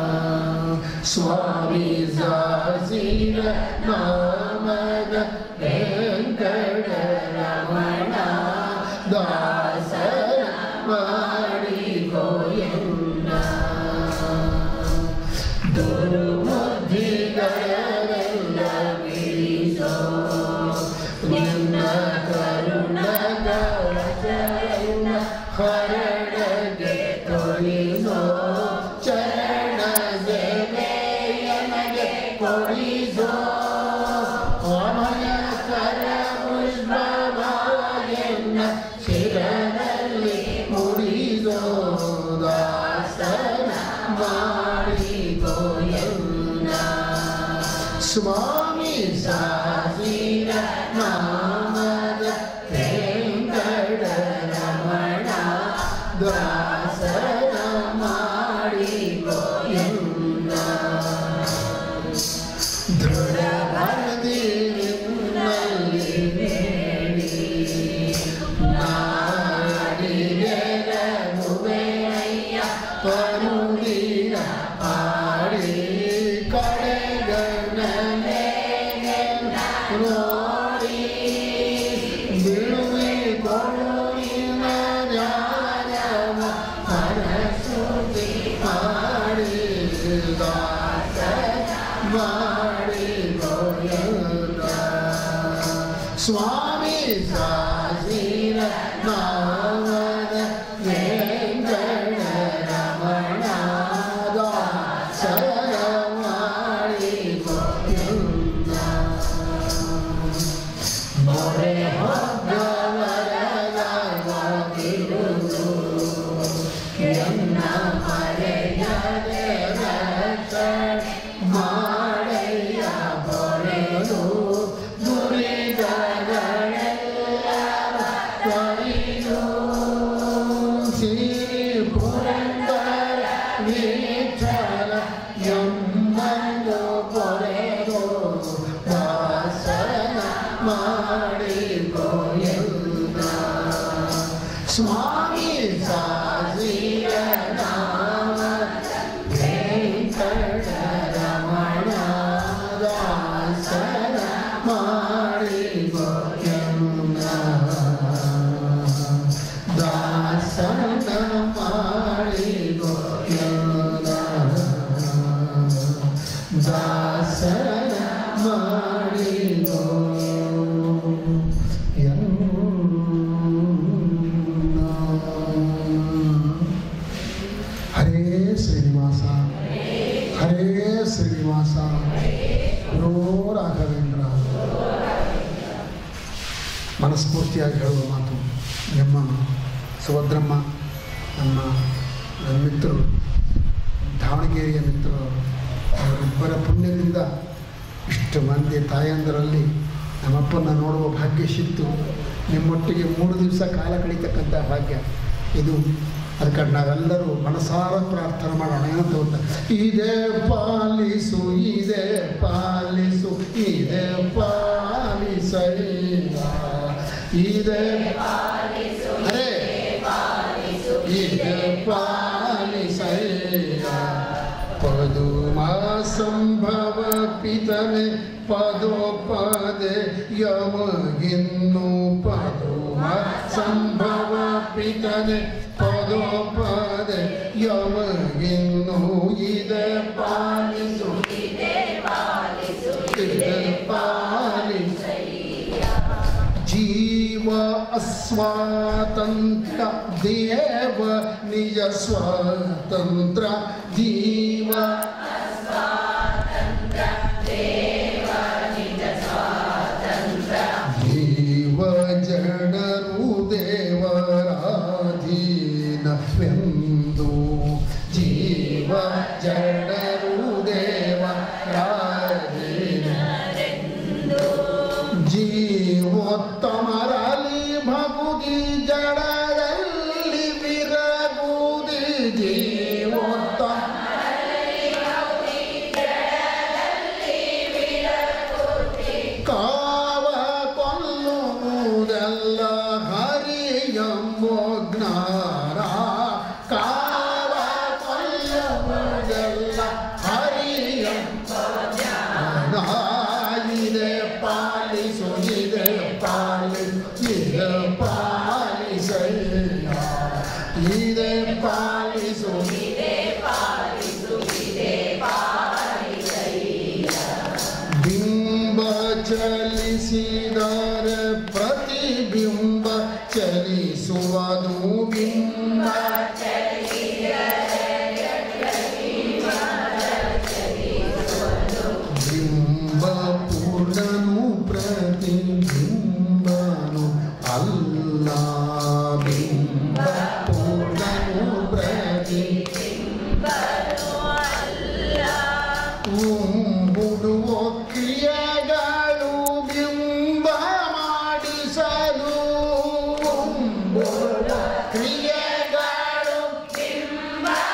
ಸ್ವಾಮಿ ಸಾಸಿರ ನಾಮದ ವೆಂಕಟರಮಣ ದಾಸನ ಮಾಡಿಕೋ ಎನ್ನ ದುರ್ಬುದ್ಧಿಗಳೆಲ್ಲ ಬೀಸೋ ನಿನ್ನ ಕರುಣಗಳ ಚರಣ ಹರಣಗೆ ತೊಳಿಸೋ ಚರಣ ಸೇವೆಯನಗೆ ಕೊಡಿಸೋ ಅಮಯ ಕರ ಪುಷ್ಪವಾಗೆನ್ನ ಶಿರದಲ್ಲಿ ಮುಡಿಸೋ ದಾಸನ ಮಾಡಿಕೋ ಎನ್ನ ಸ್ವಾಮಿ ಸಾಸಿರ ನಾಮದ ವೆಂಕಟರಮಣ ದಾಸನ ಮಾಡಿಕೋ ಎನ್ನ ದೃಢ ಭಕ್ತಿ ನಿನ್ನಲ್ಲಿ ಬೇಡಿ ನಾಡಿಗೆರಗುವೆಯ್ಯ ಪರುದಿನ ಪಾಡಿ ಕಡೆಗಣನೆ ನೋಡಿ ಬಿಡುವಿ ಕೊಡುವಿನ ಜ್ಞಾನವ ಮನಸ್ಸುತಿ ಮಾಡಿ ದಾಸ ಮಾಡಿ ಗೋಯದ ಸ್ವಾಮಿ ಸಾಸಿರ ನಾಮದ ವೆಂಕಟರಮಣ ಸ್ವಾಮಿ ಸಾಜಿಯ ನಾಮ ವೆಂಕಟರಮಣ ದಾಸರ ಮಾಡಿ ಗೋಯನ್ನ ದಾಸನ ಮಾಡಿ ಗೋಯನ್ನ ದಾಸನ ಮಾಡಿ ಹರೇ ಶ್ರೀನಿವಾಸ ಹರೇ ಶ್ರೀನಿವಾಸ ಗುರೋ ರಾಘವೇಂದ್ರ ಮನಸ್ಫೂರ್ತಿಯಾಗಿ ಹೇಳುವ ಮಾತು ನಮ್ಮ ಸುಭದ್ರಮ್ಮ ನಮ್ಮ ನನ್ನ ಮಿತ್ರರು ದಾವಣಗೆರೆಯ ಮಿತ್ರರು ಅವರಿಬ್ಬರ ಪುಣ್ಯದಿಂದ ಇಷ್ಟು ಮಂದಿ ತಾಯಂದರಲ್ಲಿ ನಮ್ಮಪ್ಪನ ನೋಡುವ ಭಾಗ್ಯ ಸಿಕ್ತು ನಿಮ್ಮೊಟ್ಟಿಗೆ ಮೂರು ದಿವಸ ಕಾಲ ಕಳೀತಕ್ಕಂಥ ಭಾಗ್ಯ ಇದು ಅದಕ್ಕೆ ನಾವೆಲ್ಲರೂ ಮನಸಾರ ಪ್ರಾರ್ಥನೆ ಮಾಡೋಣ ಏನಂತ ಗೊತ್ತಾ ಇದೇ ಪಾಲಿಸು ಇದೇ ಪಾಲಿಸು ಇದೇ ಪಾಲಿಸಯ್ಯ ಇದೇ ಅರೇ ಇದೇ ಪಾಲಿಸಯ್ಯ ಪದುಮಾ ಸಂಭವ ಪಿತನೆ ಪದೋಪದೆ ಯಮಗಿನ್ನು ಪದುಮ ಸಂಭವ ಪಿತನೆ ಪದೋಪದೆ ಯಮಗಿನ್ನು ಇದೆ ಪಾಲಿಸು ಇದೆ ಪಾಲಿಸು ಜೀವ ಅಸ್ವಾತಂತ್ರ ದೇವ ನಿಜ ಸ್ವಾತಂತ್ರ ಜೀವ ಜೀವ ಜಡರು ದೇವರಾಧೀನವೆಂದು ಜೀವ ಜಡರು ದೇವರಾಧೀನ ಜೀವೋತ್ತಮರಲ್ಲಿ ಭಗುದಿ ಜಡದಲ್ಲಿ ವಿರಗುದಿ ಜೀವೋತ್ತಮ ಕಾವ ಕೊಲ್ಲುವುದೆಲ್ಲ ಹರಿಯಂಬೋ ಜ್ಞಾನ ಕಾವ ಕೊಲ್ಲುವುದೆಲ್ಲ ಹರಿಯಂಬ ಇದೆ ಪಾಲಿಸು ಇದೆ ಪಾಲಿಸು ಇದೆ ಪಾಲಿಸಯ್ಯ ಇದೆ ಪಾಲಿಸು ಬಿಂಬ ಚಲಿಸಿದರೆ ಪ್ರತಿಬಿಂಬ ಚಲಿಸುವುದು ಬಿಂಬ ಬಿಂಬ ಪೂರ್ಣನು ಪ್ರತಿಬಿಂಬನು ಅಲ್ಲ ಬಿಂಬ ಪೂರ್ಣನು ಪ್ರತಿ ಉಂಬುಡುವ ಕ್ರಿಯೆಗಳು ಬಿಂಬ ಮಾಡಿಸಲು ಉಂಬುಡುವ ಕ್ರಿಯೆಗಳು ಬಿಂಬ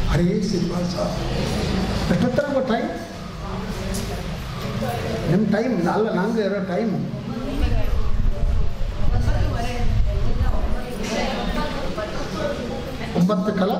ಹರೇ ಶ್ರೀನಿವಾಸ ಎಷ್ಟೊತ್ತರ ಟೈಮ್ ನಿಮ್ಮ ಟೈಮ್ ಅಲ್ಲ ನಂಗೆ ಇರೋ ಟೈಮ್ ಒಂಬತ್ತು ಕಲ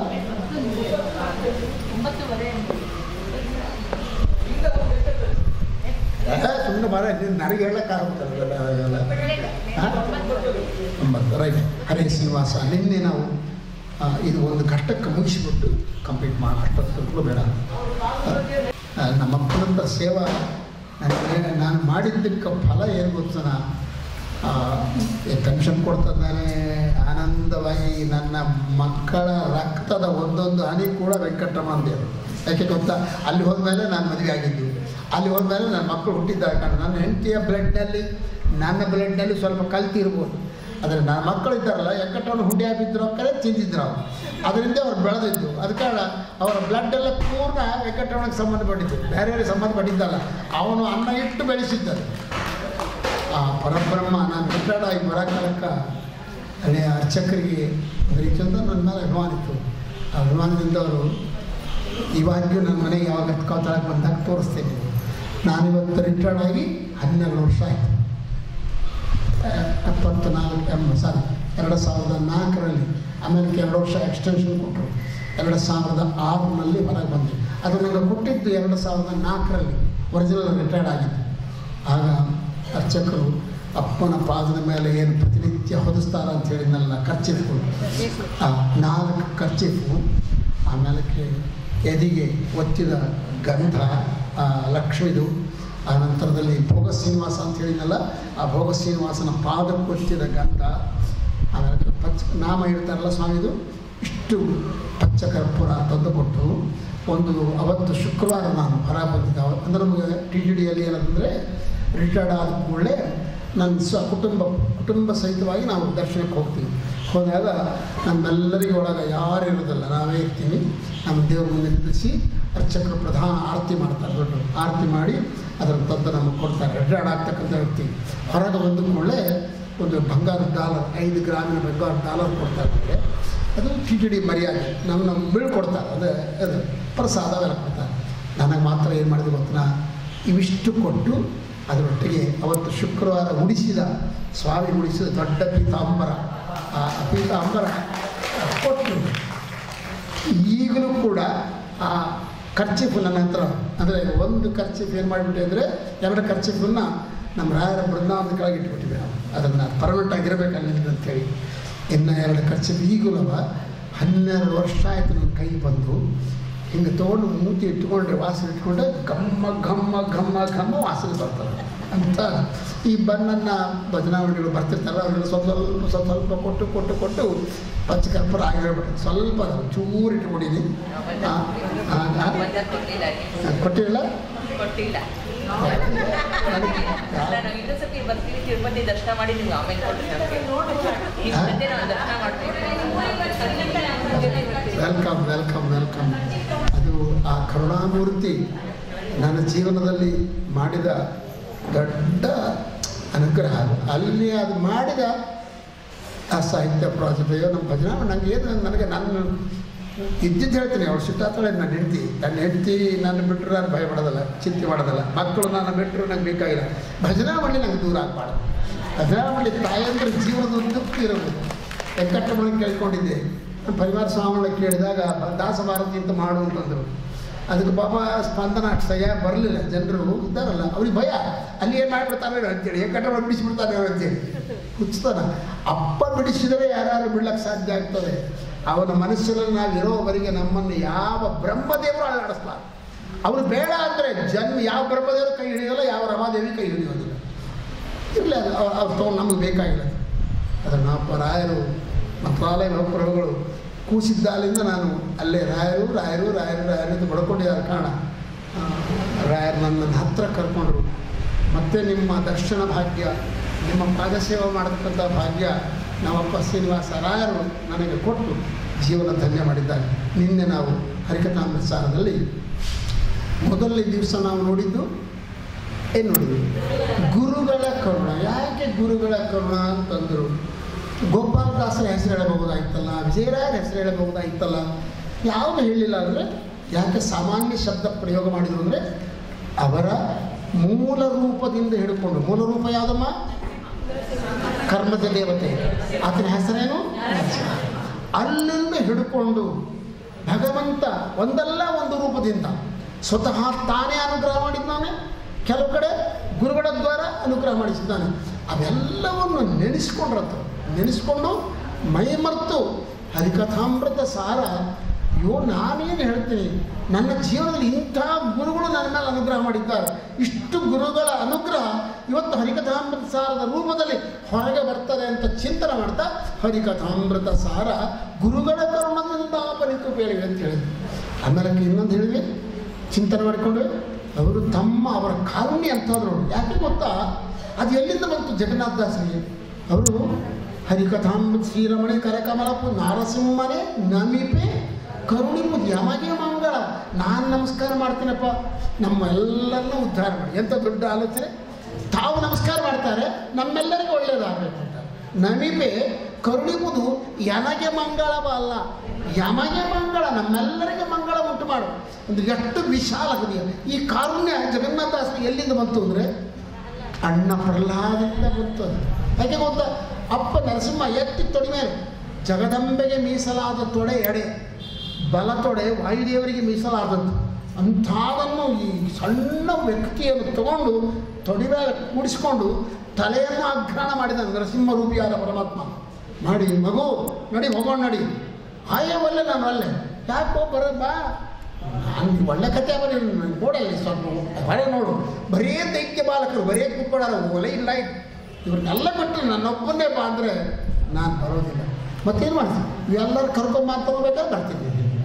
ಸುಮ್ಮನೆ ಬರ ನೀನು ನನಗೆ ಹೇಳೋಕ್ಕಾಗುತ್ತಲ್ಲ ಅವೆಲ್ಲ ಹಾಂ ಒಂಬತ್ತು ರೈಟ್ ಹರೇ ಶ್ರೀನಿವಾಸ ನಿನ್ನೆ ನಾವು ಆ, ಇದು ಒಂದು ಘಟ್ಟಕ್ಕೆ ಮುಗಿಸಿಬಿಟ್ಟು ಕಂಪ್ಲೀಟ್ ಮಾಡಿ ಅಷ್ಟೊತ್ತು ಬೇಡ ಆ, ನಮ್ಮ ಅಪ್ಪನಂತ ಸೇವಾ ನನಗೆ ನಾನು ಮಾಡಿದ್ದಕ್ಕೆ ಫಲ ಏನು ಗೊತ್ತನ ಟೆನ್ಷನ್ ಕೊಡ್ತಿದ್ದಾನೆ ಆನಂದವಾಗಿ ನನ್ನ ಮಕ್ಕಳ ರಕ್ತದ ಒಂದೊಂದು ಹನಿ ಕೂಡ ವೆಂಕಟರಮಣ ದೇವರು ಯಾಕೆ ಗೊತ್ತಾ ಅಲ್ಲಿ ಹೋದ್ಮೇಲೆ ನಾನು ಮದುವೆ ಆಗಿದ್ದು ಅಲ್ಲಿ ಹೋದ್ಮೇಲೆ ನನ್ನ ಮಕ್ಕಳು ಹುಟ್ಟಿದ್ದಾರೆ ಕಾರಣ ನನ್ನ ಹೆಂಡತಿಯ ಬ್ಲಡ್ನಲ್ಲಿ ನನ್ನ ಬ್ಲಡ್ನಲ್ಲಿ ಸ್ವಲ್ಪ ಕಲ್ತಿರ್ಬೋದು ಆದರೆ ನನ್ನ ಮಕ್ಕಳು ಇದ್ದಾರಲ್ಲ ವೆಂಕಟರಮಣ ಹುಂಡಿ ಹಾಕಿದ್ರು ಕರೆ ತಿಂದಿದ್ರು ಅವರು ಅದರಿಂದ ಅವ್ರು ಬೆಳೆದಿದ್ದು ಅದ ಕಾರಣ ಅವರ ಬ್ಲಡ್ ಎಲ್ಲ ಪೂರ್ಣ ವೆಂಕಟರಮಣಕ್ಕೆ ಸಂಬಂಧಪಟ್ಟಿದ್ದು ಬೇರೆಯವರಿಗೆ ಸಂಬಂಧಪಟ್ಟಿದ್ದಲ್ಲ ಅವನು ಅನ್ನ ಇಟ್ಟು ಬೆಳೆಸಿದ್ದರು ಆ ಪರಬ್ರಹ್ಮ ನಾನು ರಿಟೈರ್ಡ್ ಆಗಿ ಬರೋ ಕಾಲಕ್ಕೆ ಅಲ್ಲಿ ಅರ್ಚಕರಿಗೆ ಬರೀಚಂದ ನನ್ನ ಮೇಲೆ ಅಭಿಮಾನ ಇತ್ತು ಆ ಅಭಿಮಾನದಿಂದ ಅವರು ಇವಾಗ್ಯೂ ನನ್ನ ಮನೆಗೆ ಯಾವಾಗ ಹತ್ಕೋತಾಳಕ್ಕೆ ಬಂದಾಗ ತೋರಿಸ್ತೇನೆ ನಾನಿವತ್ತು ರಿಟೈರ್ಡ್ ಆಗಿ ಹನ್ನೆರಡು ವರ್ಷ ಆಯಿತು ಎಪ್ಪತ್ತು ನಾಲ್ಕು ಎಂಬ ಸಾರಿ ಎರಡು ಸಾವಿರದ ನಾಲ್ಕರಲ್ಲಿ ಆಮೇಲೆ ಎರಡು ವರ್ಷ ಎಕ್ಸ್ಟೆನ್ಷನ್ ಕೊಟ್ಟರು ಎರಡು ಸಾವಿರದ ಆರರಲ್ಲಿ ಹೊರಗೆ ಬಂದೆ ಅದು ನನಗೆ ಕೊಟ್ಟಿದ್ದು ಎರಡು ಸಾವಿರದ ನಾಲ್ಕರಲ್ಲಿ ಒರಿಜಿನಲ್ ರಿಟೈರ್ಡ್ ಆಗಿದ್ದು ಆಗ ಅರ್ಚಕರು ಅಪ್ಪನ ಪಾದದ ಮೇಲೆ ಏನು ಪ್ರತಿನಿತ್ಯ ಹೊದಿಸ್ತಾರ ಅಂತ ಹೇಳಿದ್ನಲ್ಲ ಖರ್ಚಿಫು ಆ ನಾಲ್ಕು ಖರ್ಚಿಫು ಆಮೇಲೆ ಎದಿಗೆ ಒತ್ತಿದ ಗಂಧ ಆ ಲಕ್ಷ್ಮಿದು ಆ ನಂತರದಲ್ಲಿ ಭೋಗ ಶ್ರೀನಿವಾಸ ಅಂತ ಹೇಳಿದ್ನಲ್ಲ ಆ ಭೋಗ ಶ್ರೀನಿವಾಸನ ಪಾದಕ್ಕೆ ಒತ್ತಿದ ಗಂಧ ಆಮೇಲೆ ಪಚ್ಚ ನಾಮ ಹೇಳ್ತಾರಲ್ಲ ಸ್ವಾಮಿದು ಇಷ್ಟು ಪಚ್ಚ ಕರ್ಪೂರ ತಂದು ಕೊಟ್ಟು ಒಂದು ಅವತ್ತು ಶುಕ್ರವಾರ ನಾನು ಹೊರ ಬಂದಿದ್ದೆ ಅವತ್ತು ಅಂದರೆ ನಮಗೆ ಟಿ ಟಿ ಡಿಯಲ್ಲಿ ಏನಂದರೆ ರಿಟೈರ್ಡ್ ಆದ ಕೂಡಲೇ ನನ್ನ ಸ್ವ ಕುಟುಂಬ ಕುಟುಂಬ ಸಹಿತವಾಗಿ ನಾವು ದರ್ಶನಕ್ಕೆ ಹೋಗ್ತೀವಿ ಹೋದಾಗ ನಮ್ಮೆಲ್ಲರಿಗೂ ಒಳಗೆ ಯಾರು ಇರೋದಿಲ್ಲ ನಾವೇ ಇರ್ತೀವಿ ನಮ್ಮ ದೇವ್ರ ಮುಂದೆ ನಿಲ್ಲಿಸಿ ಅರ್ಚಕರು ಪ್ರಧಾನ ಆರತಿ ಮಾಡ್ತಾರೆ ದೊಡ್ಡ ಆರತಿ ಮಾಡಿ ಅದರ ತಂದು ನಮಗೆ ಕೊಡ್ತಾರೆ ರಿಟೈರ್ಡ್ ಆಗ್ತಕ್ಕಂಥ ವ್ಯಕ್ತಿ ಹೊರಗೆ ಬಂದ ಕೂಡಲೇ ಒಂದು ಬಂಗಾರ ಡಾಲರ್ ಐದು ಗ್ರಾಮಿನ ಬಂಗಾರ ಡಾಲರ್ ಕೊಡ್ತಾರೆ ನಮಗೆ ಅದು ಟಿ ಟಿ ಡಿ ಮರ್ಯಾದೆ ನಮ್ಮ ನಮ್ಗೆ ಬೀಳ್ಕೊಡ್ತಾರೆ ಅದೇ ಅದು ಪ್ರಸಾದ ಅವೆಲ್ಲ ಕೊಡ್ತಾರೆ ನನಗೆ ಮಾತ್ರ ಏನು ಮಾಡಿದೆ ಗೊತ್ತಾ ಇವಿಷ್ಟು ಕೊಟ್ಟು ಅದರೊಟ್ಟಿಗೆ ಅವತ್ತು ಶುಕ್ರವಾರ ಉಡಿಸಿದ ಸ್ವಾಮಿ ಉಡಿಸಿದ ದೊಡ್ಡ ಪೀತಾಂಬರ ಆ ಪೀತಾಂಬರ ಕೊಟ್ಟು ಈಗಲೂ ಕೂಡ ಆ ಖರ್ಚಿಫು ನನ್ನ ಹತ್ರ ಅಂದರೆ ಒಂದು ಖರ್ಚಿಫ್ ಏನು ಮಾಡಿಬಿಟ್ಟೆ ಅಂದರೆ ಎರಡು ಖರ್ಚಿಫನ್ನು ನಮ್ಮ ರಾಯರ ಬೃಂದಾವನದ ಕೆಳಗೆ ಇಟ್ಬಿಟ್ಟಿವೆ ನಾವು ಅದನ್ನು ಪರ್ಮನೆಂಟ್ ಆಗಿರಬೇಕಲ್ಲ ಅಂತೇಳಿ ಇನ್ನು ಎರಡು ಖರ್ಚಿಫ್ ಈಗಲೂ ಹನ್ನೆರಡು ವರ್ಷ ಆಯಿತು ನನ್ನ ಕೈ ಬಂದು ಹಿಂಗೆ ತೊಗೊಂಡು ಮೂತಿ ಇಟ್ಕೊಂಡ್ರೆ ವಾಸನೆ ಇಟ್ಕೊಂಡ್ರೆ ಘಮ್ಮ ಘಮ್ಮ ಘಮ್ಮ ಘಮ್ಮ ವಾಸನೆ ಬರ್ತದೆ ಅಂತ ಈ ಬಣ್ಣನ್ನು ಭಜನಾವಳಿಗಳು ಬರ್ತಿರ್ತಾರಲ್ಲ ಅವರೆಲ್ಲ ಸ್ವಲ್ಪ ಸ್ವಲ್ಪ ಸ್ವಲ್ಪ ಸ್ವಲ್ಪ ಕೊಟ್ಟು ಕೊಟ್ಟು ಕೊಟ್ಟು ಪಚ್ಚಕರ್ಪೂರ ಆಗಿರ್ಬಿಟ್ಟು ಸ್ವಲ್ಪ ಚೂರು ಇಟ್ಕೊಂಡಿದ್ದೀನಿ ಆ, ಆ, ಆ, ಮಜಾ ಕೊಡ್ಲಿಲ್ಲ ನೀವು. ಕೊಟ್ಟಿರಲ್ಲ ಕೊಟ್ಟಿಲ್ಲ ನನಗೆ ಅಲ್ಲ ನಾವು ಇನ್ನೊಂದ್ ಸತಿ ಬರ್ತೀವಿ ತಿರುಪತಿ ದರ್ಶನ ಮಾಡಿ ನಿಮ್ಗೆ ಆಮೇಲೆ ಕೊಡ್ರಿ ನಮಗೆ ಈ ಹಾ? ಮಧ್ಯೆ ನಾವು ದರ್ಶನ ಮಾಡ್ತೀವಿ ವೆಲ್ಕಮ್ ವೆಲ್ಕಮ್ ವೆಲ್ಕಮ್ ಅದು ಆ ಕರುಣಾಮೂರ್ತಿ ನನ್ನ ಜೀವನದಲ್ಲಿ ಮಾಡಿದ ದೊಡ್ಡ ಅನುಗ್ರಹ ಅದು. ಅಲ್ಲಿ ಅದು ಮಾಡಿದ ಆ ಸಾಹಿತ್ಯ ಪ್ರಾಜೆಕ್ಟ್ ಅಯ್ಯೋ ನಮ್ಮ ಭಜನಾ ನನಗೆ ಏನು ನನಗೆ ನಾನು ಇದ್ದಿದ್ದು ಹೇಳ್ತೀನಿ ಅವಳು ಸಿಟ್ಟಾತಾಳೆ ನನ್ನ ಹೆಂಡತಿ ನನ್ನ ಹೆಂಡತಿ ನನ್ನ ಬಿಟ್ಟರು ನಾನು ಭಯ ಪಡೋದಲ್ಲ ಚಿಂತೆ ಮಾಡೋದಲ್ಲ ಮಕ್ಕಳು ನಾನು ಬಿಟ್ಟರು ನಂಗೆ ಬೇಕಾಗಿಲ್ಲ ಭಜನಾ ಮಂಡಳಿ ನಂಗೆ ದೂರ ಆಗಬಾರ್ದು ಭಜನಾ ಮಂಡಳಿ ತಾಯಂದ್ರೆ ಜೀವನದ ಉದ್ದಕ್ಕೂ ಇರಬೇಕು ವೆಂಕಟರಮಣ ಕೇಳ್ಕೊಂಡಿದ್ದೆ ನಮ್ಮ ಪರಿವಾರ ಸ್ವಾಮಿಗಳ ಕೇಳಿದಾಗ ಬ- ದಾಸ ಭಾರತಿ ಅಂತ ಮಾಡು ಅಂತಂದರು ಅದಕ್ಕೆ ಪಾಪ ಸ್ಪಂದನ ಅಷ್ಟು ಸರಿಯಾಗಿ ಬರಲಿಲ್ಲ ಜನರು ಇದ್ದಾರಲ್ಲ ಅವ್ರಿಗೆ ಭಯ ಅಲ್ಲಿ ಏನು ಮಾಡಿಬಿಡ್ತಾನೆ ಅಂತೇಳಿ ವೆಂಕಟರಮಣ ಬಿಡಿಸ್ಬಿಡ್ತಾನೆ ಅಂತೇಳಿ ಹುಚ್ಚತನ ಅಪ್ಪ ಬಿಡಿಸಿದರೆ ಯಾರು ಬಿಡ್ಲಕ್ಕೆ ಸಾಧ್ಯ ಆಗ್ತದೆ ಅವನ ಮನಸ್ಸಿನಲ್ಲಿ ನಾವು ಇರೋವರೆಗೆ ನಮ್ಮನ್ನು ಯಾವ ಬ್ರಹ್ಮದೇವರು ಅಲ್ಲಾಡಿಸ್ಬಾರ್ದು ಅವನು ಬೇಡ ಅಂದರೆ ಜನ್ಮ ಯಾವ ಬ್ರಹ್ಮದೇವರು ಕೈ ಹಿಡಿಯೋಲ್ಲ ಯಾವ ರಮಾದೇವಿ ಕೈ ಹಿಡಿಯೋದಿಲ್ಲ ಇರಲಿ ಅದು ಅವ್ರು ಅವ್ರು ತೊಗೊಂಡು ನಮಗೆ ಬೇಕಾಗಿಲ್ಲ ಅದನ್ನು ನಾವು ರಾಯರು ಮಂತ್ರಾಲಯ ಮಹಾಪ್ರಭುಗಳು ಕೂಸಿದ್ದಾಲಿಂದ ನಾನು ಅಲ್ಲೇ ರಾಯರು ರಾಯರು ರಾಯರು ರಾಯರು ಅಂತ ಬಡ್ಕೊಂಡಿದ್ದಾರೆ ಕಾರಣ ಆ, ರಾಯರು ನನ್ನ ಹತ್ರ ಕರ್ಕೊಂಡ್ರು ಮತ್ತೆ ನಿಮ್ಮ ದರ್ಶನ ಭಾಗ್ಯ ನಿಮ್ಮ ಪಾದಸೇವೆ ಮಾಡತಕ್ಕಂಥ ಭಾಗ್ಯ ನಮ್ಮಪ್ಪ ಶ್ರೀನಿವಾಸ ರಾಯರು ನನಗೆ ಕೊಟ್ಟು ಜೀವನ ಧನ್ಯ ಮಾಡಿದ್ದಾರೆ ನಿನ್ನೆ ನಾವು ಹರಿಕಥಾಮೃತ ಸಾರದಲ್ಲಿ ಮೊದಲನೇ ದಿವಸ ನಾವು ನೋಡಿದ್ದು ಏನು ನೋಡಿದ್ವಿ ಗುರುಗಳ ಕರುಣ ಯಾಕೆ ಗುರುಗಳ ಕರುಣ ಅಂತಂದರು ಗೋಪಾಲದಾಸರ ಹೆಸರು ಹೇಳಬಹುದಾಗಿತ್ತಲ್ಲ ವಿಜಯರಾಯರ ಹೆಸರು ಹೇಳಬಹುದಾಗಿತ್ತಲ್ಲ ಯಾವುದು ಹೇಳಿಲ್ಲ ಅಂದರೆ ಯಾಕೆ ಸಾಮಾನ್ಯ ಶಬ್ದ ಪ್ರಯೋಗ ಮಾಡಿದ್ರು ಅಂದರೆ ಅವರ ಮೂಲ ರೂಪದಿಂದ ಹಿಡ್ಕೊಂಡು ಮೂಲ ರೂಪ ಯಾವುದಮ್ಮ ಕರ್ಮದ ದೇವತೆ ಆತನ ಹೆಸರೇನು ನರಸಿಂಹ. ಅಲ್ಲಿಂದ ಹಿಡ್ಕೊಂಡು ಭಗವಂತ ಒಂದಲ್ಲ ಒಂದು ರೂಪದಿಂದ ಸ್ವತಃ ತಾನೇ ಅನುಗ್ರಹ ಮಾಡಿದ್ದಾನೆ ಕೆಲವು ಕಡೆ ಗುರುಗಳ ದ್ವಾರ ಅನುಗ್ರಹ ಮಾಡಿಸಿದ್ದಾನೆ ಅವೆಲ್ಲವನ್ನು ನೆನೆಸ್ಕೊಂಡ್ರತ್ತ ನೆನೆಸ್ಕೊಂಡು ಮೈಮರ್ತು ಹರಿಕಥಾಮೃತ ಸಾರ ಅಯ್ಯೋ ನಾನೇನು ಹೇಳ್ತೀನಿ ನನ್ನ ಜೀವನದಲ್ಲಿ ಇಂಥ ಗುರುಗಳು ನನ್ನ ಮೇಲೆ ಅನುಗ್ರಹ ಮಾಡಿದ್ದಾರೆ ಇಷ್ಟು ಗುರುಗಳ ಅನುಗ್ರಹ ಇವತ್ತು ಹರಿಕಥಾಮೃತ ಸಾರದ ರೂಪದಲ್ಲಿ ಹೊರಗೆ ಬರ್ತದೆ ಅಂತ ಚಿಂತನೆ ಮಾಡ್ತಾ ಹರಿಕಥಾಮೃತ ಸಾರ ಗುರುಗಳ ಕರುಣದಿಂದ ಬಲಿತು ಬೇಳಿವೆ ಅಂತ ಹೇಳಿದ್ರು ಆಮೇಲೆ ಇನ್ನೊಂದು ಹೇಳಿದ್ವಿ ಚಿಂತನೆ ಮಾಡಿಕೊಂಡು ಅವರು ತಮ್ಮ ಅವರ ಕಾರುಣ್ಯ ಅಂತಂದ್ರು ಯಾಕೆ ಗೊತ್ತಾ ಅದು ಎಲ್ಲಿಂದ ಬಂತು ಜಗನ್ನಾಥ ದಾಸರಿಗೆ ಅವರು ಹರಿಕಥಾಮೃತ ಶ್ರೀರಮಣಿ ಕರಕಮಲಪು ನಾರಸಿಂಹನೇ ನಮಿಪೆ ಕರುಣಿಪು ಯಮಗೆ ಮಂಗಳ ನಾನು ನಮಸ್ಕಾರ ಮಾಡ್ತೀನಪ್ಪ ನಮ್ಮ ಎಲ್ಲರನ್ನೂ ಉದ್ಧಾರ ಮಾಡಿ ಎಂಥ ದೊಡ್ಡ ಆಲೋಚನೆ ತಾವು ನಮಸ್ಕಾರ ಮಾಡ್ತಾರೆ ನಮ್ಮೆಲ್ಲರಿಗೂ ಒಳ್ಳೆಯದಾಗಬೇಕು ಅಂತ ನಮಿಪೆ ಕರುಣಿಪುದು ಯಮಗೆ ಮಂಗಳವ ಅಲ್ಲ ಯಮಗೆ ಮಂಗಳ ನಮ್ಮೆಲ್ಲರಿಗೆ ಮಂಗಳ ಉಂಟು ಮಾಡು ಅಂದ್ರೆ ಎಷ್ಟು ವಿಶಾಲ ಹೃದಯ ಈ ಕಾರುಣ್ಯ ಜಗನ್ನಾಥದಾಸರು ಎಲ್ಲಿಂದ ಬಂತು ಅಂದರೆ ಅಣ್ಣ ಪ್ರಹ್ಲಾದದಿಂದ ಬಂತು ಅದು. ಯಾಕೆ ಗೊತ್ತಾ ಅಪ್ಪ ನರಸಿಂಹ ಎತ್ತಿ ತೊಡಿ ಮೇಲೆ ಜಗದಂಬೆಗೆ ಮೀಸಲಾದ ತೊಡೆ ಎಡೆ ಬಲ ತೊಡೆ ವಾಯುದೇವರಿಗೆ ಮೀಸಲಾದದ್ದು ಅಂಥದನ್ನು ಈ ಸಣ್ಣ ವ್ಯಕ್ತಿಯನ್ನು ತಗೊಂಡು ತೊಡಿ ಮೇಲೆ ಕೂಡಿಸ್ಕೊಂಡು ತಲೆಯನ್ನು ಅಗ್ರಹಣ ಮಾಡಿದ ನರಸಿಂಹ ರೂಪಿಯಾದ ಪರಮಾತ್ಮ ಮಾಡಿ ಮಗು ನಡಿ ಹೋಗೋಣ ನಡಿ ಹಾಯೇ ಒಲ್ಲೆ ನಾನು ಅಲ್ಲೇ ಯಾಕೋ ಬರ ಬಾ ನಾನು ಒಳ್ಳೆ ಕತೆ ಬರೀ ನಾನು ನೋಡಲ್ಲ ಸ್ವಲ್ಪ ಹೊರೆ ನೋಡು ಬರೀ ದೈತ್ಯ ಬಾಲಕರು ಬರೀ ಕೂತ್ಕೊಳ್ಳಾರ ಒಲೆ ಇಲ್ಲ ಇವ್ರನ್ನೆಲ್ಲ ಬಿಟ್ಟು ನನ್ನೊಬ್ಬನೇ ಬಾ ಅಂದರೆ ನಾನು ಬರೋದಿಲ್ಲ ಮತ್ತೇನು ಮಾಡ್ತೀನಿ ಇವೆಲ್ಲರೂ ಕರ್ಕೊಂಬ ಅಂತ ಹೋಗ್ಬೇಕಾದ್ರೆ ಬರ್ತೀನಿ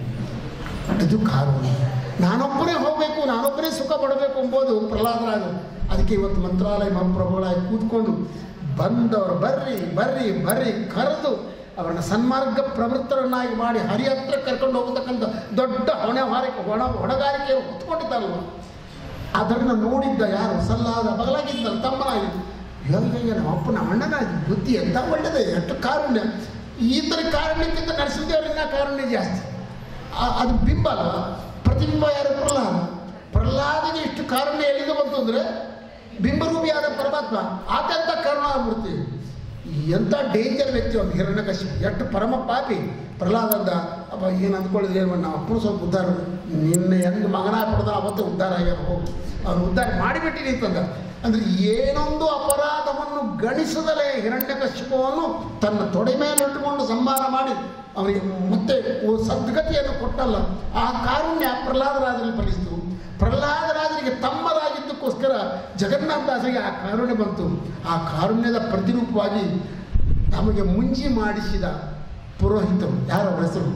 ಇದು ಕಾರಣ ನಾನೊಬ್ಬನೇ ಹೋಗಬೇಕು ನಾನೊಬ್ಬನೇ ಸುಖ ಪಡಬೇಕು ಎಂಬುದು ಪ್ರಹ್ಲಾದರಾಜ ಅದಕ್ಕೆ ಇವತ್ತು ಮಂತ್ರಾಲಯ ಮಹಾಪ್ರಭುಗಳಾಗಿ ಕೂತ್ಕೊಂಡು ಬಂದವರು ಬರ್ರಿ ಬರ್ರಿ ಬರ್ರಿ ಕರೆದು ಅವರನ್ನ ಸನ್ಮಾರ್ಗ ಪ್ರವೃತ್ತರನ್ನಾಗಿ ಮಾಡಿ ಹರಿ ಹತ್ರ ಕರ್ಕೊಂಡು ಹೋಗತಕ್ಕಂಥ ದೊಡ್ಡ ಹೊಣೆ ಹಾರಿಕೆ ಹೊಣ ಹೊಣೆಗಾರಿಕೆ ಹೊತ್ಕೊಂಡಿದ್ದಾರಲ್ವ ಅದನ್ನು ನೋಡಿದ್ದ ಯಾರು ಸಲ್ಲಾದ ಬಗಲಾಗಿದ್ದಲ್ಲ ತಮ್ಮನಾಗಿ ಅಯ್ಯಯ್ಯ ನಮ್ಮ ಅಪ್ಪ ನಮ್ಮ ಅಣ್ಣನಾಗಿ ಬುದ್ಧಿ ಎಂತ ಒಳ್ಳೆಯದೇ ಎಷ್ಟು ಕಾರುಣ್ಯ ಈ ಥರ ಕಾರುಣ್ಯಕ್ಕಿಂತ ನರಸಿಂಹದೇವರಿನ ಕಾರುಣ್ಯ ಜಾಸ್ತಿ ಆ- ಅದು ಬಿಂಬ ಅಲ್ವ ಪ್ರತಿಬಿಂಬ ಯಾರು ಪ್ರಹ್ಲಾದ ಪ್ರಹ್ಲಾದನಿಗೆ ಇಷ್ಟು ಕಾರುಣ್ಯ ಎಲ್ಲಿಂದ ಬಂತು ಅಂದರೆ ಬಿಂಬರೂಪಿಯಾದ ಪರಮಾತ್ಮ ಆತ್ಯಂತ ಕರುಣ ಆಗ್ಬಿಡ್ತೀವಿ ಎಂಥ ಡೇಂಜರ್ ವ್ಯಕ್ತಿ ಒಂದು ಹಿರಣ್ಯಕಶಿ ಎಷ್ಟು ಪರಮ ಪಾಪಿ ಪ್ರಹ್ಲಾದ ಅಂದ ಅಪ್ಪ ಏನು ಅಂದ್ಕೊಳ್ಳಿದ್ರೆ ಏನು ನಮ್ಮ ಅಪ್ಪನು ಸ್ವಲ್ಪ ಉದ್ಧಾರ ನಿನ್ನ ಹೆಂಗೆ ಮಗನ ಪಡೆದ ಅವತ್ತು ಉದ್ಧಾರ ಆಗ್ಯಾರ ಹೋಗು ಅವ್ನು ಉದ್ಧಾರ ಮಾಡಿಬಿಟ್ಟಿನಿ ಅಂತಂದ ಅಂದರೆ ಏನೊಂದು ಅಪರಾಧವನ್ನು ಗಣಿಸದಲೇ ಹಿರಣ್ಯಕಶಿಪವನ್ನು ತನ್ನ ತೊಡೆ ಮೇಲೆ ಇಟ್ಟುಕೊಂಡು ಸಂಹಾರ ಮಾಡಿ ಅವನಿಗೆ ಮತ್ತೆ ಓ ಸದ್ಗತಿಯನ್ನು ಕೊಟ್ಟಲ್ಲ ಆ ಕಾರುಣ್ಯ ಪ್ರಹ್ಲಾದರಾಜರಲ್ಲಿ ಫಲಿಸಿತು ಪ್ರಹ್ಲಾದರಾಜರಿಗೆ ತಮ್ಮರಾಗಿದ್ದಕ್ಕೋಸ್ಕರ ಜಗನ್ನಾಥದಾಸರಿಗೆ ಆ ಕಾರುಣ್ಯ ಬಂತು ಆ ಕಾರುಣ್ಯದ ಪ್ರತಿರೂಪವಾಗಿ ನಮಗೆ ಮುಂಜಿ ಮಾಡಿಸಿದ ಪುರೋಹಿತರು ಯಾರ ಅವ್ರ ಹೆಸರು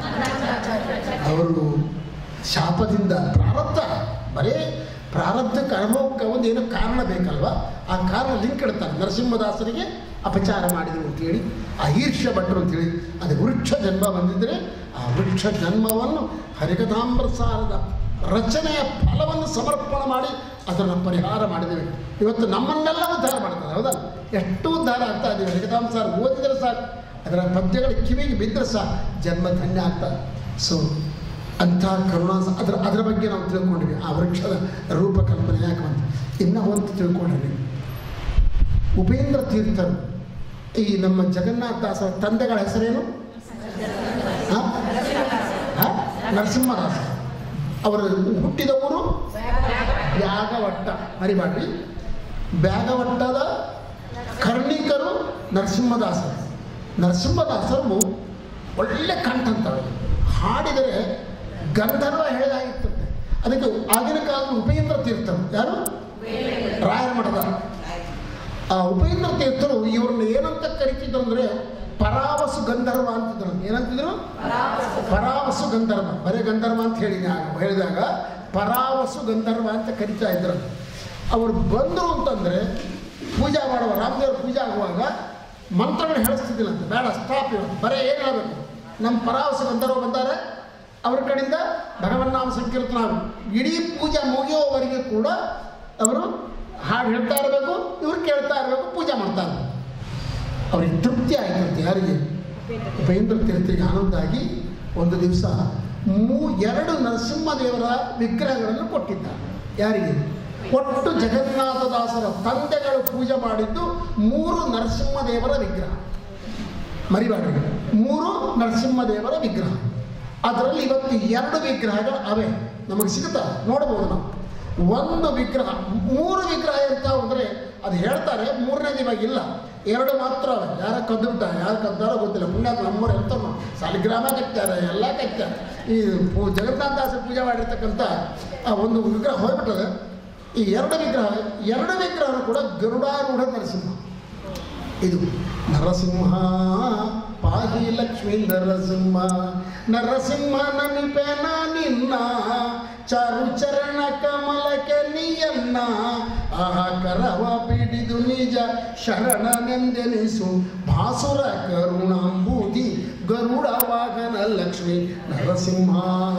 ಅವರು ಶಾಪದಿಂದ ಪ್ರಾರಬ್ಧ ಬರೇ ಪ್ರಾರಬ್ಧಕ್ಕೆ ಅನುಭವಕ್ಕೆ ಒಂದು ಏನೋ ಕಾರಣ ಬೇಕಲ್ವ ಆ ಕಾರಣ ಲಿಂಕ್ ಇಡ್ತಾರೆ ನರಸಿಂಹದಾಸರಿಗೆ ಅಪಚಾರ ಮಾಡಿದರು ಅಂತೇಳಿ ಆ ಈರ್ಷ್ಯ ಭಟ್ರು ಅಂತೇಳಿ ಅದು ವೃಕ್ಷ ಜನ್ಮ ಬಂದಿದ್ದರೆ ಆ ವೃಕ್ಷ ಜನ್ಮವನ್ನು ಹರಿಕಥಾಮೃತಸಾರದ ರಚನೆಯ ಫಲವನ್ನು ಸಮರ್ಪಣೆ ಮಾಡಿ ಅದನ್ನು ಪರಿಹಾರ ಮಾಡಿದ್ದೇವೆ ಇವತ್ತು ನಮ್ಮನ್ನೆಲ್ಲ ಉದ್ಧಾರ ಮಾಡ್ತಾರೆ ಹೌದಲ್ಲ ಎಷ್ಟು ಉದ್ಧಾರ ಆಗ್ತಾ ಇದ್ದೀವಿ ಹರಿಕಥಾಮೃತಸಾರ ಓದಿದರೆ ಸಾಕು ಅದರ ಪದ್ಯಗಳ ಕಿವಿಗೆ ಬಿದ್ದರೆ ಸಾಕು ಜನ್ಮ ಧನ್ಯ ಆಗ್ತದೆ ಸೊ ಅಂಥ ಕರುಣಾ ಅದರ ಅದರ ಬಗ್ಗೆ ನಾವು ತಿಳ್ಕೊಂಡಿವಿ ಆ ವೃಕ್ಷದ ರೂಪಕಲ್ಪನೆ ಯಾಕೆ ಬಂತು ಇನ್ನೂ ಒಂದು ತಿಳ್ಕೊಂಡ್ರಿ ಉಪೇಂದ್ರ ತೀರ್ಥರು ಈ ನಮ್ಮ ಜಗನ್ನಾಥ ದಾಸರ ತಂದೆಗಳ ಹೆಸರೇನು ಆ? ಆ? ನರಸಿಂಹದಾಸ ಅವರು ಹುಟ್ಟಿದ ಊರು ಬ್ಯಾಗವಟ್ಟ ಮರಿಬಾಡ್ರಿ ಬ್ಯಾಗವಟ್ಟದ ಕರ್ಣಿಕರು ನರಸಿಂಹದಾಸರು ನರಸಿಂಹದಾಸರು ಒಳ್ಳೆ ಕಂಠ ಅಂತಾರೆ ಹಾಡಿದರೆ ಗಂಧರ್ವ ಹೇಳಿದಾಗಿರ್ತದೆ ಅದಕ್ಕೆ ಆಗಿನ ಕಾಲದ ಉಪೇಂದ್ರ ತೀರ್ಥರು ಯಾರು ರಾಯರ ಮಠದ ಆ ಉಪೇಂದ್ರ ತೀರ್ಥರು ಇವ್ರನ್ನ ಏನಂತ ಕರಿತಿದ್ರು ಅಂದರೆ ಪರಾವಸು ಗಂಧರ್ವ ಅಂತಿದ್ರು ಏನಂತಿದ್ರು ಪರಾವಸು ಗಂಧರ್ವ ಬರೇ ಗಂಧರ್ವ ಅಂತ ಹೇಳಿದ ಹೇಳಿದಾಗ ಪರಾವಸು ಗಂಧರ್ವ ಅಂತ ಕರಿತಾ ಇದ್ರು ಅವರು ಬಂದರು ಅಂತಂದರೆ ಪೂಜೆ ಮಾಡುವ ರಾಮದೇವ್ರ ಪೂಜೆ ಆಗುವಾಗ ಮಂತ್ರಗಳು ಹೇಳಿಸ್ತಿದ್ದಿಲ್ಲ ಅಂತ ಬೇಡ ಸ್ಟಾಪ್ ಇವತ್ತು ಬರೇ ಏನು ಹೇಳಬೇಕು ನಮ್ಮ ಪರಾವಸ ಗಂಧರ್ವ ಬಂದಾರೆ ಅವ್ರ ಕಡೆಯಿಂದ ಭಗವನ್ನಾಮ ಸಂಕೀರ್ತನ ಇಡೀ ಪೂಜೆ ಮುಗಿಯೋವರೆಗೆ ಕೂಡ ಅವರು ಹಾಡು ಹೇಳ್ತಾ ಇರಬೇಕು ಇವ್ರು ಕೇಳ್ತಾ ಇರಬೇಕು ಪೂಜೆ ಮಾಡ್ತಾ ಇರಬೇಕು ಅವ್ರಿಗೆ ತೃಪ್ತಿ ಆಯ್ತಂತೆ ಯಾರಿಗೆ ಉಪೇಂದ್ರ ತೀರ್ಥರಿಗೆ ಆನಂದ ಆಗಿ ಒಂದು ದಿವಸ ಮೂ ಎರಡು ನರಸಿಂಹದೇವರ ವಿಗ್ರಹಗಳನ್ನು ಕೊಟ್ಟಿದ್ದಾರೆ ಯಾರಿಗೆ ಒಟ್ಟು ಜಗನ್ನಾಥದಾಸರ ತಂದೆಗಳು ಪೂಜೆ ಮಾಡಿದ್ದು ಮೂರು ನರಸಿಂಹದೇವರ ವಿಗ್ರಹ ಮರಿಬೇಡಿ ಮೂರು ನರಸಿಂಹದೇವರ ವಿಗ್ರಹ ಅದರಲ್ಲಿ ಇವತ್ತು ಎರಡು ವಿಗ್ರಹಗಳು ಅವೆ ನಮಗೆ ಸಿಗುತ್ತಾ ನೋಡ್ಬೋದು ನಾವು ಒಂದು ವಿಗ್ರಹ ಮೂರು ವಿಗ್ರಹ ಇರ್ತಾವೆ ಅಂದರೆ ಅದು ಹೇಳ್ತಾರೆ ಮೂರನೇದು ಇವಾಗ ಇಲ್ಲ ಎರಡು ಮಾತ್ರ ಅವೆ ಯಾರ ಕದ್ದುಬಿಟ್ಟ ಯಾರು ಕದ್ದಾರೋ ಗೊತ್ತಿಲ್ಲ ಪುಣ್ಯಾತ್ ನಮ್ಮೂರು ಇರ್ತಾವೆ ಸಾಲಿಗ್ರಾಮ ಕಟ್ತಾರೆ ಎಲ್ಲ ಕಟ್ತಾರೆ ಈ ಪೂ ಜಗನ್ನಾಥದಾಸರು ಪೂಜೆ ಮಾಡಿರ್ತಕ್ಕಂಥ ಆ ಒಂದು ವಿಗ್ರಹ ಹೋಗ್ಬಿಟ್ಟದೆ ಈ ಎರಡು ವಿಗ್ರಹ ಎರಡು ವಿಗ್ರಹ ಕೂಡ ಗರುಡಾರೂಢ ನರಸಿಂಹ ಇದು ನರಸಿಂಹ ಪಾಹಿ ಲಕ್ಷ್ಮೀ ನರಸಿಂಹ ನರಸಿಂಹ ನನಿಪೆನ ನಿನ್ನ ಚಾರು ಚರಣ ಕಮಲಕ್ಕೆ ನೀಯನ್ನ ಆಹಾ ಕರವ ಪಿಡಿದು ನಿಜ ಶರಣನೆಂದೆನಿಸು ಭಾಸುರ ಕರುಣಾಂಬೂದಿ ಗರುಡ ವಾಹನ ಲಕ್ಷ್ಮೀ ನರಸಿಂಹ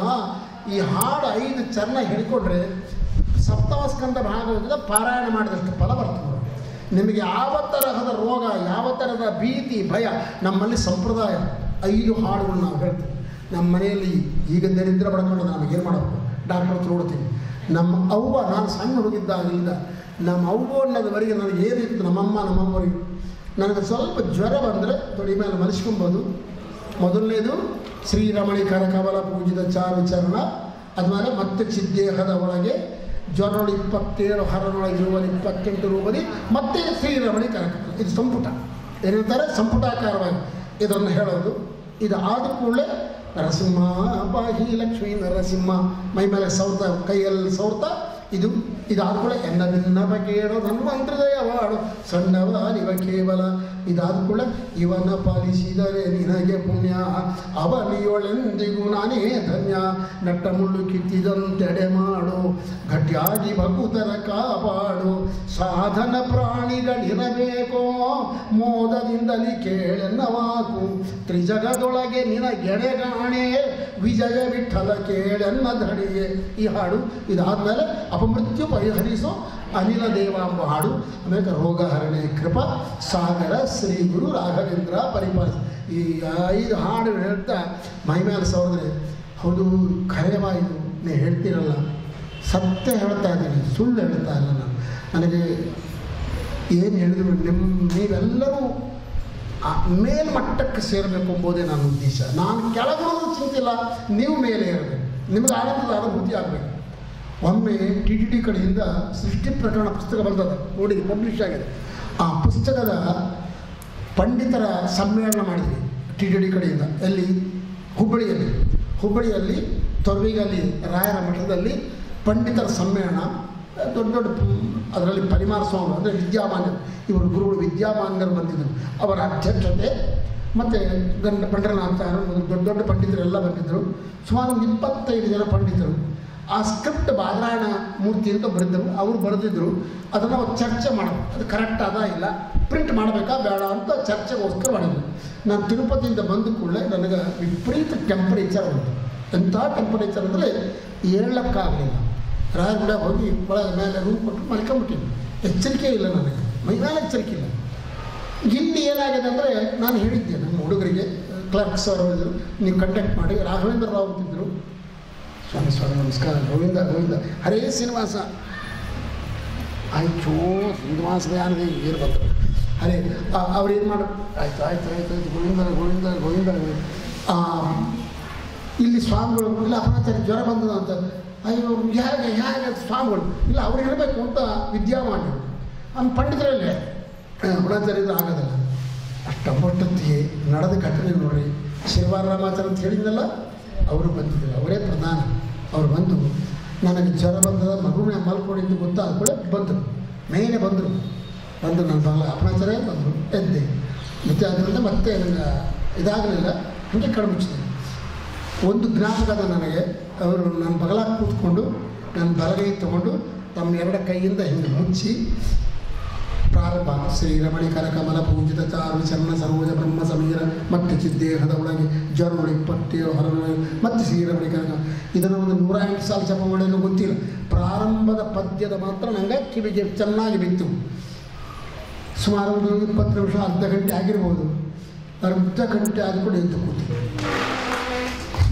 ಈ ಹಾಡು ಐದು ಚರಣ ಹಿಡ್ಕೊಂಡ್ರೆ ಸಪ್ತಮ ಸ್ಕಂದ ಭಾಗವತದ ಪಾರಾಯಣ ಮಾಡಿದಷ್ಟು ಫಲ ಬರ್ತದೆ ನಿಮಗೆ ಯಾವ ತರಹದ ರೋಗ ಯಾವ ಥರದ ಭೀತಿ ಭಯ ನಮ್ಮಲ್ಲಿ ಸಂಪ್ರದಾಯ ಐದು ಹಾಡುಗಳು ನಾವು ಹೇಳ್ತೀವಿ ನಮ್ಮ ಮನೆಯಲ್ಲಿ ಈಗ ದರಿದ್ರ ಬಡ್ಕೊಂಡು ನಮಗೇನು ಮಾಡಬೇಕು ಡಾಕ್ಟರ್ ಹತ್ರ ನೋಡ್ತೀವಿ ನಮ್ಮ ಅವ್ವ ನಾನು ಸಣ್ಣ ಹುಡುಗಿದ್ದಾಗಲಿಂದ ನಮ್ಮ ಅವ್ವ ಅನ್ನೋದವರೆಗೆ ನನಗೆ ಏನಿತ್ತು ನಮ್ಮಮ್ಮ ನಮ್ಮಮ್ಮವರಿಗೆ ನನಗೆ ಸ್ವಲ್ಪ ಜ್ವರ ಬಂದರೆ ತೊಡಿ ಮೇಲೆ ಮಲಿಸ್ಕೊಬೋದು ಮೊದಲನೇದು ಶ್ರೀರಮಣಿಕರ ಕಮಲ ಪೂಜಿತ ಚಾರು ಚರಣ ಅದ್ಮೇಲೆ ಮತ್ತೆ ಚಿದ್ದೇಹದ ಒಳಗೆ ಜ್ವರಗಳು ಇಪ್ಪತ್ತೇಳು ಹರನೊಳಗಿರುವ ಇಪ್ಪತ್ತೆಂಟು ರೂಪದಿ ಮತ್ತೆ ಶ್ರೀರಮಣಿ ಕನಕ ಇದು ಸಂಪುಟ ಏನಂತಾರೆ ಸಂಪುಟಾಕಾರವಾಗಿ ಇದನ್ನು ಹೇಳೋದು ಇದು ಆದ ಕೂಡಲೇ ನರಸಿಂಹ ಬಾಹಿ ಲಕ್ಷ್ಮೀ ನರಸಿಂಹ ಮೈ ಮೇಲೆ ಸೌರ್ತ ಕೈಯಲ್ಲಿ ಸೌರ್ತ ಇದು ಇದಾದ ಕೂಡಲೇ ಎನ್ನ ಭಿನ್ನವ ಕೇಳೋ ಧನ್ವಂತೃದಯವಾಡು ಸಣ್ಣವ ನಿವ ಕೇವಲ ಇದಾದ ಕೂಡಲೇ ಇವನ ಪಾಲಿಸಿದರೆ ನಿನಗೆ ಪುಣ್ಯ ಅವನಿಯೊಳೆಂದಿಗೂ ನಾನೇ ಧನ್ಯ ನಟ್ಟ ಮುಳ್ಳು ಕಿತ್ತಿದಂತೆಡೆ ಮಾಡು ಗಟ್ಟಿಯಾಗಿ ಭಕುತರ ಕಾಪಾಡು ಸಾಧನ ಪ್ರಾಣಿಗಳಿರಬೇಕೋ ಮೋದದಿಂದಲಿ ಕೇಳೆನ್ನವಾಕು ತ್ರಿಜಗದೊಳಗೆ ನಿನ ಗೆಳೆಗಾಣೆ ವಿಜಯ ವಿಠಲ ಕೇಳೆನ್ನ ಧಡಿಯೇ ಈ ಹಾಡು ಇದಾದ್ಮೇಲೆ ಅಪಮೃತ್ಯು ಪರಿಹರಿಸೋ ಅನಿಲ ದೇವ ಎಂಬ ಹಾಡು ಆಮೇಲೆ ರೋಗಹರಣೆ ಕೃಪಾ ಸಾಗರ ಶ್ರೀ ಗುರು ರಾಘವೇಂದ್ರ ಪರಿಪಾಲಿಸ ಈ ಐದು ಹಾಡು ಹೇಳ್ತಾ ಮೈ ಮೇಲೆ ಸೌದ್ರೆ ಹೌದು ಖರೇವಾಯಿತು ನೀವು ಹೇಳ್ತೀರಲ್ಲ ಸತ್ಯ ಹೇಳ್ತಾ ಇದ್ದೀನಿ ಸುಳ್ಳು ಹೇಳ್ತಾ ಇಲ್ಲ ನಾನು ನನಗೆ ಏನು ಹೇಳಿದ್ರು ನಿಮ್ಮ ನೀವೆಲ್ಲರೂ ಆ ಮೇಲ್ಮಟ್ಟಕ್ಕೆ ಸೇರಬೇಕು ಎಂಬುದೇ ನನ್ನ ಉದ್ದೇಶ ನಾನು ಕೆಳಗಿರೋದು ಚಿಂತಿಲ್ಲ ನೀವು ಮೇಲೆ ಇರಬೇಕು ನಿಮಗೆ ಆನಂದದ ಅನುಭೂತಿ ಆಗಬೇಕು ಒಮ್ಮೆ ಟಿ ಟಿ ಡಿ ಕಡೆಯಿಂದ ಸೃಷ್ಟಿ ಪ್ರಕರಣ ಪುಸ್ತಕ ಬಂದದ ನೋಡಿ ಪಬ್ಲಿಷ್ ಆಗಿದೆ ಆ ಪುಸ್ತಕದ ಪಂಡಿತರ ಸಮ್ಮೇಳನ ಮಾಡಿದ್ವಿ ಟಿ ಟಿ ಡಿ ಕಡೆಯಿಂದ ಎಲ್ಲಿ ಹುಬ್ಬಳ್ಳಿಯಲ್ಲಿ ಹುಬ್ಬಳ್ಳಿಯಲ್ಲಿ ತೊರ್ವಿಗಲ್ಲಿ ರಾಯರ ಮಠದಲ್ಲಿ ಪಂಡಿತರ ಸಮ್ಮೇಳನ ದೊಡ್ಡ ದೊಡ್ಡ ಅದರಲ್ಲಿ ಪರಿಮಾರ ಸ್ವಾಮಿ ಅಂದರೆ ವಿದ್ಯಾಮಾನ್ಯರು ಇವರು ಗುರುಗಳು ವಿದ್ಯಾಮಾನ್ಯರು ಬಂದಿದ್ದರು ಅವರ ಅಧ್ಯಕ್ಷತೆ ಮತ್ತು ಗಂಡ ಪಂಡರನಾಥ ದೊಡ್ಡ ದೊಡ್ಡ ಪಂಡಿತರೆಲ್ಲ ಬಂದಿದ್ದರು ಸುಮಾರು ಒಂದು ಇಪ್ಪತ್ತೈದು ಜನ ಪಂಡಿತರು ಆ ಸ್ಕ್ರಿಪ್ಟ್ ಬಾದರಾಯಣ ಮೂರ್ತಿ ಅಂತ ಬರೆದರು ಅವರು ಬರೆದಿದ್ದರು ಅದನ್ನು ನಾವು ಚರ್ಚೆ ಮಾಡೋದು ಅದು ಕರೆಕ್ಟ್ ಅದ ಇಲ್ಲ ಪ್ರಿಂಟ್ ಮಾಡಬೇಕಾ ಬೇಡ ಅಂತ ಚರ್ಚೆಗೋಸ್ಕರ ಮಾಡಿದ್ರು ನಾನು ತಿರುಪತಿಯಿಂದ ಬಂದ ಕೂಡಲೇ ನನಗೆ ವಿಪರೀತ ಟೆಂಪರೇಚರ್ ಬಂತು ಎಂಥ ಟೆಂಪರೇಚರ್ ಅಂದರೆ ಏಳಕ್ಕಾಗಲಿಲ್ಲ ರಾಯಗುಡ ಹೋಗಿ ಒಳಗೆ ಮೇಲೆ ರೂಮ್ ಕೊಟ್ಟು ಮಲ್ಕೊಂಬಿಟ್ಟಿದ್ದೆ ಎಚ್ಚರಿಕೆ ಇಲ್ಲ ನನಗೆ ಮೈಮೇಲೆ ಎಚ್ಚರಿಕೆ ಇಲ್ಲ ಇಲ್ಲಿ ಏನಾಗಿದೆ ಅಂದರೆ ನಾನು ಹೇಳಿದ್ದೆ ನಮ್ಮ ಹುಡುಗರಿಗೆ ಕ್ಲರ್ಕ್ ಸರ್ ಇದ್ದರು ನೀವು ಕಂಡಕ್ಟ್ ಮಾಡಿ ರಾಘವೇಂದ್ರ ರಾವ್ ಅಂತಿದ್ದರು ಸ್ವಾಮಿ ಸ್ವಾಮಿ ನಮಸ್ಕಾರ ಗೋವಿಂದ ಗೋವಿಂದ ಹರೇ ಶ್ರೀನಿವಾಸ ಆಯ್ತು ಶ್ರೀನಿವಾಸದ ಯಾನದೇ ಏನು ಬಂದರು ಹರೇ ಅವ್ರು ಏನು ಮಾಡ ಆಯ್ತು ಆಯ್ತು ಆಯ್ತು ಆಯ್ತು ಗೋವಿಂದ ಗೋವಿಂದ ಗೋವಿಂದ ಗೋವಿಂದ. ಆ, ಇಲ್ಲಿ ಸ್ವಾಮಿಗಳು ಇಲ್ಲ ಅಪರಾಚಾರ್ಯ ಜ್ವರ ಬಂದದ ಅಂತ ಅಯ್ಯೋ ಹೇಗೆ ಹೇಗೆ ಸ್ವಾಮಿಗಳು ಇಲ್ಲ ಅವ್ರು ಇರಬೇಕು ಅಂತ ವಿದ್ಯಾಮಾನ್ಯರು ನಮ್ಮ ಪಂಡಿತರಲ್ಲೇ ಅಪರಾಚಾರ್ಯರು ಆಗೋದಿಲ್ಲ ಅಷ್ಟೊಬ್ಬಟ್ಟೊತ್ತಿಗೆ ನಡೆದ ಘಟನೆ ನೋಡ್ರಿ ಶಿರವಾರ ರಾಮಾಚಾರ್ಯ ಅಂತ ಹೇಳಿದ್ನಲ್ಲ ಅವರು ಬಂದಿದ್ದರು ಅವರೇ ಪ್ರಧಾನ ಅವ್ರು ಬಂದು ನನಗೆ ಜ್ವರ ಬಂದದ ಮಗುವಿನ ಮಲ್ಕೊಂಡಿದ್ದು ಗೊತ್ತಾದ ಕೂಡ ಬಂದರು ಮೇನೆ ಬಂದರು ಬಂದು ನನ್ನ ಬಾಲ ಅಪರಾಚಾರ್ಯ ಬಂದರು ಎದ್ದೆ ಮತ್ತೆ ಅದರಿಂದ ಮತ್ತೆ ನನಗೆ ಇದಾಗಲಿಲ್ಲ ಹಾಗೆ ಕಣ್ಮುಚ್ಚಿದೆ ಒಂದು ಜ್ಞಾಪಕದ ನನಗೆ ಅವರು ನನ್ನ ಬಗಲಾಗ ಕೂತ್ಕೊಂಡು ನನ್ನ ಬಲಗೈ ತಗೊಂಡು ತಮ್ಮ ಎರಡು ಕೈಯಿಂದ ಹಿಂಗೆ ಮುಚ್ಚಿ ಪ್ರಾರಂಭ ಶ್ರೀರಮಣಿ ಕರಕಮಲ ಪೂಜಿತ ಚಾರು ಚನ್ನ ಸರೋಜ ಬ್ರಹ್ಮ ಸಮೀರ ಮತ್ತೆ ಚಿದ್ದೇಹದ ಒಳಗೆ ಜ್ವರಗಳು ಇಪ್ಪತ್ತೇಳು ಹೊರನೊಳಗೆ ಮತ್ತೆ ಶ್ರೀರಮಣಿ ಕನಕ ಇದನ್ನು ಒಂದು ನೂರ ಎಂಟು ಸಾಲ ಜಪ ಮಾಡೋದು ಗೊತ್ತಿಲ್ಲ ಪ್ರಾರಂಭದ ಪದ್ಯದ ಮಾತ್ರ ನನಗೆ ಕಿವಿಗೆ ಚೆನ್ನಾಗಿ ಬಿತ್ತು ಸುಮಾರು ಒಂದು ಇಪ್ಪತ್ತು ನಿಮಿಷ ಅರ್ಧ ಗಂಟೆ ಆಗಿರ್ಬೋದು ಅರ್ಧ ಗಂಟೆ ಆದ್ಕೊಂಡು ಎದ್ದು ಕೂತು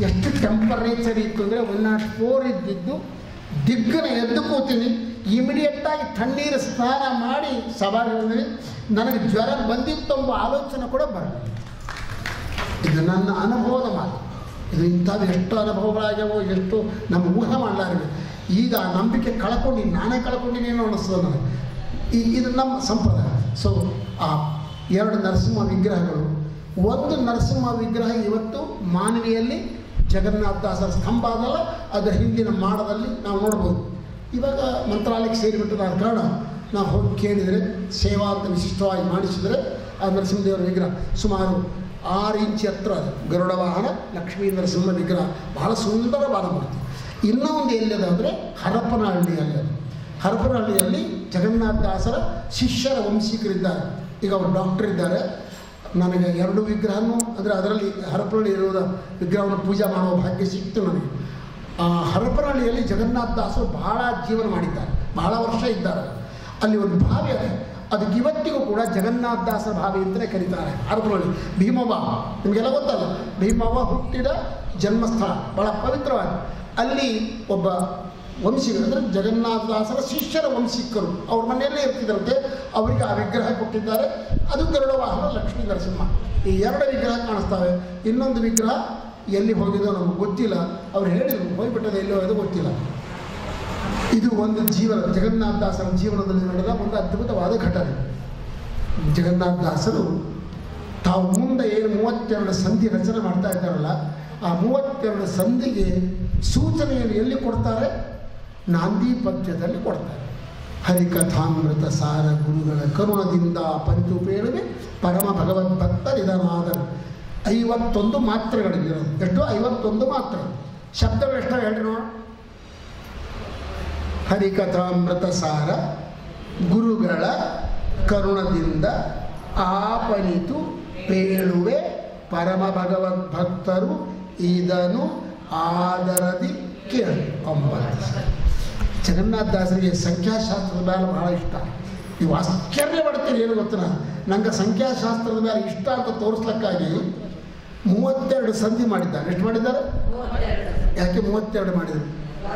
ಎಷ್ಟು ಟೆಂಪರೇಚರ್ ಇತ್ತು ಅಂದರೆ ಒನ್ ನಾಟ್ ಫೋರ್ ಇದ್ದಿದ್ದು ದಿಗ್ಗನ ಎದ್ದು ಕೂತೀನಿ ಇಮಿಡಿಯೇಟಾಗಿ ತಣ್ಣೀರು ಸ್ನಾನ ಮಾಡಿ ಸವಾರಿ ಬಂದರೆ ನನಗೆ ಜ್ವರ ಬಂದಿತ್ತು ಎಂಬ ಆಲೋಚನೆ ಕೂಡ ಬರಲಿಲ್ಲ ಇದು ನನ್ನ ಅನುಭವದ ಮಾತು ಇದು ಇಂಥದ್ದು ಎಷ್ಟು ಅನುಭವಗಳಾಗ್ಯಾವೋ ಎಷ್ಟು ನಮ್ಮ ಊಹೆ ಮಾಡಲಾರಿವೆ ಈಗ ಆ ನಂಬಿಕೆ ಕಳ್ಕೊಂಡು ನಾನೇ ಕಳ್ಕೊಂಡಿನೇನೋ ಅನ್ನಿಸ್ತದೆ ನನಗೆ ಈ ಇದು ನಮ್ಮ ಸಂಪ್ರದಾಯ ಸೊ ಆ ಎರಡು ನರಸಿಂಹ ವಿಗ್ರಹಗಳು ಒಂದು ನರಸಿಂಹ ವಿಗ್ರಹ ಇವತ್ತು ಮಾನವಿಯಲ್ಲಿ ಜಗನ್ನಾಥದಾಸರ ಸ್ತಂಭ ಅದಲ್ಲ ಅದರ ಹಿಂದಿನ ಮಾಡದಲ್ಲಿ ನಾವು ನೋಡ್ಬೋದು ಇವಾಗ ಮಂತ್ರಾಲಯಕ್ಕೆ ಸೇರಿಬಿಟ್ಟದ ಕಾರಣ ನಾವು ಹೋಗಿ ಕೇಳಿದರೆ ಸೇವಾ ಅಂತ ವಿಶಿಷ್ಟವಾಗಿ ಮಾಡಿಸಿದರೆ ಆ ನರಸಿಂಹದೇವರ ವಿಗ್ರಹ ಸುಮಾರು ಆರು ಇಂಚ್ ಎತ್ತರ ಅದು ಗರುಡ ವಾಹನ ಲಕ್ಷ್ಮೀ ನರಸಿಂಹ ವಿಗ್ರಹ ಬಹಳ ಸುಂದರವಾದ ಮೂರ್ತಿ ಇನ್ನೂ ಒಂದು ಎಲ್ಲಿದೆ ಅಂದರೆ ಹರಪನಹಳ್ಳಿಯಲ್ಲಿ ಅದು ಹರಪನಹಳ್ಳಿಯಲ್ಲಿ ಜಗನ್ನಾಥದಾಸರ ಶಿಷ್ಯರ ವಂಶಿಕರಿದ್ದಾರೆ ಈಗ ಅವರು ಡಾಕ್ಟರ್ ಇದ್ದಾರೆ ನನಗೆ ಎರಡು ವಿಗ್ರಹನೂ ಅಂದರೆ ಅದರಲ್ಲಿ ಹರಪನಹಳ್ಳಿ ಇರುವುದ ವಿಗ್ರಹವನ್ನು ಪೂಜೆ ಮಾಡುವ ಭಾಗ್ಯ ಸಿಕ್ತು ನನಗೆ ಆ ಹರಪನಹಳ್ಳಿಯಲ್ಲಿ ಜಗನ್ನಾಥದಾಸರು ಬಹಳ ಜೀವನ ಮಾಡಿದ್ದಾರೆ ಬಹಳ ವರ್ಷ ಇದ್ದಾರೆ ಅಲ್ಲಿ ಒಂದು ಬಾವಿ ಇದೆ ಅದಕ್ಕೆ ಇವತ್ತಿಗೂ ಕೂಡ ಜಗನ್ನಾಥದಾಸರ ಬಾವಿ ಅಂತಲೇ ಕರೀತಾರೆ ಹರಪನಹಳ್ಳಿ ಭೀಮವ್ವ ನಿಮಗೆಲ್ಲ ಗೊತ್ತಲ್ಲ ಭೀಮವ್ವ ಹುಟ್ಟಿದ ಜನ್ಮಸ್ಥಳ ಬಹಳ ಪವಿತ್ರವಾದ ಅಲ್ಲಿ ಒಬ್ಬ ವಂಶಿಕರು ಅಂದರೆ ಜಗನ್ನಾಥದಾಸರ ಶಿಷ್ಯರ ವಂಶಿಕರು ಅವ್ರ ಮನೆಯಲ್ಲೇ ಇರ್ತಿದ್ರಂತೆ ಅವರಿಗೆ ಆ ವಿಗ್ರಹ ಕೊಟ್ಟಿದ್ದಾರೆ ಅದು ಗರುಡ ವಾಹನ ಲಕ್ಷ್ಮೀ ನರಸಿಂಹ ಈ ಎರಡು ವಿಗ್ರಹ ಕಾಣಿಸ್ತವೆ ಇನ್ನೊಂದು ವಿಗ್ರಹ ಎಲ್ಲಿ ಹೋಗಿದೋ ನಮಗೆ ಗೊತ್ತಿಲ್ಲ ಅವ್ರು ಹೇಳಿದರು ಹೋಗ್ಬಿಟ್ಟದೆ ಎಲ್ಲಿ ಹೋಗೋದು ಗೊತ್ತಿಲ್ಲ ಇದು ಒಂದು ಜೀವನ ಜಗನ್ನಾಥದಾಸರ ಜೀವನದಲ್ಲಿ ನಡೆದ ಒಂದು ಅದ್ಭುತವಾದ ಘಟನೆ ಜಗನ್ನಾಥದಾಸರು ತಾವು ಮುಂದೆ ಏನು ಮೂವತ್ತೆರಡು ಸಂಧಿ ರಚನೆ ಮಾಡ್ತಾ ಇದ್ದಾರಲ್ಲ ಆ ಮೂವತ್ತೆರಡು ಸಂಧಿಗೆ ಸೂಚನೆಯನ್ನು ಎಲ್ಲಿ ಕೊಡ್ತಾರೆ ನಾಂದಿ ಪದ್ಯದಲ್ಲಿ ಕೊಡ್ತಾರೆ ಹರಿಕಥಾಮೃತ ಸಾರ ಗುರುಗಳ ಕರುಣದಿಂದ ಪರಿತು ಪೇಳುವೆ ಪರಮ ಭಗವದ್ಭಕ್ತರಿದನಾದರು ಐವತ್ತೊಂದು ಮಾತ್ರೆಗಳಿರೋದು ಎಷ್ಟು ಐವತ್ತೊಂದು ಮಾತ್ರೆ ಶಬ್ದಗಳು ಎಷ್ಟು ಹೇಳ್ರಿ ನೋಡ ಹರಿಕಥಾಮೃತ ಸಾರ ಗುರುಗಳ ಕರುಣದಿಂದ ಆಪನಿತು ಪೇಳುವೆ ಪರಮ ಭಗವದ್ಭಕ್ತರು ಇದನ್ನು ಆದರದಿ ಕೇಳಿ ಒಂಬತ್ತು ಜಗನ್ನಾಥದಾಸರಿಗೆ ಸಂಖ್ಯಾಶಾಸ್ತ್ರದ ಮೇಲೆ ಬಹಳ ಇಷ್ಟ ನೀವು ಆಶ್ಚರ್ಯ ಪಡ್ತೀರಿ ಏನು ಗೊತ್ತಿಲ್ಲ ನಂಗೆ ಸಂಖ್ಯಾಶಾಸ್ತ್ರದ ಮೇಲೆ ಇಷ್ಟ ಅಂತ ತೋರಿಸ್ಲಿಕ್ಕಾಗಿ ಮೂವತ್ತೆರಡು ಸಂಧಿ ಮಾಡಿದ್ದಾರೆ ಎಷ್ಟು ಮಾಡಿದ್ದಾರೆ ಯಾಕೆ ಮೂವತ್ತೆರಡು ಮಾಡಿದರು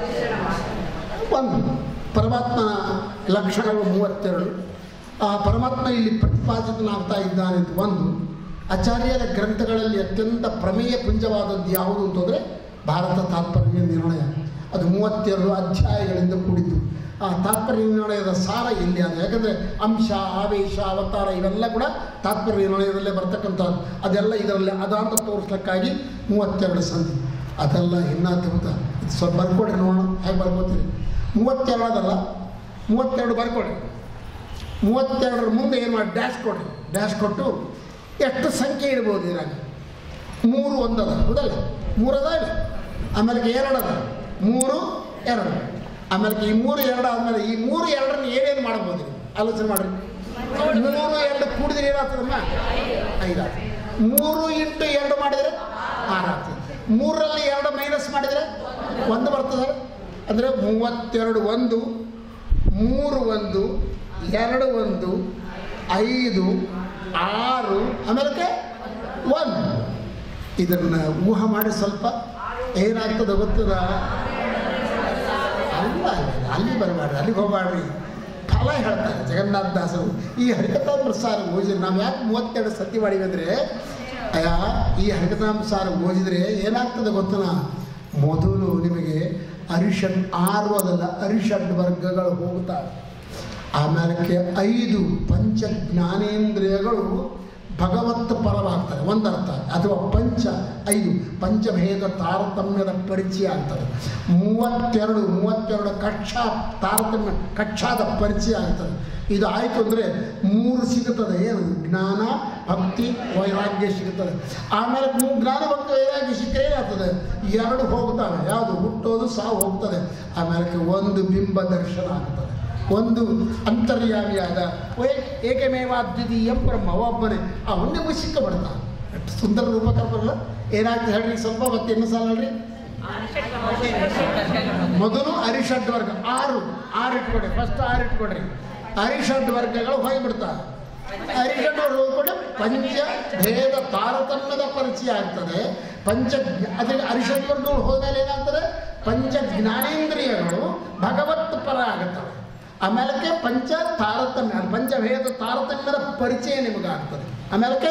ಒಂದು ಪರಮಾತ್ಮನ ಲಕ್ಷಣಗಳು ಮೂವತ್ತೆರಡು ಆ ಪರಮಾತ್ಮ ಇಲ್ಲಿ ಪ್ರತಿಪಾದಿತನಾಗ್ತಾ ಇದ್ದಾನೆ ಅಂತ ಒಂದು ಆಚಾರ್ಯರ ಗ್ರಂಥಗಳಲ್ಲಿ ಅತ್ಯಂತ ಪ್ರಮೇಯ ಪುಂಜವಾದದ್ದು ಯಾವುದು ಅಂತಂದರೆ ಭಾರತ ತಾತ್ಪರ್ಯ ನಿರ್ಣಯ ಅದು ಮೂವತ್ತೆರಡು ಅಧ್ಯಾಯಗಳಿಂದ ಕೂಡಿದ್ದು ಆ ತಾತ್ಪರ್ಯ ನಿರ್ಣಯದ ಸಾರ ಇಲ್ಲಿ ಅದು ಯಾಕಂದರೆ ಅಂಶ ಆವೇಶ ಅವತಾರ ಇವೆಲ್ಲ ಕೂಡ ತಾತ್ಪರ್ಯ ನಿರ್ಣಯದಲ್ಲೇ ಬರ್ತಕ್ಕಂಥದ್ದು ಅದೆಲ್ಲ ಇದರಲ್ಲಿ ಅದಾಂತ ತೋರಿಸ್ಲಿಕ್ಕಾಗಿ ಮೂವತ್ತೆರಡು ಸಂಧಿ ಅದೆಲ್ಲ ಇನ್ನೂ ಅದ್ಭುತ ಇದು ಸ್ವಲ್ಪ ಬರ್ಕೊಡ್ರಿ ನೋಡೋಣ ಹೇಗೆ ಬರ್ಕೋತೀರಿ ಮೂವತ್ತೆರಡು ಅದಲ್ಲ ಮೂವತ್ತೆರಡು ಬರ್ಕೊಡಿ ಮೂವತ್ತೆರಡರ ಮುಂದೆ ಏನು ಮಾಡಿ ಡ್ಯಾಶ್ ಕೊಡ್ರಿ ಡ್ಯಾಶ್ ಕೊಟ್ಟು ಎಷ್ಟು ಸಂಖ್ಯೆ ಇಡ್ಬೋದು ಇದ್ರಾಗ ಮೂರು ಒಂದದ ಹೌದಲ್ಲ ಮೂರದ ಇಲ್ಲ ಆಮೇಲೆ ಎರಡು ಅದ ಮೂರು ಎರಡು ಆಮೇಲೆ ಈ ಮೂರು ಎರಡು ಆದಮೇಲೆ ಈ ಮೂರು ಎರಡನ್ನ ಏನೇನು ಮಾಡ್ಬೋದು ನೀವು? ಆಲೋಚನೆ ಮಾಡಿರಿ ಮೂರು ಎರಡು ಕೂಡಿದ್ರೆ ಏನಾಗ್ತದಮ್ಮ ಐದು ಆಗ್ತದೆ ಮೂರು ಇಂಟು ಎರಡು ಮಾಡಿದರೆ ಆರು ಆಗ್ತದೆ ಮೂರರಲ್ಲಿ ಎರಡು ಮೈನಸ್ ಮಾಡಿದರೆ ಒಂದು ಬರ್ತದೆ ಅಂದರೆ ಮೂವತ್ತೆರಡು ಒಂದು ಮೂರು ಒಂದು ಎರಡು ಒಂದು ಐದು ಆರು ಆಮೇಲೆ ಒಂದು ಇದನ್ನು ಊಹ ಮಾಡಿ ಸ್ವಲ್ಪ ಏನಾಗ್ತದೆ ಗೊತ್ತದ ಅಲ್ಲ ಅಲ್ಲಿ ಬರಬೇಡ್ರಿ ಅಲ್ಲಿಗೆ ಹೋಗಬೇಡ್ರಿ ಫಲ ಹೇಳ್ತಾರೆ ಜಗನ್ನಾಥ ದಾಸರು ಈ ಹರಿಕಥಾಮೃತ ಸಾರ ಓದಿದ್ರೆ ನಾವು ಯಾಕೆ ಮೂವತ್ತೆರಡು ಸತಿ ಮಾಡಿವಿ ಅಂದರೆ ಅಯ್ಯ ಈ ಹರಿಕಥಾಮೃತ ಸಾರ ಓದಿದರೆ ಏನಾಗ್ತದೆ ಗೊತ್ತನ ಮೊದಲು ನಿಮಗೆ ಅರಿಷಡ್ ಆರು ಅದಲ್ಲ ಅರಿಷಡ್ ವರ್ಗಗಳು ಹೋಗುತ್ತವೆ ಆಮೇಲೆ ಐದು ಪಂಚ ಜ್ಞಾನೇಂದ್ರಿಯಗಳು ಭಗವತ್ ಪರವಾಗ್ತದೆ ಒಂದರ್ಥ ಅಥವಾ ಪಂಚ ಐದು ಪಂಚಭೇದ ತಾರತಮ್ಯದ ಪರಿಚಯ ಆಗ್ತದೆ ಮೂವತ್ತೆರಡು ಮೂವತ್ತೆರಡು ಕಕ್ಷಾ ತಾರತಮ್ಯ ಕಕ್ಷಾದ ಪರಿಚಯ ಆಗ್ತದೆ ಇದು ಆಯಿತು ಅಂದರೆ ಮೂರು ಸಿಗುತ್ತದೆ ಏನು ಜ್ಞಾನ ಭಕ್ತಿ ವೈರಾಗ್ಯ ಸಿಗುತ್ತದೆ ಆಮೇಲೆ ಮೂ ಜ್ಞಾನ ಭಕ್ತಿ ವೈರಾಗ್ಯ ಸಿಕ್ಕರೆ ಏನಾಗ್ತದೆ ಎರಡು ಹೋಗ್ತವೆ ಯಾವುದು ಹುಟ್ಟೋದು ಸಾವು ಹೋಗ್ತದೆ ಆಮೇಲೆ ಒಂದು ಬಿಂಬ ದರ್ಶನ ಆಗ್ತದೆ ಒಂದು ಅಂತರ್ಯಾಮಿಯಾದ ವೇ- ಏಕಮೇವ ಅದ್ವಿತೀಯಂ ಬ್ರಹ್ಮ ಒಬ್ಬನೇ ಆ ಒಂದೇ ಸಿಕ್ಕಬಿಡ್ತಾನೆ ಎಷ್ಟು ಸುಂದರ ರೂಪಕಲ್ಪಲ್ಲ ಏನಾಗ್ತದೆ ಹೇಳ್ರಿ ಸ್ವಲ್ಪ ಮತ್ತೆ ಇನ್ನೂ ಸಲ ಹೇಳ್ರಿ ಮೊದಲು ಅರಿಷಡ್ ವರ್ಗ ಆರು ಆರು ಇಟ್ಕೊಡ್ರಿ ಫಸ್ಟ್ ಆರು ಇಟ್ಕೊಡ್ರಿ ಅರಿಷಡ್ ವರ್ಗಗಳು ಹೋಗಿಬಿಡ್ತಾವೆ ಅರಿಷಡ್ ವರ್ಗ ಹೋಗ್ಕೊಂಡು ಪಂಚ ಭೇದ ತಾರತಮ್ಯದ ಪರಿಚಯ ಆಗ್ತದೆ ಪಂಚ ಅದಕ್ಕೆ ಅರಿಷಡ್ವರ್ಗಗಳು ಹೋದ್ಮೇಲೆ ಏನಾಗ್ತದೆ ಪಂಚ ಜ್ಞಾನೇಂದ್ರಿಯಗಳು ಭಗವತ್ ಪರ ಆಗುತ್ತವೆ ಆಮೇಲಕ್ಕೆ ಪಂಚ ತಾರತಮ್ಯ ಪಂಚಭೇದ ತಾರತಮ್ಯದ ಪರಿಚಯ ನಿಮಗಾಗ್ತದೆ ಆಮೇಲಕ್ಕೆ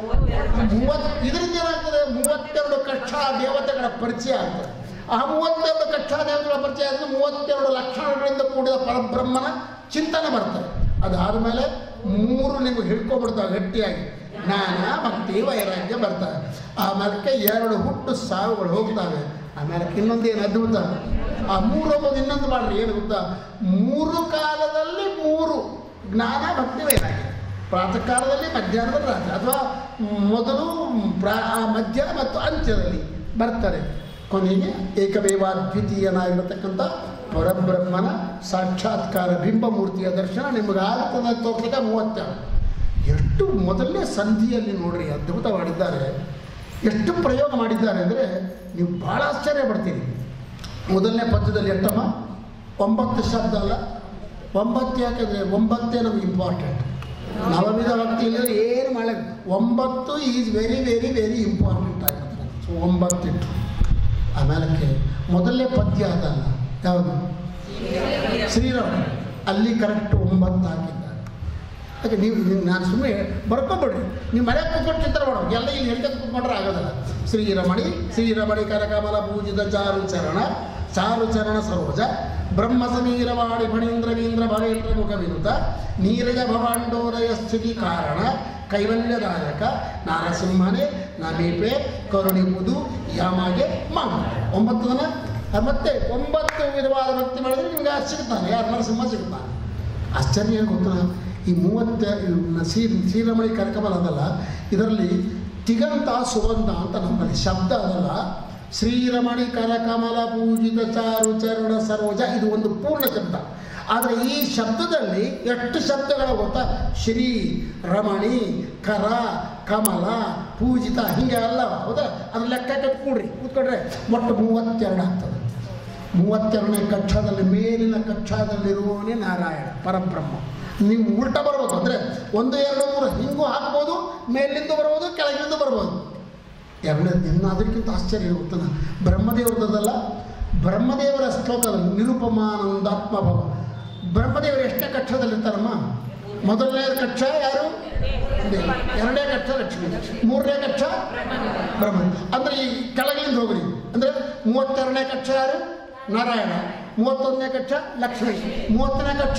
ಮೂವತ್ ಇದರಿಂದ ಏನಾಗ್ತದೆ ಮೂವತ್ತೆರಡು ಕಕ್ಷಾ ದೇವತೆಗಳ ಪರಿಚಯ ಆಗ್ತದೆ ಆ ಮೂವತ್ತೆರಡು ಕಕ್ಷಾ ದೇವತೆಗಳ ಪರಿಚಯ ಆದ್ರೆ ಮೂವತ್ತೆರಡು ಲಕ್ಷಣಗಳಿಂದ ಕೂಡಿದ ಪರಬ್ರಹ್ಮನ ಚಿಂತನೆ ಬರ್ತದೆ ಅದಾದ ಮೇಲೆ ಮೂರು ನಿಮಗೆ ಹಿಡ್ಕೊಬಿಡ್ತಾವೆ ಗಟ್ಟಿಯಾಗಿ ಜ್ಞಾನ ಭಕ್ತಿ ವೈರಾಗ್ಯ ಬರ್ತವೆ ಆಮೇಲೆ ಎರಡು ಹುಟ್ಟು ಸಾವುಗಳು ಹೋಗ್ತವೆ ಆಮೇಲೆ ಇನ್ನೊಂದು ಏನು ಅದ್ಭುತ ಆ ಮೂರು ಹೋಗೋದು ಇನ್ನೊಂದು ಮಾಡ್ರಿ ಏನು ಗೊತ್ತಾ ಮೂರು ಕಾಲದಲ್ಲಿ ಮೂರು ಜ್ಞಾನ ಭಕ್ತಿ ವೈರಾಗ್ಯ ಪ್ರಾತಃ ಕಾಲದಲ್ಲಿ ಮಧ್ಯಾಹ್ನದಲ್ಲಿ ರಾತ್ರಿ ಅಥವಾ ಮೊದಲು ಪ್ರಾ ಆ ಮಧ್ಯ ಮತ್ತು ಅಂತ್ಯದಲ್ಲಿ ಬರ್ತಾರೆ ಕೊನೆಗೆ ಏಕಮೇವಾದ್ವಿತೀಯನಾಗಿರತಕ್ಕಂಥ ಪರಬ್ರಹ್ಮನ ಸಾಕ್ಷಾತ್ಕಾರ ಬಿಂಬಮೂರ್ತಿಯ ದರ್ಶನ ನಿಮಗಾಗುತ್ತದೆ ತೋರ್ಸಕ್ಕೆ ಮೂವತ್ತೆರಡು ಎಷ್ಟು ಮೊದಲನೇ ಸಂಧಿಯಲ್ಲಿ ನೋಡ್ರಿ ಅದ್ಭುತ ಮಾಡಿದ್ದಾರೆ ಎಷ್ಟು ಪ್ರಯೋಗ ಮಾಡಿದ್ದಾರೆ ಅಂದರೆ ನೀವು ಭಾಳ ಆಶ್ಚರ್ಯ ಪಡ್ತೀರಿ ಮೊದಲನೇ ಪದ್ಯದಲ್ಲಿ ಎಷ್ಟಮ್ಮ ಒಂಬತ್ತು ಶಬ್ದ ಅಲ್ಲ ಒಂಬತ್ತು ಯಾಕಂದರೆ ಒಂಬತ್ತೇ ನಮ್ಗೆ ಇಂಪಾರ್ಟೆಂಟ್ ನವವಿಧ ಭಕ್ತಿ ಇಲ್ಲದ್ರೆ ಏನು ಮಾಡಲ್ಲ ಒಂಬತ್ತು is very very very important ಆಗಿರ್ತದೆ ಸೊ ಒಂಬತ್ತಿಟ್ಟು ಆಮೇಲಕ್ಕೆ ಮೊದಲನೇ ಪದ್ಯ ಅದಲ್ಲ ಯಾವುದು ಶ್ರೀರಾಮ ಅಲ್ಲಿ ಕರೆಕ್ಟ್ ಒಂಬತ್ತು ಹಾಕಿದ್ದಾರೆ ಅದಕ್ಕೆ ನೀವು ನೀವು- ನಾನು ಸುಮ್ಮನೆ ಬರ್ಕೊಂಬಿಡ್ರಿ ನೀವು ಮನೆ ಕೂತ್ಕೊಂಡು ಚಿತ್ರ ಮಾಡೋದು ಎಲ್ಲ ಇಲ್ಲಿ ಹೇಳ್ಕೊಂಡು ಕೂತ್ಕೊಂಡ್ರೆ ಆಗೋದಿಲ್ಲ ಶ್ರೀರಮಣಿ ಶ್ರೀರಮಣಿ ಕರಕಮಲ ಪೂಜಿತ ಚಾರು ಚರಣ ಚಾರು ಚರಣ ಸರೋಜ ಬ್ರಹ್ಮ ಸಮೀರವಾಣಿ ಫಣೀಂದ್ರವೀಂದ್ರ ಭವೇಂದ್ರ ಮುಖ ವಿನುತ ನೀರಜ ಭವಾಂಡೋದಯ ಸ್ಥಿತಿ ಕಾರಣ ಕೈವಲ್ಯದಾಯಕ ನಾರಸಿಂಹನೇ ನಮೀಪೆ ಕರುಣಿಬುದು ಯಾಮಾಗೆ ಮಾಮ ಒಂಬತ್ತು ಜನ ಅದು ಮತ್ತೆ ಒಂಬತ್ತು ವಿಧವಾದ ಭಕ್ತಿ ಮಾಡಿದ್ರೆ ನಿಮ್ಗೆ ಯಾರು ಸಿಗ್ತಾನೆ ಯಾರು ನರಸಿಂಹ ಸಿಗ್ತಾನೆ ಆಶ್ಚರ್ಯ ಏನು ಗೊತ್ತಾ ಈ ಮೂವತ್ತ ಇವ್ನ ಶ್ರೀ ಶ್ರೀರಮಣಿ ಕನಕಮಲ ಅದಲ್ಲ ಇದರಲ್ಲಿ ತಿಗಂತ ಸುಗಂಧ ಅಂತ ನಮ್ಮಲ್ಲಿ ಶಬ್ದ ಅದಲ್ಲ ಶ್ರೀರಮಣಿ ಕನಕಮಲ ಪೂಜಿತ ಚಾರು ಚರಣ ಸರೋಜ ಇದು ಒಂದು ಪೂರ್ಣ ಶಬ್ದ ಆದರೆ ಈ ಶಬ್ದದಲ್ಲಿ ಎಷ್ಟು ಶಬ್ದಗಳ ಗೊತ್ತಾ ಶ್ರೀ ರಮಣಿ ಕರ ಕಮಲ ಪೂಜಿತ ಹಿಂಗೆ ಅಲ್ಲ ಹೌದಾ ಅದ್ರ ಲೆಕ್ಕ ಕಟ್ಕೊಡ್ರಿ ಕೂತ್ಕೊಂಡ್ರೆ ಒಟ್ಟು ಮೂವತ್ತೆರಡು ಆಗ್ತದೆ ಮೂವತ್ತೆರಡನೇ ಕಕ್ಷದಲ್ಲಿ ಮೇಲಿನ ಕಕ್ಷದಲ್ಲಿರುವವನೇ ನಾರಾಯಣ ಪರಬ್ರಹ್ಮ ನೀವು ಉಲ್ಟ ಬರ್ಬೋದು ಅಂದರೆ ಒಂದು ಎರಡು ಮೂರು ಹಿಂಗೂ ಹಾಕ್ಬೋದು ಮೇಲಿಂದ ಬರ್ಬೋದು ಕೆಳಗಿಂದ ಬರ್ಬೋದು ಎರಡನೇ ಇನ್ನು ಅದಕ್ಕಿಂತ ಆಶ್ಚರ್ಯ ಗೊತ್ತನ ಬ್ರಹ್ಮದೇವ್ರದ್ದಲ್ಲ ಬ್ರಹ್ಮದೇವರ ಶ್ಲೋಕದಲ್ಲಿ ನಿರುಪಮಾನಂದಾತ್ಮ ಭವ ಬ್ರಹ್ಮದೇವರು ಎಷ್ಟನೇ ಕಕ್ಷದಲ್ಲಿರ್ತಾರಮ್ಮ ಮೊದಲನೇ ಕಕ್ಷ ಯಾರು ದೇವ. ಎರಡನೇ ಕಕ್ಷ ಲಕ್ಷ್ಮೀ ಮೂರನೇ ಕಕ್ಷ ಬ್ರಹ್ಮ ಅಂದರೆ ಈ ಕೆಳಗಿಂದ ಹೋಗ್ರಿ ಅಂದರೆ ಮೂವತ್ತೆರಡನೇ ಕಕ್ಷ ಯಾರು ನಾರಾಯಣ ಮೂವತ್ತೊಂದನೇ ಕಕ್ಷ ಲಕ್ಷ್ಮೀ ಮೂವತ್ತನೇ ಕಕ್ಷ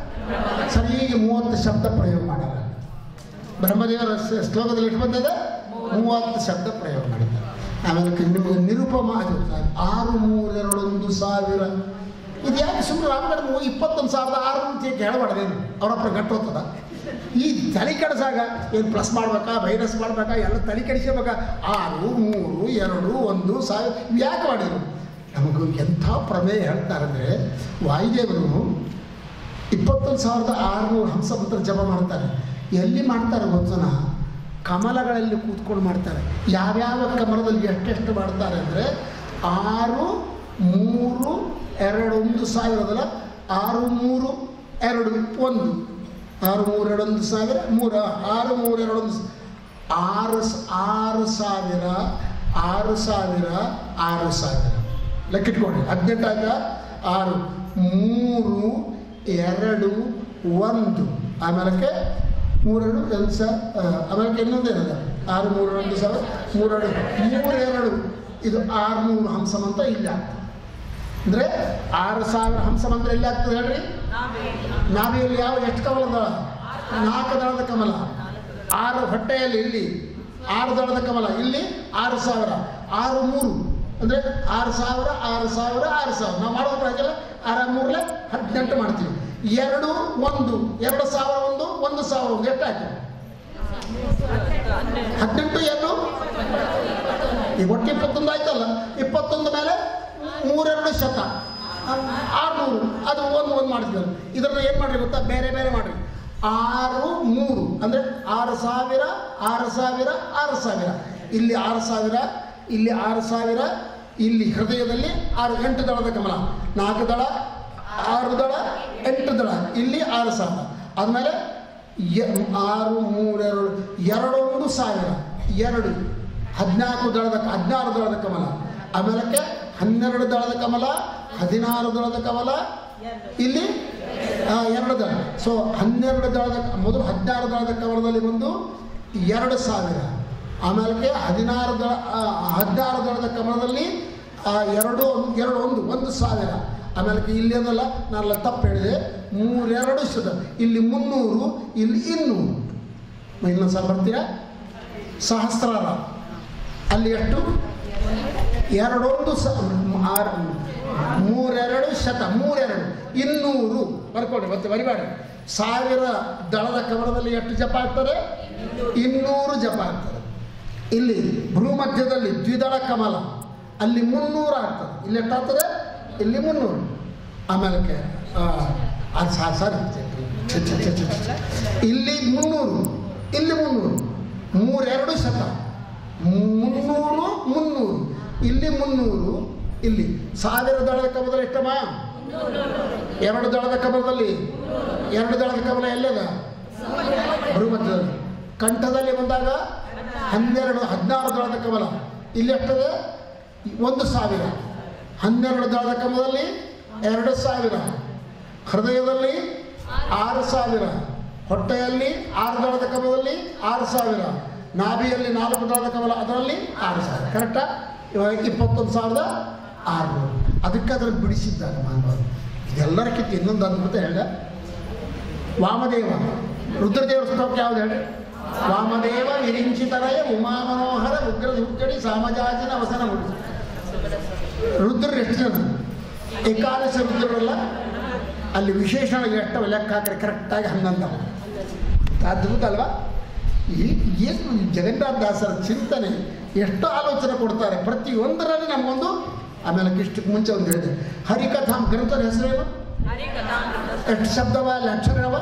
ಸರಿಯಾಗಿ ಮೂವತ್ತು ಶಬ್ದ ಪ್ರಯೋಗ ಮಾಡ್ಯಾರ ಬ್ರಹ್ಮದೇವರ ಸ- ಶ್ಲೋಕದಲ್ಲಿ ಎಷ್ಟು ಬಂದಿದೆ ಮೂವತ್ತು ಶಬ್ದ ಪ್ರಯೋಗ ಮಾಡಿದ್ದಾರೆ ಆಮೇಲೆ ಕ- ನಿಮಗೆ ನಿರುಪಮ ಅದು ಆರು ಮೂರೆರಡೊಂದು ಸಾವಿರ ಇದು ಯಾಕೆ ಸುಮ್ಮನೆ ರಾಮಗಢ ಮೂ ಇಪ್ಪತ್ತೊಂದು ಸಾವಿರದ ಆರು ಅಂತ ಕೇಳಬಾರ್ದೇನು ಅವರಪ್ಪ ಗಟ್ಟೋತದ ಈ ತಲೆ ಕೆಡಿಸಾಗ ಏನು ಪ್ಲಸ್ ಮಾಡ್ಬೇಕಾ ಮೈನಸ್ ಮಾಡ್ಬೇಕಾ ಎಲ್ಲ ತಲೆ ಕೆಡಿಸ್ಕೋಬೇಕಾ ಆರು ಮೂರು ಎರಡು ಒಂದು ಸಾವಿರ ಇವು ಯಾಕೆ ಮಾಡಿದ್ರು ನಮಗೂ ಎಂಥ ಪ್ರಮೇಯ ಹೇಳ್ತಾರೆ ಅಂದರೆ ವಾಯುದೇವರು ಇಪ್ಪತ್ತೊಂದು ಸಾವಿರದ ಆರುನೂರು ಹಂಸಪುತ್ರ ಜಪ ಮಾಡ್ತಾರೆ ಎಲ್ಲಿ ಮಾಡ್ತಾರೆ ಗೊತ್ತನ ಕಮಲಗಳಲ್ಲಿ ಕೂತ್ಕೊಂಡು ಮಾಡ್ತಾರೆ ಯಾವ್ಯಾವ ಕಮಲದಲ್ಲಿ ಎಷ್ಟೆಷ್ಟು ಮಾಡ್ತಾರೆ ಅಂದರೆ ಆರು ಮೂರು ಎರಡು ಒಂದು ಸಾವಿರದಲ್ಲ ಆರು ಮೂರು ಎರಡು ಒಂದು ಆರು ಮೂರು ಎರಡು ಒಂದು ಸಾವಿರ ಮೂರು ಆರು ಮೂರು ಎರಡು ಒಂದು ಸ- ಆರು ಸ- ಆರು ಸಾವಿರ ಆರು ಸಾವಿರ ಆರು ಸಾವಿರ ಲೆಕ್ಕಿಟ್ಕೊಳ್ಳಿ ಹದಿನೆಂಟು ಆಗ ಆರು ಮೂರು ಎರಡು ಒಂದು ಆಮೇಲಕ್ಕೆ ಮೂರೆರಡು ಎರಡು ಸಾವಿರ ಆಮೇಲೆ ಇನ್ನೊಂದು ಏನದ ಆರು ಮೂರು ಒಂದು ಸಾವಿರ ಮೂರೆರಡು ಮೂರೆರಡು ಇದು ಆರುನೂರು ಹಂಸಂ ಅಂತ ಇಲ್ಲಿ ಆಗ್ತದೆ ಅಂದರೆ ಆರು ಸಾವಿರ ಹಂಸಂ ಅಂದ್ರೆ ಎಲ್ಲಿ ಆಗ್ತದೆ ಹೇಳ್ರಿ ನಾವಿಯಲ್ಲಿ ಯಾವ ಎಷ್ಟು ಕಮಲ ದಳ ನಾಲ್ಕು ದಳದ ಕಮಲ ಆರು ಹೊಟ್ಟೆಯಲ್ಲಿ ಇಲ್ಲಿ ಆರು ದಳದ ಕಮಲ ಇಲ್ಲಿ ಆರು ಸಾವಿರ ಆರು ಮೂರು ಅಂದರೆ ಆರು ಸಾವಿರ ಆರು ಸಾವಿರ ಆರು ಸಾವಿರ ನಾವು ಮಾಡೋದ್ರ ಹಾಗೆಲ್ಲ ಆರು ಮೂರಲೆ ಹದಿನೆಂಟು ಮಾಡ್ತೀವಿ ಎರಡು ಒಂದು ಎರಡು ಸಾವಿರ ಒಂದು ಒಂದು ಸಾವಿರ ಒಂದು ಎಷ್ಟು ಹಾಕಿ ಹದಿನೆಂಟು ಎರಡು ಈಗ ಒಟ್ಟು ಇಪ್ಪತ್ತೊಂದು ಆಯ್ತಲ್ಲ ಇಪ್ಪತ್ತೊಂದು ಮೇಲೆ ಮೂರೆರಡು ಶತ ಆರುನೂರು ಅದು ಒಂದು ಒಂದು ಮಾಡಿದ್ವಿ ಇದನ್ನು ಏನು ಮಾಡ್ರಿ ಗೊತ್ತಾ ಬೇರೆ ಬೇರೆ ಮಾಡ್ರಿ ಆರು ಮೂರು ಅಂದರೆ ಆರು ಸಾವಿರ ಆರು ಸಾವಿರ ಆರು ಸಾವಿರ ಇಲ್ಲಿ ಆರು ಸಾವಿರ ಇಲ್ಲಿ ಆರು ಸಾವಿರ ಇಲ್ಲಿ ಹೃದಯದಲ್ಲಿ ಆರು ಎಂಟು ದಳದ ಕಮಲ ನಾಲ್ಕು ದಳ ಆರು ದಳ ಎಂಟು ದಳ ಇಲ್ಲಿ ಆರು ಸಾವಿರ ಆದಮೇಲೆ ಎ- ಆರು ಮೂರೆರಡು ಎರಡೊಂದು ಸಾವಿರ ಎರಡು ಹದಿನಾಲ್ಕು ದಳದ ಹದಿನಾರು ದಳದ ಕಮಲ ಆಮೇಲಕ್ಕೆ ಹನ್ನೆರಡು ದಳದ ಕಮಲ ಹದಿನಾರು ದಳದ ಕಮಲ ಇಲ್ಲಿ ಆ, ಎರಡು ದಳ ಸೊ ಹನ್ನೆರಡು ದಳದ ಮೊದಲು ಹದಿನಾರು ದಳದ ಕಮಲದಲ್ಲಿ ಒಂದು ಎರಡು ಸಾವಿರ ಆಮೇಲೆ ಹದಿನಾರು ದಳ ಆ, ಹದಿನಾರು ದಳದ ಕಮಲದಲ್ಲಿ ಆ, ಎರಡು ಒಂದು ಎರಡು ಒಂದು ಒಂದು ಸಾವಿರ ಆಮೇಲೆ ಇಲ್ಲಿ ಅದಲ್ಲ ನಾನೆಲ್ಲ ತಪ್ಪು ಹೇಳಿದೆ ಮೂರೆರಡು ಶತ ಇಲ್ಲಿ ಮುನ್ನೂರು ಇಲ್ಲಿ ಇನ್ನೂರು ಇನ್ನೊಂದು ಸಲ ಬರ್ತೀರಾ ಸಹಸ್ರಾರ ಅಲ್ಲಿ ಎಷ್ಟು ಎರಡೊಂದು ಸ ಆರು ಮೂರೆರಡು ಶತ ಮೂರೆರಡು ಇನ್ನೂರು ಬರ್ಕೊಳ್ಳಿ ಮತ್ತೆ ಬರಿಬೇಡಿ ಸಾವಿರ ದಳದ ಕಮಲದಲ್ಲಿ ಎಷ್ಟು ಜಪ ಆಗ್ತದೆ ಇನ್ನೂರು ಜಪ ಆಗ್ತದೆ ಇಲ್ಲಿ ಭ್ರೂಮಧ್ಯದಲ್ಲಿ ದ್ವಿದಳ ಕಮಲ ಅಲ್ಲಿ ಮುನ್ನೂರು ಆಗ್ತದೆ ಇಲ್ಲಿ ಎಷ್ಟಾಗ್ತದೆ ಇಲ್ಲಿ ಮುನ್ನೂರು ಆಮೇಲೆ ಅದು ಸಾರಿ ಸಾರಿ ಛೆ, ಛೆ, ಛೆ, ಛೆ, ಛೆ. ಇಲ್ಲಿ ಮುನ್ನೂರು ಇಲ್ಲಿ ಮುನ್ನೂರು ಮೂರೆರಡು ಶತ ಮುನ್ನೂರು ಮುನ್ನೂರು ಇಲ್ಲಿ ಮುನ್ನೂರು ಇಲ್ಲಿ ಸಾವಿರ ದಳದ ಕಮಲದಲ್ಲಿ ಎಷ್ಟಮ್ಮ ಎರಡು ದಳದ ಕಮಲದಲ್ಲಿ ಎರಡು ದಳದ ಕಮಲ ಎಲ್ಲದ ಭೂಮಧ್ಯದಲ್ಲಿ ಕಂಠದಲ್ಲಿ ಬಂದಾಗ ಹನ್ನೆರಡು ಹದಿನಾರು ದಳದ ಕಮಲ ಇಲ್ಲಿ ಎಷ್ಟದೆ ಒಂದು ಸಾವಿರ ಹನ್ನೆರಡು ದಳದ ಕಮಲದಲ್ಲಿ ಎರಡು ಸಾವಿರ ಹೃದಯದಲ್ಲಿ ಆರು ಸಾವಿರ ಹೊಟ್ಟೆಯಲ್ಲಿ ಆರು ದಳದ ಕಮಲದಲ್ಲಿ ಆರು ಸಾವಿರ ನಾಭಿಯಲ್ಲಿ ನಾಲ್ಕು ದಳದ ಕಮಲ ಅದರಲ್ಲಿ ಆರು ಸಾವಿರ ಕರೆಕ್ಟಾ ಇವಾಗ ಇಪ್ಪತ್ತೊಂದು ಸಾವಿರದ ಆರುನೂರು ಅದಕ್ಕೆ ಅದನ್ನು ಬಿಡಿಸಿದ್ದಾರೆ ಮಾನವರು ಇದೆಲ್ಲರಕ್ಕಿಂತ ಇನ್ನೊಂದು ಅದ್ಭುತ ಹೇಳ ವಾಮದೇವ ರುದ್ರದೇವರ ಸ್ತೋತ್ರ ಯಾವ್ದು ಹೇಳಿ ವಾಮದೇವ ವಿರಿಂಚಿತರಯ ಉಮಾ ಮನೋಹರ ಉಗ್ರ ಹುಕ್ಕಡಿ ಸಾಮಜಾಜಿನ ವಸನ ಮುಡಿಸಿ ರುದ್ರರು ಎಷ್ಟು ಜನ ಏಕಾದಶ ರುದ್ರರಲ್ಲ ಅಲ್ಲಿ ವಿಶೇಷಣ ಎಷ್ಟು ಲೆಕ್ಕ ಹಾಕಿದ್ರೆ ಕರೆಕ್ಟಾಗಿ ಹನ್ನೊಂದು ಅದ್ಭುತ ಅಲ್ವಾ ಈ ಏನು ಜಗನ್ನಾಥ ದಾಸರ ಚಿಂತನೆ ಎಷ್ಟು ಆಲೋಚನೆ ಕೊಡ್ತಾರೆ ಪ್ರತಿಯೊಂದರಲ್ಲಿ ನಮಗೊಂದು ಆಮೇಲೆ ಇಷ್ಟಕ್ಕೆ ಮುಂಚೆ ಒಂದು ಹೇಳಿದೆ ಹರಿಕಥಾಂ ಗ್ರಂಥದ ಹೆಸರೇನು ಎಷ್ಟು ಶಬ್ದವ ಅಲ್ಲಿ ಅಕ್ಷರವ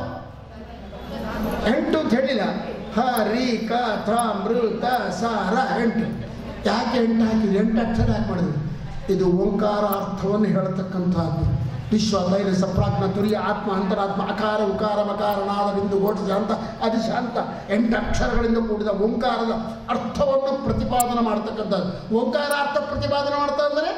ಎಂಟು ಅಂತ ಹೇಳಿಲ್ಲ ಹ ರಿ ಕ ಥ ಮೃ ತ ಸ ರ ಎಂಟು ಯಾಕೆ ಎಂಟು ಹಾಕಿದ್ರು ಎಂಟು ಅಕ್ಷರ ಯಾಕೆ ಮಾಡಿದ್ರು ಇದು ಓಂಕಾರ ಅರ್ಥವನ್ನು ಹೇಳ್ತಕ್ಕಂಥದ್ದು ವಿಶ್ವ ತೈಲ ಸಪ್ರಾಜ್ಞ ತುರಿಯ ಆತ್ಮ ಅಂತರಾತ್ಮ ಅಕಾರ ಉಕಾರ ಮಕಾರ ನಾದ ಬಿಂದು ಗೋಟ ಶಾಂತ ಅದು ಶಾಂತ ಎಂಟು ಅಕ್ಷರಗಳಿಂದ ಕೂಡಿದ ಓಂಕಾರದ ಅರ್ಥವನ್ನು ಪ್ರತಿಪಾದನೆ ಮಾಡ್ತಕ್ಕಂಥದ್ದು ಓಂಕಾರ ಅರ್ಥ ಪ್ರತಿಪಾದನೆ ಮಾಡ್ತಾ ಅಂದರೆ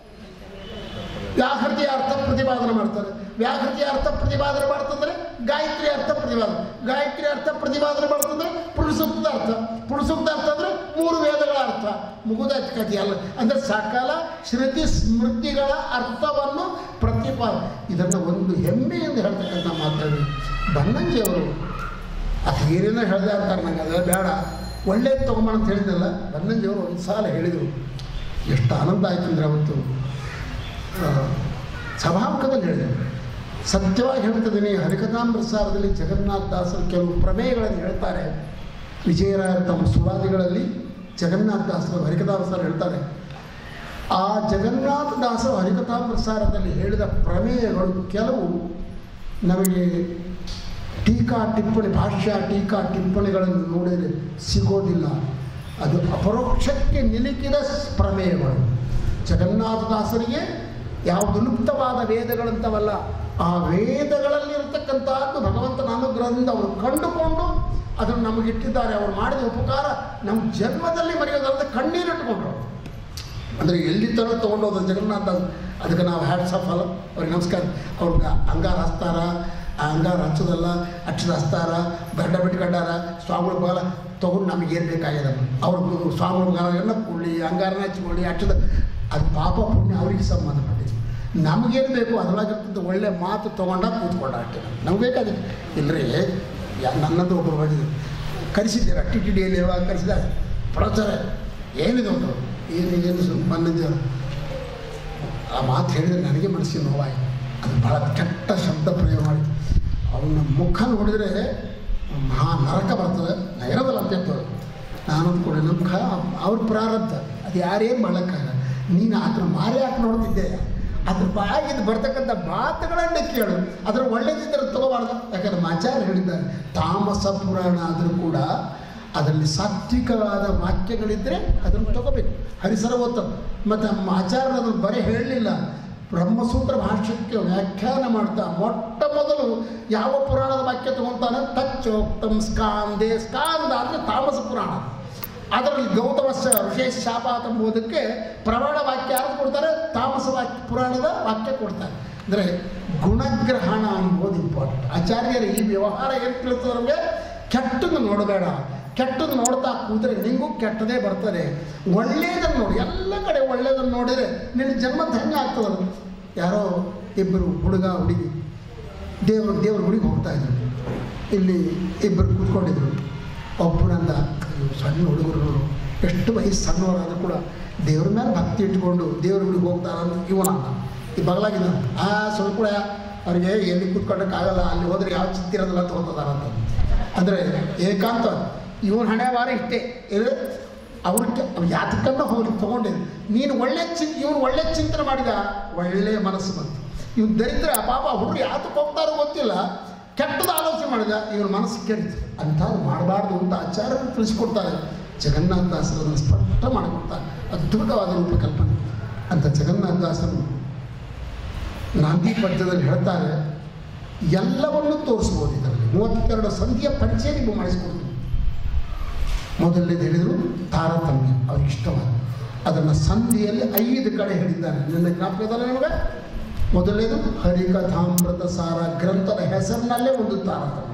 ವ್ಯಾಹೃತಿಯ ಅರ್ಥ ಪ್ರತಿಪಾದನೆ ಮಾಡ್ತಾರೆ ವ್ಯಾಹೃತಿಯ ಅರ್ಥ ಪ್ರತಿಪಾದನೆ ಮಾಡ್ತಂದ್ರೆ ಗಾಯತ್ರಿ ಅರ್ಥ ಪ್ರತಿಪಾದನೆ ಗಾಯತ್ರಿ ಅರ್ಥ ಪ್ರತಿಪಾದನೆ ಮಾಡ್ತಂದ್ರೆ ಪುರುಸೂಕ್ತ ಅರ್ಥ ಪುರುಸೂಕ್ತ ಅರ್ಥ ಅಂದ್ರೆ ಮೂರು ವೇದಗಳ ಅರ್ಥ ಮುಗುದ ಕಥೆ ಅಲ್ಲ ಅಂದ್ರೆ ಸಕಲ ಶ್ರುತಿ ಸ್ಮೃತಿಗಳ ಅರ್ಥವನ್ನು ಪ್ರತಿಪಾದನೆ ಇದನ್ನು ಒಂದು ಹೆಮ್ಮೆಯಿಂದ ಹೇಳ್ತಕ್ಕಂಥ ಮಾತಾಡಿ ಬನ್ನಂಜಿಯವರು ಅದು ಏನೇನೋ ಹೇಳ್ದೆ ಅಂತಾರೆ ನಂಗೆ ಅದೆಲ್ಲ ಬೇಡ ಒಳ್ಳೇದು ತೊಗೊಂಬ ಅಂತ ಹೇಳಿದ್ನಲ್ಲ ಬನ್ನಂಜಿಯವರು ಒಂದು ಸಲ ಹೇಳಿದರು ಎಷ್ಟು ಆನಂದ ಆಯ್ತು ಅಂದರೆ ಅವತ್ತು ಆ, ಸಭಾಮುಖದಲ್ಲಿ ಹೇಳಿದೆ ಸತ್ಯವಾಗಿ ಹೇಳ್ತಿದ್ದೀನಿ ಹರಿಕಥಾಮೃತಸಾರದಲ್ಲಿ ಜಗನ್ನಾಥ ದಾಸರು ಕೆಲವು ಪ್ರಮೇಯಗಳನ್ನು ಹೇಳ್ತಾರೆ ವಿಜಯರಾಯರು ತಮ್ಮ ಸುಳಾದಿಗಳಲ್ಲಿ ಜಗನ್ನಾಥ ದಾಸರು ಹರಿಕಥಾಮೃತಸಾರ ಹೇಳ್ತಾರೆ ಆ ಜಗನ್ನಾಥ ದಾಸರು ಹರಿಕಥಾಮೃತಸಾರದಲ್ಲಿ ಹೇಳಿದ ಪ್ರಮೇಯಗಳು ಕೆಲವು ನಮಗೆ ಟೀಕಾ ಟಿಪ್ಪಣಿ ಭಾಷ್ಯ ಟೀಕಾ ಟಿಪ್ಪಣಿಗಳನ್ನು ನೋಡಿದರೆ ಸಿಗೋದಿಲ್ಲ ಅದು ಅಪರೋಕ್ಷಕ್ಕೆ ನಿಲುಕಿದ ಸ್- ಪ್ರಮೇಯಗಳು ಜಗನ್ನಾಥದಾಸರಿಗೆ ಯಾವುದು ಲುಪ್ತವಾದ ವೇದಗಳಂತವಲ್ಲ ಆ ವೇದಗಳಲ್ಲಿ ಇರತಕ್ಕಂಥದ್ದು ಭಗವಂತನ ಅನುಗ್ರಹದಿಂದ ಅವರು ಕಂಡುಕೊಂಡು ಅದನ್ನು ನಮಗಿಟ್ಟಿದ್ದಾರೆ ಅವರು ಮಾಡಿದ ಉಪಕಾರ ನಮ್ಮ ಜನ್ಮದಲ್ಲಿ ಮರೆಯೋದಲ್ಲದೆ ಕಣ್ಣೀರಿಟ್ಟುಕೊಂಡ್ರು ಅಂದರೆ ಎಲ್ಲಿ ತನಕ ತೊಗೊಂಡೋದ ಜಗನ್ನಾಥ ದಾಸ್ ಅದಕ್ಕೆ ನಾವು ಹ್ಯಾಟ್ಸ್ ಆಫ್ ಅಲ್ಲ ಅವ್ರಿಗೆ ನಮಸ್ಕಾರ ಅವ್ರಿಗೆ ಅಂಗಾರ ಹಚ್ತಾರ ಆ ಅಂಗಾರ ಹಚ್ಚೋದಲ್ಲ ಅಚ್ಚದ ಹಚ್ತಾರ ಗಡ್ಡ ಬಿಟ್ಕೊಂಡಾರ ಸ್ವಾಮಿಗಳ ಬಾಲ ತೊಗೊಂಡು ನಮಗೆ ಏನು ಬೇಕಾಗ್ಯದ ಅವ್ರ ಸ್ವಾಮಿಗಳ ಬಾಲ ಎಣ್ಣ ಕೊಡಲಿ ಅಂಗಾರನ ಹಚ್ಕೊಳ್ಳಿ ಅಚ್ಚದ ಅದು ಪಾಪ ಪುಣ್ಯ ಅವ್ರಿಗೆ ಸಂಬಂಧಪಟ್ಟಿದ್ದು ನಮಗೇನು ಬೇಕು ಅದರೊಳಗಿರ್ತಂಥ ಒಳ್ಳೆ ಮಾತು ತೊಗೊಂಡಾಗ ಕೂತ್ಕೊಂಡ ಅಷ್ಟೇ ನಮ್ಗೆ ಬೇಕಾಗಿತ್ತು ಇಲ್ಲರಿ ಯಾ ನನ್ನದು ಒಬ್ಬರು ಬಂದಿದ್ರು ಕರೆಸಿದ್ದೀರ ಟಿ ಟಿ ಡಿಯಲ್ಲಿ ಇವಾಗ ಕರೆಸಿದಾಗ ಪ್ರಚಾರ ಏನಿದೆ ಒಂದು ಏನು ಏನು ಸ್ವಲ್ಪ ಬಂದಿದ್ದ ಆ ಮಾತು ಹೇಳಿದ್ರೆ ನನಗೆ ಮನಸ್ಸಿಗೆ ನೋವಾಯಿತು ಅದು ಭಾಳ ಕೆಟ್ಟ ಶಬ್ದ ಪ್ರಯೋಗ ಮಾಡಿ ಅವನ ಮುಖ ನೋಡಿದರೆ ಮಹಾ ನರಕ ಬರ್ತದೆ ನಾ ಇರೋದಲ್ಲ ಅಂತ ಹೇಳ್ತದೆ ನಾನು ಅಂದ್ಕೊಂಡೆ ನಮ್ಮ ಖ ಅವ್ರ ಪ್ರಾರಬ್ಧ ಅದು ಯಾರೇನು ಮಾಡೋಕ್ಕಾಗಲ್ಲ ನೀನು ಅದ್ರ ಮಾರಿ ಹಾಕಿ ನೋಡ್ತಿದ್ದೆ ಅದ್ರ ಬಾಯಿಗೆ ಬರ್ತಕ್ಕಂಥ ಮಾತುಗಳನ್ನೇ ಕೇಳು ಅದ್ರ ಒಳ್ಳೇದಿದ್ದರೆ ತಗೋಬಾರ್ದು ಯಾಕಂದ್ರೆ ನಮ್ಮ ಆಚಾರ್ಯ ಹೇಳಿದ್ದಾರೆ ತಾಮಸ ಪುರಾಣ ಆದರೂ ಕೂಡ ಅದರಲ್ಲಿ ಸಾತ್ವಿಕವಾದ ವಾಕ್ಯಗಳಿದ್ದರೆ ಅದನ್ನು ತಗೋಬೇಕು ಹರಿಸರ ಓದ್ತ ಮತ್ತು ನಮ್ಮ ಆಚಾರ್ಯರು ಅದನ್ನು ಬರೀ ಹೇಳಲಿಲ್ಲ ಬ್ರಹ್ಮಸೂತ್ರ ಭಾಷ್ಯಕ್ಕೆ ವ್ಯಾಖ್ಯಾನ ಮಾಡ್ತಾ ಮೊಟ್ಟ ಮೊದಲು ಯಾವ ಪುರಾಣದ ವಾಕ್ಯ ತಗೊಂತಾನೆ ತಚ್ಚೋಕ್ತಂ ಸ್ಕಾಂದೆ ಸ್ಕಾಂದ ಅಂದರೆ ತಾಮಸ ಪುರಾಣ ಅದರಲ್ಲಿ ಗೌತಮಸ್ಯ ಋಷೇಶ್ ಶಾಪ ಎಂಬುದಕ್ಕೆ ಪ್ರಮಾಣ ವಾಕ್ಯ ಯಾರು ಕೊಡ್ತಾರೆ ತಾಮಸ ವಾಕ್ಯ ಪುರಾಣದ ವಾಕ್ಯ ಕೊಡ್ತಾರೆ ಅಂದರೆ ಗುಣಗ್ರಹಣ ಎಂಬುದು ಇಂಪಾರ್ಟೆಂಟ್ ಆಚಾರ್ಯರ ಈ ವ್ಯವಹಾರ ಏನು ತಿಳಿಸ್ತದೆ ನಮಗೆ ಕೆಟ್ಟದ್ದು ನೋಡಬೇಡ ಕೆಟ್ಟದ್ದು ನೋಡ್ತಾ ಕೂತ್ರೆ ನಿಂಗೂ ಕೆಟ್ಟದೇ ಬರ್ತದೆ ಒಳ್ಳೆಯದನ್ನು ನೋಡಿ ಎಲ್ಲ ಕಡೆ ಒಳ್ಳೆಯದನ್ನು ನೋಡಿದರೆ ನಿನ್ನ ಜನ್ಮ ಧನ್ಯ ಆಗ್ತದಲ್ಲ ಯಾರೋ ಇಬ್ಬರು ಹುಡುಗ ಹುಡುಗಿ ದೇವರು ದೇವ್ರ ಗುಡಿಗೆ ಹೋಗ್ತಾ ಇದ್ರು ಇಲ್ಲಿ ಇಬ್ಬರು ಕೂತ್ಕೊಂಡಿದ್ರು ಒಬ್ಬನಂದ ಅಯ್ಯೋ ಸಣ್ಣ ಹುಡುಗರು ಎಷ್ಟು ವಯಸ್ಸು ಸಣ್ಣವರಾದರೂ ಕೂಡ ದೇವ್ರ ಮೇಲೆ ಭಕ್ತಿ ಇಟ್ಕೊಂಡು ದೇವ್ರ ಗುಡಿಗೆ ಹೋಗ್ತಾರಂತ ಇವನಂದ ಈ ಬಗಲಾಗಿದ್ದ ಆ ಸ್ವಲ್ಪ ಕೂಡ ಅವ್ರಿಗೆ ಎಲ್ಲಿ ಕೂತ್ಕೊಳ್ಳೋಕ್ಕಾಗಲ್ಲ ಅಲ್ಲಿ ಹೋದ್ರೆ ಯಾವ ಚಿಂತೆ ಇರೋದಿಲ್ಲ ಅಂತ ಹೋಗ್ತದಾರಂತ ಅಂದರೆ ಏಕಾಂತ ಇವನ ಹಣೆ ವಾರ ಇಷ್ಟೇ ಇದು ಅವ್ರಿಗೆ ಯಾತಕ್ಕನ್ನ ಹೋಗಿ ತೊಗೊಂಡಿದ್ದು ನೀನು ಒಳ್ಳೆ ಚಿನ್ ಇವನು ಒಳ್ಳೆ ಚಿಂತನೆ ಮಾಡಿದ ಒಳ್ಳೆಯ ಮನಸ್ಸು ಬಂತು ಇವ್ನು ದರಿದ್ರ ಪಾಪ ಹುಡುಗರು ಯಾತಕ್ಕೆ ಹೋಗ್ತಾರೋ ಗೊತ್ತಿಲ್ಲ ಕೆಟ್ಟದ ಆಲೋಚನೆ ಮಾಡಿದ ಇವನ ಮನಸ್ಸು ಕೆಡಿತು ಅಂಥದ್ದು ಮಾಡಬಾರ್ದು ಅಂತ ಆಚಾರ್ಯರು ತಿಳಿಸ್ಕೊಡ್ತಾರೆ ಜಗನ್ನಾಥದಾಸರು ಅದನ್ನು ಸ್ಪಷ್ಟ ಮಾಡಿಕೊಡ್ತಾರೆ ಅದ್ಭುತವಾದ ರೂಪಕಲ್ಪನೆ ಅಂತ ಜಗನ್ನಾಥದಾಸರು ನಾಂದಿ ಪದ್ಯದಲ್ಲಿ ಹೇಳ್ತಾರೆ ಎಲ್ಲವನ್ನೂ ತೋರಿಸ್ಬೋದು ಇದರಲ್ಲಿ ಮೂವತ್ತೆರಡು ಸಂಧಿಯ ಪರಿಚಯ ನೀವು ಮಾಡಿಸ್ಕೊಡ್ತೀನಿ ಮೊದಲನೇದು ಹೇಳಿದರು ತಾರತಮ್ಯ ಅವ್ರಿಗೆ ಇಷ್ಟವಾದ ಅದನ್ನು ಸಂಧಿಯಲ್ಲಿ ಐದು ಕಡೆ ಹೇಳಿದ್ದಾರೆ ನನ್ನ ಜ್ಞಾಪಕದಲ್ಲ ನಿಮಗೆ ಮೊದಲನೇದು ಹರಿಕಥಾಮೃತ ಸಾರ ಗ್ರಂಥದ ಹೆಸರಿನಲ್ಲೇ ಒಂದು ತಾರತಮ್ಯ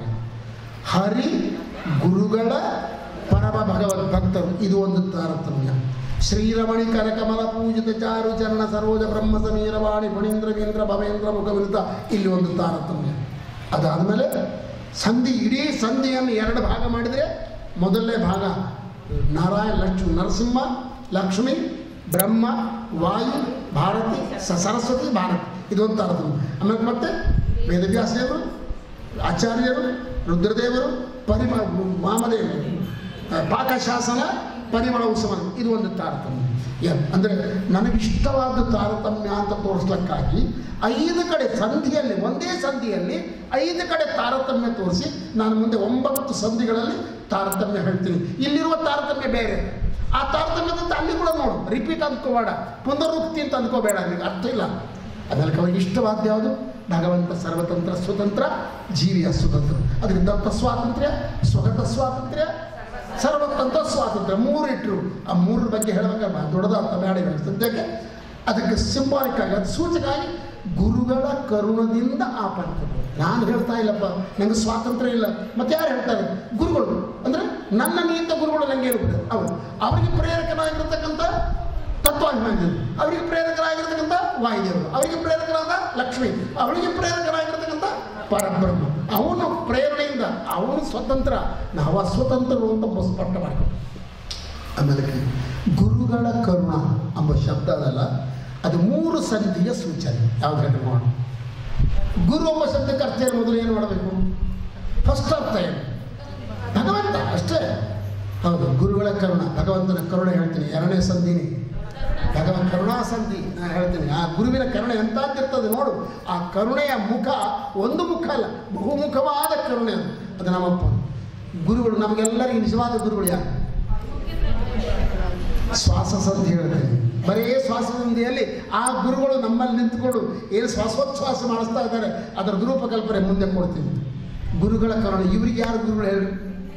ಹರಿ ಗುರುಗಳ ಪರಮ ಭಗವದ್ ಭಕ್ತರು ಇದು ಒಂದು ತಾರತಮ್ಯ ಶ್ರೀರಮಣಿ ಕರಕಮಲ ಪೂಜಿತ ಚಾರು ಚರಣ ಸರೋಜ ಬ್ರಹ್ಮ ಸಮೀರವಾಣಿ ಫಣೀಂದ್ರ ವೀಂದ್ರ ಭವೇಂದ್ರ ಮುಖವಿರುತ ಇಲ್ಲಿ ಒಂದು ತಾರತಮ್ಯ ಅದಾದಮೇಲೆ ಸಂಧಿ ಇಡೀ ಸಂಧಿಯನ್ನು ಎರಡು ಭಾಗ ಮಾಡಿದರೆ ಮೊದಲನೇ ಭಾಗ ನಾರಾಯಣ ಲಕ್ಷ್ಮಿ ನರಸಿಂಹ ಲಕ್ಷ್ಮಿ ಬ್ರಹ್ಮ ವಾಯು ಭಾರತಿ ಸ ಸರಸ್ವತಿ ಭಾರತಿ ಇದೊಂದು ತಾರತಮ್ಯ ಆಮೇಲೆ ಮತ್ತೆ ವೇದವ್ಯಾಸ ದೇವರು ಆಚಾರ್ಯರು ರುದ್ರದೇವರು ಪರಿಮ ವಾಮದೇವರು ಆ, ಪಾಕಶಾಸನ ಪರಿಮಳ ಉತ್ಸವ ಇದು ಒಂದು ತಾರತಮ್ಯ ಯ- ಅಂದರೆ ನನಗಿಷ್ಟವಾದ ತಾರತಮ್ಯ ಅಂತ ತೋರಿಸ್ಲಿಕ್ಕಾಗಿ ಐದು ಕಡೆ ಸಂಧಿಯಲ್ಲಿ ಒಂದೇ ಸಂಧಿಯಲ್ಲಿ ಐದು ಕಡೆ ತಾರತಮ್ಯ ತೋರಿಸಿ ನಾನು ಮುಂದೆ ಒಂಬತ್ತು ಸಂಧಿಗಳಲ್ಲಿ ತಾರತಮ್ಯ ಹೇಳ್ತೀನಿ ಇಲ್ಲಿರುವ ತಾರತಮ್ಯ ಬೇರೆ ಆ ತಾರತಮ್ಯದಂತ ಅಲ್ಲಿ ಕೂಡ ನೋಡು ರಿಪೀಟ್ ಅಂದ್ಕೋಬೇಡ ಪುನರುಕ್ತಿ ಅಂತ ಅಂದ್ಕೋಬೇಡ ನಿನಗೆ ಅರ್ಥ ಇಲ್ಲ ಅದಕ್ಕೆ ಅವರಿಗೆ ಇಷ್ಟವಾದ ಯಾವುದು ಭಗವಂತ ಸರ್ವತಂತ್ರ ಸ್ವತಂತ್ರ ಜೀವಿಯ ಸ್ವತಂತ್ರ ಅದಕ್ಕೆ ದತ್ತ ಸ್ವಾತಂತ್ರ್ಯ ಸ್ವಗತ ಸ್ವಾತಂತ್ರ್ಯ ಸರ್ವತಂತ್ರ ಸ್ವಾತಂತ್ರ್ಯ ಮೂರು ಇಟ್ಟರು ಆ ಮೂರರ ಬಗ್ಗೆ ಹೇಳಬೇಕಾಗ ದೊಡ್ಡದಾದ ಬೇಡ ಇವಾಗ ಸದ್ಯಕ್ಕೆ ಅದಕ್ಕೆ ಸಿಂಬಾಲಿಕ್ ಆಗಿ ಅದು ಸೂಚಕ ಆಗಿ ಗುರುಗಳ ಕರುಣದಿಂದ ಆ ಪಂಚಗಳು ನಾನು ಹೇಳ್ತಾ ಇಲ್ಲಪ್ಪ ನನಗೆ ಸ್ವಾತಂತ್ರ್ಯ ಇಲ್ಲ ಮತ್ತೆ ಯಾರು ಹೇಳ್ತಾರೆ ಗುರುಗಳು ಅಂದರೆ ನನ್ನ ನಿಯತ ಗುರುಗಳು ನನಗೆ ಇರುತ್ತೆ ಅವರು ಅವರಿಗೆ ಪ್ರೇರಕನಾಗಿರ್ತಕ್ಕಂಥ ತತ್ವಾಭಿಮಾನಿಗಳು ಅವರಿಗೆ ಪ್ರೇರಕರಾಗಿರ್ತಕ್ಕಂಥ ವಾಯುದೇವರು ಅವರಿಗೆ ಪ್ರೇರಕರಾದ ಲಕ್ಷ್ಮಿ ಅವರಿಗೆ ಪ್ರೇರಕರಾಗಿರ್ತಕ್ಕಂಥ ಪರಬ್ರಹ್ಮ ಅವನು ಪ್ರೇರಣೆಯಿಂದ ಅವನು ಸ್ವತಂತ್ರ ನಾವು ಅಸ್ವತಂತ್ರರು ಅಂತ ಸ್ಪಷ್ಟ ಮಾಡಿಕೊಂಡು ಆಮೇಲೆ ಗುರುಗಳ ಕರುಣ ಎಂಬ ಶಬ್ದ ಅದಲ್ಲ ಅದು ಮೂರು ಸಂಧಿಯ ಸೂಚನೆ ಯಾವ್ದು ಹೇಳಿ ನೋಡೋಣ ಗುರು ಎಂಬ ಶಬ್ದಕ್ಕೆ ಅರ್ಥ ಏನು ಮೊದಲು ಏನು ಮಾಡಬೇಕು ಫಸ್ಟ್ ಅರ್ಥ ಏನು ಭಗವಂತ ಅಷ್ಟೇ ಹೌದು ಗುರುಗಳ ಕರುಣ ಭಗವಂತನ ಕರುಣೆ ಹೇಳ್ತೀನಿ ಎರಡನೇ ಸಂಧಿನಿ ಭಗವಂತ ಕರುಣಾ ಸಂಧಿ ನಾನು ಹೇಳ್ತೀನಿ ಆ ಗುರುವಿನ ಕರುಣೆ ಎಂತಾದಿರ್ತದೆ ನೋಡು ಆ ಕರುಣೆಯ ಮುಖ ಒಂದು ಮುಖ ಅಲ್ಲ ಬಹುಮುಖವಾದ ಕರುಣೆ ಅದು ಅದು ನಮ್ಮಪ್ಪ ಗುರುಗಳು ನಮಗೆಲ್ಲರಿಗೂ ನಿಜವಾದ ಗುರುಗಳು ಯಾರು ಶ್ವಾಸ ಸಂಧಿ ಹೇಳ್ತೇನೆ ಬರೀ ಶ್ವಾಸ ಸಂಧಿಯಲ್ಲಿ ಆ ಗುರುಗಳು ನಮ್ಮಲ್ಲಿ ನಿಂತ್ಕೊಂಡು ಏನು ಶ್ವಾಸೋಚ್ಛ್ವಾಸ ಮಾಡಿಸ್ತಾ ಇದ್ದಾರೆ ಅದರ ರೂಪಕಲ್ಪನೆ ಮುಂದೆ ಕೊಡ್ತೀನಿ ಗುರುಗಳ ಕರುಣೆ ಇವ್ರಿಗೆ ಯಾರು ಗುರುಗಳು ಹೇಳಿ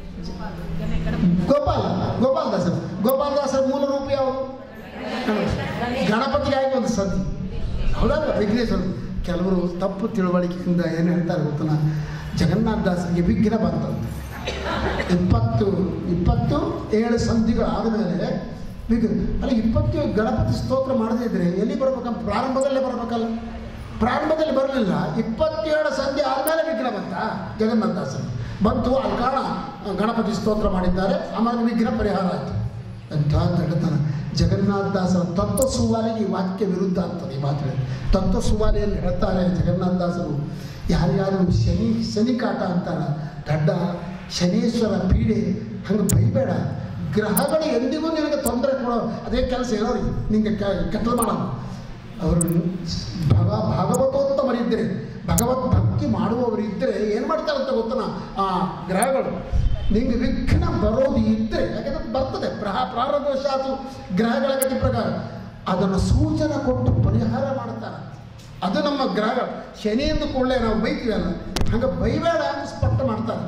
ಗೋಪಾಲ ಗೋಪಾಲದಾಸರು ಗೋಪಾಲದಾಸರ ಮೂಲ ರೂಪ ಯಾವುದು ಗಣಪತಿಗಾಗಿ ಒಂದು ಸಂಧಿ ಹೌದಲ್ಲ ವಿಘ್ನೇಶ್ವರ ಕೆಲವರು ತಪ್ಪು ತಿಳುವಳಿಕೆಯಿಂದ ಏನು ಹೇಳ್ತಾರೆ ಗೊತ್ತನ ಜಗನ್ನಾಥದಾಸರಿಗೆ ವಿಘ್ನ ಬಂತಂತೆ ಇಪ್ಪತ್ತು ಇಪ್ಪತ್ತು ಏಳು ಸಂಧಿಗಳು ಆದಮೇಲೆ ವಿಘ್ನ ಅಲ್ಲ ಇಪ್ಪತ್ತು ಗಣಪತಿ ಸ್ತೋತ್ರ ಮಾಡದೇ ಇದ್ರೆ ಎಲ್ಲಿ ಬರ್ಬೇಕಂತ ಪ್ರಾರಂಭದಲ್ಲೇ ಬರಬೇಕಲ್ಲ ಪ್ರಾರಂಭದಲ್ಲಿ ಬರಲಿಲ್ಲ ಇಪ್ಪತ್ತೇಳು ಸಂಧಿ ಆದಮೇಲೆ ವಿಘ್ನ ಬಂತ ಜಗನ್ನಾಥದಾಸರು ಬಂತು ಅಲ್ಲಿ ಕಾರಣ ಗಣಪತಿ ಸ್ತೋತ್ರ ಮಾಡಿದ್ದಾರೆ ಆಮೇಲೆ ವಿಘ್ನ ಪರಿಹಾರ ಆಯಿತು ಎಂಥ ದಡ್ಡತನ ಜಗನ್ನಾಥದಾಸರ ತತ್ವ ಸುವಾಲಿಗೆ ಈ ವಾಕ್ಯ ವಿರುದ್ಧ ಆಗ್ತದೆ ಈ ಮಾತು ತತ್ವ ಸುವಾಲಿಯಲ್ಲಿ ಹೇಳ್ತಾರೆ ಜಗನ್ನಾಥದಾಸರು ಯಾರಿಗಾದರೂ ಶನಿ ಶನಿ ಕಾಟ ಅಂತಾರೆ ದಡ್ಡ ಶನೀಶ್ವರ ಪೀಡೆ ಹಂಗೆ ಬೈಬೇಡ ಗ್ರಹಗಳು ಎಂದಿಗೂ ನಿನಗೆ ತೊಂದರೆ ಕೊಡೋ ಅದೇ ಕೆಲಸ ಹೇಳೋರಿ ನಿಂಗೆ ಕೆಟ್ಟಲು ಮಾಡೋದು ಅವರು ಭಗ ಭಾಗವತೋತ್ತಮರಿದ್ದರೆ ಭಗವತ್ ಭಕ್ತಿ ಮಾಡುವವರಿದ್ದರೆ ಏನು ಮಾಡ್ತಾರಂತ ಗೊತ್ತನ ಆ ಗ್ರಹಗಳು ನಿಂಗೆ ವಿಘ್ನ ಬರೋದು ಇದ್ದರೆ ಯಾಕಂದ್ರೆ ಬರ್ತದೆ ಪ್ರಹ ಪ್ರಾರದೋಷಾತು ಗ್ರಹಗಳ ಗತಿ ಪ್ರಕಾರ ಅದನ್ನು ಸೂಚನೆ ಕೊಟ್ಟು ಪರಿಹಾರ ಮಾಡ್ತಾರೆ ಅದು ನಮ್ಮ ಗ್ರಹಗಳು ಶನಿಯಿಂದ ಕೂಡಲೇ ನಾವು ಬೈತೀವಲ್ಲ ಹಂಗೆ ಬೈಬೇಡ ಅಂತ ಸ್ಪಷ್ಟ ಮಾಡ್ತಾರೆ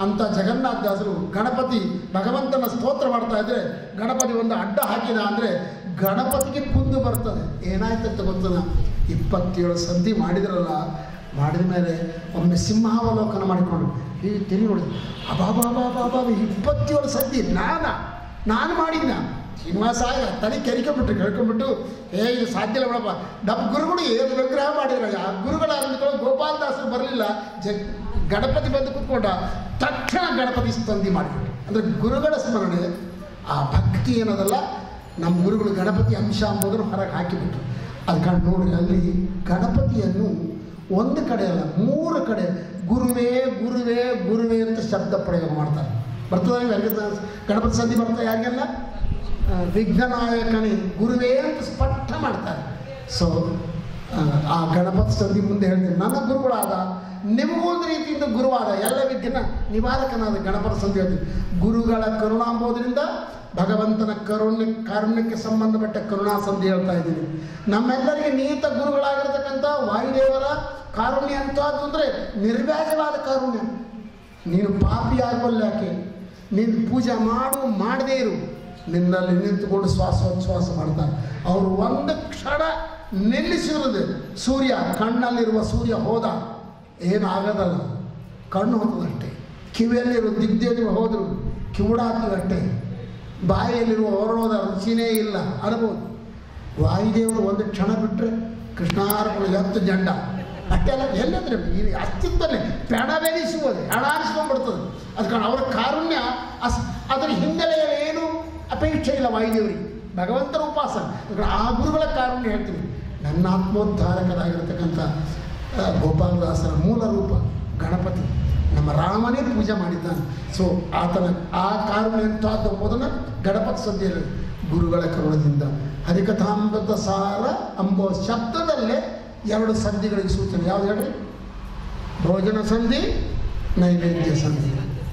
ಅಂತ ಜಗನ್ನಾಥದಾಸರು ಗಣಪತಿ ಭಗವಂತನ ಸ್ತೋತ್ರ ಮಾಡ್ತಾ ಇದ್ರೆ ಗಣಪತಿ ಒಂದು ಅಡ್ಡ ಹಾಕಿದ ಅಂದರೆ ಗಣಪತಿಗೆ ಕುಂದು ಬರ್ತದೆ ಏನಾಯ್ತು ಅಂತ ಗೊತ್ತದ ಇಪ್ಪತ್ತೇಳು ಸಂಧಿ ಮಾಡಿದ್ರಲ್ಲ ಮಾಡಿದ ಮೇಲೆ ಒಮ್ಮೆ ಸಿಂಹಾವಲೋಕನ ಮಾಡಿಕೊಂಡು ಈ ತಿರುಗಿ ನೋಡಿ ಅಬಾಬಾಬಾಬಾಬಾ ಇಪ್ಪತ್ತೇಳು ಸಂಧಿ ನಾನ ನಾನು ಮಾಡಿದ್ನ ಶ್ರೀನಿವಾಸ ಆಗ ತಲೆ ಕೆರಿಕೊಂಬಿಟ್ರು ಕೆಳ್ಕೊಂಬಿಟ್ಟು ಏ ಇದು ಸಾಧ್ಯ ಇಲ್ಲ ಬಿಡಪ್ಪ ನಮ್ಮ ಗುರುಗಳು ಏನು ವಿಗ್ರಹ ಮಾಡಿದ್ರ ಆ ಗುರುಗಳ ಅಂದ್ಕೊಂಡು ಗೋಪಾಲದಾಸರು ಬರಲಿಲ್ಲ ಜ ಗಣಪತಿ ಬಂದು ಕೂತ್ಕೊಂಡ ತಕ್ಷಣ ಗಣಪತಿ ಸಂಧಿ ಮಾಡಿಬಿಟ್ರು ಅಂದರೆ ಗುರುಗಳ ಸ್ಮರಣೆ ಆ ಭಕ್ತಿ ಏನದಲ್ಲ ನಮ್ಮ ಗುರುಗಳು ಗಣಪತಿ ಅಂಶ ಅಂಬುದನ್ನು ಹೊರಗೆ ಹಾಕಿಬಿಟ್ರು ಅದು ಕಂಡು ನೋಡಿ ಅಲ್ಲಿ ಗಣಪತಿಯನ್ನು ಒಂದು ಕಡೆ ಅಲ್ಲ ಮೂರು ಕಡೆ ಗುರುವೇ ಗುರುವೇ ಗುರುವೇ ಅಂತ ಶಬ್ದ ಪ್ರಯೋಗ ಮಾಡ್ತಾರೆ ಬರ್ತದೆ ಯಾರಿಗೆಲ್ಲ ಗಣಪತಿ ಸಂಧಿ ಬರ್ತಾ ಯಾರಿಗೆಲ್ಲ ಆ, ವಿಘ್ನನಾಯಕನೇ ಗುರುವೇ ಅಂತ ಸ್ಪಷ್ಟ ಮಾಡ್ತಾರೆ ಸೊ ಆ ಗಣಪತಿ ಸಂಧಿ ಮುಂದೆ ಹೇಳ್ತೀನಿ ನನ್ನ ಗುರುಗಳಾದ ನಿಮಗೂ ಒಂದು ರೀತಿಯಿಂದ ಗುರುವಾದ ಎಲ್ಲ ವಿಘ್ನ ನಿವಾರಕನಾದ ಗಣಪತಿ ಸಂಧಿ ಹೇಳ್ತೀನಿ ಗುರುಗಳ ಕರುಣಾಂಬೋದ್ರಿಂದ ಭಗವಂತನ ಕರುಣ್ಯ ಕಾರುಣ್ಯಕ್ಕೆ ಸಂಬಂಧಪಟ್ಟ ಕರುಣಾ ಸಂಧಿ ಹೇಳ್ತಾ ಇದ್ದೀನಿ ನಮ್ಮೆಲ್ಲರಿಗೆ ನಿಯತ ಗುರುಗಳಾಗಿರ್ತಕ್ಕಂಥ ವಾಯುದೇವರ ಕಾರುಣ್ಯ ಅಂತದ್ದು ಅಂದರೆ ನಿರ್ವ್ಯಾಜವಾದ ಕಾರುಣ್ಯ ನೀನು ಪಾಪಿ ಯಾಕೆ ನೀನು ಪೂಜೆ ಮಾಡು ಮಾಡದೇ ಇರು ನಿನ್ನಲ್ಲಿ ನಿಂತುಕೊಂಡು ಶ್ವಾಸೋಚ್ಛ್ವಾಸ ಮಾಡ್ತಾರೆ ಅವರು ಒಂದು ಕ್ಷಣ ನಿಲ್ಲಿಸಿರುವುದು ಸೂರ್ಯ ಕಣ್ಣಲ್ಲಿರುವ ಸೂರ್ಯ ಹೋದ ಏನು ಆಗದಲ್ಲ ಕಣ್ಣು ಹೋದದಷ್ಟೇ ಕಿವಿಯಲ್ಲಿರುವ ದಿಗ್ದೇವರು ಹೋದರು ಕಿವುಡಾಗ್ತದಷ್ಟೇ ಬಾಯಿಯಲ್ಲಿರುವ ಹೊರಡೋದ ರುಚಿನೇ ಇಲ್ಲ ಅನ್ಬೋದು ವಾಯುದೇವರು ಒಂದು ಕ್ಷಣ ಬಿಟ್ಟರೆ ಕೃಷ್ಣಾರ್ಪಣ ಎತ್ತು ಜಂಡ ಅಷ್ಟೆಲ್ಲ ಎಲ್ಲಂದ್ರೆ ಈ ಅಸ್ತಿತ್ವನೇ ಪೆಣವೆನಿಸುವುದು ಹಣ ಅನಿಸ್ಕೊಂಡ್ಬಿಡ್ತದೆ ಅದು ಕಾರಣ ಅವರ ಕಾರುಣ್ಯ ಅಸ್ ಅದರ ಹಿನ್ನೆಲೆಯಲ್ಲಿ ಏನು ಅಪೇಕ್ಷೆ ಇಲ್ಲ ವಾಯುದೇವರಿಗೆ ಭಗವಂತನ ಉಪಾಸನೆ ಅದು ಕಾರಣ ಆ ಗುರುಗಳ ಕಾರುಣ್ಯ ಹೇಳ್ತೀನಿ ನನ್ನ ಆತ್ಮೋದ್ಧಾರಕರಾಗಿರ್ತಕ್ಕಂಥ ಆ, ಗೋಪಾಲದಾಸರ ಮೂಲ ರೂಪ ಗಣಪತಿ ನಮ್ಮ ರಾಮನೇ ಪೂಜೆ ಮಾಡಿದ್ದಾನೆ ಸೊ ಆತನ ಆ ಕಾರುಣ್ಯ ಎಂಥದ್ದು ಎಂಬುದನ್ನು ಗಣಪತಿ ಸಂಧಿಯಲ್ಲಿ ಗುರುಗಳ ಕರುಣದಿಂದ ಹರಿಕಥಾಮೃತ ಸಾರ ಎಂಬ ಶಬ್ದದಲ್ಲೇ ಎರಡು ಸಂಧಿಗಳಿಗೆ ಸೂಚನೆ ಯಾವ್ದು ಹೇಳ್ರಿ ಭೋಜನ ಸಂಧಿ ನೈವೇದ್ಯ ಸಂಧಿ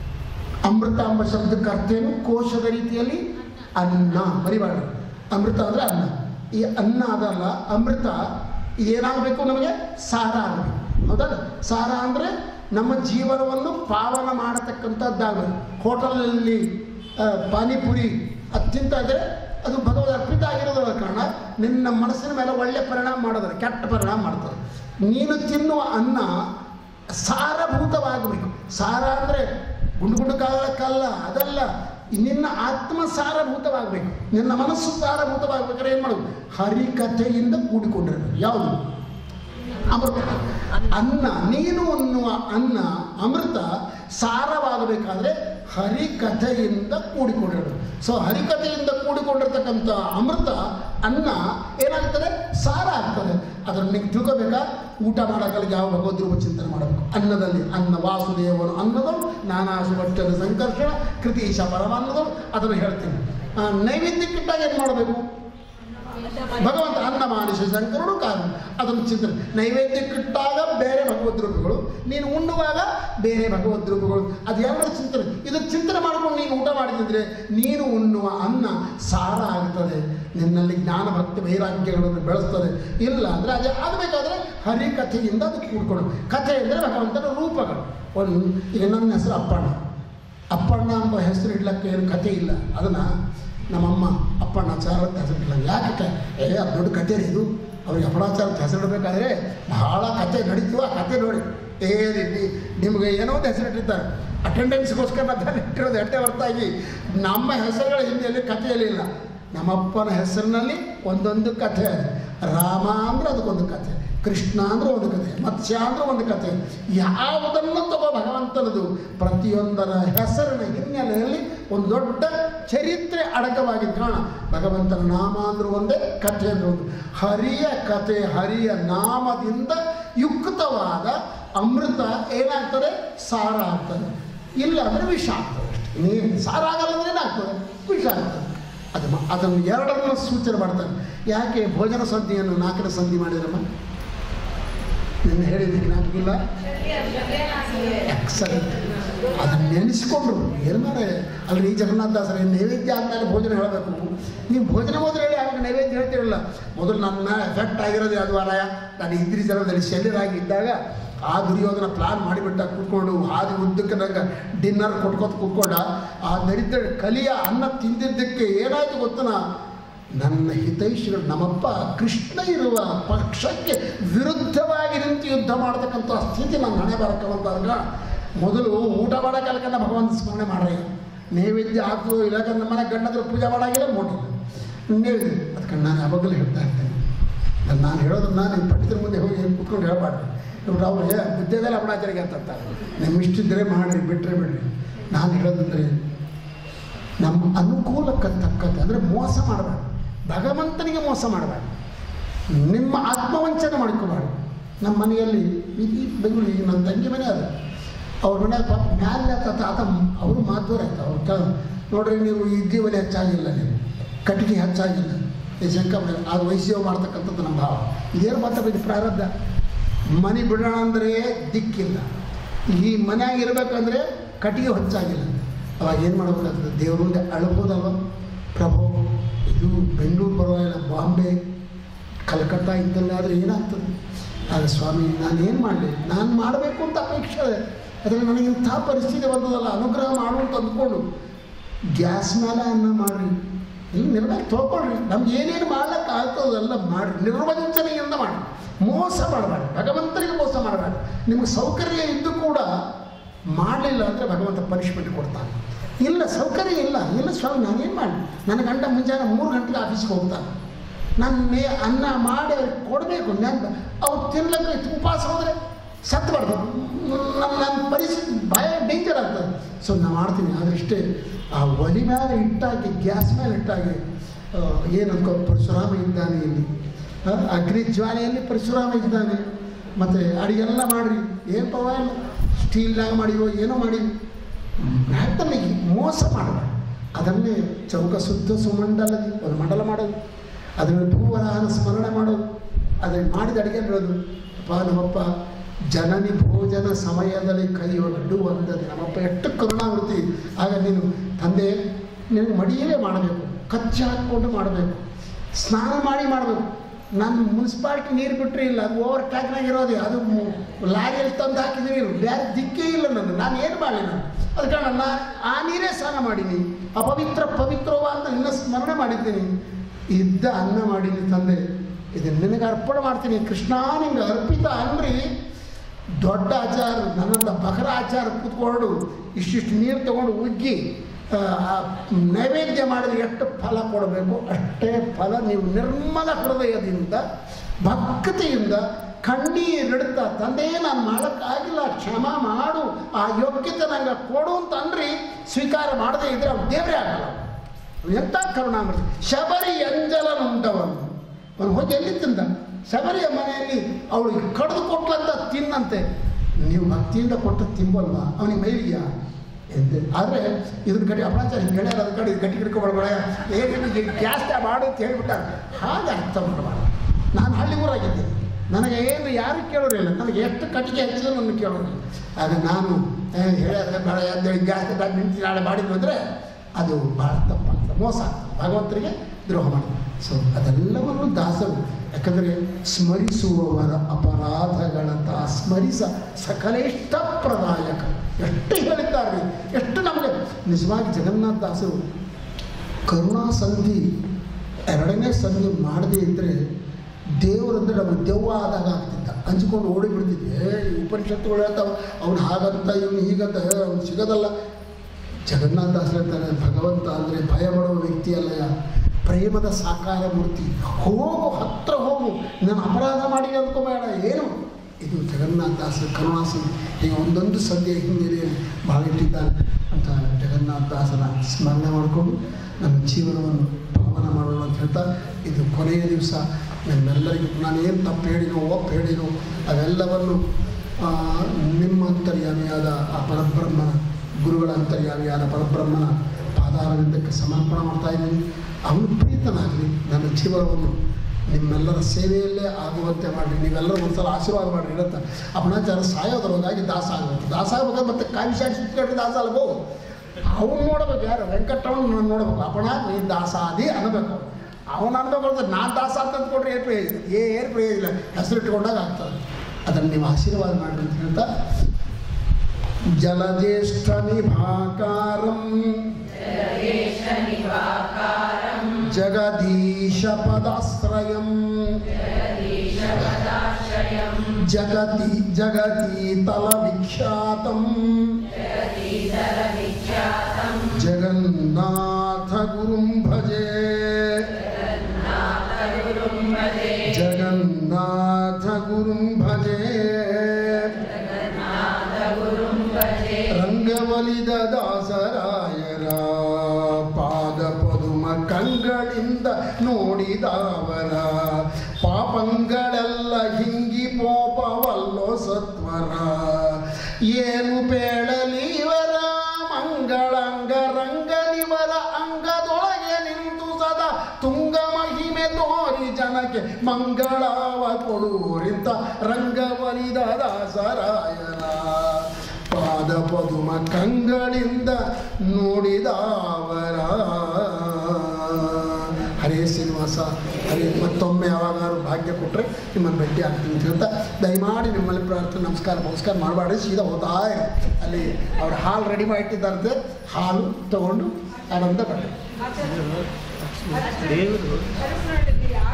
ಅಮೃತ ಎಂಬ ಶಬ್ದಕ್ಕೆ ಅರ್ಥ ಏನು ಕೋಶದ ರೀತಿಯಲ್ಲಿ ಅನ್ನ ಮರಿಬಾರ್ದು ಅಮೃತ ಅಂದರೆ ಅನ್ನ ಈ ಅನ್ನ ಅದಲ್ಲ ಅಮೃತ ಇದೇನಾಗಬೇಕು ನಮಗೆ ಸಾರ ಆಗಬೇಕು ಹೌದಲ್ಲ ಸಾರ ಅಂದರೆ ನಮ್ಮ ಜೀವನವನ್ನು ಪಾವನ ಮಾಡತಕ್ಕಂಥದ್ದಾಗಬೇಕು ಹೋಟೆಲಲ್ಲಿ ಆ, ಪಾನಿಪುರಿ ಅದು ತಿಂತಾ ಇದ್ದರೆ ಅದು ಭಗವದ್ ಅರ್ಪಿತ ಆಗಿರೋದರ ಕಾರಣ ನಿನ್ನ ಮನಸ್ಸಿನ ಮೇಲೆ ಒಳ್ಳೆ ಪರಿಣಾಮ ಮಾಡೋದ್ರೆ ಕೆಟ್ಟ ಪರಿಣಾಮ ಮಾಡ್ತದೆ ನೀನು ತಿನ್ನುವ ಅನ್ನ ಸಾರಭೂತವಾಗಬೇಕು ಸಾರ ಅಂದರೆ ಗುಂಡು ಗುಂಡು ಕಾಲಕ್ಕಲ್ಲ ಅದಲ್ಲ ನಿನ್ನ ಆತ್ಮ ಸಾರಭೂತವಾಗಬೇಕು ನಿನ್ನ ಮನಸ್ಸು ಸಾರಭೂತವಾಗಬೇಕಾದ್ರೆ ಏನು ಮಾಡೋದು ಹರಿಕಥೆಯಿಂದ ಕೂಡಿಕೊಂಡಿರಬೇಕು ಯಾವುದು ಅಮೃತ ಅನ್ನ ನೀನು ಅನ್ನುವ ಅನ್ನ ಅಮೃತ ಸಾರವಾಗಬೇಕಾದ್ರೆ ಹರಿಕಥೆಯಿಂದ ಕೂಡಿಕೊಂಡಿರಬೇಕು ಸೊ ಹರಿಕಥೆಯಿಂದ ಕೂಡಿಕೊಂಡಿರ್ತಕ್ಕಂಥ ಅಮೃತ ಅನ್ನ ಏನಾಗ್ತದೆ ಸಾರ ಆಗ್ತದೆ ಅದನ್ನು ನೀವು ತಿಳ್ಕೋಬೇಕಾ ಊಟ ಮಾಡೋಕ್ಕಲ್ಲಿ ಯಾವ ಭಗವದ್ರೂಪ ಚಿಂತನೆ ಮಾಡಬೇಕು ಅನ್ನದಲ್ಲಿ ಅನ್ನ ವಾಸುದೇವನು ಅನ್ನದಳು ನಾನಾಸು ಭಟ್ಟದ ಸಂಕರ್ಷಣ ಕೃತೀಶ ಪರಮಾನ್ನದಳು ಅದನ್ನು ಹೇಳ್ತೀನಿ ಆ, ನೈವೇದ್ಯಕ್ಕಿಟ್ಟಾಗ ಏನು ಮಾಡಬೇಕು ಭಗವಂತ ಅನ್ನ ಮಾನುಷ ಶಂಕರನು ಕಾರಣ ಅದನ್ನು ಚಿಂತನೆ ನೈವೇದ್ಯಕ್ಕಿಟ್ಟಾಗ ಬೇರೆ ಭಗವದ್ ರೂಪಗಳು ನೀನು ಉಣ್ಣುವಾಗ ಬೇರೆ ಭಗವದ್ ರೂಪಗಳು ಅದು ಎರಡರ ಚಿಂತನೆ ಇದು ಚಿಂತನೆ ಮಾಡ್ಕೊಂಡು ನೀನು ಊಟ ಮಾಡಿದ್ರೆ ನೀನು ಉಣ್ಣುವ ಅನ್ನ ಸಾರ ಆಗ್ತದೆ ನಿನ್ನಲ್ಲಿ ಜ್ಞಾನ ಭಕ್ತಿ ವೈರಾಗ್ಯಗಳನ್ನು ಬೆಳೆಸ್ತದೆ ಇಲ್ಲ ಅಂದರೆ ಅದೇ ಆಗಬೇಕಾದ್ರೆ ಹರಿಕಥೆಯಿಂದ ಅದು ಕೂಡ್ಕೊಂಡು ಕಥೆ ಅಂದರೆ ಭಗವಂತನ ರೂಪಗಳು ಒಂದು ಈಗ ನನ್ನ ಹೆಸರು ಅಪ್ಪಣ್ಣ ಅಪ್ಪಣ್ಣ ಎಂಬ ಹೆಸರು ಇಡ್ಲಕ್ಕೆ ಏನು ಕಥೆ ಇಲ್ಲ ಅದನ್ನು ನಮ್ಮಮ್ಮ ಅಪ್ಪಣ್ಣಾಚಾರ ಅಂತ ಹೆಸರು ಇಡಲ್ಲ ಯಾಕೆ ಕ- ಏ ಅದು ದೊಡ್ಡ ಕಥೆ ರೀ ಇದು ಅವ್ರಿಗೆ ಅಪ್ಪಣಾಚಾರ ಅಂತ ಹೆಸರು ಇಡಬೇಕಾದ್ರೆ ಬಹಳ ಕಥೆ ನಡೀತೀವ ಆ ಕಥೆ ನೋಡಿ ಏ ರೀತಿ ನಿಮಗೆ ಏನೋ ಒಂದು ಹೆಸರು ಇಟ್ಟಿರ್ತಾರೆ ಅಟೆಂಡೆನ್ಸ್ಗೋಸ್ಕರ ಅದನ್ನು ಇಟ್ಟಿರೋದು ಎಟ್ಟೆ ಹೊರತಾಗಿ ನಮ್ಮ ಹೆಸರುಗಳ ಹಿಂದೆಯಲ್ಲಿ ಕಥೆಯಲ್ಲಿ ಇಲ್ಲ ನಮ್ಮಪ್ಪನ ಹೆಸರಿನಲ್ಲಿ ಒಂದೊಂದು ಕಥೆ ರಾಮ ಅಂದ್ರೆ ಅದಕ್ಕೊಂದು ಕಥೆ ಕೃಷ್ಣ ಅಂದ್ರೆ ಒಂದು ಕಥೆ ಮತ್ಸ್ಯ ಅಂದ್ರೆ ಒಂದು ಕಥೆ ಯಾವುದನ್ನು ತಗೋ ಭಗವಂತನದು ಪ್ರತಿಯೊಂದರ ಹೆಸರಿನ ಹಿನ್ನೆಲೆಯಲ್ಲಿ ಒಂದು ದೊಡ್ಡ ಚರಿತ್ರೆ ಅಡಕವಾಗಿದ್ದ ಕಾರಣ ಭಗವಂತನ ನಾಮ ಅಂದ್ರೆ ಒಂದೇ ಕಥೆ ಅಂದ್ರೆ ಒಂದು ಹರಿಯ ಕಥೆ ಹರಿಯ ನಾಮದಿಂದ ಯುಕ್ತವಾದ ಅಮೃತ ಏನಾಗ್ತದೆ ಸಾರ ಆಗ್ತದೆ ಇಲ್ಲ ಅಂದರೆ ವಿಷ ಆಗ್ತದೆ ಅಷ್ಟೇ ನೀರು ಸಾರ ಆಗಲ್ಲ ಅಂದ್ರೆ ಏನಾಗ್ತದೆ ವಿಷ ಆಗ್ತದೆ ಅದು ಮ- ಅದನ್ನು ಎರಡನ್ನು ಸೂಚನೆ ಮಾಡ್ತಾರೆ ಯಾಕೆ ಭೋಜನ ಸಂಧಿಯನ್ನು ನಾಲ್ಕನೇ ಸಂಧಿ ಮಾಡಿದ್ರಮ್ಮ ನಿನ್ನೆ ಹೇಳಿದ್ದಕ್ಕೆ ನಾಲ್ಕಿಲ್ಲ ಎಕ್ಸಲೆಂಟ್ ಅದನ್ನು ನೆನೆಸ್ಕೊಂಡ್ರು ಏನು ಮಾಡೆ ಅಲ್ಲಿ ಈ ಜಗನ್ನಾಥದಾಸರ ನೈವೇದ್ಯ ಆದ್ಮೇಲೆ ಭೋಜನ ಹೇಳಬೇಕು ನೀವು ಭೋಜನ ಹೋದ್ರೆ ಹೇಳಿ ಆವಾಗ ನೈವೇದ್ಯ ಹೇಳ್ತಿರಲ್ಲ ಮೊದಲು ನನ್ನ ಎಫೆಕ್ಟ್ ಆಗಿರೋದು ಯಾವುದು ವಾರಾಯ ನಾನು ಇದ್ರಿ ಜಲದಲ್ಲಿ ಶರೀರಾಗಿ ಇದ್ದಾಗ ಆ ದುರ್ಯೋಧನ ಪ್ಲಾನ್ ಮಾಡಿಬಿಟ್ಟ ಕೂತ್ಕೊಂಡು ಹಾದಿ ಉದ್ದಕ್ಕೆ ನಂಗೆ ಡಿನ್ನರ್ ಕೊಟ್ಕೊತ ಕೂತ್ಕೊಂಡ ಆ ನರಿದ್ರ ಕಲಿಯ ಅನ್ನ ತಿಂದಿದ್ದಕ್ಕೆ ಏನಾಯ್ತು ಗೊತ್ತನ ನನ್ನ ಹಿತೈಷಿಗಳು ನಮ್ಮಪ್ಪ ಕೃಷ್ಣ ಇರುವ ಪಕ್ಷಕ್ಕೆ ವಿರುದ್ಧವಾಗಿ ನಿಂತು ಯುದ್ಧ ಮಾಡತಕ್ಕಂಥ ಸ್ಥಿತಿ ನನ್ನ ಹಣೆ ಬರಕ್ಕೆ ಬಂದಾಗ ಮೊದಲು ಊಟ ಮಾಡೋ ಕಾಲಕ್ಕೆಲ್ಲ ಭಗವಂತ ಸ್ಮರಣೆ ಮಾಡ್ರಿ ನೈವೇದ್ಯ ಹಾಕು ಇಲ್ಲಾಕ ನಮ್ಮ ಮನೆ ಗಂಡದ್ರ ಪೂಜೆ ಮಾಡಾಗಿಲ್ಲ ನೋಡಿಲ್ಲ ನೈವೇದ್ಯ ಅದಕ್ಕೆ ನಾನು ಯಾವಾಗಲೂ ಹೇಳ್ತಾ ಇರ್ತೇನೆ ನಾನು ನಾನು ಹೇಳೋದನ್ನ ನಿಮ್ಮ ಪಂಡಿತರ ಮುಂದೆ ಹೋಗಿ ಕುತ್ಕೊಂಡು ಹೇಳಬಾರ್ದು ಇವ್ರು ಅವ್ರಿಗೆ ಬುದ್ಧಿದಲ್ಲ ಅಪಣಾಚಾರಿಗೆ ಅಂತ ಅಂತಾರೆ ನಿಮ್ಮ ಇಷ್ಟಿದ್ರೆ ಮಾಡಿರಿ ಬಿಟ್ಟರೆ ಬಿಡ್ರಿ ನಾನು ಹೇಳೋದಂದ್ರೆ ನಮ್ಮ ಅನುಕೂಲಕ್ಕೆ ತಕ್ಕಂತೆ ಅಂದರೆ ಮೋಸ ಮಾಡಬಾರ್ದು ಭಗವಂತನಿಗೆ ಮೋಸ ಮಾಡಬಾರ್ದು ನಿಮ್ಮ ಆತ್ಮವಂಚನೆ ಮಾಡ್ಕೋಬಾರ್ದು ನಮ್ಮ ಮನೆಯಲ್ಲಿ ಈ ಬೆಂಗಳೂರು ಈಗ ನನ್ನ ತಂಗಿ ಮನೆ ಅದು ಅವ್ರ ಮನ್ಯಾಗ ಪಾಪ ಮ್ಯಾಲೆ ತಾತ ಆತ ಅವರು ಮಾತುವರೆ ಆಯ್ತು ಅವ್ರು ಕ ನೋಡ್ರಿ ನೀವು ಇಡ್ಲಿ ಒಲೆ ಹೆಚ್ಚಾಗಿಲ್ಲ ನೀವು ಕಟ್ಟಿಗೆ ಹೆಚ್ಚಾಗಿಲ್ಲ ಈ ಶಂಕರ ಅದು ವೈದ್ಯ ಮಾಡ್ತಕ್ಕಂಥದ್ದು ನಮ್ಮ ಭಾವ ಇದೇನು ಮಾತಾಡೋದು ಪ್ರಾರಬ್ಧ ಮನೆ ಬಿಡೋಣ ಅಂದರೆ ದಿಕ್ಕಿಲ್ಲ ಈ ಮನ್ಯಾಗ ಇರಬೇಕಂದ್ರೆ ಕಟ್ಟಿಗೆ ಹೊಚ್ಚಾಗಿಲ್ಲ ಅವಾಗ ಏನು ಮಾಡ್ಬೇಕಾಗ್ತದೆ ದೇವ್ರ ಮುಂದೆ ಅಳ್ಬೋದಲ್ವ ಪ್ರಭು ಇದು ಬೆಂಗಳೂರು ಪರವಾಗಿಲ್ಲ ಬಾಂಬೆ ಕಲ್ಕತ್ತಾ ಇದ್ದಲ್ಲಾದರೆ ಏನಾಗ್ತದೆ ಆಗ ಸ್ವಾಮಿ ನಾನು ಏನು ಮಾಡಲಿ ನಾನು ಮಾಡಬೇಕು ಅಂತ ಅಪೇಕ್ಷೆ ಇದೆ ಆದರೆ ನನಗೆ ಇಂಥ ಪರಿಸ್ಥಿತಿ ಬಂದದಲ್ಲ ಅನುಗ್ರಹ ಮಾಡು ಅಂತ ಅಂದ್ಕೊಂಡು ಗ್ಯಾಸ್ ಮೇಲೆ ಅನ್ನ ಮಾಡಿರಿ ಇಲ್ಲಿ ನಿರ್ಣಯ ತೊಗೊಳ್ರಿ ನಮ್ಗೆ ಏನೇನು ಮಾಡ್ಲಿಕ್ಕೆ ಆಗ್ತದಲ್ಲ ಮಾಡಿ ನಿರ್ವಂಚನೆಯಿಂದ ಮಾಡಿ ಮೋಸ ಮಾಡಬೇಡಿ ಭಗವಂತನಿಗೆ ಮೋಸ ಮಾಡಬೇಡಿ ನಿಮಗೆ ಸೌಕರ್ಯ ಇದ್ದು ಕೂಡ ಮಾಡಲಿಲ್ಲ ಅಂದರೆ ಭಗವಂತ ಪನಿಷ್ಮೆಂಟ್ ಕೊಡ್ತಾನೆ ಇಲ್ಲ ಸೌಕರ್ಯ ಇಲ್ಲ ಇಲ್ಲ ಸ್ವಾಮಿ ನಾನೇನು ಮಾಡಿ ನನ್ನ ಗಂಡ ಮುಂಜಾನೆ ಮೂರು ಗಂಟೆಗೆ ಆಫೀಸ್ಗೆ ಹೋಗ್ತಾನೆ ನಾನು ಮೇ ಅನ್ನ ಮಾಡಿ ಅವ್ರಿಗೆ ಕೊಡಬೇಕು ನಾನು ಅವ್ರು ತಿನ್ಲಕ್ಕೆ ಉಪವಾಸ ಹೋದರೆ ಸತ್ತಬಾರ್ದು ನನ್ನ ನನ್ನ ಪರಿಸ್ಥಿತಿ ಭಯ ಡೇಂಜರ್ ಆಗ್ತದೆ ಸೊ ನಾನು ಮಾಡ್ತೀನಿ ಆದರೆ ಇಷ್ಟೇ ಆ ಒಲಿ ಮೇಲೆ ಇಟ್ಟಾಗಿ ಗ್ಯಾಸ್ ಮೇಲೆ ಇಟ್ಟಾಗಿ ಆ, ಏನು ಅನ್ಕೋ ಪರಶುರಾಮ ಇದ್ದಾನೆ ಇಲ್ಲಿ ಆ, ಅಗ್ನಿ ಜ್ವಾಲೆಯಲ್ಲಿ ಪರಶುರಾಮ ಇದ್ದಾನೆ ಮತ್ತು ಅಡಿಗೆಲ್ಲ ಮಾಡಿರಿ ಏನು ಪರವಾಗಿಲ್ಲ ಸ್ಟೀಲ್ನಾಗ ಮಾಡಿವೋ ಏನೋ ಮಾಡಿ ಪ್ರಾರ್ಥನೆಗೆ ಮೋಸ ಮಾಡಬೇಡ ಅದನ್ನೇ ಚೌಕ ಶುದ್ಧ ಸುಮಂಡಲದಿ ಒಂದು ಮಂಡಲ ಮಾಡೋದು ಅದರಲ್ಲಿ ಭೂವರಾಹನ ಸ್ಮರಣೆ ಮಾಡೋದು ಅದನ್ನು ಮಾಡಿದ ಅಡುಗೆ ಬಿಡೋದು ಅಪ್ಪ ನಮ್ಮಪ್ಪ ಜನನಿ ಭೋಜನ ಸಮಯದಲ್ಲಿ ಕೈ ಒಡ್ಡು ಒಂದದೆ ನಮ್ಮಪ್ಪ ಎಷ್ಟು ಕರುಣಾವೃತ್ತಿ ಆಗ ನೀನು ತಂದೆ ನಿನಗೆ ಮಡಿಯಲ್ಲೇ ಮಾಡಬೇಕು ಕಚ್ಚಿ ಹಾಕ್ಕೊಂಡು ಮಾಡಬೇಕು ಸ್ನಾನ ಮಾಡಿ ಮಾಡಬೇಕು ನಾನು ಮುನ್ಸಿಪಾಲ್ಟಿ ನೀರು ಬಿಟ್ಟರೆ ಇಲ್ಲ ಅದು ಓವರ್ ಟ್ಯಾಕ್ನಾಗ ಇರೋದೇ ಅದು ಮು- ಲಾರಿಯಲ್ಲಿ ತಂದು ಹಾಕಿದ ನೀರು ಬೇರೆ ದಿಕ್ಕೇ ಇಲ್ಲ ನನ್ನ ನಾನು ಏನು ಮಾಡಲಿ ನಾನು ಅದಕ್ಕೆ ನಾನು ಆ ನೀರೇ ಸ್ನಾನ ಮಾಡೀನಿ ಅಪವಿತ್ರ ಪವಿತ್ರವ ಅಂತ ನಿನ್ನ ಸ್ಮರಣೆ ಮಾಡಿದ್ದೀನಿ ಇದ್ದ ಅನ್ನ ಮಾಡೀನಿ ತಂದೆ ಇದನ್ನು ನಿನಗೆ ಅರ್ಪಣೆ ಮಾಡ್ತೀನಿ ಕೃಷ್ಣ ನಿಂಗೆ ಅರ್ಪಿತ ಅನ್ರಿ ದೊಡ್ಡ ಆಚಾರ ನನ್ನಂತ ಬಕರ ಆಚಾರ ಕೂತ್ಕೊಂಡು ಇಷ್ಟಿಷ್ಟು ನೀರು ತಗೊಂಡು ಉಗ್ಗಿ ಆ, ಆ ನೈವೇದ್ಯ ಮಾಡಿದ್ರೆ ಎಷ್ಟು ಫಲ ಕೊಡಬೇಕು ಅಷ್ಟೇ ಫಲ ನೀವು ನಿರ್ಮಲ ಹೃದಯದಿಂದ ಭಕ್ತಿಯಿಂದ ಕಣ್ಣೀರಿಡ್ತಾ ತಂದೆ ನಾನು ಮಾಡೋಕ್ಕಾಗಿಲ್ಲ ಕ್ಷಮ ಮಾಡು ಆ ಯೋಗ್ಯತೆ ನಂಗೆ ಕೊಡು ಅಂತ ಅನ್ರಿ ಸ್ವೀಕಾರ ಮಾಡದೇ ಇದ್ರೆ ಅವ್ನು ದೇವರೇ ಆಗಲ್ಲ ಎಂಥ ಕರುಣಾಮೃತಿ ಶಬರಿ ಅಂಜಲನುಂಟವನು ಅವನು ಹೋಗಿ ಎಲ್ಲಿ ತಿಂದ ಶಬರಿಯ ಮನೆಯಲ್ಲಿ ಅವಳಿಗೆ ಕಡ್ದು ಕೊಟ್ಲಂತ ತಿನ್ನಂತೆ ನೀವು ಭಕ್ತಿಯಿಂದ ಕೊಟ್ಟು ತಿಂಬಲ್ವಾ ಅವನಿಗೆ ಮೈಲಿಗೆಯಾ ಎಂದೆ ಆದರೆ ಇದ್ರ ಕಡೆ ಅಪರಾಚಾರ ಹಿಂಗೆ ಹೇಳ್ಯಾರ ಅದ್ರ ಕಡೆ ಗಟ್ಟಿ ಹಿಡ್ಕೊಬಾರ್ಬೇಡ ಏನು ಗ್ಯಾಸ್ ಮಾಡು ಅಂತ ಹೇಳ್ಬಿಟ್ಟಾರೆ ಹಾಗೆ ಅರ್ಥ ಮಾಡಬಾರ್ದು ನಾನು ಹಳ್ಳಿ ಊರಾಗಿದ್ದೆ ನನಗೆ ಏನು ಯಾರು ಕೇಳೋರಿಲ್ಲ ನನಗೆ ಎಷ್ಟು ಕಟ್ಟಿಗೆ ಹಚ್ಚಿದ್ರು ನನ್ನ ಕೇಳೋರಿಲ್ಲ ಆಗ ನಾನು ಏ, ಹೇಳ್ಯಾರ ಬೇಡ ಎದ್ದೇಳಿ ಗ್ಯಾಸ್ ನಿಂತು ನಾಳೆ ಮಾಡಿದ್ವಿ ಅಂದರೆ ಅದು ಭಾಳ ತಪ್ಪಾಗ್ತದೆ ಮೋಸ ಆಗ್ತದೆ ಭಗವಂತರಿಗೆ ದ್ರೋಹ ಮಾಡ್ತಾರೆ ಸೊ ಅದೆಲ್ಲವನ್ನು ದಾಸರು ಯಾಕಂದರೆ ಸ್ಮರಿಸುವವರ ಅಪರಾಧಗಳಂತ ಸ್ಮರಿಸ ಸಕಲೇಷ್ಟ ಪ್ರದಾಯಕ ಎಷ್ಟು ಹೇಳಿದ್ದಾರೆ ಎಷ್ಟು ನಮಗೆ ನಿಜವಾಗಿ ಜಗನ್ನಾಥ ದಾಸರು ಕರುಣಾ ಸಂಧಿ ಎರಡನೇ ಸಂಧಿ ಮಾಡದೇ ಇದ್ದರೆ ದೇವರಂದ್ರೆ ನಮಗೆ ದೆವ್ವ ಆದಾಗ ಆಗ್ತಿದ್ದ ಹಂಚ್ಕೊಂಡು ಓಡಿ ಬಿಡ್ತಿದ್ದೆ ಈ ಉಪನಿಷತ್ತುಗಳು ಹೇಳ್ತಾವೆ ಅವ್ನು ಹಾಗಂತ ಇವನು ಹೀಗಂತ ಅವ್ನು ಸಿಗೋದಲ್ಲ ಜಗನ್ನಾಥ ದಾಸರು ಹೇಳ್ತಾರೆ ಭಗವಂತ ಅಂದರೆ ಭಯ ಪಡುವ ವ್ಯಕ್ತಿ ಅಲ್ಲಯ್ಯ ಪ್ರೇಮದ ಸಾಕಾರ ಮೂರ್ತಿ ಹೋಗು ಹತ್ರ ಹೋಗು ನಾನು ಅಪರಾಧ ಮಾಡಿ ಅಂದ್ಕೋಬೇಡ ಏನು ಇದು ಜಗನ್ನಾಥ ದಾಸರ ಕರುಣಾಸನ ಈಗ ಒಂದೊಂದು ಸದ್ಯ ಹಿನ್ನೆಲೆಯಲ್ಲಿ ಭಾಳ ಇಟ್ಟಿದ್ದಾನೆ ಅಂತ ಜಗನ್ನಾಥ ದಾಸರ ಸ್ಮರಣೆ ಮಾಡಿಕೊಂಡು ನಮ್ಮ ಜೀವನವನ್ನು ಪಾವನ ಮಾಡೋಣ ಅಂತ ಹೇಳ್ತಾ ಇದು ಕೊನೆಯ ದಿವಸ ನಮ್ಮೆಲ್ಲರಿಗೂ ನಾನೇನು ತಪ್ಪು ಹೇಳಿನೋ ಒಪ್ಪು ಹೇಳಿನೋ ಅವೆಲ್ಲವನ್ನು ಆ, ನಿಮ್ಮ ಅಂತರ್ಯಾಮಿಯಾದ ಆ ಪರಬ್ರಹ್ಮನ ಗುರುಗಳ ಅಂತರ್ಯಾಮಿಯಾದ ಪರಬ್ರಹ್ಮನ ಪಾದಾರವಿಂದಕ್ಕೆ ಸಮರ್ಪಣೆ ಮಾಡ್ತಾ ಇದ್ದೀನಿ ಅವನು ಪ್ರೀತನಾಗಲಿ ನನ್ನ ಜೀವನವನ್ನು ನಿಮ್ಮೆಲ್ಲರ ಸೇವೆಯಲ್ಲೇ ಆಗುವಂತೆ ಮಾಡಿ ನೀವೆಲ್ಲರೂ ಒಂದ್ಸಲ ಆಶೀರ್ವಾದ ಮಾಡಿ ಇರುತ್ತೆ ಅಪಣಾಚಾರ ಸಾಯೋದ್ರೊಳಗಾಗಿ ದಾಸ ಆಗಬೇಕು ದಾಸ ಆಗ್ಬೇಕಾದ್ರೆ ಮತ್ತೆ ಕಾವಿ ಶಾಟ್ ಸುತ್ತಕಟ್ಟಿ ದಾಸ ಅಲ್ಬೋ ಅವ್ನು ನೋಡ್ಬೇಕು ಯಾರು ವೆಂಕಟರಮಣ ನಾನು ನೋಡ್ಬೇಕು ಅಪಣ ನೀ ದಾಸ ಆದಿ ಅನ್ನಬೇಕು ಅವನು ಅನ್ಬೇಕು ಅಂದ್ರೆ ನಾನು ದಾಸ ಅಂತ ಅಂದ್ಕೊಂಡ್ರೆ ಏನು ಪ್ರಯೋಜನ ಏನು ಪ್ರಯೋಜನ ಇಲ್ಲ ಹೆಸರು ಇಟ್ಕೊಂಡಾಗ ಆಗ್ತದೆ ಅದನ್ನು ನೀವು ಆಶೀರ್ವಾದ ಮಾಡಿ ಅಂತ ಹೇಳ್ತಾ ಜಲಜ್ಯೇಷ್ಠ ನಿಭಾಕಾರಂ ಜಗದೀಶ ಪದಾಶ್ರಯಂ ಜಗತಿ ಜಗತೀತಲ ವಿಖ್ಯಾತಂ ಜಗನ್ನಾಥ ಗುರುಂ ಭಜೆ ಜಗನ್ನಾಥ ಗುರುಂ ಭಜೆ ರಂಗವಲಿದ ದಾಸರಾಯರ ಪಾದ ಪದುಮ ಕಂಗಳಿಂದ ನೋಡಿದವರ ಪಾಪಂಗಳೆಲ್ಲ ಹಿಂಗಿ ಪೋಪವಲ್ಲೋ ಸತ್ವರ ಏನು ಪೇಳಲಿವರ ಮಂಗಳಂಗ ರಂಗನಿವರ ಅಂಗದೊಳಗೆ ನಿಂತು ಸದಾ ತುಂಗ ಮಹಿಮೆ ತೋರಿ ಜನಕ್ಕೆ ಮಂಗಳವ ಕೊಡುವರಿಂತ ರಂಗವಲಿದ ದಾಸರಾಯರ ಪಾದ ಪದುಮ ಕಂಗಳಿಂದ ನೋಡಿದವರ ಹರೇ ಶ್ರೀನಿವಾಸ ಹರೇ ಮತ್ತೊಮ್ಮೆ ಯಾವಾಗಾದ್ರು ಭಾಗ್ಯ ಕೊಟ್ಟರೆ ನಿಮ್ಮನ್ನು ಭೇಟಿ ಆಗ್ತೀನಿ ಅಂತ ಹೇಳ್ತಾ ದಯಮಾಡಿ ನಿಮ್ಮಲ್ಲಿ ಪ್ರಾರ್ಥನೆ ನಮಸ್ಕಾರ ನಮಸ್ಕಾರ ಮಾಡಬೇಡಿ ಸೀದಾ ಹೋಗ್ತಾ ಇರಿ. ಅಲ್ಲಿ ಅವ್ರು ಹಾಲು ರೆಡಿ ಮಾಡಿಟ್ಟಿದ್ದಾರಂತೆ ಹಾಲು ತಗೊಂಡು ಆನಂದ ಪಡ್ರಿ ದೇವರು ಪರಿಸರದಲ್ಲಿ